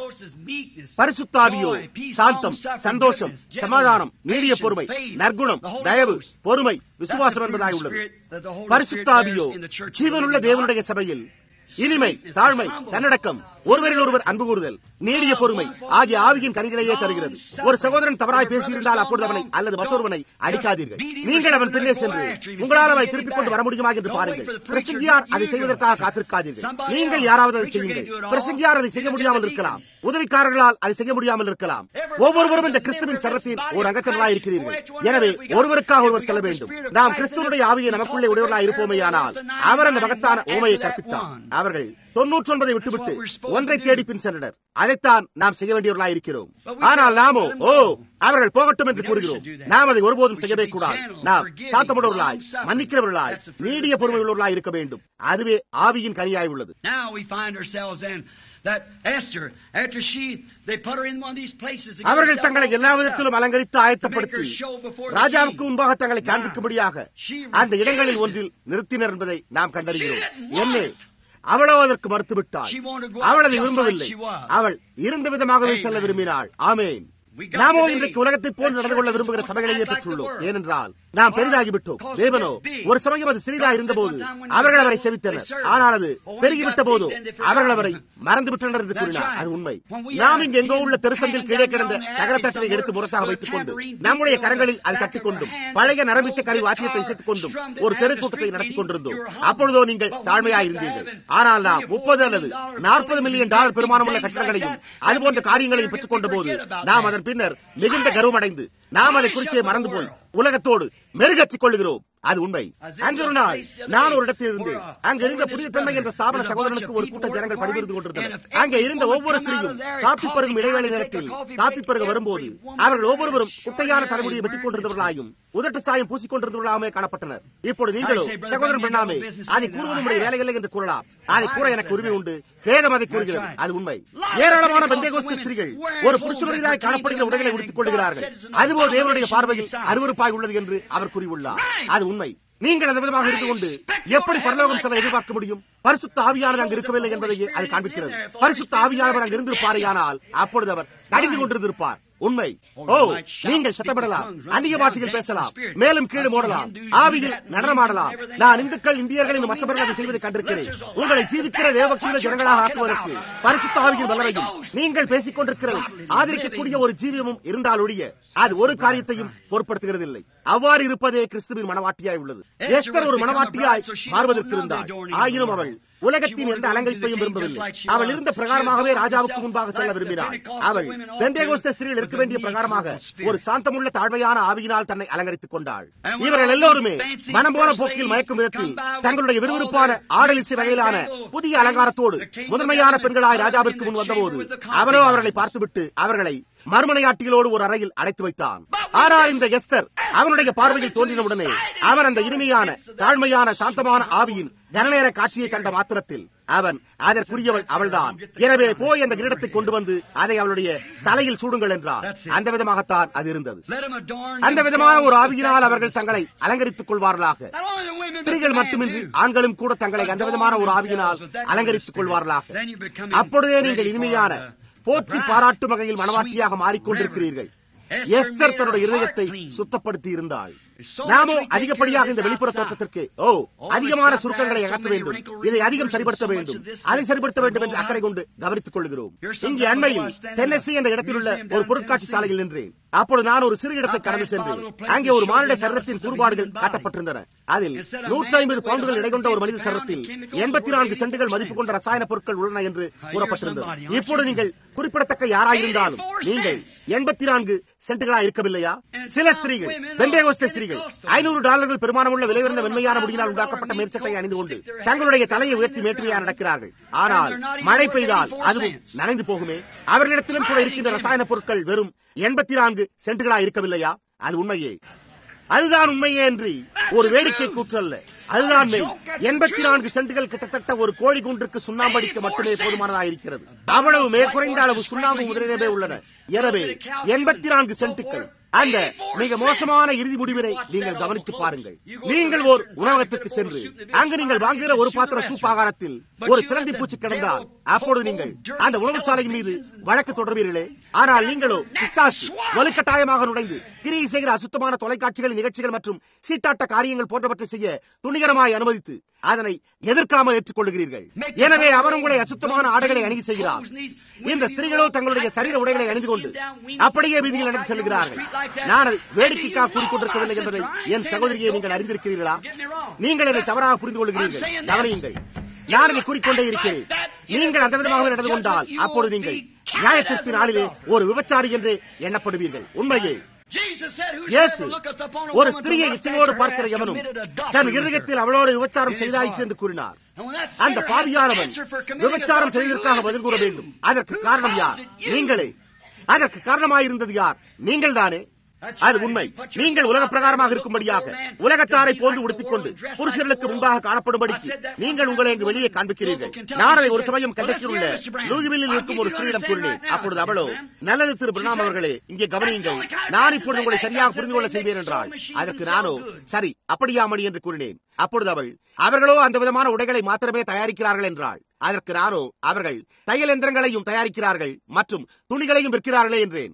பரிசுத்த ஆவியோ சாந்தம் சந்தோஷம் சமாதானம் நீடிய பொறுமை நற்குணம் தயவு பொறுமை விசுவாசம் என்பதாய் உள்ளது பரிசுத்த ஆவியோ ஜீவனுள்ள தேவனுடைய சபையில் இனிமை தாழ்மை தன்னடக்கம் ஒருவரில் ஒருவர் அன்பு கூறுதல் நீடிய பொறுமை ஆகிய ஆவியின் கனிகளையே தருகிறது ஒரு சகோதரன் தவறாய் பேசியிருந்தால் அப்பொழுது அவனை அல்லது மற்றொருவனை அடிக்காதீர்கள் நீங்கள் அவன் பின்னே சென்று உங்களால் அவனை திருப்பிக் கொண்டு வர முடியுமா என்று பாருங்கள் பிரசங்கியார் அதை செய்வதற்காக காத்திருக்காதீர்கள் நீங்கள் யாராவது அதை செய்யுங்கள் பிரசங்கியார் அதை செய்ய முடியாமல் இருக்கலாம் உதவிக்காரர்களால் அதை செய்ய முடியாமல் இருக்கலாம் ஒவ்வொருவரும் இந்த கிறிஸ்துவின் சரத்தின் ஒரு அங்கத்தினராக இருக்கிறீர்கள் எனவே ஒருவருக்காக ஒருவர் செல்ல வேண்டும் நாம் கிறிஸ்துவனுடைய ஆவியை நமக்குள்ளே உடையவர்களாக இருப்போமே ஆனால் அவர் அந்த மகத்தான ஓமையை கற்பித்தார் அவர்கள் தொன்னூற்றி ஒன்பதை விட்டுவிட்டு ஒன்றை தேடி பின் சென்றனர் அதைத்தான் நாம் செய்ய வேண்டியவர்களாக இருக்கிறோம் ஆனால் நாமோ ஓ அவர்கள் போகட்டும் என்று கூறுகிறோம் நாம் அதை ஒருபோதும் செய்யவே கூடாது நாம் சாத்தமுள்ளவர்களாய் மன்னிக்கிறவர்களாய் நீடிய பொறுமை உள்ளவர்களாய் இருக்க வேண்டும் அதுவே ஆவியின் கனியாய் உள்ளது அவர்கள் தங்களை எல்லா விதத்திலும் அலங்கரித்து ஆயத்தப்படுத்தி ராஜாவுக்கு முன்பாக தங்களை காண்பிக்கும்படியாக அந்த இடங்களில் ஒன்றில் நிறுத்தினர் என்பதை நாம் கண்டறிகிறோம் என்ன அவளோ அதற்கு மறுத்துவிட்டாள் அவள் அதை விரும்பவில்லை அவள் இருந்த விதமாகவே செல்ல விரும்பினாள் ஆமேன் நாமோ இன்றைக்கு உலகத்தை போல் நடந்து கொள்ள விரும்புகிற சபைகளையே பெற்றுள்ளோம் ஏனென்றால் நாம் பெரிதாகிவிட்டோம் தேவனோ ஒரு சமயம் அது சிறிதா இருந்தபோது அவர்கள் அவரை செவித்தனர் ஆனால் அது பெருகிவிட்ட போதோ அவர்கள் அவரை மறந்து விட்டனர் என்று கூறினார் அது உண்மை நாம் இங்கு எங்கோ உள்ள தெருசந்தில் கீழே கிடந்த தகரத்தட்டனை எடுத்து முரசாக வைத்துக் கொண்டு நம்முடைய கரங்களில் அதை தட்டிக் கொண்டும் பழைய நரம்பிசை கருவி வாத்தியத்தை இசைத்துக் கொண்டும் ஒரு தெருக்கூட்டத்தை நடத்தி கொண்டிருந்தோம் அப்பொழுதோ நீங்கள் தாழ்மையாக இருந்தீர்கள் ஆனால் நாம் முப்பது அல்லது நாற்பது மில்லியன் டாலர் பெருமானம் உள்ள கட்டடங்களையும் அதுபோன்ற காரியங்களையும் பெற்றுக் கொண்ட போது நாம் அதன் பின்னர் மிகுந்த கர்வமடைந்து நாம் அதை குறித்தே மறந்து போய் உலகத்தோடு மெருகற்றிக் கொள்கிறோம் அது உண்மை அன்று ஒரு நாள் நான் ஒரு இடத்தில் இருந்து அங்க இருந்த புதிய தன்மை என்ற ஸ்தாபன சகோதரனுக்கு ஒரு கூட்ட ஜனங்கள் பணிபுரிந்து கொண்டிருந்தனர் அங்கே இருந்த ஒவ்வொரு ஸ்திரீயும் காப்பி பருகும் இடைவேளை நேரத்தில் காப்பி பருக வரும்போது அவர்கள் ஒவ்வொருவரும் குட்டையான தலைமுடியை வெட்டிக் கொண்டிருந்தவர்களாயும் உதட்டு சாயம் பூசிக் கொண்டிருந்தவர்களாகவே காணப்பட்டனர் இப்போது நீங்களோ சகோதரன் பண்ணாமே அதை கூறுவது உடைய வேலையில்லை என்று கூறலாம் அதை கூற எனக்கு உரிமை உண்டு வேதம் அதை கூறுகிறது அது உண்மை ஏராளமான பந்தேகோஸ்து ஸ்திரீகள் ஒரு புருஷமனிதாய் காணப்படுகிற உடைகளை உடுத்திக் கொள்கிறார்கள் அதுவோ தேவனுடைய பார்வையில் அருவருப்பாய் உள்ளது என்று அவர் கூறியுள்ளார் அது உண்மை நீங்கள் அந்த விதமாக இருந்து கொண்டு எப்படி பரலோகம் செல்ல எதிர்பார்க்க முடியும் பரிசுத்த ஆவியானவர் அங்கு இருக்கவில்லை என்பதையே அது காண்பிக்கிறது பரிசுத்த ஆவியானவர் அங்கு இருந்திருப்பாரையானால் அப்பொழுது அவர் கடிந்து கொண்டிருந்திருப்பார் உண்மை ஓ நீங்கள் சத்தமிடலாம் அந்நிய பாஷையில் பேசலாம் மேலும் கீழே ஓடலாம் ஆவியில் நடனமாடலாம் நான் இந்துக்கள் இந்தியர்கள் மற்றவர்கள் அதை செய்வதை கண்டிருக்கிறேன் உங்களை ஜீவிக்கிற தேவபக்தியுள்ள ஜனங்களாக ஆக்குவதற்கு பரிசுத்த ஆவியின் வல்லமையும் நீங்கள் பேசிக் கொண்டிருக்கிறது ஆதரிக்கக்கூடிய ஒரு ஜீவியமும் இருந்தால் ஒழிய அது ஒரு காரியத்தையும் பொருட்படுத்துகிறதில்லை அவ்வாறு இருப்பதே கிறிஸ்துவின் மனவாட்டியாய் உள்ளது எஸ்தர் ஒரு மனவாட்டியாய் மாறுவதற்கு இருந்தாள் ஆயினும் அவள் உலகத்தின் எந்த அலங்கரிப்பையும் விரும்பவில்லை அவள் இருந்த பிரகாரமாகவே ராஜாவுக்கு முன்பாக செல்ல விரும்பினாள் அவள் பெந்தேகோஸ்த ஸ்திரீகள் இருக்க வேண்டிய பிரகாரமாக ஒரு சாந்தமுள்ள தாழ்மையான ஆவியினால் தன்னை அலங்கரித்துக் கொண்டாள் இவர்கள் எல்லோருமே மனம் போன போக்கில் மயக்கும் விதத்தில் தங்களுடைய விறுவிறுப்பான ஆடலிசை வகையிலான புதிய அலங்காரத்தோடு முதன்மையான பெண்களாய் ராஜாவிற்கு முன் வந்தபோது அவனோ அவர்களை பார்த்துவிட்டு அவர்களை மறுமனையாட்டிகளோடு ஒரு அறையில் அடைத்து வைத்தான் ஆனால் இந்த எஸ்தர் அவனுடைய பார்வையில் தோன்றினவுடனே அவன் அந்த இனிமையான தாழ்மையான சாந்தமான ஆவியின் ஜனநேர காட்சியை கண்ட மாத்திரத்தில் அவன் அதற்குரியவள் அவள்தான் எனவே போய் அந்த கிரீடத்தை கொண்டு வந்து அதை அவளுடைய தலையில் சூடுங்கள் என்றார் அந்த விதமாகத்தான் அது இருந்தது அந்த விதமான ஒரு ஆவியினால் அவர்கள் தங்களை அலங்கரித்துக் கொள்வார்களாக ஸ்திரீகள் மட்டுமின்றி ஆண்களும் கூட தங்களை அந்த விதமான ஒரு ஆவியினால் அலங்கரித்துக் கொள்வார்களாக அப்பொழுதே நீங்கள் இனிமையான போற்றி பாராட்டும் வகையில் மனவாட்டியாக மாறிக்கொண்டிருக்கிறீர்கள் எஸ்தர் தன்னுடைய இருதயத்தை சுத்தப்படுத்தி இருந்தாள் நாமோ அதிகப்படியாக இந்த வெளிப்புற தோற்றத்திற்கு ஓ அதிகமான சுருக்கங்களை அகற்ற வேண்டும் இதை அதிகம் சரிப்படுத்த வேண்டும் அதை சரிப்படுத்த வேண்டும் என்று அக்கறை கொண்டு கவனித்துக் கொள்கிறோம் இங்கே அண்மையில் தென்னசி என்ற இடத்திலுள்ள ஒரு பொருட்காட்சி சாலையில் நின்றேன் அப்பொழுது நான் ஒரு சிறு இடத்தை கடந்து சென்றேன் அங்கே ஒரு மானிட சரத்தின் கூறுபாடுகள் காட்டப்பட்டிருந்தன அதில் நூற்றி ஐம்பது பவுண்டுகள் எடை கொண்ட ஒரு மனித சரத்தில் எண்பத்தி நான்கு சென்டுகள் மதிப்பு கொண்ட ரசாயன பொருட்கள் உள்ளன என்று கூறப்பட்டிருந்தது இப்பொழுது நீங்கள் குறிப்பிடத்தக்க யாராயிருந்தாலும் நீங்கள் எண்பத்தி நான்கு சென்ட்டுகளா இருக்கவில்லையா சில ஸ்திரீகள் பெந்தேகோஸ்த ஸ்திரீகள் ஐநூறு டாலர்கள் பெருமானமுள்ள விலையுறந்த மென்மையான முடியினால் உண்டாக்கப்பட்ட மேற்சட்டை அணிந்து கொண்டு தங்களுடைய தலையை உயர்த்தி மேட்டுமையா நடக்கிறார்கள் ஆனால் மழை பெய்தால் அதுவும் நனைந்து போகுமே அவர்களிடத்திலும் கூட இருக்கின்ற ரசாயன பொருட்கள் வெறும் எண்பத்தி நான்கு சென்ட்டுகளா இருக்கவில்லையா அது உண்மையே அதுதான் உண்மையே என்று ஒரு வேடிக்கை கூற்றல்ல அதுதான் மெய் எண்பத்தி நான்கு சென்ட்டுகள் கிட்டத்தட்ட ஒரு கோழி குன்றுக்கு சுண்ணாம்படிக்க மட்டுமே போதுமானதாக இருக்கிறது அவ்வளவு மேற்குறைந்த அளவு சுண்ணாம்பு முதலிடமே உள்ளன எனவே எண்பத்தி நான்கு சென்ட்டுகள் அந்த மிக மோசமான இறுதி முடிவினை நீங்கள் கவனித்து பாருங்கள் நீங்கள் ஒரு உணவகத்திற்கு சென்று அங்கு நீங்கள் வாங்குகிற ஒரு பாத்திர சூப் ஆகாரத்தில் ஒரு சிலந்தி பூச்சி கிடந்தால் அப்பொழுது நீங்கள் அந்த உணவு சாலையின் மீது வழக்கு தொடர்வீர்களே ஆனால் நீங்களோ பிசாசு வலுக்கட்டாயமாக நுழைந்து கிரியை செய்கிற அசுத்தமான தொலைக்காட்சிகள் நிகழ்ச்சிகள் மற்றும் சீட்டாட்ட காரியங்கள் போன்றவற்றை செய்ய துணிகரமாய் அனுமதித்து அதனை எதிர்க்காமல் ஏற்றுக்கொள்கிறீர்கள் எனவே அவர் உங்களை அசுத்தமான ஆடைகளை அணிந்து செய்கிறார் இந்த ஸ்திரீகளோ தங்களுடைய சரீர உடைகளை அணிந்து கொண்டு அப்படியே வீதியில் நடந்து செல்கிறார்கள் நான் அதை வேடிக்கைக்காக கூறிக்கொண்டிருக்கவில்லை என்பதை என் சகோதரியை நீங்கள் அறிந்திருக்கிறீர்களா நீங்கள் என்னை தவறாக புரிந்து கொள்கிறீர்கள் கவனியுங்கள் நான் அதை கூறிக்கொண்டே இருக்கிறேன் நீங்கள் அந்த விதமாக நடந்து கொண்டால் அப்போது நீங்கள் நியாயத்திற்கு நாளிலே ஒரு விபச்சாரி என்று எண்ணப்படுவீர்கள் உண்மையே இயேசு ஒரு ஸ்திரியை இச்சையோடு பார்க்கிற எவனும் தன் இருதயத்தில் அவளோடு விபச்சாரம் செய்தாயிற்று என்று கூறினார் அந்த பாவியானவன் விபச்சாரம் செய்வதற்காக பதில் கூற வேண்டும் அதற்கு காரணம் யார் நீங்களே அதற்கு காரணமாயிருந்தது யார் நீங்கள் தானே அது உண்மை நீங்கள் உலக பிரகாரமாக இருக்கும்படியாக உலகத்தாரை போன்று உடுத்திக் கொண்டு புருஷர்களுக்கு முன்பாக காணப்படும்படிக்கு நீங்கள் உங்களை இங்கு வெளியே காண்பிக்கிறீர்கள் நான் அதை ஒரு சமயம் கண்டக்கியுள்ள லூகிவில்லில் இருக்கும் ஒரு ஸ்திரீயிடம் கூறினேன் அப்பொழுது அவளோ நல்லது திரு பிரணாம் அவர்களே இங்கே கவனியுங்கள் நான் இப்பொழுது உங்களை சரியாக புரிந்து கொள்ள செய்வேன் என்றால் அதற்கு நானோ சரி அப்படியாமடி என்று கூறினேன் அப்பொழுது அவள் அவர்களோ அந்த விதமான உடைகளை மாத்திரமே தயாரிக்கிறார்கள் என்றாள் அதற்கு நானோ அவர்கள் தையல் எந்திரங்களையும் தயாரிக்கிறார்கள் மற்றும் துணிகளையும் விற்கிறார்களே என்றேன்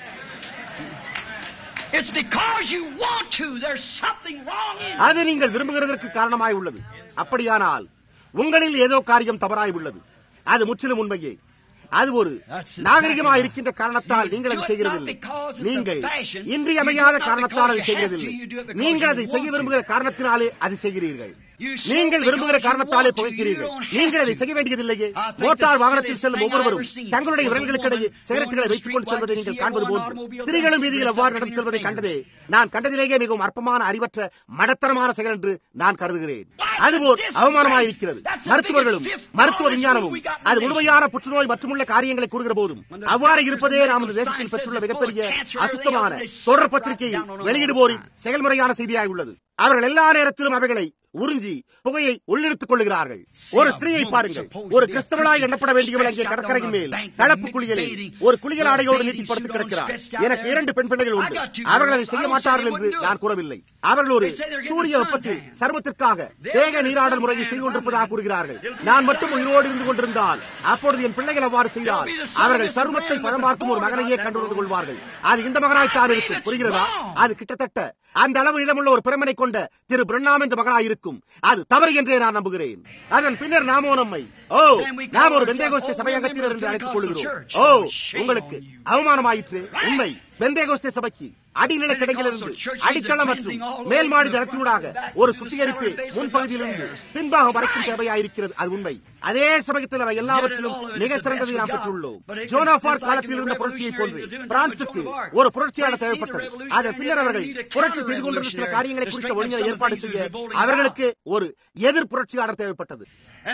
It's because you want to. There's something wrong in அது நீங்கள் விரும்புகிறதற்கு காரணமாய் உள்ளது அப்படியானால் உங்களில் ஏதோ காரியம் தவறாய் உள்ளது அது முற்றிலும் உண்மையே அது ஒரு நாகரிகமாக இருக்கின்ற காரணத்தால் நீங்கள் அதை செய்கிறதில்லை நீங்கள் இன்றியமையாத காரணத்தால் அதை செய்கிறதில்லை நீங்கள் அதை செய்ய விரும்புகிற காரணத்தினாலே அதை செய்கிறீர்கள் நீங்கள் விரும்புகிற காரணத்தாலே புகைக்கிறீர்கள் நீங்கள் அதை செய்ய வேண்டியதில்லையே மோட்டார் வாகனத்தில் செல்லும் ஒவ்வொருவரும் தங்களுடைய விரல்களுக்கிடையே சிகரெட்டுகளை வைத்துக் கொண்டு செல்வதை நீங்கள் காண்பது போன்று ஸ்திரீகளும் வீதியில் எவ்வாறு நடந்து செல்வதை கண்டதே நான் கண்டதிலேயே மிகவும் அற்பமான அறிவற்ற மடத்தனமான செயல் என்று நான் கருதுகிறேன் அதுபோல் அவமானமாயிருக்கிறது மருத்துவர்களும் மருத்துவ விஞ்ஞானமும் அது முழுமையான புற்றுநோய் மற்றுமுள்ள காரியங்களை கூறுகிற போதும் அவ்வாறு இருப்பதே நாம் இந்த தேசத்தில் பெற்றுள்ள மிகப்பெரிய அசுத்தமான தொடர் பத்திரிகையில் வெளியிடுவோரின் செயல்முறையான செய்தியாய் உள்ளது அவர்கள் எல்லா நேரத்திலும் அவைகளை உறிஞ்சி புகையை உள்ளிழுத்துக் கொள்ளுகிறார்கள் ஒரு ஸ்திரீயை பாருங்கள் ஒரு கிறிஸ்தவனாய் எண்ணப்பட வேண்டியவள் அங்கே கடற்கரையின் மேல் கலப்பு குளியலில் ஒரு குளியல் ஆடையோடு நீட்டி படுத்து கிடக்கிறார் எனக்கு இரண்டு பெண் பிள்ளைகள் உண்டு அவர்கள் அதை செய்ய மாட்டார்கள் என்று நான் கூறவில்லை அவர்கள் ஒரு சூரிய வெப்பத்தில் சருமத்திற்காக தேக நீராடல் முறையை செய்து கொண்டிருப்பதாக கூறுகிறார்கள் நான் மட்டும் உயிரோடு இருந்து கொண்டிருந்தால் அப்பொழுது என் பிள்ளைகள் அவ்வாறு செய்தால் அவர்கள் சருமத்தை பதம் பார்க்கும் ஒரு மகனையே கண்டுணர்ந்து கொள்வார்கள் அது இந்த மகனாய்த்தான் இருக்கும் புரிகிறதா அது கிட்டத்தட்ட அந்த அளவு இடமுள்ள ஒரு பிரமனை கொண்ட திரு பிரண்ணாம் என்ற மகனாய் இருக்கும் அது தவறு என்றே நான் நம்புகிறேன் அதன் பின்னர் நாமோ நம்மை ஓ நாம் ஒரு பெந்தேகோஸ்தே சபையங்கத்தினர் என்று அழைத்துக் கொள்கிறோம் ஓ உங்களுக்கு அவமானமாயிற்று உண்மை பெந்தேகோஸ்தே சபைக்கு அடிநிலை கிடங்கிலிருந்து அடித்தளம் மற்றும் மேல் மாடி தளத்தினூடாக ஒரு சுத்திகரிப்பு முன்பகுதியிலிருந்து பின்பாக வரைக்கும் தேவையாயிருக்கிறது அது உண்மை அதே சமயத்தில் அவை எல்லாவற்றிலும் மிக சிறந்ததை நாம் பெற்றுள்ளோம் ஜோனாபார் காலத்தில் இருந்த புரட்சியை போன்று பிரான்சுக்கு ஒரு புரட்சியாளர் தேவைப்பட்டது அதன் பின்னர் அவர்கள் புரட்சி செய்து கொண்டிருந்த சில காரியங்களை குறித்த ஒழுங்கை ஏற்பாடு செய்ய அவர்களுக்கு ஒரு எதிர் புரட்சியாளர் தேவைப்பட்டது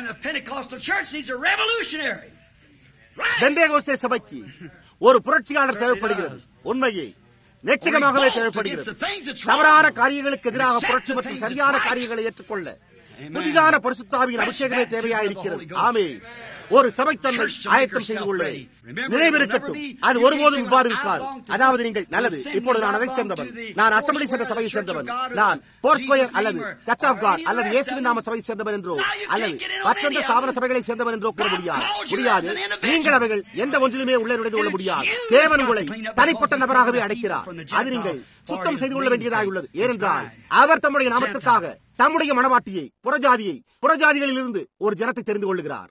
பெந்தேகோஸ்தே சபைக்கு ஒரு புரட்சியாளர் தேவைப்படுகிறது உண்மையே நிச்சயமாகவே தேவைப்படுகிறது தவறான காரியங்களுக்கு எதிராக புரட்சி மற்றும் சரியான காரியங்களை ஏற்றுக்கொள்ள புதிதான பரிசுத்தாவியின் அபிஷேகமே தேவையாயிருக்கிறது ஆமே ஒரு சபை தன்னை ஆயத்தம் செய்து கொள்ளவே நினைவிருக்கட்டும் அது ஒருபோதும் இவ்வாறு இருக்காது அதாவது நீங்கள் நல்லது இப்பொழுது நான் அதை சேர்ந்தவன் நான் அசம்பிளி சென்ற சபையை சேர்ந்தவன் நான் போர் ஸ்கொயர் அல்லது சர்ச் ஆஃப் காட் அல்லது இயேசுவின் நாம சபையை சேர்ந்தவன் என்றோ அல்லது மற்றெந்த ஸ்தாபன சபைகளை சேர்ந்தவன் என்றோ கூற முடியாது முடியாது நீங்கள் அவைகள் எந்த ஒன்றிலுமே உள்ளே நுழைந்து கொள்ள முடியாது தேவன் உங்களை தனிப்பட்ட நபராகவே அடைக்கிறார் அது நீங்கள் சுத்தம் செய்து கொள்ள வேண்டியதாக உள்ளது ஏனென்றால் அவர் தம்முடைய நாமத்திற்காக தம்முடைய மனவாட்டியை புறஜாதியை புறஜாதிகளில் இருந்து ஒரு ஜனத்தை தெரிந்து கொள்ளுகிறார்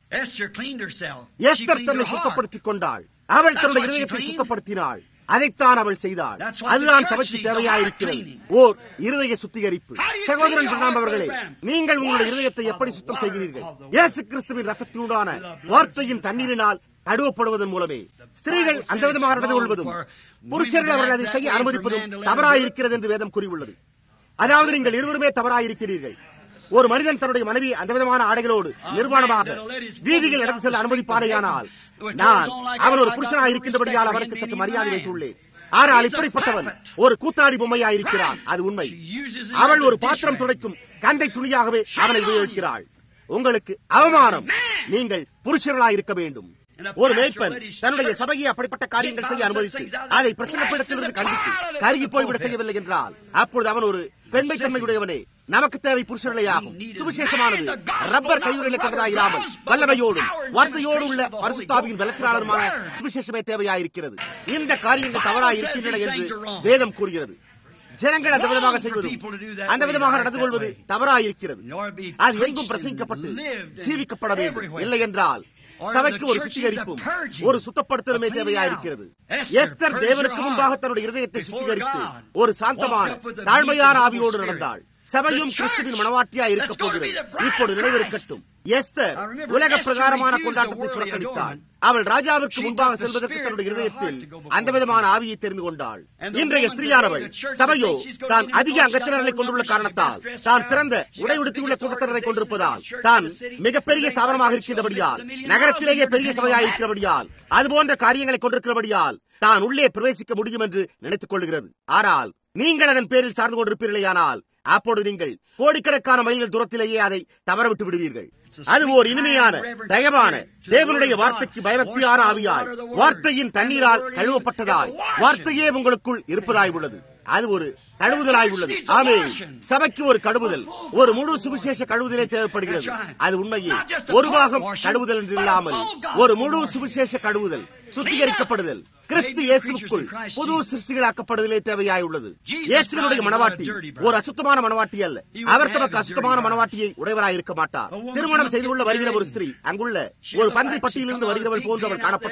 எஸ்தர் தன்னை சுத்தப்படுத்திக் கொண்டாள் அவள் தன்னுடைய இதயத்தை சுத்தப்படுத்தினாள் அதைத்தான் அவள் செய்தாள் அதுதான் சபைக்கு தேவையாயிருக்கிறது ஓர் இருதய சுத்திகரிப்பு சகோதரன் பிரணாம் அவர்களே நீங்கள் உங்களுடைய இருதயத்தை எப்படி சுத்தம் செய்கிறீர்கள் இயேசு கிறிஸ்துவின் ரத்தத்தினூடான வார்த்தையின் தண்ணீரினால் கழுவப்படுவதன் மூலமே ஸ்திரீகள் அந்த விதமாக நடந்து கொள்வதும் புருஷர்கள் அவர்கள் அதை செய்ய அனுமதிப்பதும் தவறாயிருக்கிறது என்று வேதம் கூறியுள்ளது அதாவது நீங்கள் இருவருமே தவறாயிருக்கிறீர்கள் ஒரு மனிதன் தன்னுடைய மனைவி அந்த விதமான ஆடைகளோடு நிர்வாணமாக வீதியில் நடந்து செல்ல அனுமதிப்பானேயானால் நான் அவன் ஒரு புருஷனாக இருக்கின்றபடியால் அவனுக்கு சற்று மரியாதை வைத்துள்ளேன் ஆனால் இப்படிப்பட்டவன் ஒரு கூத்தாடி பொம்மையாயிருக்கிறான் அது உண்மை அவள் ஒரு பாத்திரம் துடைக்கும் கந்தை துணியாகவே அவனை உபயோகிக்கிறாள் உங்களுக்கு அவமானம் நீங்கள் புருஷர்களாக இருக்க வேண்டும் ஒரு மேய்ப்பன் தன்னுடைய சபையை அப்படிப்பட்ட காரியங்கள் செய்ய அனுமதித்து அதை பிரசங்கப்பீடத்திலிருந்து கண்டித்து கருகி போய்விட செய்யவில்லை என்றால் அப்பொழுது அவன் ஒரு பெண்மைத்தன்மையுடையவனே நமக்கு தேவை புருஷர்களே ஆகும் சுவிசேஷமானது ரப்பர் கையுறையில கண்டதாயிராமல் வல்லமையோடும் வார்த்தையோடு உள்ள பரிசுத்தாவியின் பலத்தினாளருமான சுவிசேஷமே தேவையாயிருக்கிறது இந்த காரியங்கள் தவறாக இருக்கின்றன என்று வேதம் கூறுகிறது ஜனங்கள் அந்த விதமாக செய்வதும் அந்த விதமாக நடந்து கொள்வது தவறாயிருக்கிறது அது எங்கும் பிரசங்கிக்கப்பட்டு ஜீவிக்கப்பட வேண்டும் இல்லை என்றால் சபைக்கு ஒரு சுத்திகரிப்பும் ஒரு சுத்தப்படுத்தலுமே தேவையாயிருக்கிறது எஸ்தர் தேவனுக்கு முன்பாக தன்னுடைய இருதயத்தை சுத்திகரித்து ஒரு சாந்தமான தாழ்மையான ஆவியோடு நடந்தாள் சபையும் கிறிஸ்துவின் மனவாட்டியா இருக்க போகிறது இப்போது நினைவிருக்கட்டும் எஸ்தர் உலக பிரகாரமான கொண்டாட்டத்தை புறக்கணித்தாள் அவள் ராஜாவிற்கு முன்பாக செல்வதற்கு தன்னுடைய இருதயத்தில் அந்த விதமான ஆவியை தெரிந்து கொண்டாள் இன்றைய ஸ்திரீயானவள் சபையோ தான் அதிக அங்கத்தினர்களை கொண்டுள்ள காரணத்தால் தான் சிறந்த உடை உடுத்தியுள்ள கூட்டத்தினரை கொண்டிருப்பதால் தான் மிகப்பெரிய ஸ்தாபனமாக இருக்கின்றபடியால் நகரத்திலேயே பெரிய சபையாக இருக்கிறபடியால் அதுபோன்ற காரியங்களை கொண்டிருக்கிறபடியால் தான் உள்ளே பிரவேசிக்க முடியும் என்று நினைத்துக் கொள்கிறது ஆனால் நீங்கள் அதன் பேரில் சார்ந்து கொண்டிருப்பீர்களேயானால் அப்போது நீங்கள் கோடிக்கணக்கான மைல்கள் தூரத்திலேயே அதை தவறவிட்டு விடுவீர்கள் அது ஓர் இனிமையான தயவான தேவனுடைய வார்த்தைக்கு பயபக்தியான ஆவியாய் வார்த்தையின் தண்ணீரால் கழுவப்பட்டதாய் வார்த்தையே உங்களுக்குள் இருப்பதாய் உள்ளது அது ஒரு கழுவுதலாய் உள்ளது ஆமே சபைக்கு ஒரு கழுவுதல் ஒரு முழு சுவிசேஷ கழுவுதலே தேவைப்படுகிறது அது உண்மையே ஒரு பாகம் கழுவுதல் என்று இல்லாமல் ஒரு முழு சுவிசேஷ கழுவுதல் சுத்திகரிக்கப்படுதல் கிறிஸ்து இயேசுக்குள் புது சிருஷ்டிகளாக்கப்படுதலே தேவையாய் உள்ளது இயேசுவனுடைய மனவாட்டி ஒரு அசுத்தமான மனவாட்டி அல்ல அவர் தமக்கு அசுத்தமான மனவாட்டியை உடையவராய் இருக்க மாட்டார் திருமணம் செய்து கொள்ள வருகிற ஒரு ஸ்திரீ அங்குள்ள ஒரு பன்றி பட்டியிலிருந்து வருகிறவள் போன்று அவள் காணப்பட்டால்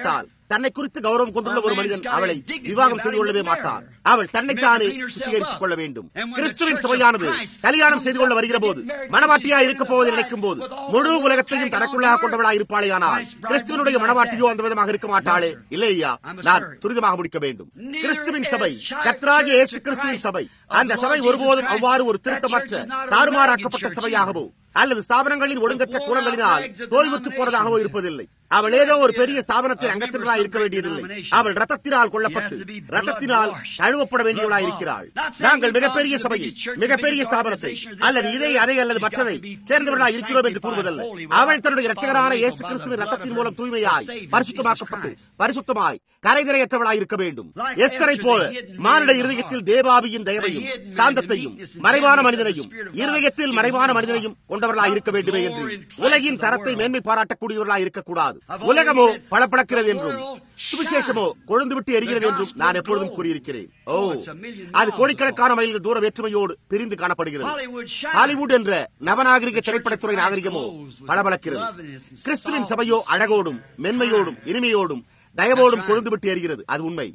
தன்னை குறித்து கௌரவம் கொண்டுள்ள ஒரு மனிதன் அவளை விவாகம் செய்து கொள்ளவே மாட்டான் அவள் தன்னைத்தானே சுத்திகரித்துக் கொள்ள வேண்டும் கிறிஸ்துவின் சபையானது கல்யாணம் செய்து கொள்ள வருகிற போது மனவாட்டியா இருக்க போவதை நினைக்கும் போது முழு உலகத்தையும் தனக்குள்ளாக கொண்டவளாக இருப்பாளே ஆனால் கிறிஸ்துவனுடைய மனவாட்டியோ அந்த விதமாக இருக்க மாட்டாளே இல்லையா நான் துரிதமாக முடிக்க வேண்டும் கிறிஸ்துவின் சபை கத்ராகிய இயேசு கிறிஸ்துவின் சபை அந்த சபை ஒருபோதும் அவ்வாறு ஒரு திருத்தமற்ற தாறுமாறாக்கப்பட்ட சபையாகவோ அல்லது ஸ்தாபனங்களின் ஒழுங்கற்ற குணங்களினால் தோய்வுற்று போனதாகவோ இருப்பதில்லை அவள் ஏதோ ஒரு பெரிய ஸ்தாபனத்தின் அங்கத்தினராக இருக்க வேண்டியதில்லை அவள் ரத்தத்தினால் கொல்லப்பட்டு ரத்தத்தினால் கழுவப்பட வேண்டியவளாக இருக்கிறாள் நாங்கள் மிகப்பெரிய சபையை மிகப்பெரிய ஸ்தாபனத்தை அல்லது இதை அதை அல்லது மற்றதை சேர்ந்தவர்களாக இருக்கிறோம் என்று கூறுவதல்ல அவள் தன்னுடைய ரட்சகரான இயேசு கிறிஸ்துவின் ரத்தத்தின் மூலம் தூய்மையாய் பரிசுத்தமாக்கப்பட்டு பரிசுத்தமாய் கரைதிரையற்றவளாய் இருக்க வேண்டும் எஸ்தரை போல மானிட இருதயத்தில் தேவாவியின் தயவையும் சாந்தத்தையும் மறைவான மனிதனையும் இருதயத்தில் மறைவான மனிதனையும் கொண்டவர்களாய் இருக்க வேண்டுமே என்று உலகின் தரத்தை மேன்மை பாராட்டக்கூடியவர்களாய் இருக்கக்கூடாது உலகமோ பளபளக்கிறது என்றும் சுவிசேஷமோ கொழுந்து விட்டு எரிகிறது என்றும் நான் எப்பொழுதும் கூறியிருக்கிறேன் ஓ அது கோடிக்கணக்கான மைல்கள் தூர வேற்றுமையோடு பிரிந்து காணப்படுகிறது ஹாலிவுட் என்ற நவநாகரிக திரைப்படத்துறை நாகரிகமோ பளபளக்கிறது கிறிஸ்துவின் சபையோ அழகோடும் மென்மையோடும் இனிமையோடும் தயவோடும் கொழுந்து விட்டு எரிகிறது அது உண்மை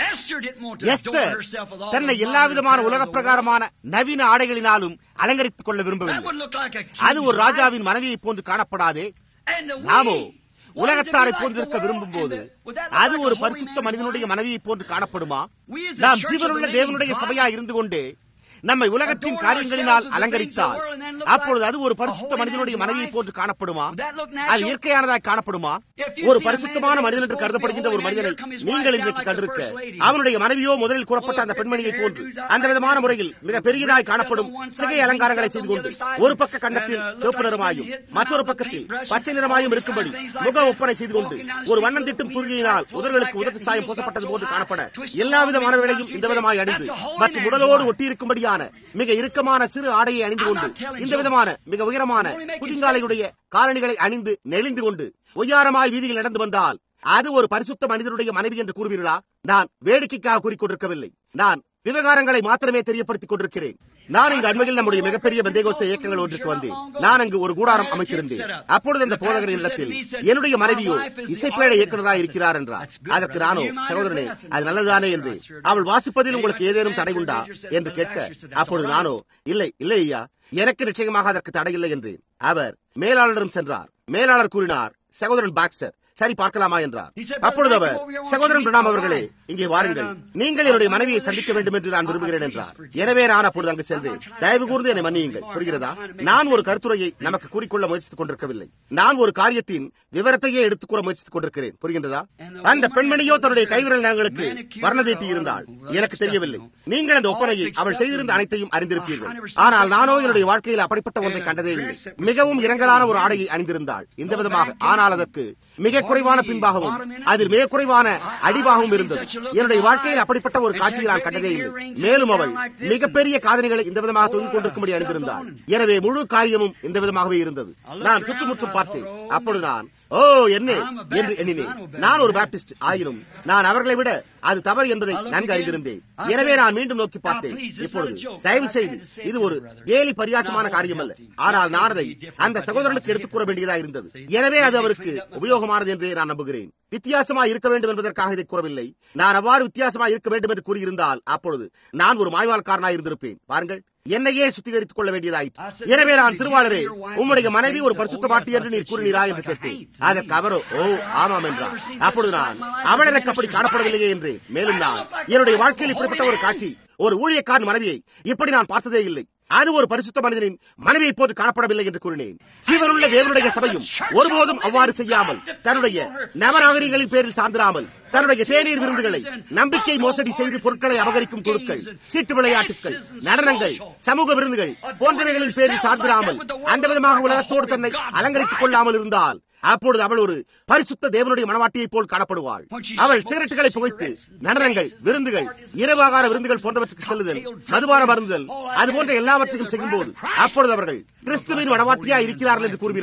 எஸ்தர் தன்னை எல்லா விதமான உலக பிரகாரமான நவீன ஆடைகளினாலும் அலங்கரித்துக் கொள்ள விரும்பவில்லை அது ஒரு ராஜாவின் மனைவியை போன்று காணப்படாதே நாமோ உலகத்தாரை போன்றிருக்க விரும்பும் போது அது ஒரு பரிசுத்த மனிதனுடைய மனைவியை போன்று காணப்படுமா நாம் ஜீவனுள்ள தேவனுடைய சபையா இருந்து கொண்டே நம்மை உலகத்தின் காரியங்களினால் அலங்கரித்தால் அப்பொழுது அது ஒரு பரிசுத்த மனிதனுடைய மனைவியை போன்று காணப்படுமா அது இயற்கையானதாய் காணப்படுமா ஒரு பரிசுத்தமான மனிதன் என்று கருதப்படுகின்ற ஒரு மனிதனை நீங்கள் இன்றைக்கு கண்டிருக்க அவனுடைய மனைவியோ முதலில் கூறப்பட்ட அந்த பெண்மணியை போன்று அந்த விதமான முறையில் மிக பெரியதாய் காணப்படும் சிகை அலங்காரங்களை செய்து கொண்டு ஒரு பக்க கண்டத்தில் சிவப்பு நிறமாயும் மற்றொரு பக்கத்தில் பச்சை நிறமாயும் இருக்கும்படி முக ஒப்பனை செய்து கொண்டு ஒரு வண்ணம் திட்டும் துருகியினால் உதர்களுக்கு உதட்டு சாயம் பூசப்பட்டது போன்று காணப்பட எல்லா விதமானவர்களையும் இந்த விதமாய் அணிந்து மற்றும் உடலோடு ஒட்டியிருக்கும்படியான மிக இறுக்கமான சிறு ஆடையை அணிந்து கொண்டு இந்த விதமான மிக உயரமான புதிங்காலையுடைய காலணிகளை அணிந்து நெளிந்து கொண்டு ஒய்யாரமாய் வீதியில் நடந்து வந்தால் அது ஒரு பரிசுத்த மனிதனுடைய மனைவி என்று கூறுவீர்களா நான் வேடிக்கைக்காக கூறிக்கொண்டிருக்கவில்லை நான் விவகாரங்களை மாத்திரமே தெரியப்படுத்திக் கொண்டிருக்கிறேன் நான் இங்கு அண்மையில் நம்முடைய மிகப்பெரிய பந்தேகோஸ்த இயக்கங்கள் ஒன்றுக்கு வந்தேன் நான் அங்கு ஒரு கூடாரம் அமைத்திருந்தேன் அப்பொழுது அந்த போதகரின் இடத்தில் என்னுடைய மனைவியோ இசைப்பேட இயக்குநராக இருக்கிறார் என்றார் அதற்கு நானோ சகோதரனே அது நல்லதுதானே என்று அவள் வாசிப்பதில் உங்களுக்கு ஏதேனும் தடை உண்டா என்று கேட்க அப்பொழுது நானோ இல்லை இல்லை ஐயா எனக்கு நிச்சயமாக அதற்கு தடையில்லை என்று அவர் மேலாளரிடம் சென்றார் மேலாளர் கூறினார் சகோதரன் பாக்ஸர் சரி பார்க்கலாமா என்றார் அப்பொழுது அவர் சகோதரன் பிரணாம் அவர்களே இங்கே வாருங்கள் நீங்கள் என்னுடைய மனைவியை சந்திக்க வேண்டும் என்று நான் விரும்புகிறேன் என்றார் எனவே நான் அப்பொழுது அங்கு சென்றேன் தயவு கூர்ந்து என்னை மன்னியுங்கள் புரிகிறதா நான் ஒரு கருத்துரையை நமக்கு கூறிக்கொள்ள முயற்சித்துக் கொண்டிருக்கவில்லை நான் ஒரு காரியத்தின் விவரத்தையே எடுத்துக் கூற முயற்சித்துக் கொண்டிருக்கிறேன் புரிகின்றதா அந்த பெண்மணியோ தன்னுடைய கைவிரல் நகங்களுக்கு வர்ணதீட்டி இருந்தால் எனக்கு தெரியவில்லை நீங்கள் அந்த ஒப்பனையை அவள் செய்திருந்த அனைத்தையும் அறிந்திருப்பீர்கள் ஆனால் நானோ என்னுடைய வாழ்க்கையில் அப்படிப்பட்ட ஒன்றை கண்டதே இல்லை மிகவும் இரங்கலான ஒரு ஆடையை அணிந்திருந்தாள் இந்த விதமாக ஆனால் அதற்கு மிக குறைவான பின்பாகவும் அதில் மிக குறைவான அடிபாகவும் இருந்தது என்னுடைய வாழ்க்கையில் அப்படிப்பட்ட ஒரு காட்சியை நான் கண்டதே இல்லை மேலும் அவள் மிகப்பெரிய காதலிகளை இந்த விதமாக தொங்கிக் கொண்டிருக்கும்படி அணிந்திருந்தாள் எனவே முழு காரியமும் இந்த விதமாகவே இருந்தது நான் சுற்றுமுற்றும் பார்த்தேன் அப்பொழுது நான் ஓ என்ன என்று எண்ணினேன் நான் ஒரு பாப்டிஸ்ட் ஆயினும் நான் அவர்களை விட அது தவறு என்பதை நன்கு அறிந்திருந்தேன் எனவே நான் மீண்டும் நோக்கி பார்த்தேன் இப்பொழுது தயவு செய்து இது ஒரு கேலி பரியாசமான காரியம் அல்ல ஆனால் நான் அதை அந்த சகோதரனுக்கு எடுத்துக் கூற வேண்டியதாக இருந்தது எனவே அது அவருக்கு உபயோகமானது என்றே நான் நம்புகிறேன் வித்தியாசமா இருக்க வேண்டும் என்பதற்காக இதை கூறவில்லை நான் அவ்வாறு வித்தியாசமா இருக்க வேண்டும் என்று கூறியிருந்தால் அப்பொழுது நான் ஒரு மாய்வால்காரனாக இருந்திருப்பேன் பாருங்கள் என்னையே சுத்திகரித்துக் கொள்ள வேண்டியதாயிற்று எனவே நான் திருவாளரே உம்முடைய மனைவி ஒரு பரிசுத்த பாட்டி என்று நீர் கூறினீரா என்று கேட்டேன் அதற்கு அவரோ ஓ ஆமாம் என்றார் அப்பொழுது நான் அவள் எனக்கு அப்படி காணப்படவில்லையே என்று மேலும் நான் என்னுடைய வாழ்க்கையில் இப்படிப்பட்ட ஒரு காட்சி ஒரு ஊழியக்காரன் மனைவியை இப்படி நான் பார்த்ததே இல்லை அது ஒரு பரிசுத்த மனிதனின் மனைவியை போது காணப்படவில்லை என்று கூறினேன் ஜீவனுள்ள தேவனுடைய சபையும் ஒருபோதும் அவ்வாறு செய்யாமல் தன்னுடைய நவநாகரிகளின் பேரில் சார்ந்திராமல் தன்னுடைய தேநீர் விருந்துகளை நம்பிக்கை மோசடி செய்து பொருட்களை அபகரிக்கும் குழுக்கள் சீட்டு விளையாட்டுகள் நடனங்கள் சமூக விருந்துகள் போன்றவைகளின் பேரில் சார்ந்திராமல் அந்த விதமாக உலகத்தோடு தன்னை அலங்கரித்துக் கொள்ளாமல் இருந்தால் அப்பொழுது அவள் ஒரு பரிசுத்த தேவனுடைய மனவாட்டியை போல் காணப்படுவாள் அவள் சிகரெட்டுகளை புகைத்து நடனங்கள் விருந்துகள் இரவாகார விருந்துகள் போன்றவற்றுக்கு செல்லுதல் மதுபான மருந்துதல் அது போன்ற எல்லாவற்றையும் செய்யும் போது அப்பொழுது அவர்கள் கிறிஸ்துவின் மனவாட்டியா இருக்கிறார்கள் என்று கூறுவீர்களா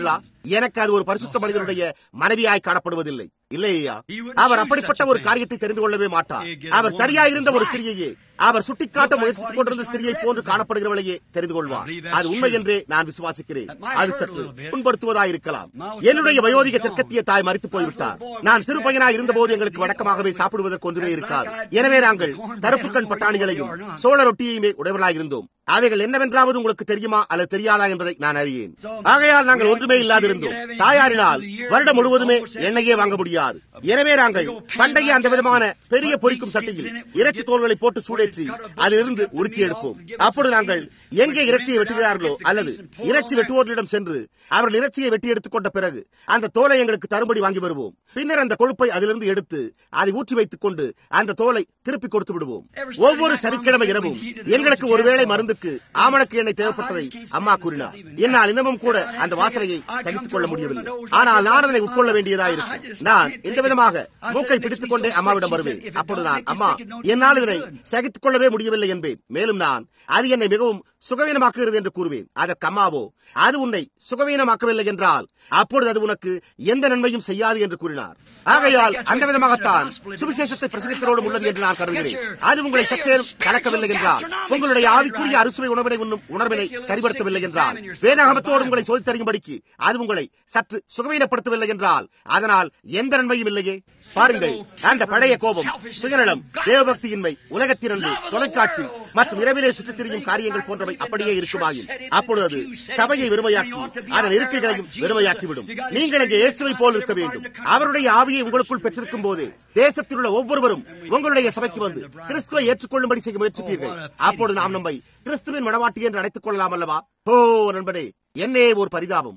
எனக்கு அது ஒரு பரிசுத்த மனிதனுடைய மனைவியாய் காணப்படுவதில்லை இல்லையா அவர் அப்படிப்பட்ட ஒரு காரியத்தை தெரிந்து கொள்ளவே மாட்டார் அவர் சரியா இருந்த ஒரு ஸ்திரியையே அவர் சுட்டிக்காட்ட முயற்சித்துக் கொண்டிருந்த ஸ்திரியை போன்று காணப்படுகிறவளையே தெரிந்து கொள்வார் அது உண்மை என்றே நான் விசுவாசிக்கிறேன் அது சற்று புண்படுத்துவதாய் இருக்கலாம் என்னுடைய வயோதிக தெற்கத்திய தாய் மறித்து போய்விட்டார் நான் சிறு பையனாய் இருந்தபோது எங்களுக்கு வழக்கமாகவே சாப்பிடுவதற்கு ஒன்றுமே இருக்காது எனவே நாங்கள் தரப்புக்கண் பட்டாணிகளையும் சோழ ரொட்டியையுமே உடையவர்களாக இருந்தோம் அவைகள் என்னவென்றாவது உங்களுக்கு தெரியுமா அல்லது தெரியாதா என்பதை நான் அறியேன் ஆகையால் நாங்கள் ஒன்றுமே இல்லாதிருந்தோம் தாயாரினால் வருடம் முழுவதுமே எண்ணெயே வாங்க முடியாது எனவே நாங்கள் பண்டைய அந்த விதமான பெரிய பொரிக்கும் சட்டியில் இறைச்சி தோல்களை போட்டு சூடேற்றி அதிலிருந்து உருக்கி எடுப்போம் அப்பொழுது நாங்கள் எங்கே இறைச்சியை வெட்டுகிறார்களோ அல்லது இறைச்சி வெட்டுவோர்களிடம் சென்று அவர்கள் இறைச்சியை வெட்டி எடுத்துக் கொண்ட பிறகு அந்த தோலை எங்களுக்கு தரும்படி வாங்கி வருவோம் பின்னர் அந்த கொழுப்பை அதிலிருந்து எடுத்து அதை ஊற்றி வைத்துக் கொண்டு அந்த தோலை திருப்பி கொடுத்து விடுவோம் ஒவ்வொரு சனிக்கிழமை இரவும் எங்களுக்கு ஒருவேளை மருந்துக்கு ஆமணக்கு எண்ணெய் தேவைப்பட்டதை அம்மா கூறினார் என்னால் இன்னமும் கூட அந்த வாசனையை சகித்துக் கொள்ள முடியவில்லை ஆனால் நான் அதனை உட்கொள்ள வேண்டியதா இருக்கும் நான் இந்த விதமாக மூக்கை பிடித்துக் கொண்டே அம்மாவிடம் வருவேன் அப்பொழுது நான் அம்மா என்னால் இதனை சகித்துக் கொள்ளவே முடியவில்லை என்பேன் மேலும் நான் அது என்னை மிகவும் சுகவீனமாக்குகிறது என்று கூறுவேன் அதற்கு அம்மாவோ அது உன்னை சுகவீனமாக்கவில்லை என்றால் அப்பொழுது அது உனக்கு எந்த நன்மையும் செய்யாது என்று கூறினார் ஆகையால் அந்த விதமாகத்தான் சுவிசேஷத்தை பிரசங்கித்தரோடும் உள்ளது என்று நான் கருதுகிறேன் அது உங்களை சற்றேனும் கலக்கவில்லை என்றால் உங்களுடைய ஆவிக்குரிய அறுசுவை உணவினை உண்ணும் உணர்வினை சரிபடுத்தவில்லை என்றால் வேதாகமத்தோடு உங்களை சொல்லித்தரும்படிக்கு அது உங்களை சற்று சுகவீனப்படுத்தவில்லை என்றால் அதனால் எந்த நன்மையும் இல்லையே பாருங்கள் அந்த பழைய கோபம் சுயநலம் தேவபக்தியின்மை உலகத்திறந்து தொலைக்காட்சி மற்றும் இரவிலே சுற்றித் திரியும் காரியங்கள் போன்றவை அப்படியே இருக்குமாயின் அப்பொழுது சபையை வெறுமையாக்கி அதன் இருக்கைகளையும் வெறுமையாக்கிவிடும் நீங்கள் இங்கே இயேசுவை போல் இருக்க வேண்டும் அவருடைய ஆவியை உங்களுக்குள் பெற்றிருக்கும் போது தேசத்தில் உள்ள ஒவ்வொருவரும் உங்களுடைய சபைக்கு வந்து கிறிஸ்துவை ஏற்றுக்கொள்ளும்படி செய்ய முயற்சிப்பீர்கள் அப்பொழுது நாம் நம்மை கிறிஸ்துவின் மனவாட்டி என்று அழைத்துக் கொள்ளலாம் அல்லவா ஓ நண்பனே என்னே ஒரு பரிதாபம்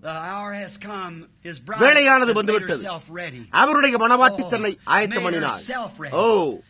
வேலையானது வந்துவிட்டது அவருடைய மனவாட்டி தன்னை ஆயத்தம் பண்ணினாள் ஓ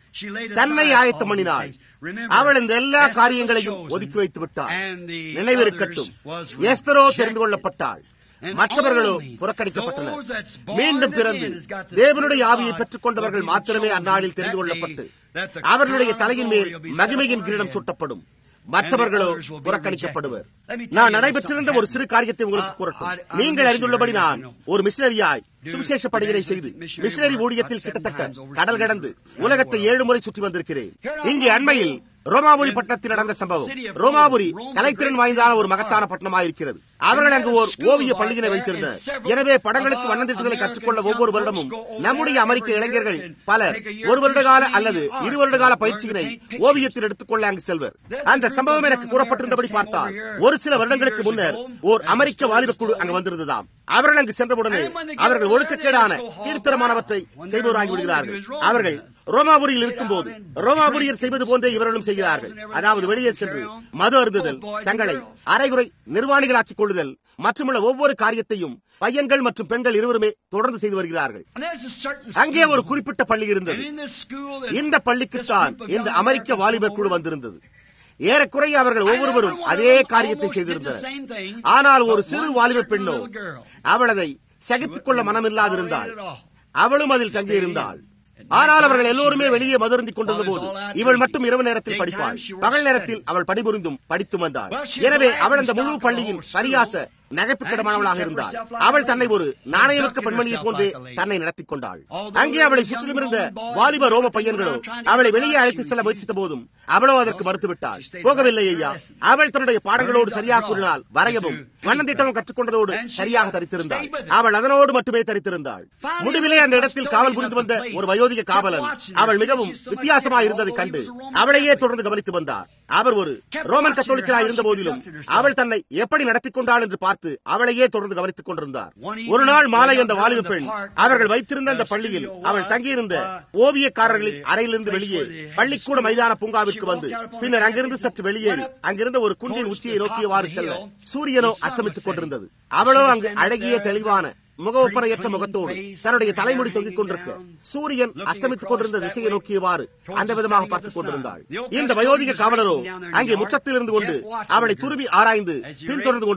தன்னை ஆயத்தம் பண்ணினாள் அவள் இந்த எல்லா காரியங்களையும் ஒதுக்கி வைத்து விட்டாள் நினைவிருக்கட்டும் எஸ்தரோ தெரிந்து கொள்ளப்பட்டாள் மற்றவர்களோ புறக்கணிக்கப்பட்டனர் மீண்டும் பிறந்து தேவனுடைய ஆவியை பெற்றுக் கொண்டவர்கள் மாத்திரமே அந்நாளில் தெரிந்து கொள்ளப்பட்டு அவர்களுடைய தலையின் மேல் மகிமையின் கிரீடம் சூட்டப்படும் மற்றவர்களோ புறக்கணிக்கப்படுவர் நான் நடைபெற்றிருந்த ஒரு சிறு காரியத்தை உங்களுக்கு கூறட்டும் நீங்கள் அறிந்துள்ளபடி நான் ஒரு மிஷினரியாய் சுவிசேஷ பணிகளை செய்து மிஷினரி ஊழியத்தில் கிட்டத்தட்ட கடல் கடந்து உலகத்தை ஏழு முறை சுற்றி வந்திருக்கிறேன் இங்கே அண்மையில் ரோமாபுரி பட்டணத்தில் நடந்த சம்பவம் ரோமாபுரி கலைத்திறன் வாய்ந்தான ஒரு மகத்தான பட்டணமாயிருக்கிறது அவர்கள் அங்கு ஒரு ஓவிய பள்ளியினை வைத்திருந்தனர் எனவே படங்களுக்கு வண்ணந்திட்டுதலை கற்றுக்கொள்ள ஒவ்வொரு வருடமும் நம்முடைய அமெரிக்க இளைஞர்கள் பலர் ஒரு வருட கால அல்லது இரு வருட கால பயிற்சியினை ஓவியத்தில் எடுத்துக்கொள்ள அங்கு செல்வர் அந்த சம்பவம் எனக்கு கூறப்பட்டிருந்தபடி பார்த்தால் ஒரு சில வருடங்களுக்கு முன்னர் ஓர் அமெரிக்க வாலிப குழு அங்கு வந்திருந்ததாம் அவர்கள் அங்கு சென்றவுடனே அவர்கள் ஒழுக்கக்கேடான கீழ்த்தரமானவற்றை செய்பவராகி விடுகிறார்கள் அவர்கள் ரோமாபுரியில் இருக்கும் போது ரோமாபுரியர் செய்வது போன்றே இவர்களும் செய்கிறார்கள் அதாவது வெளியே சென்று மது அருந்துதல் தங்களை அரைகுறை நிர்வாணிகளாக்கிக் கொள்ளுதல் மற்றுமுள்ள ஒவ்வொரு காரியத்தையும் பையன்கள் மற்றும் பெண்கள் இருவருமே தொடர்ந்து செய்து வருகிறார்கள் அங்கே ஒரு குறிப்பிட்ட பள்ளி இருந்தது இந்த பள்ளிக்குத்தான் இந்த அமெரிக்க வாலிபர் குழு வந்திருந்தது ஏறக்குறைய அவர்கள் ஒவ்வொருவரும் அதே காரியத்தை செய்திருந்தனர் ஆனால் ஒரு சிறு வாலிப பெண்ணோ அவள் அதை சகித்துக் கொள்ள மனமில்லாதிருந்தாள் அவளும் அதில் தங்கியிருந்தாள் ஆனால் அவர்கள் எல்லோருமே வெளியே மதுருந்திக் கொண்டிருந்த போது இவள் மட்டும் இரவு நேரத்தில் படிப்பாள் பகல் நேரத்தில் அவள் பணிபுரிந்தும் படித்து வந்தாள் எனவே அவள் அந்த முழு பள்ளியின் பரியாச நகைப்புக்கிடமானவளாக இருந்தாள் அவள் தன்னை ஒரு நாணயமிக்க பெண்மணியை போன்றே தன்னை நடத்திக் கொண்டாள் அங்கே அவளை சுற்றிலும் இருந்த வாலிப ரோம பையன்களோ அவளை வெளியே அழைத்து செல்ல முயற்சித்த போதும் அவளோ அதற்கு மறுத்துவிட்டாள் போகவில்லை ஐயா அவள் தன்னுடைய பாடங்களோடு சரியாக கூறினால் வரையவும் வண்ணந்திட்டமும் கற்றுக்கொண்டதோடு சரியாக தரித்திருந்தாள் அவள் அதனோடு மட்டுமே தரித்திருந்தாள் முடிவிலே அந்த இடத்தில் காவல் புரிந்து வந்த ஒரு வயோதிக காவலன் அவள் மிகவும் வித்தியாசமாக இருந்ததை கண்டு அவளையே தொடர்ந்து கவனித்து வந்தார் அவர் ஒரு ரோமன் கத்தோலிக்கராய் இருந்த போதிலும் அவள் தன்னை எப்படி நடத்திக் கொண்டாள் என்று பார்த்து அவளையே தொடர்ந்து கவனித்துக் கொண்டிருந்தார் ஒரு நாள் மாலை அந்த வாலிப பெண் அவர்கள் வைத்திருந்த அந்த பள்ளியில் அவள் தங்கியிருந்த ஓவியக்காரர்களின் அறையிலிருந்து வெளியே பள்ளிக்கூட மைதான பூங்காவிற்கு வந்து பின்னர் அங்கிருந்து சற்று வெளியேறி அங்கிருந்த ஒரு குன்றின் உச்சியை நோக்கியவாறு செல்ல சூரியனோ அஸ்தமித்துக் கொண்டிருந்தது அவளோ அங்கு அழகிய தெளிவான முகவப்பனையற்ற முகத்தோடு தன்னுடைய தலைமுடி தொங்கிக் கொண்டிருக்க சூரியன் அஸ்தமித்துக் கொண்டிருந்த திசையை நோக்கியவாறு அந்த விதமாக பார்த்துக் கொண்டிருந்தாள் இந்த வயோதிக காவலரோ அங்கே முற்றத்தில் இருந்து கொண்டு அவளை துருவி ஆராய்ந்து பின்தொடர்ந்து கொண்டிருந்தார்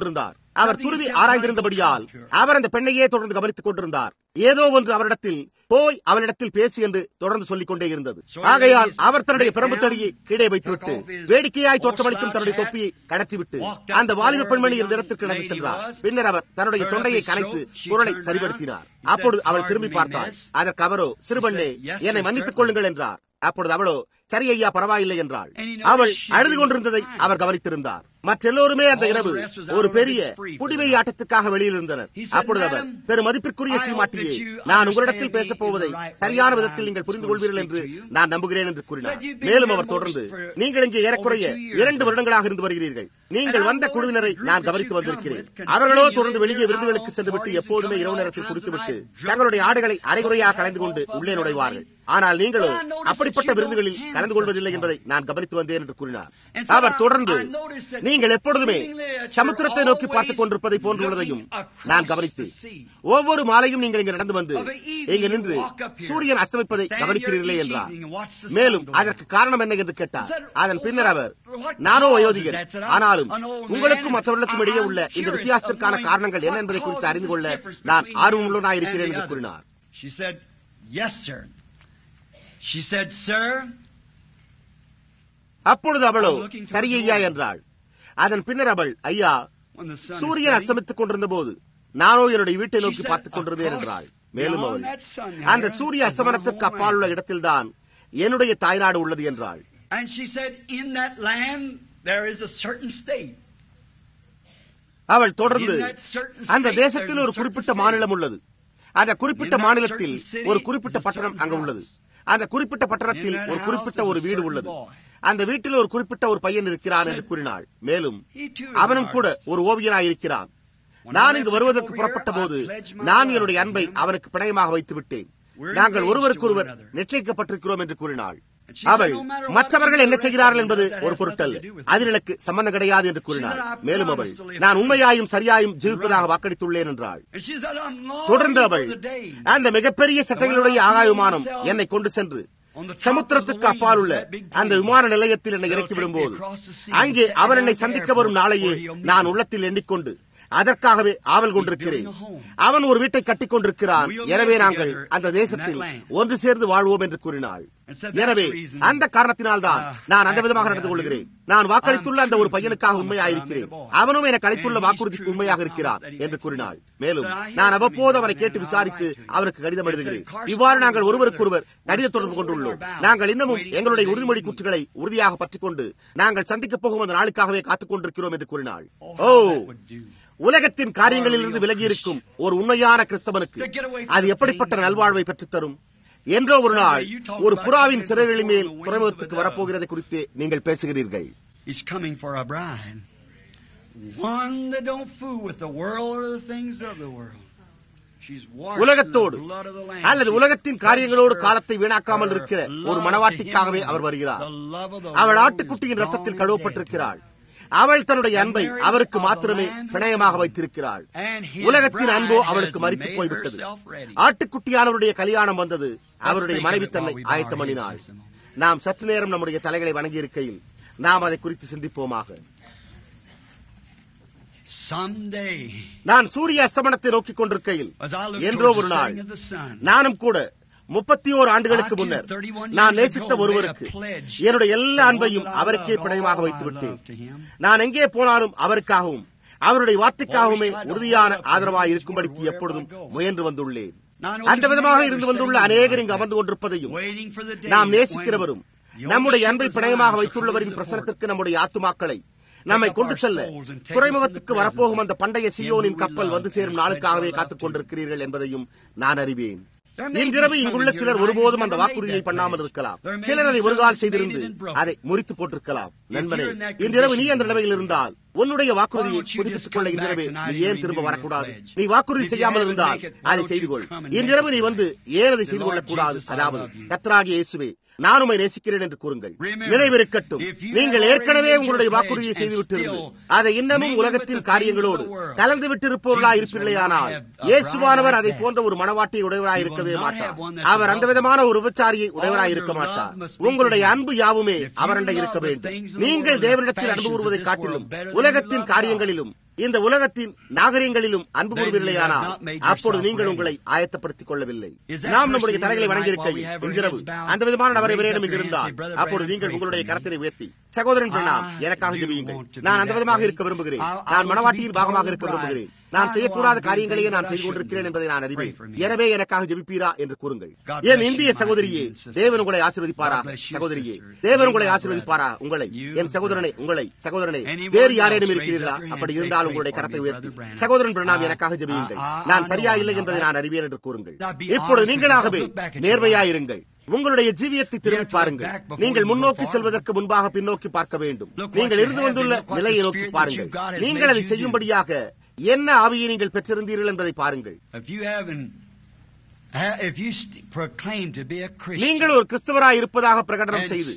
அவர் துருவி ஆராய்ந்திருந்தபடியால் அவர் அந்த பெண்ணையே தொடர்ந்து கவனித்துக் கொண்டிருந்தார் ஏதோ ஒன்று அவரிடத்தில் போய் அவளிடத்தில் பேசி என்று தொடர்ந்து சொல்லிக் கொண்டே இருந்தது ஆகையால் அவர் தன்னுடைய பிரம்பு தடியை கீழே வைத்துவிட்டு வேடிக்கையாய் தோற்றமளிக்கும் தன்னுடைய தொப்பியை கடத்திவிட்டு அந்த வாலிப பெண்மணி இருந்த இடத்திற்கு நடந்து சென்றார் பின்னர் அவர் தன்னுடைய தொண்டையை கலைத்து குரலை சரிபடுத்தினார் அப்பொழுது அவள் திரும்பி பார்த்தாள் அதற்கு அவரோ சிறுபண்ணே என்னை மன்னித்துக் கொள்ளுங்கள் என்றார் அப்பொழுது அவளோ சரி ஐயா பரவாயில்லை என்றாள் அவள் அழுது கொண்டிருந்ததை அவர் கவனித்திருந்தார் மற்றெல்லோருமே அந்த இரவு ஒரு பெரிய குடிமை ஆட்டத்துக்காக வெளியில் இருந்தனர் அப்பொழுது அவர் பெரும் மதிப்பிற்குரிய சீமாட்டியே நான் உங்களிடத்தில் பேசப் போவதை சரியான விதத்தில் நீங்கள் புரிந்து கொள்வீர்கள் என்று நான் நம்புகிறேன் என்று கூறினார் மேலும் அவர் தொடர்ந்து நீங்கள் இங்கே ஏறக்குறைய இரண்டு வருடங்களாக இருந்து வருகிறீர்கள் நீங்கள் வந்த குழுவினரை நான் கவனித்து வந்திருக்கிறேன் அவர்களோ தொடர்ந்து வெளியே விருந்துகளுக்கு சென்றுவிட்டு எப்போதுமே இரவு நேரத்தில் குடித்துவிட்டு தங்களுடைய ஆடைகளை அரைகுறையாக கலந்து கொண்டு உள்ளே நுழைவார்கள் ஆனால் நீங்களோ அப்படிப்பட்ட விருந்துகளில் கலந்து கொள்வதில்லை என்பதை நான் கவனித்து வந்தேன் என்று கூறினார் அவர் தொடர்ந்து நீங்கள் எப்பொழுதுமே சமுத்திரத்தை நோக்கி பார்த்துக் கொண்டிருப்பதை போன்றுள்ளதையும் நான் கவனித்தேன் ஒவ்வொரு மாலையும் நீங்கள் இங்கு நடந்து வந்து இங்கு நின்று சூரியன் அஸ்தமிப்பதை கவனிக்கிறீர்களே என்றார் மேலும் அதற்கு காரணம் என்ன என்று கேட்டார் அதன் பின்னர் அவர் நானோ வயோதிகர் ஆனாலும் உங்களுக்கும் மற்றவர்களுக்கும் இடையே உள்ள இந்த வித்தியாசத்திற்கான காரணங்கள் என்ன என்பதை குறித்து அறிந்து கொள்ள நான் ஆர்வமுள்ளவனாக இருக்கிறேன் என்று கூறினார் She said, Yes, sir. She said, Sir, அப்பொழுது அவளோ சரியையா என்றாள் அதன் பின்னர் அவள் ஐயா when the sun is சூரியன் setting, அஸ்தமித்துக் கொண்டிருந்த போது நானோ என்னுடைய வீட்டை நோக்கி பார்த்துக் கொண்டிருந்தேன் என்றாள் மேலும் அவள் அந்த சூரிய அஸ்தமனத்திற்கு அப்பால் உள்ள இடத்தில்தான் என்னுடைய தாய்நாடு உள்ளது என்றாள் And she said, In that land there is a certain state. அவள் தொடர்ந்து In that certain அந்த state, தேசத்தில் there's ஒரு a certain குறிப்பிட்ட city. மாநிலம் உள்ளது அந்த குறிப்பிட்ட In that மாநிலத்தில் certain city, ஒரு குறிப்பிட்ட there's a பட்டணம் certain அங்கு house. உள்ளது அந்த குறிப்பிட்ட பட்டணத்தில் In that ஒரு குறிப்பிட்ட house ஒரு is a வீடு certain உள்ளது boy. அந்த வீட்டில் ஒரு குறிப்பிட்ட ஒரு பையன் இருக்கிறான் என்று கூறினாள் மேலும் He too is அவனும் an கூட artist. ஒரு ஓவியனாய் இருக்கிறான் When நான் I இங்கு left வருவதற்கு over here, புறப்பட்ட போது I pledged my நான் love என்னுடைய to அன்பை him. அவனுக்கு பிணையமாக வைத்து விட்டேன் We're நாங்கள் engaged ஒருவருக்கொருவர் to one another. நிச்சயிக்கப்பட்டிருக்கிறோம் என்று கூறினாள் And she said, அவள் "No matter what மற்றவர்கள் the என்ன rest செய்கிறார்கள் of என்பது them do, that ஒரு has பொருட்டல்ல nothing to do with it." அதில் எனக்கு சம்பந்தம் கிடையாது என்று கூறினாள் She said, "I மேலும் அவள் promise to live நான் right. உண்மையாயும் சரியாயும் ஜீவிப்பதாக வாக்களித்துள்ளேன் என்றாள் And she said, I'm longing தொடர்ந்து for அவள் the day. அந்த மிகப்பெரிய சட்டைகளுடைய ஆகாயமானம் என்னை கொண்டு சென்று சமுத்திரத்துக்கு அப்பால் உள்ள அந்த விமான நிலையத்தில் என்னை இறக்கி விடும்போது அங்கே அவர் என்னை சந்திக்க வரும் நாளையே நான் உள்ளத்தில் எண்ணிக்கொண்டு அதற்காகவே ஆவல் கொண்டிருக்கிறேன் அவன் ஒரு வீட்டை கட்டிக் கொண்டிருக்கிறான் எனவே நாங்கள் அந்த தேசத்தில் ஒன்று சேர்ந்து வாழ்வோம் என்று கூறினாள் எனவே அந்த காரணத்தினால்தான் நான் அந்த விதமாக நடந்து கொள்கிறேன் நான் வாக்களித்துள்ள அந்த ஒரு பையனுக்காக உண்மையாயிருக்கிறேன் அவனும் எனக்கு அளித்துள்ள வாக்குறுதிக்கு உண்மையாக இருக்கிறான் என்று கூறினாள் மேலும் நான் அவ்வப்போது அவனை கேட்டு விசாரித்து அவருக்கு கடிதம் எழுதுகிறேன் இவ்வாறு நாங்கள் ஒருவருக்கொருவர் கடித தொடர்பு கொண்டுள்ளோம் நாங்கள் இன்னமும் எங்களுடைய உறுதிமொழி குற்றுகளை உறுதியாக பற்றிக்கொண்டு நாங்கள் சந்திக்கப் போகும் அந்த நாளுக்காகவே காத்துக் கொண்டிருக்கிறோம் என்று கூறினாள் ஓ உலகத்தின் காரியங்களிலிருந்து விலகி இருக்கும் ஒரு உண்மையான கிறிஸ்தவனுக்கு அது எப்படிப்பட்ட நல்வாழ்வை பெற்றுத்தரும் என்றோ ஒரு நாள் ஒரு புறாவின் சிறைகளின் மேல் துறைமுகத்துக்கு வரப்போகிறதை குறித்து நீங்கள் பேசுகிறீர்கள் He's coming for a bride. One that don't fool with the world or the things of the world. She's washed உலகத்தோடு in the blood of the Lamb. அல்லது உலகத்தின் காரியங்களோடு காலத்தை வீணாக்காமல் இருக்கிற ஒரு மனவாட்டிக்காகவே அவர் வருகிறார் அவள் ஆட்டுக்குட்டியின் ரத்தத்தில் கழுவப்பட்டிருக்கிறாள் அவள் தன்னுடைய அன்பை அவருக்கு மாத்திரமே பிணையமாக வைத்திருக்கிறாள் உலகத்தின் அன்போ அவளுக்கு மறித்து போய்விட்டது ஆட்டுக்குட்டியானவருடைய கல்யாணம் வந்தது அவருடைய மனைவி தன்னை ஆயத்தம் பண்ணினாள் நாம் சற்று நேரம் நம்முடைய தலைகளை வணங்கி இருக்கையில் நாம் அதை குறித்து சிந்திப்போமாக Someday, நான் சூரிய அஸ்தமனத்தை நோக்கிக் கொண்டிருக்கையில் as I look என்றோ towards ஒரு the நாள் setting of the sun, நானும் கூட முப்பத்தி ஓரு ஆண்டுகளுக்கு முன்னர் நான் நேசித்த ஒருவருக்கு என்னுடைய எல்லா அன்பையும் அவருக்கே பிணையமாக வைத்து விட்டேன் நான் எங்கே போனாலும் அவருக்காகவும் அவருடைய வார்த்தைக்காகவுமே உறுதியான ஆதரவாக இருக்கும்படிக்கு எப்பொழுதும் முயன்று வந்துள்ளேன் அந்த விதமாக இருந்து வந்துள்ள அநேகர் இங்கு அமர்ந்து கொண்டிருப்பதையும் waiting for the day நாம் when நேசிக்கிறவரும் நம்முடைய அன்பை பிணையமாக வைத்துள்ளவரின் பிரசனத்திற்கு நம்முடைய ஆத்துமாக்களை நம்மை கொண்டு செல்ல துறைமுகத்துக்கு வரப்போகும் அந்த பண்டைய சியோனின் கப்பல் வந்து சேரும் நாளுக்காகவே காத்துக் கொண்டிருக்கிறீர்கள் என்பதையும் நான் அறிவேன் இன்றிரவு இங்குள்ள சிலர் ஒருபோதும் அந்த வாக்குறுதியை பண்ணாமல் இருக்கலாம் சிலர் அதை ஒரு கால் செய்திருந்து அதை முறித்து போட்டிருக்கலாம் நண்பனே இன்றிரவு நீ அந்த நிலைமையில் இருந்தால் உன்னுடைய வாக்குறுதியை புதுப்பித்துக் கொள்ள இன்றிரவு நீ ஏன் திரும்ப வரக்கூடாது நீ வாக்குறுதி செய்யாமல் இருந்தால் அதை செய்து கொள் இன்றிரவு நீ வந்து ஏன் அதை செய்து கொள்ளக்கூடாது அதாவது கத்தராகிய இயேசுவே நான் உமை நேசிக்கிறேன் என்று கூறுங்கள் நினைவிருக்கட்டும் நீங்கள் ஏற்கனவே உங்களுடைய வாக்குறுதியை செய்துவிட்டிருந்து அதை இன்னமும் உலகத்தின் காரியங்களோடு கலந்து விட்டிருப்பவர்களா இருப்பீர்களேயானால் இயேசுவானவர் அதை போன்ற ஒரு மனவாட்டியை உடையவராய் இருக்கவே மாட்டார் அவர் அந்த விதமான ஒரு உபச்சாரியை உடையவராய் இருக்க மாட்டார் உங்களுடைய அன்பு யாவுமே அவரண்டை இருக்க வேண்டும் நீங்கள் தேவனிடத்தில் அன்பு கூறுவதை காட்டிலும் உலகத்தின் காரியங்களிலும் இந்த உலகத்தின் நாகரிகங்களிலும் அன்பு கூறுவீர்களேயானால் அப்பொழுது நீங்கள் உங்களை ஆயத்தப்படுத்திக் கொள்ளவில்லை நாம் நம்முடைய தலைகளை வணங்கியிருக்கையில் இன்றிரவு அந்த விதமான நபரை விரையிடம் இருந்தால் அப்பொழுது நீங்கள் உங்களுடைய கரத்தினை உயர்த்தி சகோதரன் பிரணாம் எனக்காக ஜெபியுங்கள் நான் அந்த விதமாக இருக்க விரும்புகிறேன் நான் மனவாட்டியின் பாகமாக இருக்க விரும்புகிறேன் நான் செய்யக்கூடாத காரியங்களையே நான் செய்து கொண்டிருக்கிறேன் என்பதை நான் அறிவேன் எனவே எனக்காக ஜெபிப்பீரா என்று கூறுங்கள் என் இந்திய சகோதரியே தேவன் உங்களை ஆசீர்வதிப்பாராக சகோதரியே தேவன் உங்களை ஆசீர்வதிப்பாரா உங்களை என் சகோதரனை உங்களை சகோதரனே வேறு யாரேனும் இருக்கிறீர்களா அப்படி இருந்தால் உங்களுடைய கரத்தை உயர்த்தி சகோதரன் பிரணாம் எனக்காக ஜெபியுங்கள் நான் சரியா இல்லை என்பதை நான் அறிவேன் என்று கூறுங்கள் இப்பொழுது நீங்களாகவே நேர்மையாயிருங்கள் உங்களுடைய ஜீவியத்தை திரும்பி பாருங்கள் நீங்கள் முன்னோக்கி செல்வதற்கு முன்பாக பின்னோக்கி பார்க்க வேண்டும் நீங்கள் இருந்து வந்துள்ள நிலையை நோக்கி பாருங்கள் நீங்கள் அதை செய்யும்படியாக என்ன ஆவியை நீங்கள் பெற்றிருந்தீர்கள் என்பதை பாருங்கள் நீங்கள் ஒரு கிறிஸ்தவராய் இருப்பதாக பிரகடனம் செய்து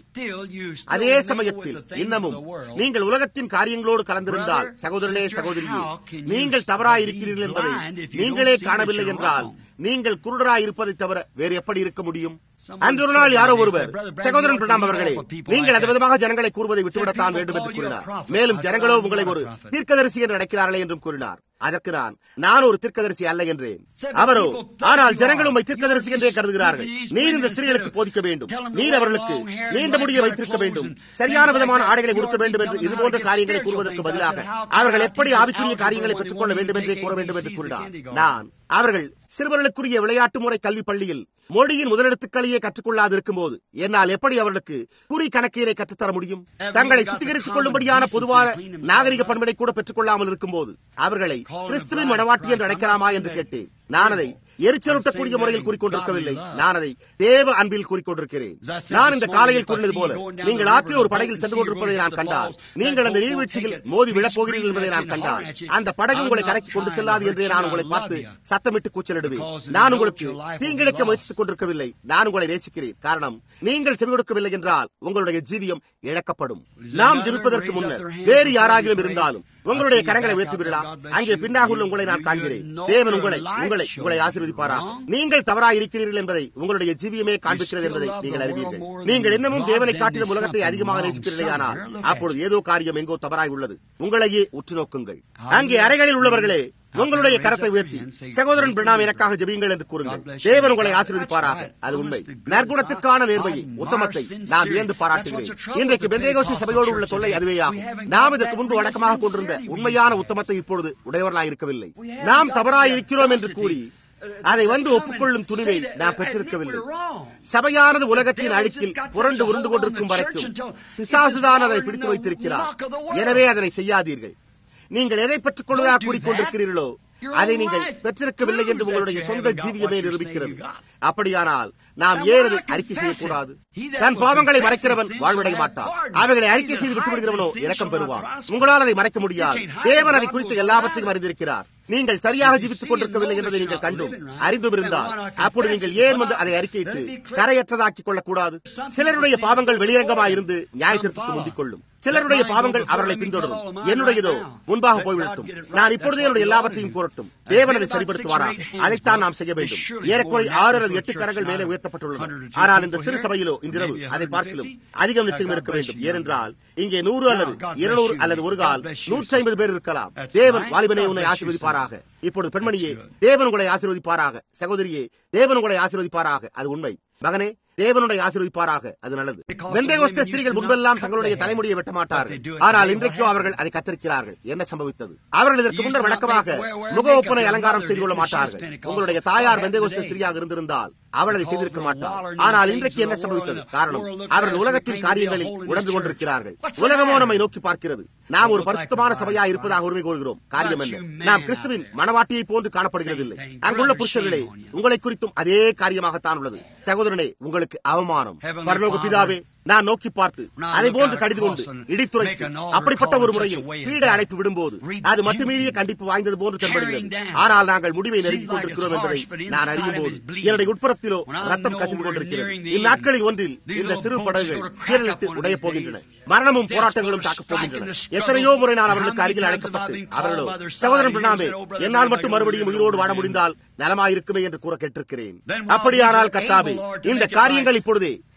அதே சமயத்தில் இன்னமும் நீங்கள் உலகத்தின் காரியங்களோடு கலந்திருந்தால் சகோதரனே சகோதரியே நீங்கள் தவறாய் இருக்கிறீர்கள் என்பதை நீங்களே காணவில்லை என்றால் நீங்கள் குருடராய் இருப்பதை தவிர வேறு எப்படி இருக்க முடியும் அன்று ஒரு நாள் யாரோ ஒருவர் சகோதரன் பிரணாம் அவர்களே நீங்கள் அந்த விதமாக ஜனங்களை கூறுவதை விட்டுவிடத்தான் வேண்டும் என்று கூறினார் மேலும் ஜனங்களோ உங்களை ஒரு தீர்க்கதரிசி என்று அழைக்கிறார்களே என்றும் கூறினார் அதற்கு நான் நான் ஒரு தீர்க்கதரிசி அல்ல என்றேன் அவரோ ஆனால் ஜனங்கள் உண்மை தீர்க்கதரிசி என்றே கருதுகிறார்கள் நீர் இந்த ஸ்திரீகளுக்கு போதிக்க வேண்டும் நீர் அவர்களுக்கு நீண்ட முடிய வைத்திருக்க வேண்டும் சரியான விதமான ஆடைகளை கொடுக்க வேண்டும் என்று இதுபோன்ற காரியங்களை கூறுவதற்கு பதிலாக அவர்கள் எப்படி ஆவிக்குரிய காரியங்களை பெற்றுக்கொள்ள வேண்டும் என்றே கூற வேண்டும் என்று கூறினார் நான் அவர்கள் சிறுவர்களுக்குரிய விளையாட்டு முறை கல்வி பள்ளியில் மொழியின் முதலெழுத்துக்களையே கற்றுக்கொள்ளாது இருக்கும் போது என்னால் எப்படி அவர்களுக்கு குறி கணக்கியலை கற்றுத்தர முடியும் தங்களை சுத்திகரித்துக் கொள்ளும்படியான பொதுவான நாகரிக பண்பனை கூட பெற்றுக் கொள்ளாமல் இருக்கும் போது அவர்களை கிறிஸ்துவின் மனவாட்டி என்று அழைக்கலாமா என்று கேட்டேன் நான் அதை எரிச்சலூட்டக்கூடிய முறையில் கூறிக்கொண்டிருக்கவில்லை நான் அதை தேவ அன்பில் கூறிக்கொண்டிருக்கிறேன் நான் இந்த காலையில் கூறினது போல நீங்கள் ஆற்றில் ஒரு படகில் சென்று கொண்டிருப்பதை நான் கண்டால் நீங்கள் அந்த நீர்வீழ்ச்சியில் மோதி விழப் போகிறீர்கள் என்பதை நான் கண்டால் அந்த படகு உங்களை கரைக்கு கொண்டு செல்லாது என்றே நான் உங்களை பார்த்து சத்தமிட்டு கூச்சலிடுவேன் நான் உங்களுக்கு தீங்கிழைக்க முயற்சித்துக் கொண்டிருக்கவில்லை நான் உங்களை நேசிக்கிறேன் காரணம் நீங்கள் செவி கொடுக்கவில்லை என்றால் உங்களுடைய ஜீவியம் இழக்கப்படும் நாம் ஜெபிப்பதற்கு முன்னர் வேறு யாராகிலும் இருந்தாலும் உங்களுடைய கரங்களை உயர்த்துவீர்களா அங்கே பின்னாக உள்ள உங்களை நான் காண்கிறேன் தேவன் உங்களை உங்களை உங்களை ஆசீர்வதிப்பாரா நீங்கள் தவறாக இருக்கிறீர்கள் என்பதை உங்களுடைய ஜீவியமே காண்பிக்கிறது என்பதை நீங்கள் அறிவீர்கள் நீங்கள் இன்னமும் தேவனை காட்டிலும் உலகத்தை அதிகமாக நேசிப்பீர்களேயானால் அப்பொழுது ஏதோ காரியம் எங்கோ தவறாய் உள்ளது உங்களையே உற்று நோக்குங்கள் அங்கே அறைகளில் உள்ளவர்களே உங்களுடைய கரத்தை உயர்த்தி சகோதரன் பிரணாம் எனக்காக ஜெபியுங்கள் என்று கூறுங்கள் தேவன் உங்களை ஆசீர்வதிப்பாராக அது உண்மை நற்குணத்திற்கான நேர்மையை உத்தமத்தை நான் வியந்து பாராட்டுகிறேன் இன்றைக்கு பெந்தேகோஸ்தி சபையோடு உள்ள தொல்லை அதுவேயாகும் நாம் இதற்கு முன்பு வழக்கமாக கொண்டிருந்த உண்மையான உத்தமத்தை இப்பொழுது உடையவர்களாக இருக்கவில்லை நாம் தவறாய் இருக்கிறோம் என்று கூறி அதை வந்து ஒப்புக்கொள்ளும் துணிவை நான் பெற்றிருக்கவில்லை சபையானது உலகத்தின் அழுக்கில் புரண்டு உருண்டு கொண்டிருக்கும் வரைக்கும் பிசாசுதான் அதை பிடித்து வைத்திருக்கிறார் எனவே அதனை செய்யாதீர்கள் நீங்கள் எதை பெற்றுக் கொள்வதாக கூறிக்கொண்டிருக்கிறீர்களோ அதை நீங்கள் பெற்றிருக்கவில்லை என்று உங்களுடைய சொந்த ஜீவியமே நிரூபிக்கிறது அப்படியானால் நாம் ஏன் அதை அறிக்கை செய்யக்கூடாது தன் பாவங்களை மறைக்கிறவன் வாழ்வடைய மாட்டான் அவைகளை அறிக்கை செய்து விட்டுவிடுகிறவனோ இரக்கம் பெறுவான் உங்களால் அதை மறைக்க முடியாது தேவன் அதை குறித்து எல்லாவற்றையும் அறிந்திருக்கிறார் நீங்கள் சரியாக ஜீவித்துக் கொண்டிருக்கவில்லை என்பதை நீங்கள் கண்டும் அறிந்தும் இருந்தால் அப்பொழுது நீங்கள் ஏன் வந்து அதை அறிக்கையிட்டு கரையற்றதாக்கிக் கொள்ளக்கூடாது சிலருடைய பாவங்கள் வெளியரங்கமாயிருந்து நியாயத்திற்கு முந்திக் கொள்ளும் சிலருடைய பாவங்கள் அவர்களை பின்தொடரும் என்னுடையதோ முன்பாக போய்விடட்டும் நான் இப்பொழுதே என்னுடைய எல்லாவற்றையும் கூறட்டும் தேவன் அதை சரிப்படுத்துவாரா அதைத்தான் நாம் செய்ய வேண்டும் ஏறக்குறை ஆறு அல்லது எட்டு கரங்கள் மேலே உயர்த்தப்பட்டுள்ளன ஆனால் இந்த சிறு சபையிலோ இன்றிரவு அதை பார்க்கலும் அதிகம் நிச்சயம் இருக்க வேண்டும் ஏனென்றால் இங்கே நூறு அல்லது இருநூறு அல்லது ஒரு கால் நூற்றி ஐம்பது பேர் இருக்கலாம் தேவன் வாலிபனை உன்னை ஆசீர்வதிப்பாராக இப்பொழுது பெண்மணியே தேவன் உங்களை ஆசீர்வதிப்பாராக சகோதரியே தேவன் உங்களை ஆசீர்வதிப்பாராக அது உண்மை மகனே தேவனுடைய ஆசீர்வதிப்பாராக அது நல்லது வெந்தேகோஸ்த ஸ்திரீகள் முன்பெல்லாம் தங்களுடைய தலைமுடியை வெட்ட மாட்டார்கள் ஆனால் இன்றைக்கோ அவர்கள் அதை கத்திருக்கிறார்கள் என்ன சம்பவித்தது அவர்கள் இதற்கு முன்னர் வழக்கமாக முக ஒப்பனை அலங்காரம் செய்து கொள்ள மாட்டார்கள் உங்களுடைய தாயார் வெந்தேகோஸ்த ஸ்திரியாக இருந்திருந்தால் அவள் அதை செய்திருக்க மாட்டார் ஆனால் இன்றைக்கு என்ன சம்பவித்தது காரணம் அவர்கள் உலகத்தின் காரியங்களில் உணர்ந்து கொண்டிருக்கிறார்கள் உலகமோ நம்மை நோக்கி பார்க்கிறது நாம் ஒரு பரிசுத்தமான சபையா இருப்பதாக உரிமை கோருகிறோம் காரியம் என்ன நாம் கிறிஸ்துவின் மனவாட்டியை போன்று காணப்படுகிறதில்லை அங்குள்ள புருஷர்களே உங்களை குறித்தும் அதே காரியமாகத்தான் உள்ளது சகோதரனே உங்களுக்கு அவமானம் பரலோக பிதாவே நான் நோக்கி பார்த்து அதை போன்று கடிது கொண்டு இடித்துரைத்து அப்படிப்பட்ட ஒரு முறையில் பீட அழைப்பு விடும்போது அது மட்டுமீறிய கண்டிப்பு வாய்ந்தது போன்று தென்படுகிறது ஆனால் நாங்கள் முடிவை நெருங்கிக் கொண்டிருக்கிறோம் என்பதை நான் அறியும் போது என்னுடைய உட்புறத்திலோ ரத்தம் கசிந்து கொண்டிருக்கிறது இந்நாட்களில் ஒன்றில் இந்த சிறு படகுகள் கீழலிட்டு உடையப் போகின்றன மரணமும் போராட்டங்களும் தாக்கப் போகின்றன எத்தனையோ முறை நான் அவர்களுக்கு அருகில் அழைக்கப்பட்டு அவர்களோ சகோதரன் பிரணாமே என்னால் மட்டும் மறுபடியும் உயிரோடு வாழ முடிந்தால் நலமாயிருக்குமே என்று கூற கேட்டிருக்கிறேன் அப்படியானால் கத்தாவே இந்த காரியங்கள் இப்பொழுதே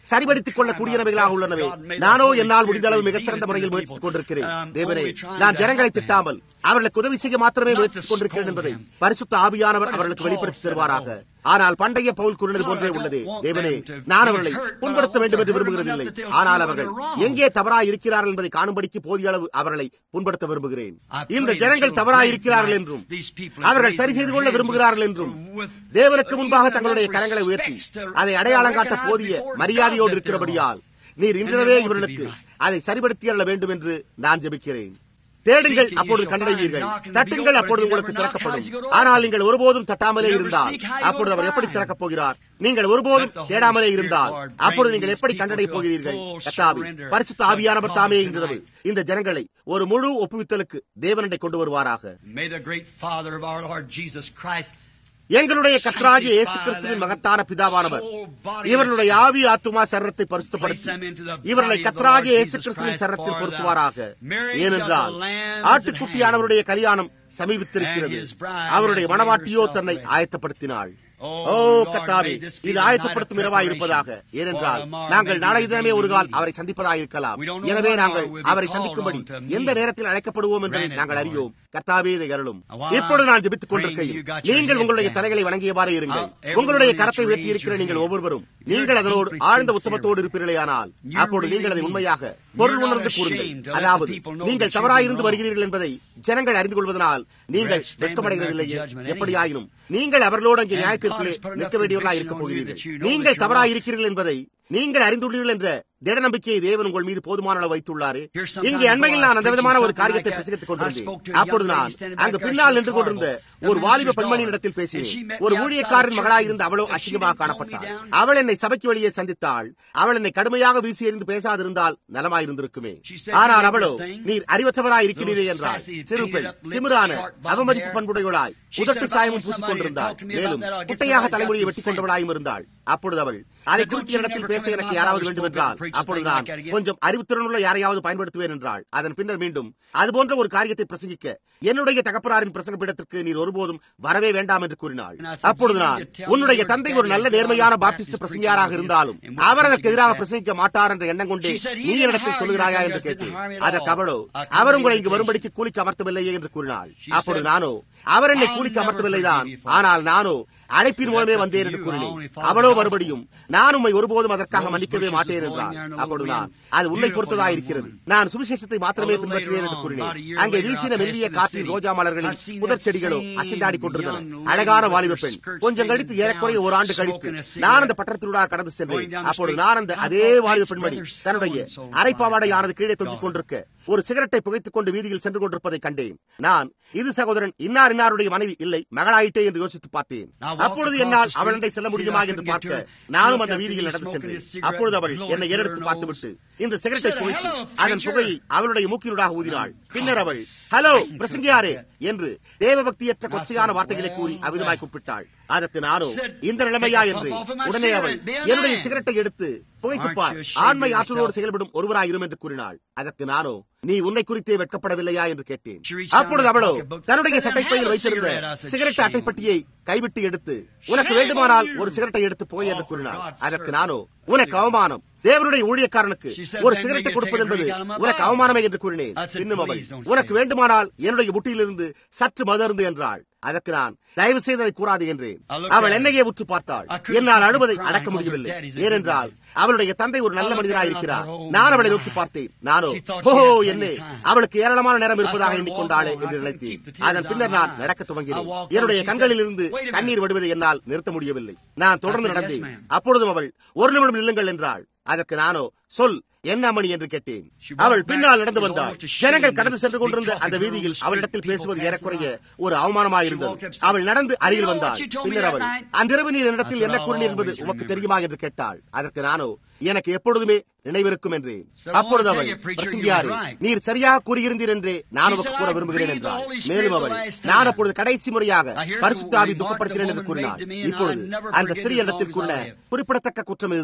சரிபடுத்திக் கொள்ளக்கூடியனவைகளாக உள்ளனவே நானோ என்னால் முடிந்த அளவு மிக சிறந்த முறையில் முயற்சித்துக் கொண்டிருக்கிறேன் தேவனே நான் ஜனங்களை திட்டாமல் அவர்களுக்கு உதவி செய்ய மாத்திரமே முயற்சித்துக் கொண்டிருக்கிறேன் என்பதை பரிசுத்த ஆவியானவர் அவர்களுக்கு வெளிப்படுத்தி தருவாராக ஆனால் பண்டைய பவுல் கூறினது போன்றே உள்ளது தேவனே நான் அவர்களை புண்படுத்த வேண்டும் என்று விரும்புகிறதில்லை ஆனால் அவர்கள் எங்கே தவறாய் இருக்கிறார்கள் என்பதை காணும்படிக்கு போதிய அளவு அவர்களை புண்படுத்த விரும்புகிறேன் இந்த ஜனங்கள் தவறாய் இருக்கிறார்கள் என்றும் அவர்கள் சரி செய்து கொள்ள விரும்புகிறார்கள் என்றும் தேவனுக்கு முன்பாக தங்களுடைய கரங்களை உயர்த்தி அதை அடையாளம் காட்ட போதிய மரியாதையோடு இருக்கிறபடியால் நீர் இன்றவே இவர்களுக்கு அதை சரிபடுத்தி அள்ள வேண்டும் என்று நான் ஜெபிக்கிறேன் தேடுங்கள் அப்பொழுது கண்டடைவீர்கள் தட்டுங்கள் அப்பொழுது உங்களுக்கு திறக்கப்படும் ஆனால் நீங்கள் ஒருபோதும் தட்டாமலே இருந்தால் அப்பொழுது அவர் எப்படி திறக்கப் போகிறார் நீங்கள் ஒருபோதும் தேடாமலே இருந்தால் அப்பொழுது நீங்கள் எப்படி கண்டடைய போகிறீர்கள் கத்தாவி பரிசுத்த ஆவியானவர் தாமே இன்றது இந்த ஜனங்களை ஒரு முழு ஒப்புவித்தலுக்கு தேவனண்டை கொண்டு வருவாராக எங்களுடைய கத்ராகிய இயேசு கிறிஸ்துவின் மகத்தான பிதாவானவர் இவர்களுடைய ஆவி ஆத்துமா சரத்தை பரிசுத்தப்படுத்தி இவர்களை கத்ராகிய இயேசு கிறிஸ்துவின் சரத்தில் பொருத்துவாராக ஏனென்றால் ஆட்டுக்குட்டியானவருடைய கல்யாணம் சமீபித்திருக்கிறது அவருடைய மனவாட்டியோ தன்னை ஆயத்தப்படுத்தினாள் ஓ கத்தாவே இது ஆயத்தப்படுத்தும் இரவாய் இருப்பதாக ஏனென்றால் நாங்கள் நாளை தினமே ஒரு கால் அவரை சந்திப்பதாக இருக்கலாம் எனவே நாங்கள் அவரை சந்திக்கும்படி எந்த நேரத்தில் அழைக்கப்படுவோம் என்பதை நாங்கள் அறியோம் கத்தாவே இதை அருளும் இப்பொழுது நான் ஜெபித்துக் கொண்டிருக்கையில் நீங்கள் உங்களுடைய தலைகளை வணங்கியவாறே இருங்கள் உங்களுடைய கரத்தை உயர்த்தி இருக்கிற நீங்கள் ஒவ்வொருவரும் நீங்கள் அதனோடு ஆழ்ந்த உத்தமத்தோடு இருப்பீர்களேயானால் அப்போது நீங்கள் அதை உண்மையாக பொருள் உணர்ந்து கூறுங்கள் அதாவது நீங்கள் தவறாயிருந்து வருகிறீர்கள் என்பதை ஜனங்கள் அறிந்து கொள்வதனால் நீங்கள் வெட்கமடைகிறதில்லையே எப்படியாயினும் நீங்கள் அவர்களோடு அங்கே நியாயத்திற்குள்ளே நிற்க வேண்டியவர்களாக இருக்க போகிறீர்கள் நீங்கள் தவறாயிருக்கிறீர்கள் என்பதை நீங்கள் அறிந்துள்ளீர்கள் என்ற திட நம்பிக்கையை தேவன் உங்கள் மீது போதுமான அளவு வைத்துள்ளாரு இங்கே அண்மையில் நான் அந்த விதமான ஒரு காரியத்தை பிரசங்கித்துக் கொண்டிருந்தேன் அப்பொழுது நான் அங்கு பின்னால் நின்று கொண்டிருந்த ஒரு வாலிப பெண்மணியின் இடத்தில் பேசினேன் ஒரு ஊழியக்காரன் மகளாக இருந்த அவளோ அசிங்கமாக காணப்பட்டாள் அவள் என்னை சபைக்கு வெளியே சந்தித்தாள் அவள் என்னை கடுமையாக வீசி எறிந்து பேசாதிருந்தால் நலமாயிருந்திருக்குமே ஆனால் அவளோ நீர் அறிவற்றவராய் இருக்கிறீரே என்றால் சிறு பெண் திமிரான அவமதிப்பு பண்புடையவளாய் உதட்டு சாயமும் பூசிக் கொண்டிருந்தாள் மேலும் குட்டையாக தலைமுடியை வெட்டிக் கொண்டவளாயும் இருந்தாள் அப்பொழுது அவள் அதை குறித்த இடத்தில் பேச எனக்கு யாராவது வேண்டும் என்றால் அப்பொழுது நான் கொஞ்சம் அறிவுத்திறனுள்ள யாரையாவது பயன்படுத்துவேன் என்றாள் அதன் பின்னர் மீண்டும் அதுபோன்ற ஒரு காரியத்தை பிரசங்கிக்க என்னுடைய தகப்பனாரின் பிரசங்க பீடத்திற்கு நீர் ஒருபோதும் வரவே வேண்டாம் என்று கூறினாள் அப்பொழுது நான் உன்னுடைய தந்தை ஒரு நல்ல நேர்மையான பாப்டிஸ்ட் பிரசங்கியாராக இருந்தாலும் அவர் அதற்கு எதிராக பிரசங்கிக்க மாட்டார் என்ற எண்ணம் கொண்டே நீ இடத்தில் சொல்கிறாயா என்று கேட்டேன் அதற்கு அவளோ அவர் உங்களை இங்கு வரும்படிக்கு கூலிக்கு அமர்த்தவில்லையே என்று கூறினாள் அப்பொழுது நானோ அவர் என்னை கூலிக்கு அமர்த்தவில்லைதான் ஆனால் நானோ அழைப்பின் மூலமே வந்தேன் என்று கூறினேன் அவளோ மறுபடியும் நான் உண்மை ஒருபோதும் அதற்காக மன்னிக்கவே மாட்டேன் என்றார் அப்பொழுது நான் அது உன்னை பொறுத்ததாக இருக்கிறது நான் சுவிசேஷத்தை மாத்திரமே பின்பற்றுவேன் என்று கூறினேன் அங்கே வீசின மெல்லிய காற்றில் ரோஜா மலர்களின் புதர் செடிகளோ அசைந்தாடி கொண்டிருந்தன அழகான வாலிப பெண் கொஞ்சம் கழித்து ஏறக்குறைய ஒரு ஆண்டு கழித்து நான் அந்த பட்டணத்தினூடாக கடந்து சென்றேன் அப்பொழுது நான் அந்த அதே வாலிப பெண்மணி தன்னுடைய அரைப்பாவாடையானது கீழே தொங்கிக் கொண்டிருக்க ஒரு சிகரெட்டை புகைத்துக் கொண்டு வீதியில் சென்று கொண்டிருப்பதை கண்டேன் நான் இது சகோதரன் இன்னார் இன்னாருடைய மனைவி இல்லை மகளாயிட்டே என்று யோசித்து பார்த்தேன் அப்பொழுது என்னால் அவளண்டை செல்ல முடியுமா என்று பார்க்க நானும் அந்த வீதியில் நடந்து சென்றேன் அப்பொழுது அவள் என்னை ஏறெடுத்து பார்த்துவிட்டு இந்த சிகரெட்டை புகைத்து அதன் புகையை அவளுடைய மூக்கினூடாக ஊதினாள் பின்னர் அவள் ஹலோ பிரசங்கியாரே என்று தேவபக்தியற்ற கொச்சையான வார்த்தைகளை கூறி அவிதமாய் கூப்பிட்டாள் அதற்கு நானோ இந்த நிலைமையா என்று உடனே அவள் என்னுடைய சிகரெட்டை எடுத்து புகைத்துப்பார் ஆண்மை ஆற்றலோடு செயல்படும் ஒருவராயிரும் என்று கூறினாள் அதற்கு நானோ நீ உன்னை குறித்தே வெட்கப்படவில்லையா என்று கேட்டேன் அப்பொழுது அவளோ தன்னுடைய சட்டைப்பையில் வைத்திருந்த சிகரெட் அட்டைப்பட்டியை கைவிட்டு எடுத்து உனக்கு வேண்டுமானால் ஒரு சிகரெட்டை எடுத்து போய் என்று கூறினாள் அதற்கு நானோ உனக்கு அவமானம் தேவனுடைய ஊழியக்காரனுக்கு ஒரு சிகரெட்டை கொடுப்பது என்பது உனக்கு அவமானமே என்று கூறினேன் இன்னும் அவள் உனக்கு வேண்டுமானால் என்னுடைய புட்டியிலிருந்து சற்று மதர்ந்து என்றாள் அதற்கு நான் தயவு செய்து அதை கூறாது என்றேன் அவள் என்னையே உற்று பார்த்தாள் என்னால் அழுவதை அடக்க முடியவில்லை ஏனென்றால் அவளுடைய தந்தை ஒரு நல்ல மனிதனாக இருக்கிறார் நான் அவளை நோக்கி பார்த்தேன் நானோ ஓஹோ என்னே அவளுக்கு ஏராளமான நேரம் இருப்பதாக எண்ணிக்கொண்டாளே என்று நினைத்தேன் அதன் பின்னர் நான் நடக்க துவங்கினேன் என்னுடைய கண்களில் இருந்து கண்ணீர் வடுவதை என்னால் நிறுத்த முடியவில்லை நான் தொடர்ந்து நடந்தேன் அப்பொழுதும் அவள் ஒரு நிமிடம் நில்லுங்கள் என்றாள் அதற்கு நானோ சொல் என்ன மணி என்று கேட்டேன் அவள் பின்னால் நடந்து வந்தாள் ஜனங்கள் கடந்து சென்று கொண்டிருந்த அந்த வீதியில் அவளிடத்தில் பேசுவது ஏறக்குறைய ஒரு அவமானமாயிருந்தது அவள் நடந்து அருகில் வந்தாள் பின்னர் அவள் அன்றிரவு நீர் என்னிடத்தில் என்ன கூறினீர் என்பது உமக்கு தெரியுமா என்று கேட்டாள் அதற்கு நானோ எனக்கு எப்பொழுதுமே நினைவிருக்கும் என்றேன் அப்பொழுது அவள் பிரசங்கியாரே நீர் சரியாக கூறியிருந்தீர் என்றே நான் உனக்கு கூற விரும்புகிறேன் என்றாள் மேலும் அவள் நான் அப்பொழுது கடைசி முறையாக பரிசுத்தாவி துக்கப்படுத்தினேன் என்று கூறினார் இப்பொழுது அந்த ஸ்திரீ இடத்தில் கூறின குறிப்பிடத்தக்க குற்றம் இதுதான்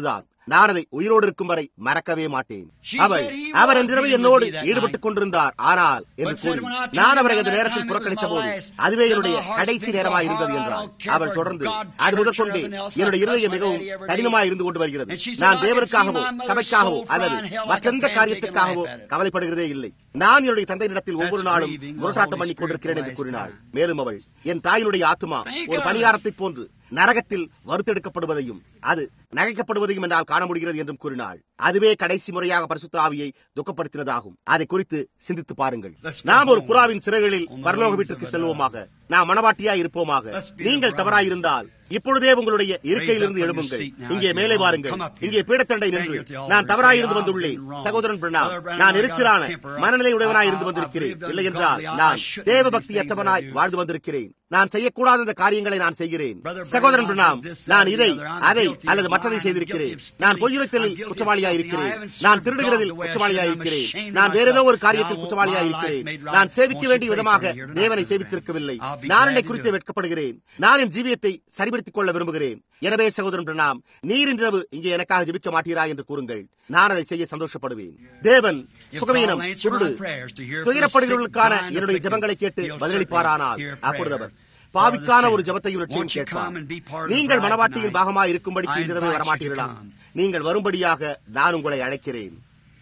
நான் அதை உயிரோடு இருக்கும் வரை மறக்கவே மாட்டேன் அவர் அவர் என்றிரவு என்னோடு ஈடுபட்டுக் கொண்டிருந்தார் ஆனால் என்று கூறி நான் அவரை அந்த நேரத்தில் புறக்கணித்த போது அதுவே என்னுடைய கடைசி நேரமாக இருந்தது என்றார் அவர் தொடர்ந்து அது முதற்கொண்டே என்னுடைய இருதயம் மிகவும் கடினமாக இருந்து கொண்டு வருகிறது நான் தேவனுக்காகவோ சபைக்காகவோ அல்லது மற்றெந்த காரியத்துக்காகவோ கவலைப்படுகிறதே இல்லை நான் என்னுடைய தந்தையிடத்தில் ஒவ்வொரு நாளும் முரட்டாட்டம் பண்ணி கொண்டிருக்கிறேன் என்று கூறினாள் மேலும் அவள் என் தாயினுடைய ஆத்மா ஒரு பணியாரத்தை போன்று நரகத்தில் வறுத்தெடுக்கப்படுவதையும் அது நகைக்கப்படுவதையும் என்னால் காண முடிகிறது என்றும் கூறினாள் அதுவே கடைசி முறையாக பரிசுத்த ஆவியை துக்கப்படுத்தினதாகும் அதை குறித்து சிந்தித்து பாருங்கள் நாம் ஒரு புறாவின் சிறைகளில் பரலோக வீட்டிற்கு செல்வோமாக நாம் மனவாட்டியாய் இருப்போமாக நீங்கள் தவறாயிருந்தால் இப்பொழுதே உங்களுடைய இருக்கையிலிருந்து எழும்புங்கள் இங்கே மேலே வாருங்கள் இங்கே பீடத்தண்டை நின்று நான் தவறாயிருந்து வந்துள்ளேன் சகோதரன் பிரணா நான் எரிச்சலான மனநிலை உடையவனாய் இருந்து வந்திருக்கிறேன் இல்லை என்றால் நான் தேவ பக்தி அற்றவனாய் வாழ்ந்து வந்திருக்கிறேன் நான் செய்யக்கூடாத இந்த காரியங்களை நான் செய்கிறேன் சகோதரன் பிரணாம் நான் இதை அதை அல்லது மற்றதை செய்திருக்கிறேன் நான் பொய்யுரைத்தலில் குற்றவாளியாய் இருக்கிறேன் நான் திருடுகிறதில் குற்றவாளியாய் இருக்கிறேன் நான் வேற ஏதோ ஒரு காரியத்தில் குற்றவாளியாய் இருக்கிறேன் நான் சேவிக்க வேண்டிய விதமாக தேவனை சேவித்திருக்கவில்லை நான் என்னை குறித்து வெட்கப்படுகிறேன் நான் என் ஜீவியத்தை சரிபடுத்திக் கொள்ள விரும்புகிறேன் எனவே சகோதரன் பிரணாம் நீர் இன்றிரவு இங்கே எனக்காக ஜெபிக்க மாட்டீரா என்று கூறுங்கள் நான் அதை செய்ய சந்தோஷப்படுவேன் தேவன் சுகவீனம் குருடு துயரப்படுகிறவர்களுக்கான என்னுடைய ஜெபங்களை கேட்டு பதிலளிப்பாரானால் அப்பொழுது அவர் பாவிக்கான ஒரு ஜபத்தையும் லட்சியம் கேட்பார் நீங்கள் மனவாட்டியின் பாகமாக இருக்கும்படிக்கு இன்றிரவு வரமாட்டீர்களா நீங்கள் வரும்படியாக நான் உங்களை அழைக்கிறேன்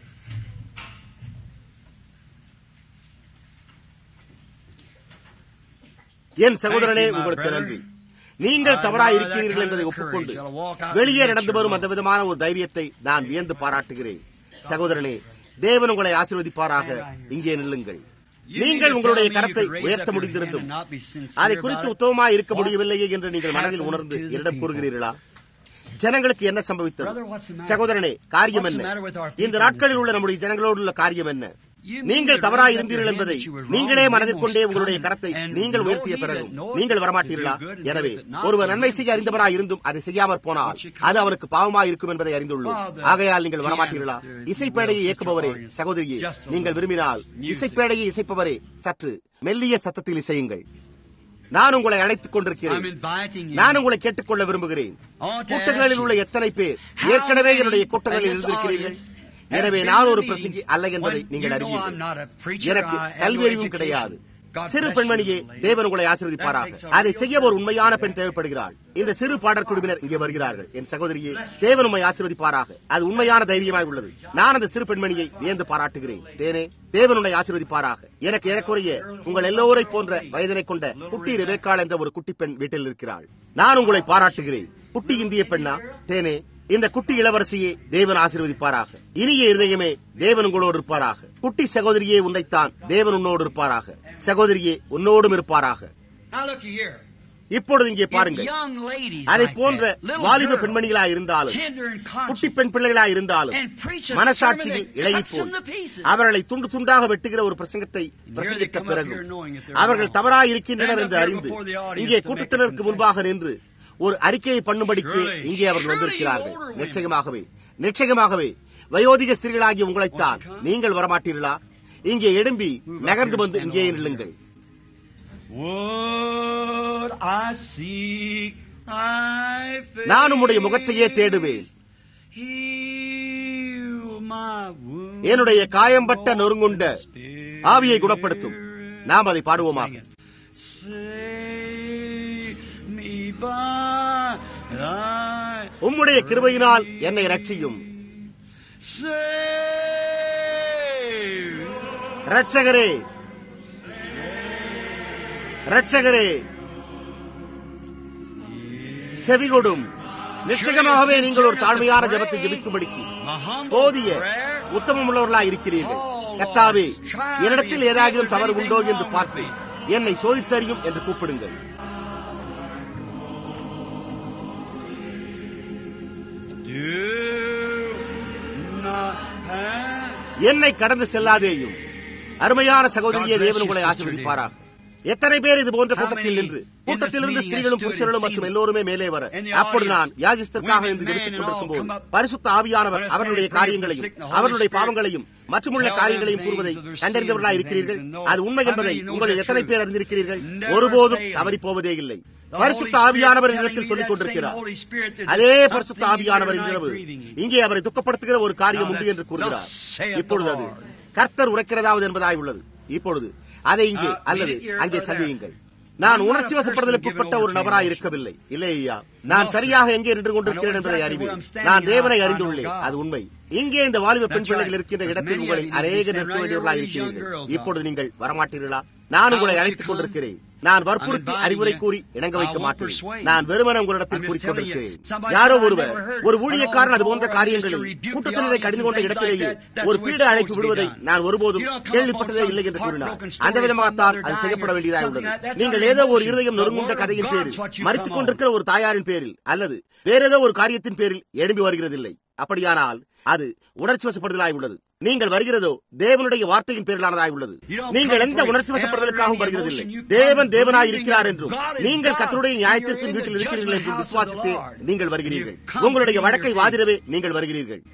என் சகோதரனே உங்களுக்கு நன்றி நீங்கள் தவறாய் இருக்கிறீர்கள் என்பதை ஒப்புக்கொண்டு வெளியே நடந்து வரும் அந்த விதமான ஒரு தைரியத்தை நான் வியந்து பாராட்டுகிறேன் சகோதரனே தேவன் உங்களை ஆசீர்வதிப்பாராக இங்கே நில்லுங்கள் நீங்கள் உங்களுடைய கரத்தை உயர்த்த முடிந்திருந்தும் அதை குறித்து உத்தவமாய் இருக்க முடியவில்லையே என்று நீங்கள் மனதில் உணர்ந்து என்னிடம் கூறுகிறீர்களா ஜனங்களுக்கு என்ன சம்பவித்தது சகோதரனே காரியம் என்ன இந்த நாட்களில் உள்ள நம்முடைய ஜனங்களோடு உள்ள காரியம் என்ன நீங்கள் தவறாய் இருந்தீர்கள் என்பதை நீங்களே மனதில் கொண்டே உங்களுடைய கரத்தை நீங்கள் உயர்த்திய பிறகும் நீங்கள் வரமாட்டீர்களா எனவே ஒருவர் நன்மை செய்ய அறிந்தவராய் இருந்தும் அதை செய்யாமற் போனால் அது அவனுக்கு பாவமாய் இருக்கும் என்பதை அறிந்துள்ளோம் ஆகையால் நீங்கள் வரமாட்டீர்களா இசைப்பேடையை இயக்குபவரே சகோதரியே நீங்கள் விரும்பினால் இசைப்பேடையை இசைப்பவரே சற்று மெல்லிய சத்தத்தில் இசையுங்கள் நான் உங்களை அழைத்துக் கொண்டிருக்கிறேன் நான் உங்களை கேட்டுக்கொள்ள விரும்புகிறேன் கூட்டங்களில் உள்ள எத்தனை பேர் ஏற்கனவே என்னுடைய கூட்டங்களில் இருந்திருக்கிறீர்கள் எனவே நான் ஒரு பிரசங்கி அல்ல என்பதை நீங்கள் அறிவீர்கள் எனக்கு கல்வி அறிவும் கிடையாது சிறு பெண்மணியே தேவன் உங்களை ஆசீர்வதிப்பாராக அதை செய்ய ஒரு உண்மையான பெண் தேவைப்படுகிறாள் இந்த சிறு பாடற்குழுவினர் இங்கே வருகிறார்கள் என் சகோதரியே தேவன் உண்மை ஆசீர்வதிப்பாராக அது உண்மையான தைரியமாய் உள்ளது நான் அந்த சிறு பெண்மணியை வியந்து பாராட்டுகிறேன் தேனே தேவன் உன்னை ஆசீர்வதிப்பாராக எனக்கு ஏறக்குறைய உங்கள் எல்லோரை போன்ற வயதினை கொண்ட குட்டி ரெபேக்காள் என்ற ஒரு குட்டி பெண் வீட்டில் இருக்கிறாள் நான் உங்களை பாராட்டுகிறேன் குட்டி இந்திய பெண்ணா தேனே இந்த குட்டி இளவரசியை தேவன் ஆசீர்வதிப்பாராக இனிய இருதயமே தேவன் உங்களோடு இருப்பாராக குட்டி சகோதரியே உன்னைத்தான் தேவன் உன்னோடு இருப்பாராக சகோதரியே உன்னோடும் இருப்பாராக இப்பொழுது இங்கே பாருங்கள் அதை போன்ற வாலிப பெண்மணிகளா இருந்தாலும் குட்டி பெண் பிள்ளைகளா இருந்தாலும் மனசாட்சியில் இழகி போய் அவர்களை துண்டு துண்டாக வெட்டுகிற ஒரு பிரசங்கத்தை பிரசங்கித்த பிறகு அவர்கள் தவறாய் இருக்கின்றனர் என்று அறிந்து இங்கே கூட்டத்தினருக்கு முன்பாக நின்று ஒரு அறிக்கையை பண்ணும்படிக்கு இங்கே அவர்கள் வந்திருக்கிறார்கள் நிச்சயமாகவே நிச்சயமாகவே வயோதிக ஸ்திரீகளாகிய உங்களைத்தான் நீங்கள் வரமாட்டீர்களா இங்கே எழும்பி நகர்ந்து வந்து இங்கே நில்லுங்கள் நான் உம்முடைய முகத்தையே தேடுவேன் என்னுடைய காயம்பட்ட நொறுங்குண்ட ஆவியை குணப்படுத்தும் நாம் அதை பாடுவோமாக உம்முடைய கிருபையினால் என்னை ரட்சியும் ரட்சகரே ரட்சகரே செவிகொடும் நிச்சயமாகவே நீங்கள் ஒரு தாழ்மையான ஜபத்தை ஜபிக்கும்படிக்கு போதிய உத்தமம் உள்ளவர்களாய் இருக்கிறீர்கள் கத்தாவே என்னிடத்தில் ஏதாகிலும் தவறு உண்டோ என்று பார்த்து என்னை சோதித்தறியும் என்று கூப்பிடுங்கள் என்னை கடந்து செல்லாதேயும் அருமையான சகோதரியே தேவன் உங்களை ஆசீர்வதிப்பாராக எத்தனை பேர் இது போன்ற கூட்டத்தில் நின்று கூட்டத்திலிருந்து ஸ்திரீகளும் புருஷர்களும் மற்றும் எல்லோருமே மேலே வர அப்பொழுது நான் யாஜிஸ்தற்காக என்று ஜெபித்துக் கொண்டிருக்கும் போது பரிசுத்த ஆவியானவர் அவர்களுடைய காரியங்களையும் அவர்களுடைய பாவங்களையும் மற்றுமுள்ள காரியங்களையும் கூறுவதை கண்டறிந்தவர்களாக இருக்கிறீர்கள் அது உண்மை என்பதை உங்களில் எத்தனை பேர் அறிந்திருக்கிறீர்கள் ஒருபோதும் தவறி போவதே இல்லை பரிசுத்த ஆவியானவர் இடத்தில் சொல்லிக் கொண்டிருக்கிறார் அதே பரிசுத்த ஆவியானவர் இரவு இங்கே அவரை துக்கப்படுத்துகிற ஒரு காரியம் உண்டு என்று கூறுகிறார் இப்பொழுது அது கர்த்தர் உரைக்கிறதாவது என்பதாய் உள்ளது இப்பொழுது அதை இங்கே அல்லது அங்கே சந்தியுங்கள் நான் உணர்ச்சி வசப்படுதலுக்கு உட்பட்ட ஒரு நபராய் இருக்கவில்லை இல்லை ஐயா நான் சரியாக எங்கே நின்று கொண்டிருக்கிறேன் என்பதை அறிவேன் நான் தேவனை அறிந்துள்ளேன் அது உண்மை இங்கே இந்த வாலிப பெண் பிள்ளைகள் இருக்கின்ற இடத்தில் உங்களை அநேக நிறுத்த வேண்டியவர்களாக இருக்கிறீர்கள் இப்பொழுது நீங்கள் வரமாட்டீர்களா நான் உங்களை அழைத்துக் கொண்டிருக்கிறேன் நான் வற்புறுத்தி அறிவுரை கூறி இணங்க வைக்க மாட்டேன் நான் வெறுமன உங்களிடத்தில் கூறிக்கொண்டிருக்கிறேன் யாரோ ஒருவர் ஒரு ஊழியக்காரன் அது போன்ற காரியங்களில் கூட்டத்தினரை கடிந்து கொண்ட இடத்திலேயே ஒரு பீட அழைப்பு விடுவதை நான் ஒருபோதும் கேள்விப்பட்டதே இல்லை என்று கூறினார் அந்த விதமாகத்தான் அது செய்யப்பட வேண்டியதாக உள்ளது நீங்கள் ஏதோ ஒரு இருதயம் நொறுங்குண்ட கதையின் பேரில் மறித்துக் கொண்டிருக்கிற ஒரு தாயாரின் பேரில் அல்லது வேற ஏதோ ஒரு காரியத்தின் பேரில் எழும்பி வருகிறதில்லை அப்படியானால் அது உணர்ச்சி வசப்படுதலாய் உள்ளது நீங்கள் வருகிறதோ தேவனுடைய வார்த்தையின் பேரிலானதாய் உள்ளது நீங்கள் எந்த உணர்ச்சி வசப்படுதலுக்காகவும் வருகிறதில்லை தேவன் தேவனாய் இருக்கிறார் என்றும் நீங்கள் கத்தருடைய நியாயத்திற்கும் வீட்டில் இருக்கிறீர்கள் என்றும் விசுவாசித்து நீங்கள் வருகிறீர்கள் உங்களுடைய வழக்கை வாதிடவே நீங்கள் வருகிறீர்கள்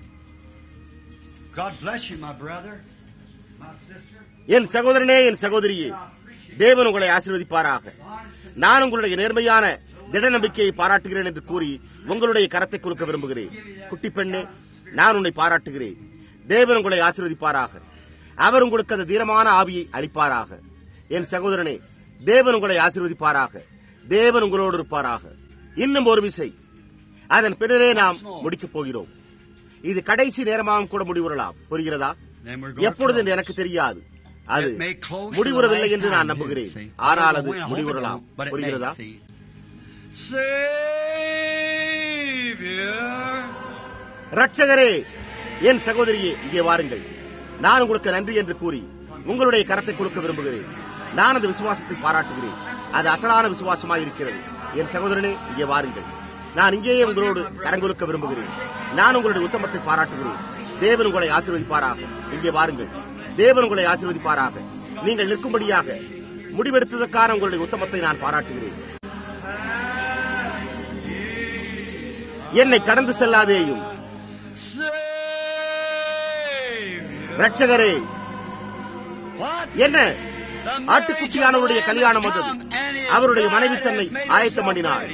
என் சகோதரனே என் சகோதரியே தேவன் உங்களை ஆசீர்வதிப்பாராக நான் உங்களுடைய நேர்மையான திட நம்பிக்கையை பாராட்டுகிறேன் என்று கூறி உங்களுடைய கரத்தை கொடுக்க விரும்புகிறேன் குட்டி பெண்ணே நான் உன்னை பாராட்டுகிறேன் தேவன் உங்களை ஆசீர்வதிப்பாராக அவர் உங்களுக்கு அந்த தீரமான ஆவியை அளிப்பாராக என் சகோதரனே தேவன் உங்களை ஆசீர்வதிப்பாராக தேவன் உங்களோடு இருப்பாராக இன்னும் ஒரு விசை அதன் பின்னரே நாம் முடிக்கப் போகிறோம் இது கடைசி நேரமாகவும் கூட முடிவுறலாம் புரிகிறதா எப்பொழுது என்று எனக்கு தெரியாது அது முடிவுறவில்லை என்று நான் நம்புகிறேன் ஆனால் அது முடிவுறலாம் புரிகிறதா ரட்சகரே என் சகோதரியே இங்கே வாருங்கள் நான் உங்களுக்கு நன்றி என்று கூறி உங்களுடைய கரத்தை கொடுக்க விரும்புகிறேன் நான் அந்த விசுவாசத்தை பாராட்டுகிறேன் அது அசலான விசுவாசமாக இருக்கிறது என் சகோதரனே இங்கே வாருங்கள் நான் இங்கேயே உங்களோடு கரங்கொலுக்க விரும்புகிறேன் நான் உங்களுடைய உத்தமத்தை பாராட்டுகிறேன் தேவன் உங்களை ஆசீர்வதிப்பாராக இங்கே வாருங்கள் தேவன் உங்களை ஆசீர்வதிப்பாராக நீங்கள் நிற்கும்படியாக முடிவெடுத்ததற்கான உங்களுடைய உத்தமத்தை நான் பாராட்டுகிறேன் என்னை கடந்து செல்லாதேயும் ரட்சகரே என்ன ஆட்டுக்குட்டியானவருடைய கல்யாணம் வந்தது அவருடைய மனைவி தன்னை ஆயத்தம் பண்ணினார்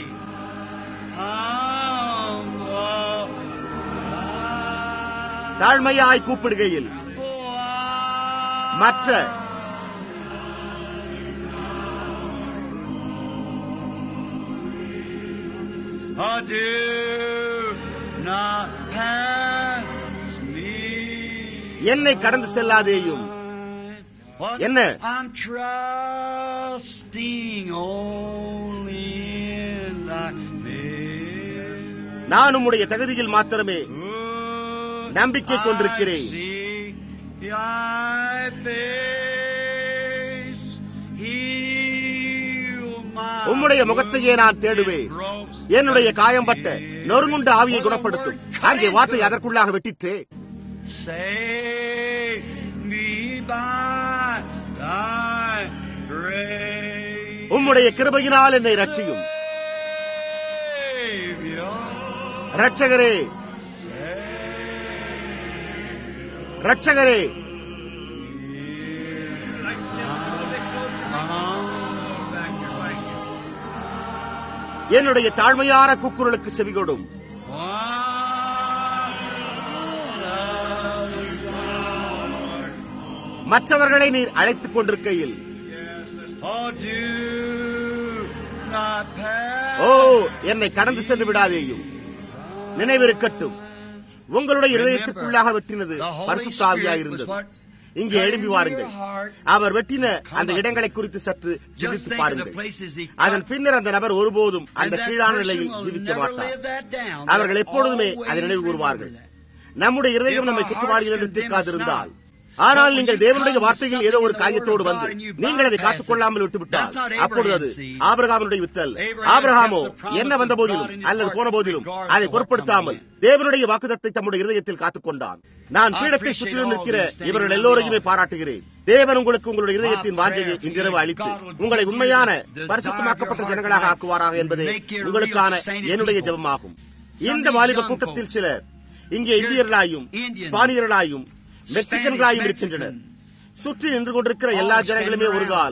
தாழ்மையாய் கூப்பிடுகையில் மற்ற என்னை கடந்து செல்லாதேயும் என்ன நான் உம்முடைய தகுதியில் மாத்திரமே நம்பிக்கை கொண்டிருக்கிறேன் உம்முடைய முகத்தையே நான் தேடுவேன் என்னுடைய காயம்பட்ட நொறுங்குண்ட ஆவியை குணப்படுத்தும் அங்கே வார்த்தை அதற்குள்ளாக வெட்டிற்று உம்முடைய கிருபையினால் என்னை ரட்சியும் ரட்சகரே ரட்சகரே என்னுடைய தாழ்மையான கூக்குரலுக்கு செவிகொடும் மற்றவர்களை நீர் அழைத்துக் கொண்டிருக்கையில் ஓ என்னை கடந்து சென்று விடாதேயும் நினைவிருக்கட்டும் உங்களுடைய இருதயத்திற்குள்ளாக வெட்டினது பரிசுத்தாவியா இருந்தது இங்கே எழும்பி வாருங்கள் அவர் வெட்டின அந்த இடங்களை குறித்து சற்று சிந்தித்து பாருங்கள் அதன் பின்னர் அந்த நபர் ஒருபோதும் அந்த கீழான நிலையில் ஜீவிக்க மாட்டார் அவர்கள் எப்பொழுதுமே அதை நினைவு கூறுவார்கள் நம்முடைய இருதயம் நம்மை குற்றவாளிகள் என்று தீர்க்காதிருந்தால் ஆனால் நீங்கள் தேவனுடைய வார்த்தையில் ஏதோ ஒரு காரியத்தோடு வந்து நீங்கள் அதை காத்துக் கொள்ளாமல் விட்டுவிட்டால் அப்பொழுது அது ஆபிரகாமனுடைய வித்தல் ஆபிரகாமோ என்ன வந்த போதிலும் அல்லது போன போதிலும் அதை பொருட்படுத்தாமல் தேவனுடைய வாக்குதத்தை தம்முடைய இருதயத்தில் காத்துக் கொண்டான் நான் பீடத்தை சுற்றிலும் நிற்கிற இவர்கள் எல்லோரையுமே பாராட்டுகிறேன் தேவன் உங்களுக்கு உங்களுடைய இதயத்தின் வாஞ்சையை இன்றிரவு அளித்து உங்களை உண்மையான பரிசுத்தமாக்கப்பட்ட ஜனங்களாக ஆக்குவாராக என்பதே உங்களுக்கான என்னுடைய ஜெபமாகும் இந்த வாலிப கூட்டத்தில் சிலர் இங்கே இந்தியர்களாயும் ஸ்பானியர்களாயும் மெக்சிகன்களாயும் இருக்கின்றனர் சுற்றி நின்று கொண்டிருக்கிற எல்லா ஜனங்களுமே ஒரு கால்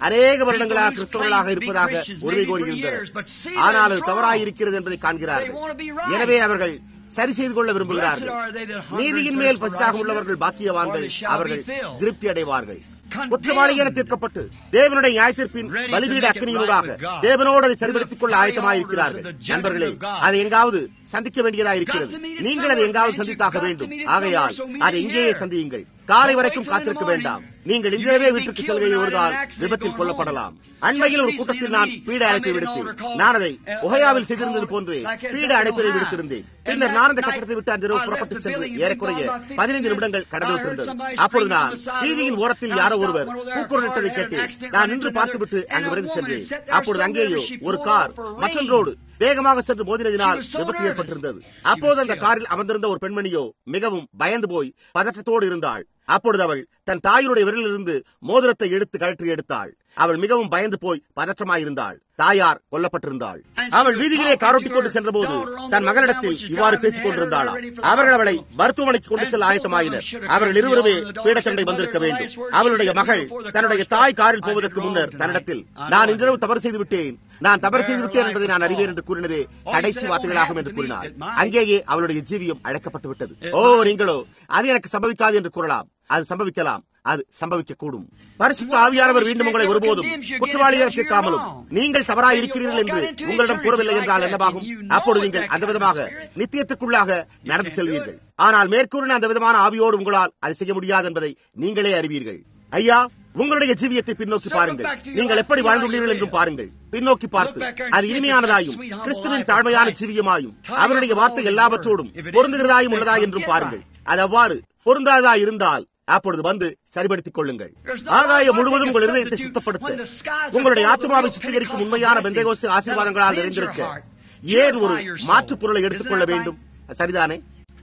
அநேக வருடங்களாக கிறிஸ்தவர்களாக இருப்பதாக உரிமை கோருகின்றனர் ஆனால் அது தவறாயிருக்கிறது என்பதை காண்கிறார்கள் எனவே அவர்கள் சரி செய்து கொள்ள விரும்புகிறார்கள் நீதியின் மேல் பசிதாக உள்ளவர்கள் பாக்கியவான்கள் அவர்கள் திருப்தி அடைவார்கள் குற்றவாளி என தீர்க்கப்பட்டு தேவனுடைய நியாயத்திற்பின் பலிபீட அக்கனியினூடாக தேவனோடு அதை சரிபடுத்திக் கொள்ள ஆயத்தமாயிருக்கிறார்கள் நண்பர்களே அதை எங்காவது சந்திக்க வேண்டியதா இருக்கிறது நீங்கள் அதை எங்காவது சந்தித்தாக வேண்டும் ஆகையால் அதை இங்கேயே சந்தியுங்கள் காலை வரைக்கும் காத்திருக்க வேண்டாம் நீங்கள் இந்தியாவே வீட்டுக்கு செல்கையில் ஒரு நாள் விபத்தில் கொல்லப்படலாம் அண்மையில் ஒரு கூட்டத்தில் நான் பீட அழைப்பை விடுத்தேன் நான் அதை ஒகையாவில் செய்திருந்தது போன்று பீட அழைப்பதை விடுத்திருந்தேன் பின்னர் நான் அந்த கட்டடத்தை விட்டு அந்த இரவு புறப்பட்டு சென்று ஏறக்குறைய பதினைந்து நிமிடங்கள் கடந்து விட்டிருந்தது அப்பொழுது நான் வீதியின் ஓரத்தில் யாரோ ஒருவர் கூக்குரலிட்டதை கேட்டு நான் நின்று பார்த்துவிட்டு அங்கு விரைந்து சென்றேன் அப்பொழுது அங்கேயோ ஒரு கார் மற்றொன்றோடு வேகமாக சென்று மோதினதினால் விபத்து ஏற்பட்டிருந்தது அப்போது அந்த காரில் அமர்ந்திருந்த ஒரு பெண்மணியோ மிகவும் பயந்து போய் பதற்றத்தோடு இருந்தாள் அப்பொழுது அவள் தன் தாயினுடைய விரலிலிருந்து மோதிரத்தை எடுத்து கழற்றி எடுத்தாள் அவள் மிகவும் பயந்து போய் பதற்றமாயிருந்தாள் தாயார் கொல்லப்பட்டிருந்தாள் அவள் வீதியிலே காரோட்டிக் கொண்டு சென்ற போது தன் மகனிடத்தில் இவ்வாறு பேசிக் கொண்டிருந்தாளா அவர்கள் அவளை மருத்துவமனைக்கு கொண்டு செல்ல ஆயத்தமாயினர் அவர்கள் இருவருமே பீடத்தண்டை வந்திருக்க வேண்டும் அவளுடைய மகள் தன்னுடைய தாய் காரில் போவதற்கு முன்னர் தன்னிடத்தில் நான் இன்றிரவு தவறு செய்து விட்டேன் நான் தவறு செய்து விட்டேன் என்பதை நான் அறிவேன் என்று கூறினதே கடைசி வார்த்தைகளாகும் என்று கூறினார் அங்கேயே அவளுடைய ஜீவியம் அழைக்கப்பட்டு விட்டது ஓ நீங்களோ அது எனக்கு சம்பவிக்காது என்று கூறலாம் அது சம்பவிக்கலாம் அது சம்பவிக்க கூடும் பரிசுத்த ஆவியானவர் மீண்டும் உங்களை ஒருபோதும் குற்றவாளியாக கேட்காமலும் நீங்கள் தவறாக இருக்கிறீர்கள் என்று உங்களிடம் கூறவில்லை என்றால் என்னவாகும் அப்பொழுது நீங்கள் அந்த விதமாக நித்தியத்துக்குள்ளாக நடந்து செல்வீர்கள் ஆனால் மேற்கூறின அந்த விதமான ஆவியோடு உங்களால் அதை செய்ய முடியாது என்பதை நீங்களே அறிவீர்கள் ஐயா உங்களுடைய ஜீவியத்தை பின்னோக்கி பாருங்கள் நீங்கள் எப்படி வாழ்ந்துள்ளீர்கள் என்றும் பாருங்கள் பின்னோக்கி பார்த்து அது இனிமையானதாயும் கிறிஸ்துவின் தாழ்மையான ஜீவியமாயும் அவருடைய வார்த்தை எல்லாவற்றோடும் பொருந்துகிறதாயும் உள்ளதா என்றும் பாருங்கள் அது அவ்வாறு பொருந்தாததா இருந்தால் அப்பொழுது வந்து சரிபடுத்திக் கொள்ளுங்கள் ஆகாயம் முழுவதும் உங்கள் இருதயத்தை சுத்தப்படுத்த உங்களுடைய ஆத்மாவை சுத்திகரிக்கும் உண்மையான பெந்தகோஸ்து ஆசீர்வாதங்களால் நிறைந்திருக்க ஏன் ஒரு மாற்றுப் பொருளை எடுத்துக்கொள்ள வேண்டும் சரிதானே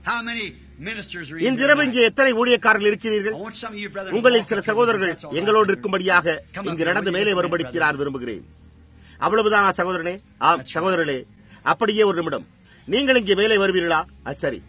இன்றிரவு இங்கே எத்தனை ஊழியக்காரர்கள் இருக்கிறீர்கள் உங்களில் சில சகோதரர்கள் எங்களோடு இருக்கும்படியாக இங்கு நடந்து மேலே வரும்படிக்கு நான் விரும்புகிறேன் அவ்வளவுதான் சகோதரனே ஆம் சகோதரர்களே அப்படியே ஒரு நிமிடம் நீங்கள் இங்கே மேலே வருவீர்களா சரி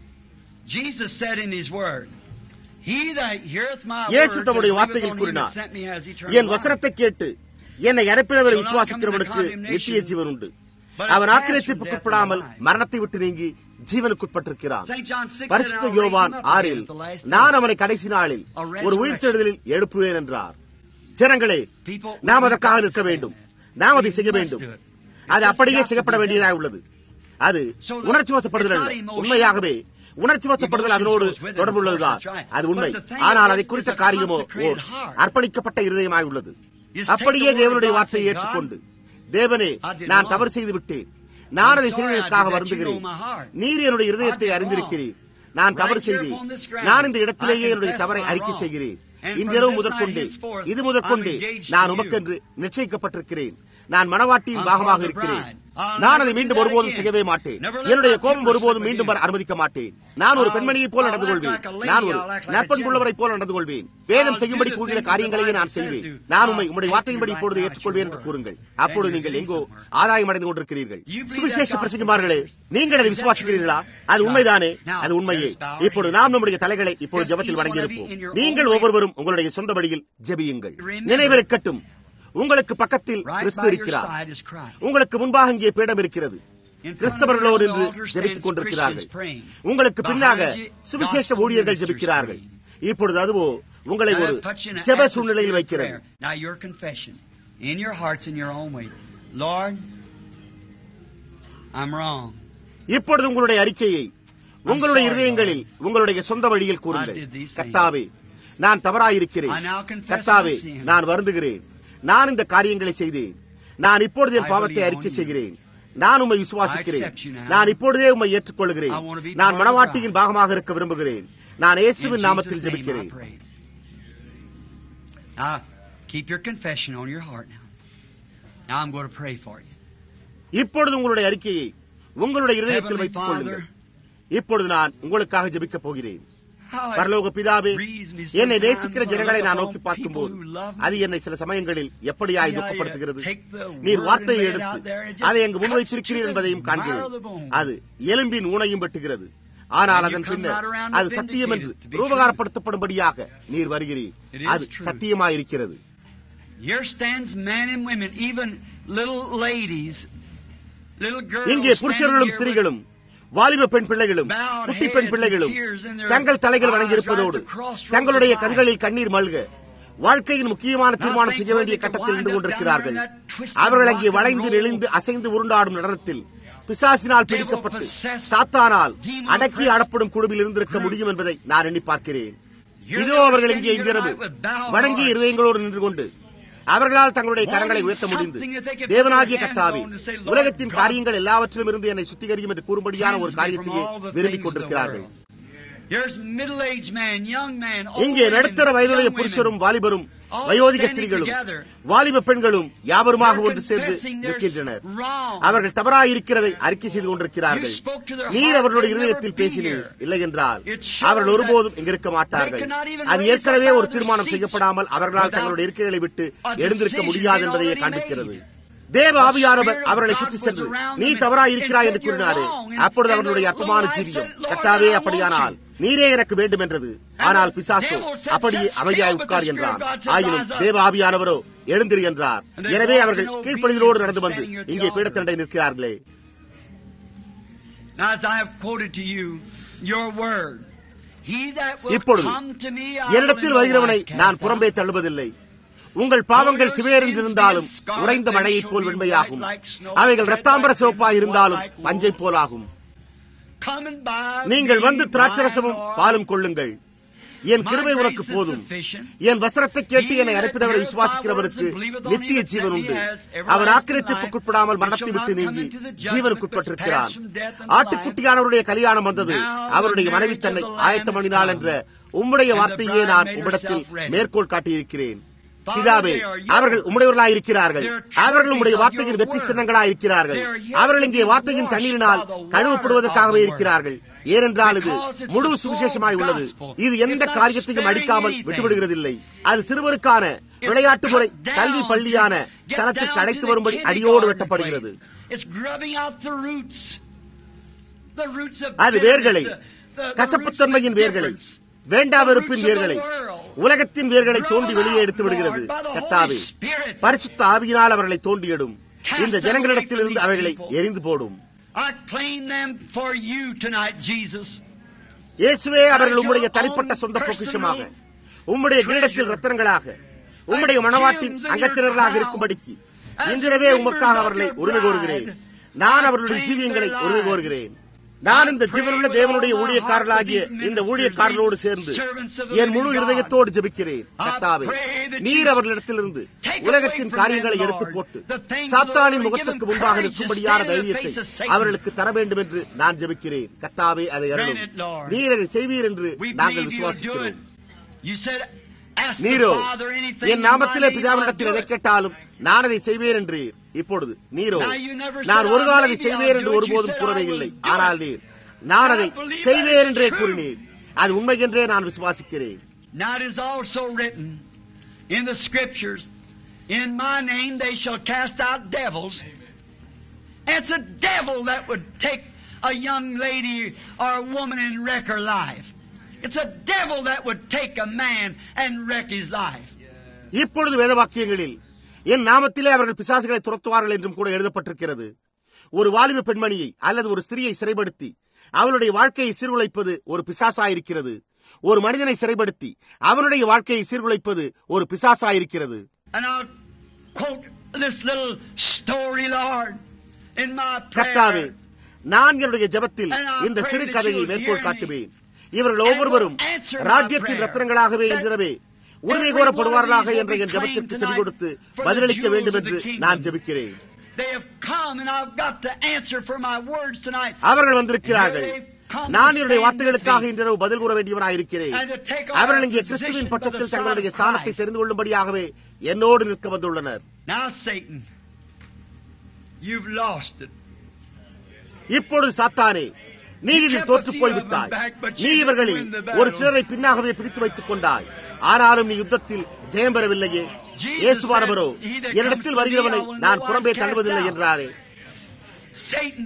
இயேசு தம்முடைய வார்த்தையில் கூறினார் என் வசனத்தை கேட்டு என்னை அனுப்பினவரை விசுவாசிக்கிறவனுக்கு நித்திய ஜீவன் உண்டு அவன் ஆக்கிரத்திப்புக்குட்படாமல் மரணத்தை விட்டு நீங்கி ஜீவனுக்குட்பட்டிருக்கிறான் பரிசுத்த யோவான் ஆறில் நான் அவனை கடைசி நாளில் ஒரு உயிர்த்தெழுதலில் எழுப்புவேன் என்றார் ஜனங்களே நாம் அதற்காக நிற்க வேண்டும் நாம் அதை செய்ய வேண்டும் அது அப்படியே செய்யப்பட வேண்டியதாக உள்ளது அது உணர்ச்சி வசப்படுதல் அல்ல உண்மையாகவே உணர்ச்சி வசப்படுதல் அதனோடு தொடர்புள்ளதுதான் அது உண்மை ஆனால் அதை குறித்த காரியமோ ஓர் அர்ப்பணிக்கப்பட்ட இருதயமாக உள்ளது அப்படியே தேவனுடைய வார்த்தையை ஏற்றுக்கொண்டு தேவனே நான் தவறு செய்து விட்டேன் நான் அதை செய்ததற்காக வருந்துகிறேன் நீர் என்னுடைய இருதயத்தை அறிந்திருக்கிறீர் நான் தவறு செய்தேன் நான் இந்த இடத்திலேயே என்னுடைய தவறை அறிக்கை செய்கிறேன் இன்றிரவு முதற்கொண்டு இது முதற்கொண்டு நான் உமக்கென்று நிச்சயிக்கப்பட்டிருக்கிறேன் நான் மனவாட்டியின் பாகமாக இருக்கிறேன் நான் அதை மீண்டும் ஒருபோதும் செய்யவே மாட்டேன் என்னுடைய கோபம் ஒருபோதும் மீண்டும் வர அனுமதிக்க மாட்டேன் நான் ஒரு பெண்மணியைப் போல நடந்து கொள்வேன் நான் ஒரு நற்பண்புள்ளவரை போல நடந்து கொள்வேன் வேதம் செய்யும்படி கூறுகிற காரியங்களையே நான் செய்வேன் நான் உண்மை உங்களுடைய வார்த்தையின்படி இப்பொழுது ஏற்றுக்கொள்வேன் என்று கூறுங்கள் அப்பொழுது நீங்கள் எங்கோ ஆதாயம் அடைந்து கொண்டிருக்கிறீர்கள் சுவிசேஷ பிரசங்கிமார்களே நீங்கள் அதை விசுவாசிக்கிறீர்களா அது உண்மைதானே அது உண்மையே இப்பொழுது நாம் நம்முடைய தலைகளை இப்பொழுது ஜபத்தில் வழங்கியிருப்போம் நீங்கள் ஒவ்வொருவரும் உங்களுடைய சொந்த வழியில் ஜெபியுங்கள் நினைவிருக்கட்டும் உங்களுக்கு பக்கத்தில் கிறிஸ்து இருக்கிறார் உங்களுக்கு முன்பாக இங்கே பீடம் இருக்கிறது கிறிஸ்தவர்களோடு என்று ஜெபித்துக் கொண்டிருக்கிறார்கள் உங்களுக்கு பின்னாக சுவிசேஷ ஊழியர்கள் ஜெபிக்கிறார்கள் இப்பொழுது அதுவோ உங்களை ஒரு ஜெப சூழ்நிலையில் வைக்கிறது இப்பொழுது உங்களுடைய அறிக்கையை உங்களுடைய இருதயங்களில் உங்களுடைய சொந்த வழியில் கூறுங்கள் கர்த்தாவே நான் தவறாயிருக்கிறேன் கர்த்தாவே நான் வருந்துகிறேன் நான் இந்த காரியங்களை செய்தேன் நான் இப்பொழுது என் பாவத்தை அறிக்கை செய்கிறேன் நான் உண்மை விசுவாசிக்கிறேன் நான் இப்பொழுதே உண்மை ஏற்றுக்கொள்கிறேன் நான் மனவாட்டியின் பாகமாக இருக்க விரும்புகிறேன் நான் இயேசுவின் நாமத்தில் ஜெபிக்கிறேன் இப்பொழுது உங்களுடைய அறிக்கையை உங்களுடைய இருதயத்தில் வைத்துக் கொள்ளுங்கள் இப்பொழுது நான் உங்களுக்காக ஜெபிக்கப் போகிறேன் பரலோக பிதாவே என்னை நேசிக்கிற ஜனங்களை நான் நோக்கி பார்க்கும்போது அது என்னை சில சமயங்களில் எப்படியாய் துக்கப்படுத்துகிறது நீர் வார்த்தையை எடுத்து அதை அங்கு முன்வைத்திருக்கிறீர் என்பதையும் காண்கிறேன் அது எலும்பின் ஊனையும் வெட்டுகிறது ஆனால் அதன் பின்னர் அது சத்தியம் என்று ரூபகாரப்படுத்தப்படும்படியாக நீர் வருகிறீர் அது சத்தியமாயிருக்கிறது Here stands men and women, even little ladies, little girls. இங்கே standing புருஷர்களும் here ஸ்திரீகளும் வாலிப பெண் பிள்ளைகளும் குட்டி பெண் பிள்ளைகளும் தங்கள் தலைகள் வணங்கியிருப்பதோடு தங்களுடைய கண்களில் கண்ணீர் மல்க வாழ்க்கையின் முக்கியமான தீர்மானம் செய்ய வேண்டிய கட்டத்தில் நின்று கொண்டிருக்கிறார்கள் அவர்கள் அங்கே வளைந்து நெளிந்து அசைந்து உருண்டாடும் நடனத்தில் பிசாசினால் பிடிக்கப்பட்டு சாத்தானால் அடக்கி ஆடப்படும் குழுவில் இருந்திருக்க முடியும் என்பதை நான் எண்ணி பார்க்கிறேன் இதோ அவர்கள் இங்கே இன்றிரவு வணங்கி இருதயங்களோடு நின்று கொண்டு அவர்களால் தங்களுடைய கரங்களை உயர்த்த முடிந்து தேவனாகிய கத்தாவே உலகத்தின் காரியங்கள் எல்லாவற்றிலும் இருந்து என்னை சுத்திகரியும் என்று கூறும்படியான ஒரு காரியத்தையே விரும்பிக் கொண்டிருக்கிறார்கள் Here's middle-aged man, young man, old இங்கே women, நடுத்தர வயதுடைய young புருஷரும் women. வாலிபரும் வயோதிக ஸ்திரீகளும் வாலிப பெண்களும் யாவருமாக They're ஒன்று சேர்ந்து confessing their நிற்கின்றனர் wrong. அவர்கள் தவறாயிருக்கிறதை அறிக்கை செய்து கொண்டிருக்கிறார்கள் You spoke to their நீர் heart, அவர்களுடைய they'll இருதயத்தில் never be பேசினீர் here. இல்லை என்றால் It shows அவர்கள் ஒருபோதும் இங்கிருக்க they மாட்டார்கள் cannot even அது raise ஏற்கனவே up out ஒரு of their தீர்மானம் seats செய்யப்படாமல் அவர்களால் without தங்களுடைய இருக்கைகளை விட்டு a எழுந்திருக்க decision முடியாது they'd என்பதையே already காண்பிக்கிறது made. தேவ ஆவியானவர் Spirit of அவர்களை God சுற்றி was சென்று around நீ them and தவறாயிருக்கிறாய் said என்று you're கூறினாரே wrong. And- அப்பொழுது and அவர்களுடைய their அற்பமான little life ஜீவியம் said, Lord, கர்த்தாவே I want அப்படியானால் you. நீரே எனக்கு வேண்டும் என்றது ஆனால் பிசாசோ devil said, அப்படியே "Sit அமைதியாய் still," but உட்கார் the என்றான் Spirit of God said, ஆயினும் "Rise up." தேவ ஆவியானவரோ எழுந்திரு என்றார் And they எனவே walked அவர்கள் in கீழ்ப்படிதலோடு obedience நடந்து வந்து standing at the இங்கே altar. பீடத்தண்டை நிற்கிறார்களே Now, as I have quoted to you your word, he that will இப்பொழுது come to me, I will என்னிடத்தில் in no வருகிறவனை wise cast நான் out. புறம்பே தள்ளுவதில்லை உங்கள் பாவங்கள் சிவேரென்றிருந்தாலும் உறைந்த மழையைப் போல் வெண்மையாகும் அவைகள் இரத்தாம்பர சிவப்பாய் இருந்தாலும் பஞ்சை போலாகும் Come and buy நீங்கள் me வந்து திராட்சரசமும் wine or பாலும் கொள்ளுங்கள் என் கிருபை உனக்கு போதும் என் வசனத்தை கேட்டு என்னை அனுப்பினவரை விசுவாசிக்கிறவருக்கு நித்திய ஜீவன் உண்டு அவர் ஆக்கிரத்திற்குட்படாமல் மரணத்தை விட்டு நீங்கி ஜீவனுக்குட்பட்டிருக்கிறார் ஆட்டுக்குட்டியானவருடைய கல்யாணம் வந்தது அவருடைய மனைவி தன்னை ஆயத்தம் பண்ணினாள் என்ற உம்முடைய வார்த்தையே நான் உம்மிடத்தில் மேற்கோள் காட்டியிருக்கிறேன் பிதாவே அவர்கள் உம்முடையவர்களாயிருக்கிறார்கள் அவர்கள் உம்முடைய வார்த்தையின் வெற்றி சின்னங்களாயிருக்கிறார்கள் அவர்கள் இங்கே வார்த்தையின் தண்ணீரினால் கழுவப்படுவதற்காகவே இருக்கிறார்கள் ஏனென்றால் இது முழு சுவிசேஷமாய் உள்ளது இது எந்த காரியத்தையும் அடிக்காமல் விட்டுவிடுகிறதில்லை அது சிறுவருக்கான விளையாட்டு முறை கல்வி பள்ளியான ஸ்தலத்துக்கு அழைத்து வரும்படி அடியோடு வெட்டப்படுகிறது It's grubbing out the roots. The roots of அது வேர்களை கசப்புத்தன்மையின் வேர்களை வேண்டா வெறுப்பின் வேர்களை உலகத்தின் வேர்களை தோண்டி வெளியே எடுத்து விடுகிறது கத்தாவே பரிசுத்த ஆவியினால் அவர்களை தோண்டியிடும் இந்த ஜனங்களிடத்திலிருந்து அவைகளை எரிந்து போடும் I claim them for you tonight, Jesus. இயேசுவே அவர்கள் உம்முடைய தனிப்பட்ட சொந்த பொக்கிஷமாக உம்முடைய கிரீடத்தில் ரத்தனங்களாக உம்முடைய மனவாட்டின் அங்கத்தினர்களாக இருக்கும்படிக்கு இன்றிரவே உமக்காக அவர்களை உரிமை கோருகிறேன் நான் அவர்களுடைய ஜீவியங்களை உரிமை கோருகிறேன் நான் இந்த ஜீவனுள்ள தேவனுடைய ஊழியக்காரர்களாகிய இந்த ஊழியக்காரர்களோடு சேர்ந்து என் முழு இருதயத்தோடு ஜெபிக்கிறேன் கத்தாவே நீர் அவர்களிடத்திலிருந்து உலகத்தின் காரியங்களை எடுத்து போட்டு சாத்தானின் முகத்திற்கு முன்பாக நிற்கும்படியான தைரியத்தை அவர்களுக்கு தர வேண்டும் என்று நான் ஜெபிக்கிறேன் கத்தாவே அதை அருளும் நீர் அதை செய்வீர் என்று நாங்கள் விசுவாசிக்கிறோம் You said, ask the Nero Father anything N in நாமத்திலே my name, I'll பிதாவினிடத்தில் do எதை it. கேட்டாலும் நான் அதை செய்வேன் என்றீர் இப்பொழுது நீரோ Now you never said, நான் ஒரு காலம் அதை "Maybe செய்வேன் I'll என்று do it." ஒருபோதும் You said, கூறவே "I will இல்லை do it." ஆனால் நீர் நான் அதை I believe செய்வேன் that is என்றே true. கூறினீர் அது உண்மை என்றே நான் விசுவாசிக்கிறேன் Now it is also written in the scriptures, In my name they shall cast out devils. It's a devil that would take a young lady or a woman and wreck her life. It's a devil that would take a man and wreck his life. இப்பொழுது வேதவாக்கியங்களில் என் நாமத்திலே அவர்கள் பிசாசுகளை துரத்துவார்கள் என்றும் கூட எழுதப்பட்டிருக்கிறது ஒரு வாலிப பெண்மணியை அல்லது ஒரு ஸ்திரியை சிறைப்படுத்தி அவளுடைய வாழ்க்கையை சீர்குலைப்பது ஒரு பிசாசாயிருக்கிறது ஒரு மனிதனை சிறைப்படுத்தி அவனுடைய வாழ்க்கையை சீர்குலைப்பது ஒரு பிசாசாயிருக்கிறது And I'll quote this little story, Lord, in my கர்த்தாவே prayer. நான் என்னுடைய ஜெபத்தில் And I இந்த pray சிறு that கதையை you'll மேற்கோள் hear me. காட்டுவேன் இவர்கள் ஒவ்வொருவரும் And will answer my ராஜ்யத்தின் prayer. ரத்னங்களாகவே That என்றவே உரிமை every கோரப்படுவார்களாக one of these என்ற will என் be ஜெபத்திற்கு claimed செவி கொடுத்து tonight for the பதிலளிக்க jewels வேண்டும் of the என்று kingdom. நான் ஜெபிக்கிறேன் They have come, and I've got to answer for my words tonight. அவர்கள் வந்திருக்கிறார்கள் And here they've come நான் to என்னுடைய stand வார்த்தைகளுக்காக with me. இன்றிரவு பதில் கூற வேண்டியவனாயிருக்கிறேன் And to take our அவர்கள் இங்கே position கிறிஸ்துவின் by the பட்சத்தில் Son தங்களுடைய of ஸ்தானத்தை Christ. தெரிந்து கொள்ளும்படியாகவே என்னோடு நிற்க வந்துள்ளனர் Now, Satan, you've lost it. இப்பொழுது சாத்தானே நீ இதில் தோற்று போய்விட்டாய் நீ இவர்களில் ஒரு சிலரை பின்னாகவே பிடித்து வைத்துக் கொண்டாய் ஆனாலும் நீ யுத்தத்தில் ஜெயம் பெறவில்லையே இயேசுவானவரோ என்னிடத்தில் வருகிறவனை நான் புறம்பே தள்ளுவதில்லை என்றாரே Satan,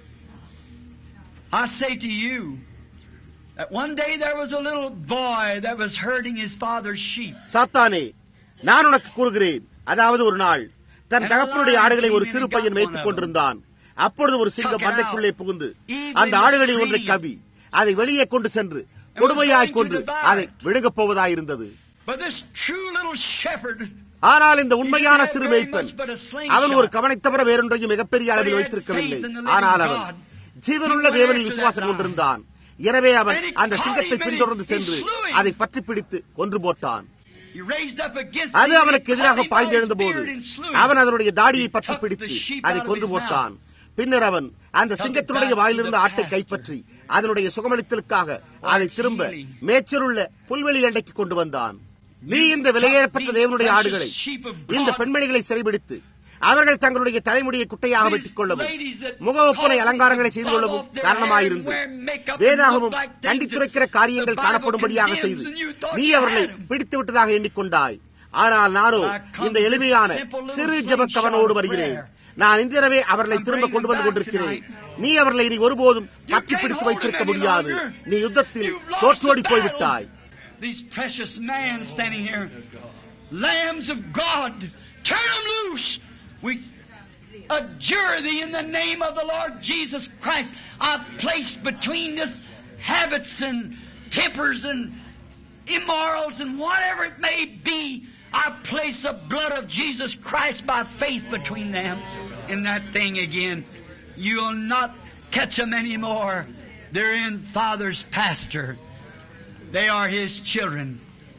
I say to you that one day there was a little boy that was herding his father's sheep. சாத்தானே நான் உனக்கு கூறுகிறேன் அதாவது ஒரு நாள் தன் தகப்பனுடைய ஆடுகளை ஒரு சிறு பையன் வைத்துக் கொண்டிருந்தான் அப்பொழுது ஒரு சிங்கம் மந்தைக்குள்ளே புகுந்து அந்த ஆடுகளில் ஒன்றை கவி அதை வெளியே கொண்டு சென்று கொடுமையாய் கொண்டு அதை விழுங்கப் போவதாயிருந்தது But this true little shepherd, ஆனால் இந்த உண்மையான சிறு மேய்ப்பன் அவன் ஒரு கவனை தவிர வேறொன்றையும் மிகப்பெரிய அளவில் வைத்திருக்கவில்லை ஆனால் அவன் ஜீவனுள்ள தேவனில் விசுவாசம் கொண்டிருந்தான் எனவே அவன் அந்த சிங்கத்தை பின்தொடர்ந்து சென்று அதை பற்றி பிடித்து கொன்று போட்டான் he raised up against அது him, அவனுக்கு he எதிராக caught him by பாய்ந்து his எழுந்தபோது beard and slew him. அவன் அதனுடைய தாடியை பற்றி He took பிடித்து the sheep அதை out of கொன்று his போட்டான் mouth. பின்னர் அவன் அந்த சிங்கத்தினுடைய வாயிலிருந்த ஆட்டை கைப்பற்றி அதனுடைய சுகமளித்தலுக்காக அதை திரும்ப மேய்ச்சலுள்ள புல்வெளி அண்டைக்கு கொண்டு வந்தான் நீ இந்த விலையேறப்பட்ட தேவனுடைய ஆடுகளை இந்த பெண்மணிகளை சிறைபிடித்து அவர்கள் தங்களுடைய தலைமுடியை குட்டையாக வெட்டிக் கொள்ளவும் முக ஒப்பனை அலங்காரங்களை செய்து கொள்ளவும் காரணமாயிருந்து வேதாகமும் கண்டித்துரைக்கிற காரியங்கள் காணப்படும்படியாக செய்து நீ அவர்களை பிடித்து விட்டதாக எண்ணிக்கொண்டாய் ஆனால் நானோ இந்த எளிமையான சிறு ஜெபக்கவனோடு வருகிறேன் நான் இன்றிரவே அவர்களை திரும்ப கொண்டு வந்து கொண்டிருக்கிறேன் நீ அவர்களை இனி ஒருபோதும் பற்றி பிடித்து வைத்திருக்க முடியாது நீ யுத்தத்தில் தோற்றோடி போய்விட்டாய் These precious men standing here, lambs of God, turn them loose. We adjure thee in the name of the Lord Jesus Christ. I place between this habits and tempers and immorals and whatever it may be, I place the blood of Jesus Christ by faith between them in that thing again. You'll not catch them anymore. They're in Father's pasture. They are His children.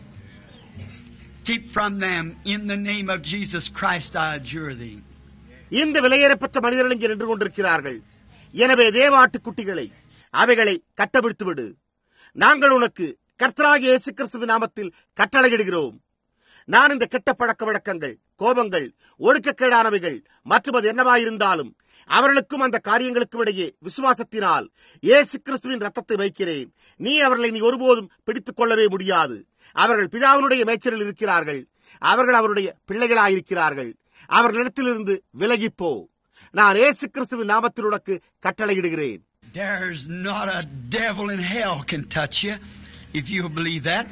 Keep from them in the name of Jesus Christ, I adjure thee. இந்த விலையேறப்பட்ட மனிதர்கள் இங்கே நின்று கொண்டிருக்கிறார்கள் எனவே தேவ ஆட்டுக்குட்டிகளை அவைகளை கட்டபிடித்து விடு நாங்கள் உனக்கு கர்த்தராகிய இயேசு கிறிஸ்துவின் நாமத்தில் கட்டளையிடுகிறோம் நான் இந்த கெட்ட பழக்க வழக்கங்கள் கோபங்கள் ஒழுக்கக்கேடானவைகள் மற்றும் அது என்னவாயிருந்தாலும் அவர்களுக்கும் அந்த காரியங்களுக்கும் இடையே விசுவாசத்தினால் இயேசு கிறிஸ்துவின் ரத்தத்தை வைக்கிறேன் நீ அவர்களை நீ ஒருபோதும் பிடித்துக் கொள்ளவே முடியாது அவர்கள் பிதாவினுடைய மேய்ச்சலில் இருக்கிறார்கள் அவர்கள் அவருடைய பிள்ளைகளாயிருக்கிறார்கள் அவர்களிடத்திலிருந்து விலகிப்போ நான் இயேசு கிறிஸ்துவின் நாமத்தில் உனக்கு கட்டளையிடுகிறேன் There's not a devil in hell can touch you if you believe that.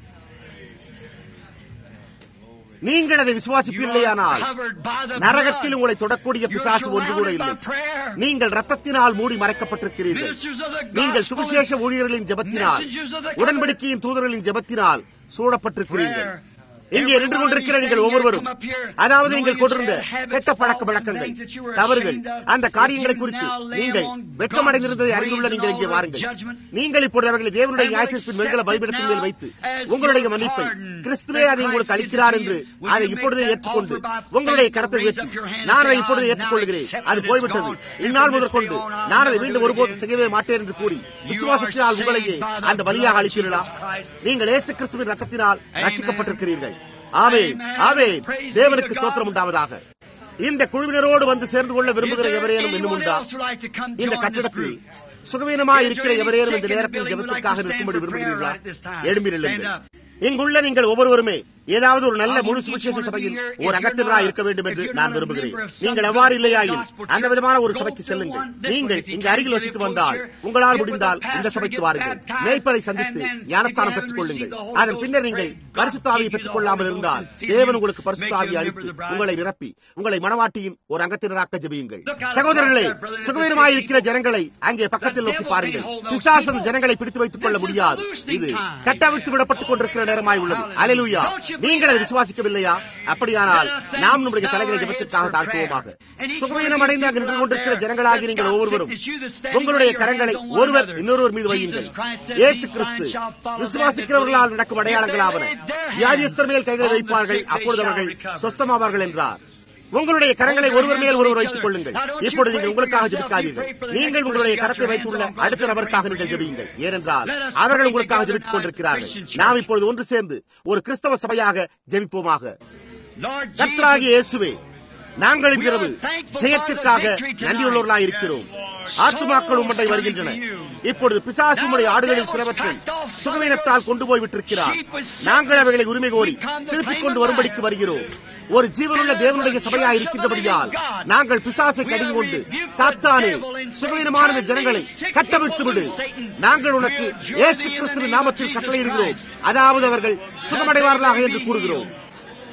நீங்கள் அதை You விசுவாசிப்பீர்களேயானால் are covered by the நரகத்தில் blood. உங்களை தொடக்கூடிய You're பிசாசு ஒன்று கூட surrounded இல்லை by prayer. நீங்கள் ரத்தத்தினால் மூடி மறைக்கப்பட்டிருக்கிறீர்கள் Ministers of the நீங்கள் gospel சுவிசேஷ ஊழியர்களின் ஜெபத்தினால் messengers of the உடன்படிக்கையின் தூதர்களின் ஜெபத்தினால் சூழப்பட்டிருக்கிறீர்கள் prayer. இங்கே நின்று கொண்டிருக்கிற நீங்கள் ஒவ்வொருவரும் அதாவது நீங்கள் கொண்டிருந்த கெட்ட பழக்க வழக்கங்கள் தவறுகள் அந்த காரியங்களை குறித்து நீங்கள் வெட்கமடைந்திருந்ததை அறிந்துள்ள நீங்கள் இங்கே வாருங்கள் நீங்கள் இப்பொழுது அவர்களை தேவனுடைய நியாயத்திற்பின் வெண்கல பலிபீடத்தின் மேல் வைத்து உங்களுடைய மன்னிப்பை கிறிஸ்துவே அதை உங்களுக்கு அளிக்கிறார் என்று அதை இப்பொழுதே ஏற்றுக்கொண்டு உங்களுடைய கரத்தை உயர்த்தி நான் அதை இப்பொழுது ஏற்றுக்கொள்கிறேன் அது போய்விட்டது இந்நாள் முதற்கொண்டு நான் அதை மீண்டும் ஒருபோதும் செய்யவே மாட்டேன் என்று கூறி விசுவாசத்தினால் உங்களையே அந்த பலியாக அளிப்பீர்களா நீங்கள் இயேசு கிறிஸ்துவின் ரத்தத்தினால் ரட்சிக்கப்பட்டிருக்கிறீர்கள் ஆமே ஆமே தேவனுக்கு ஸ்தோத்திரம் உண்டாவதாக இந்த குழுவினரோடு வந்து சேர்ந்து கொள்ள விரும்புகிற எவரேனும் இன்னும் உண்டா இந்த கட்டிடத்தில் சுகவீனமாய் இருக்கிற எவரேனும் இந்த நேரத்தில் ஜெபத்திற்காக நிற்கும்படி விரும்புகிறீர்களா எழும்பி நில்லுங்கள் இங்குள்ள நீங்கள் ஒவ்வொருவருமே ஏதாவது ஒரு நல்ல முழு சுவிசேஷ சபையில் ஒரு அங்கத்தினராக இருக்க வேண்டும் என்று நான் விரும்புகிறேன் நீங்கள் எவ்வாறு இல்லையாயில் அந்த விதமான ஒரு சபைக்கு செல்லுங்கள் நீங்கள் இங்கு அருகில் வசித்து வந்தால் உங்களால் முடிந்தால் இந்த சபைக்கு வாருங்கள் மேய்ப்பரை சந்தித்து ஞானஸ்தானம் பெற்றுக் கொள்ளுங்கள் அதன் பின்னர் நீங்கள் பரிசுத்தாவியை பெற்றுக் கொள்ளாமல் இருந்தால் தேவன் உங்களுக்கு பரிசுத்தாவியை அளித்து உங்களை நிரப்பி உங்களை மனவாட்டியின் ஒரு அங்கத்தினராக்க ஜெபியுங்கள் சகோதரர்களே சுகவீனமாய் இருக்கிற ஜனங்களை அங்கே பக்கத்தில் நோக்கி பாருங்கள் பிசாசு அந்த ஜனங்களை பிடித்து வைத்துக் கொள்ள முடியாது இது கட்டவிழ்த்து விடப்பட்டுக் கொண்டிருக்கிற நேரமாய் உள்ளது அலைலுயா நீங்கள் அதை விசுவாசிக்கவில்லையா அப்படியானால் நாம் நம்முடைய தலைகளை ஜெபத்திற்காக தாழ்த்துவோமாக சுகவீனம் அடைந்து அங்கு நின்று கொண்டிருக்கிற ஜனங்களாகி நீங்கள் ஒவ்வொருவரும் உங்களுடைய கரங்களை ஒருவர் இன்னொருவர் மீது வையுங்கள் இயேசு கிறிஸ்து விசுவாசிக்கிறவர்களால் நடக்கும் அடையாளங்களாவன வியாதியஸ்தர் மேல் கைகளை வைப்பார்கள் அப்பொழுது அவர்கள் சொஸ்தமாவார்கள் என்றார் உங்களுடைய கரங்களை ஒருவர் மேல் ஒருவர் வைத்துக் கொள்ளுங்கள் இப்பொழுது நீங்கள் உங்களுக்காக ஜெபிக்காதீர்கள் நீங்கள் உங்களுடைய கரத்தை வைத்துள்ள அடுத்த நபருக்காக நீங்கள் ஜெபியுங்கள் ஏனென்றால் அவர்கள் உங்களுக்காக ஜெபித்துக் கொண்டிருக்கிறார்கள் நாம் இப்பொழுது ஒன்று சேர்ந்து ஒரு கிறிஸ்தவ சபையாக ஜெபிப்போமாக கர்த்தராகிய இயேசுவே நாங்கள் இன்றிரவு ஜெயத்திற்காக நன்றியுள்ளவர்களாய் இருக்கிறோம் ஆத்துமாக்கள் உம்மண்டை வருகின்றன இப்பொழுது பிசாசு உம்முடைய ஆடுகளில் சிலவற்றை சுகவீனத்தால் கொண்டு போய் விட்டிருக்கிறார் நாங்கள் அவைகளை உரிமை கோரி திருப்பிக் கொண்டு வரும்படிக்கு வருகிறோம் ஒரு ஜீவனுள்ள தேவனுடைய சபையாய் இருக்கின்றபடியால் நாங்கள் பிசாசை கடிந்து கொண்டு சாத்தானே சுகவீனமான இந்த ஜனங்களை கட்டவிழ்த்து விடு நாங்கள் உனக்கு இயேசு கிறிஸ்துவின் நாமத்தில் கட்டளையிடுகிறோம் அதாவது அவர்கள் சுகமடைவார்களாக என்று கூறுகிறோம்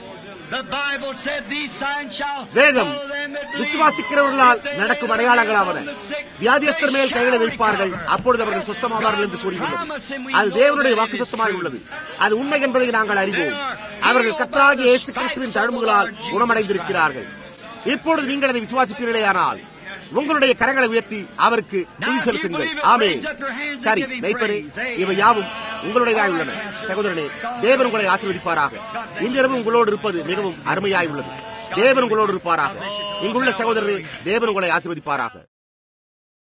The Bible said these signs shall வேதம் follow them that believe. விசுவாசிக்கிறவர்களால் That they நடக்கும் lay அடையாளங்களாவன hands on the sick, வியாதியஸ்தர் மேல் they கைகளை shall வைப்பார்கள் recover. அப்பொழுது அவர்கள் That's சுத்தமாவார்கள் என்று God's கூறியுள்ளது promise, and we அது know தேவனுடைய that it is வாக்குத்தத்தமாய் true. உள்ளது அது உண்மை என்பதை நாங்கள் அறிவோம் அவர்கள் கத்தராகிய இயேசு கிறிஸ்துவின் தழும்புகளால் குணமடைந்திருக்கிறார்கள் இப்பொழுது நீங்கள் அதை விசுவாசிப்பீர்களேயானால் உங்களுடைய கரங்களை உயர்த்தி அவருக்கு துதி செலுத்துங்கள் ஆமே சரி மெய்ப்பரே இவை யாவும் உங்களுடையதாய் உள்ளன சகோதரனே தேவன் உங்களை ஆசீர்வதிப்பாராக இன்றிரவு உங்களோடு இருப்பது மிகவும் அருமையாய் உள்ளது தேவன் உங்களோடு இருப்பாராக இங்குள்ள சகோதரரே தேவன் உங்களை ஆசீர்வதிப்பாராக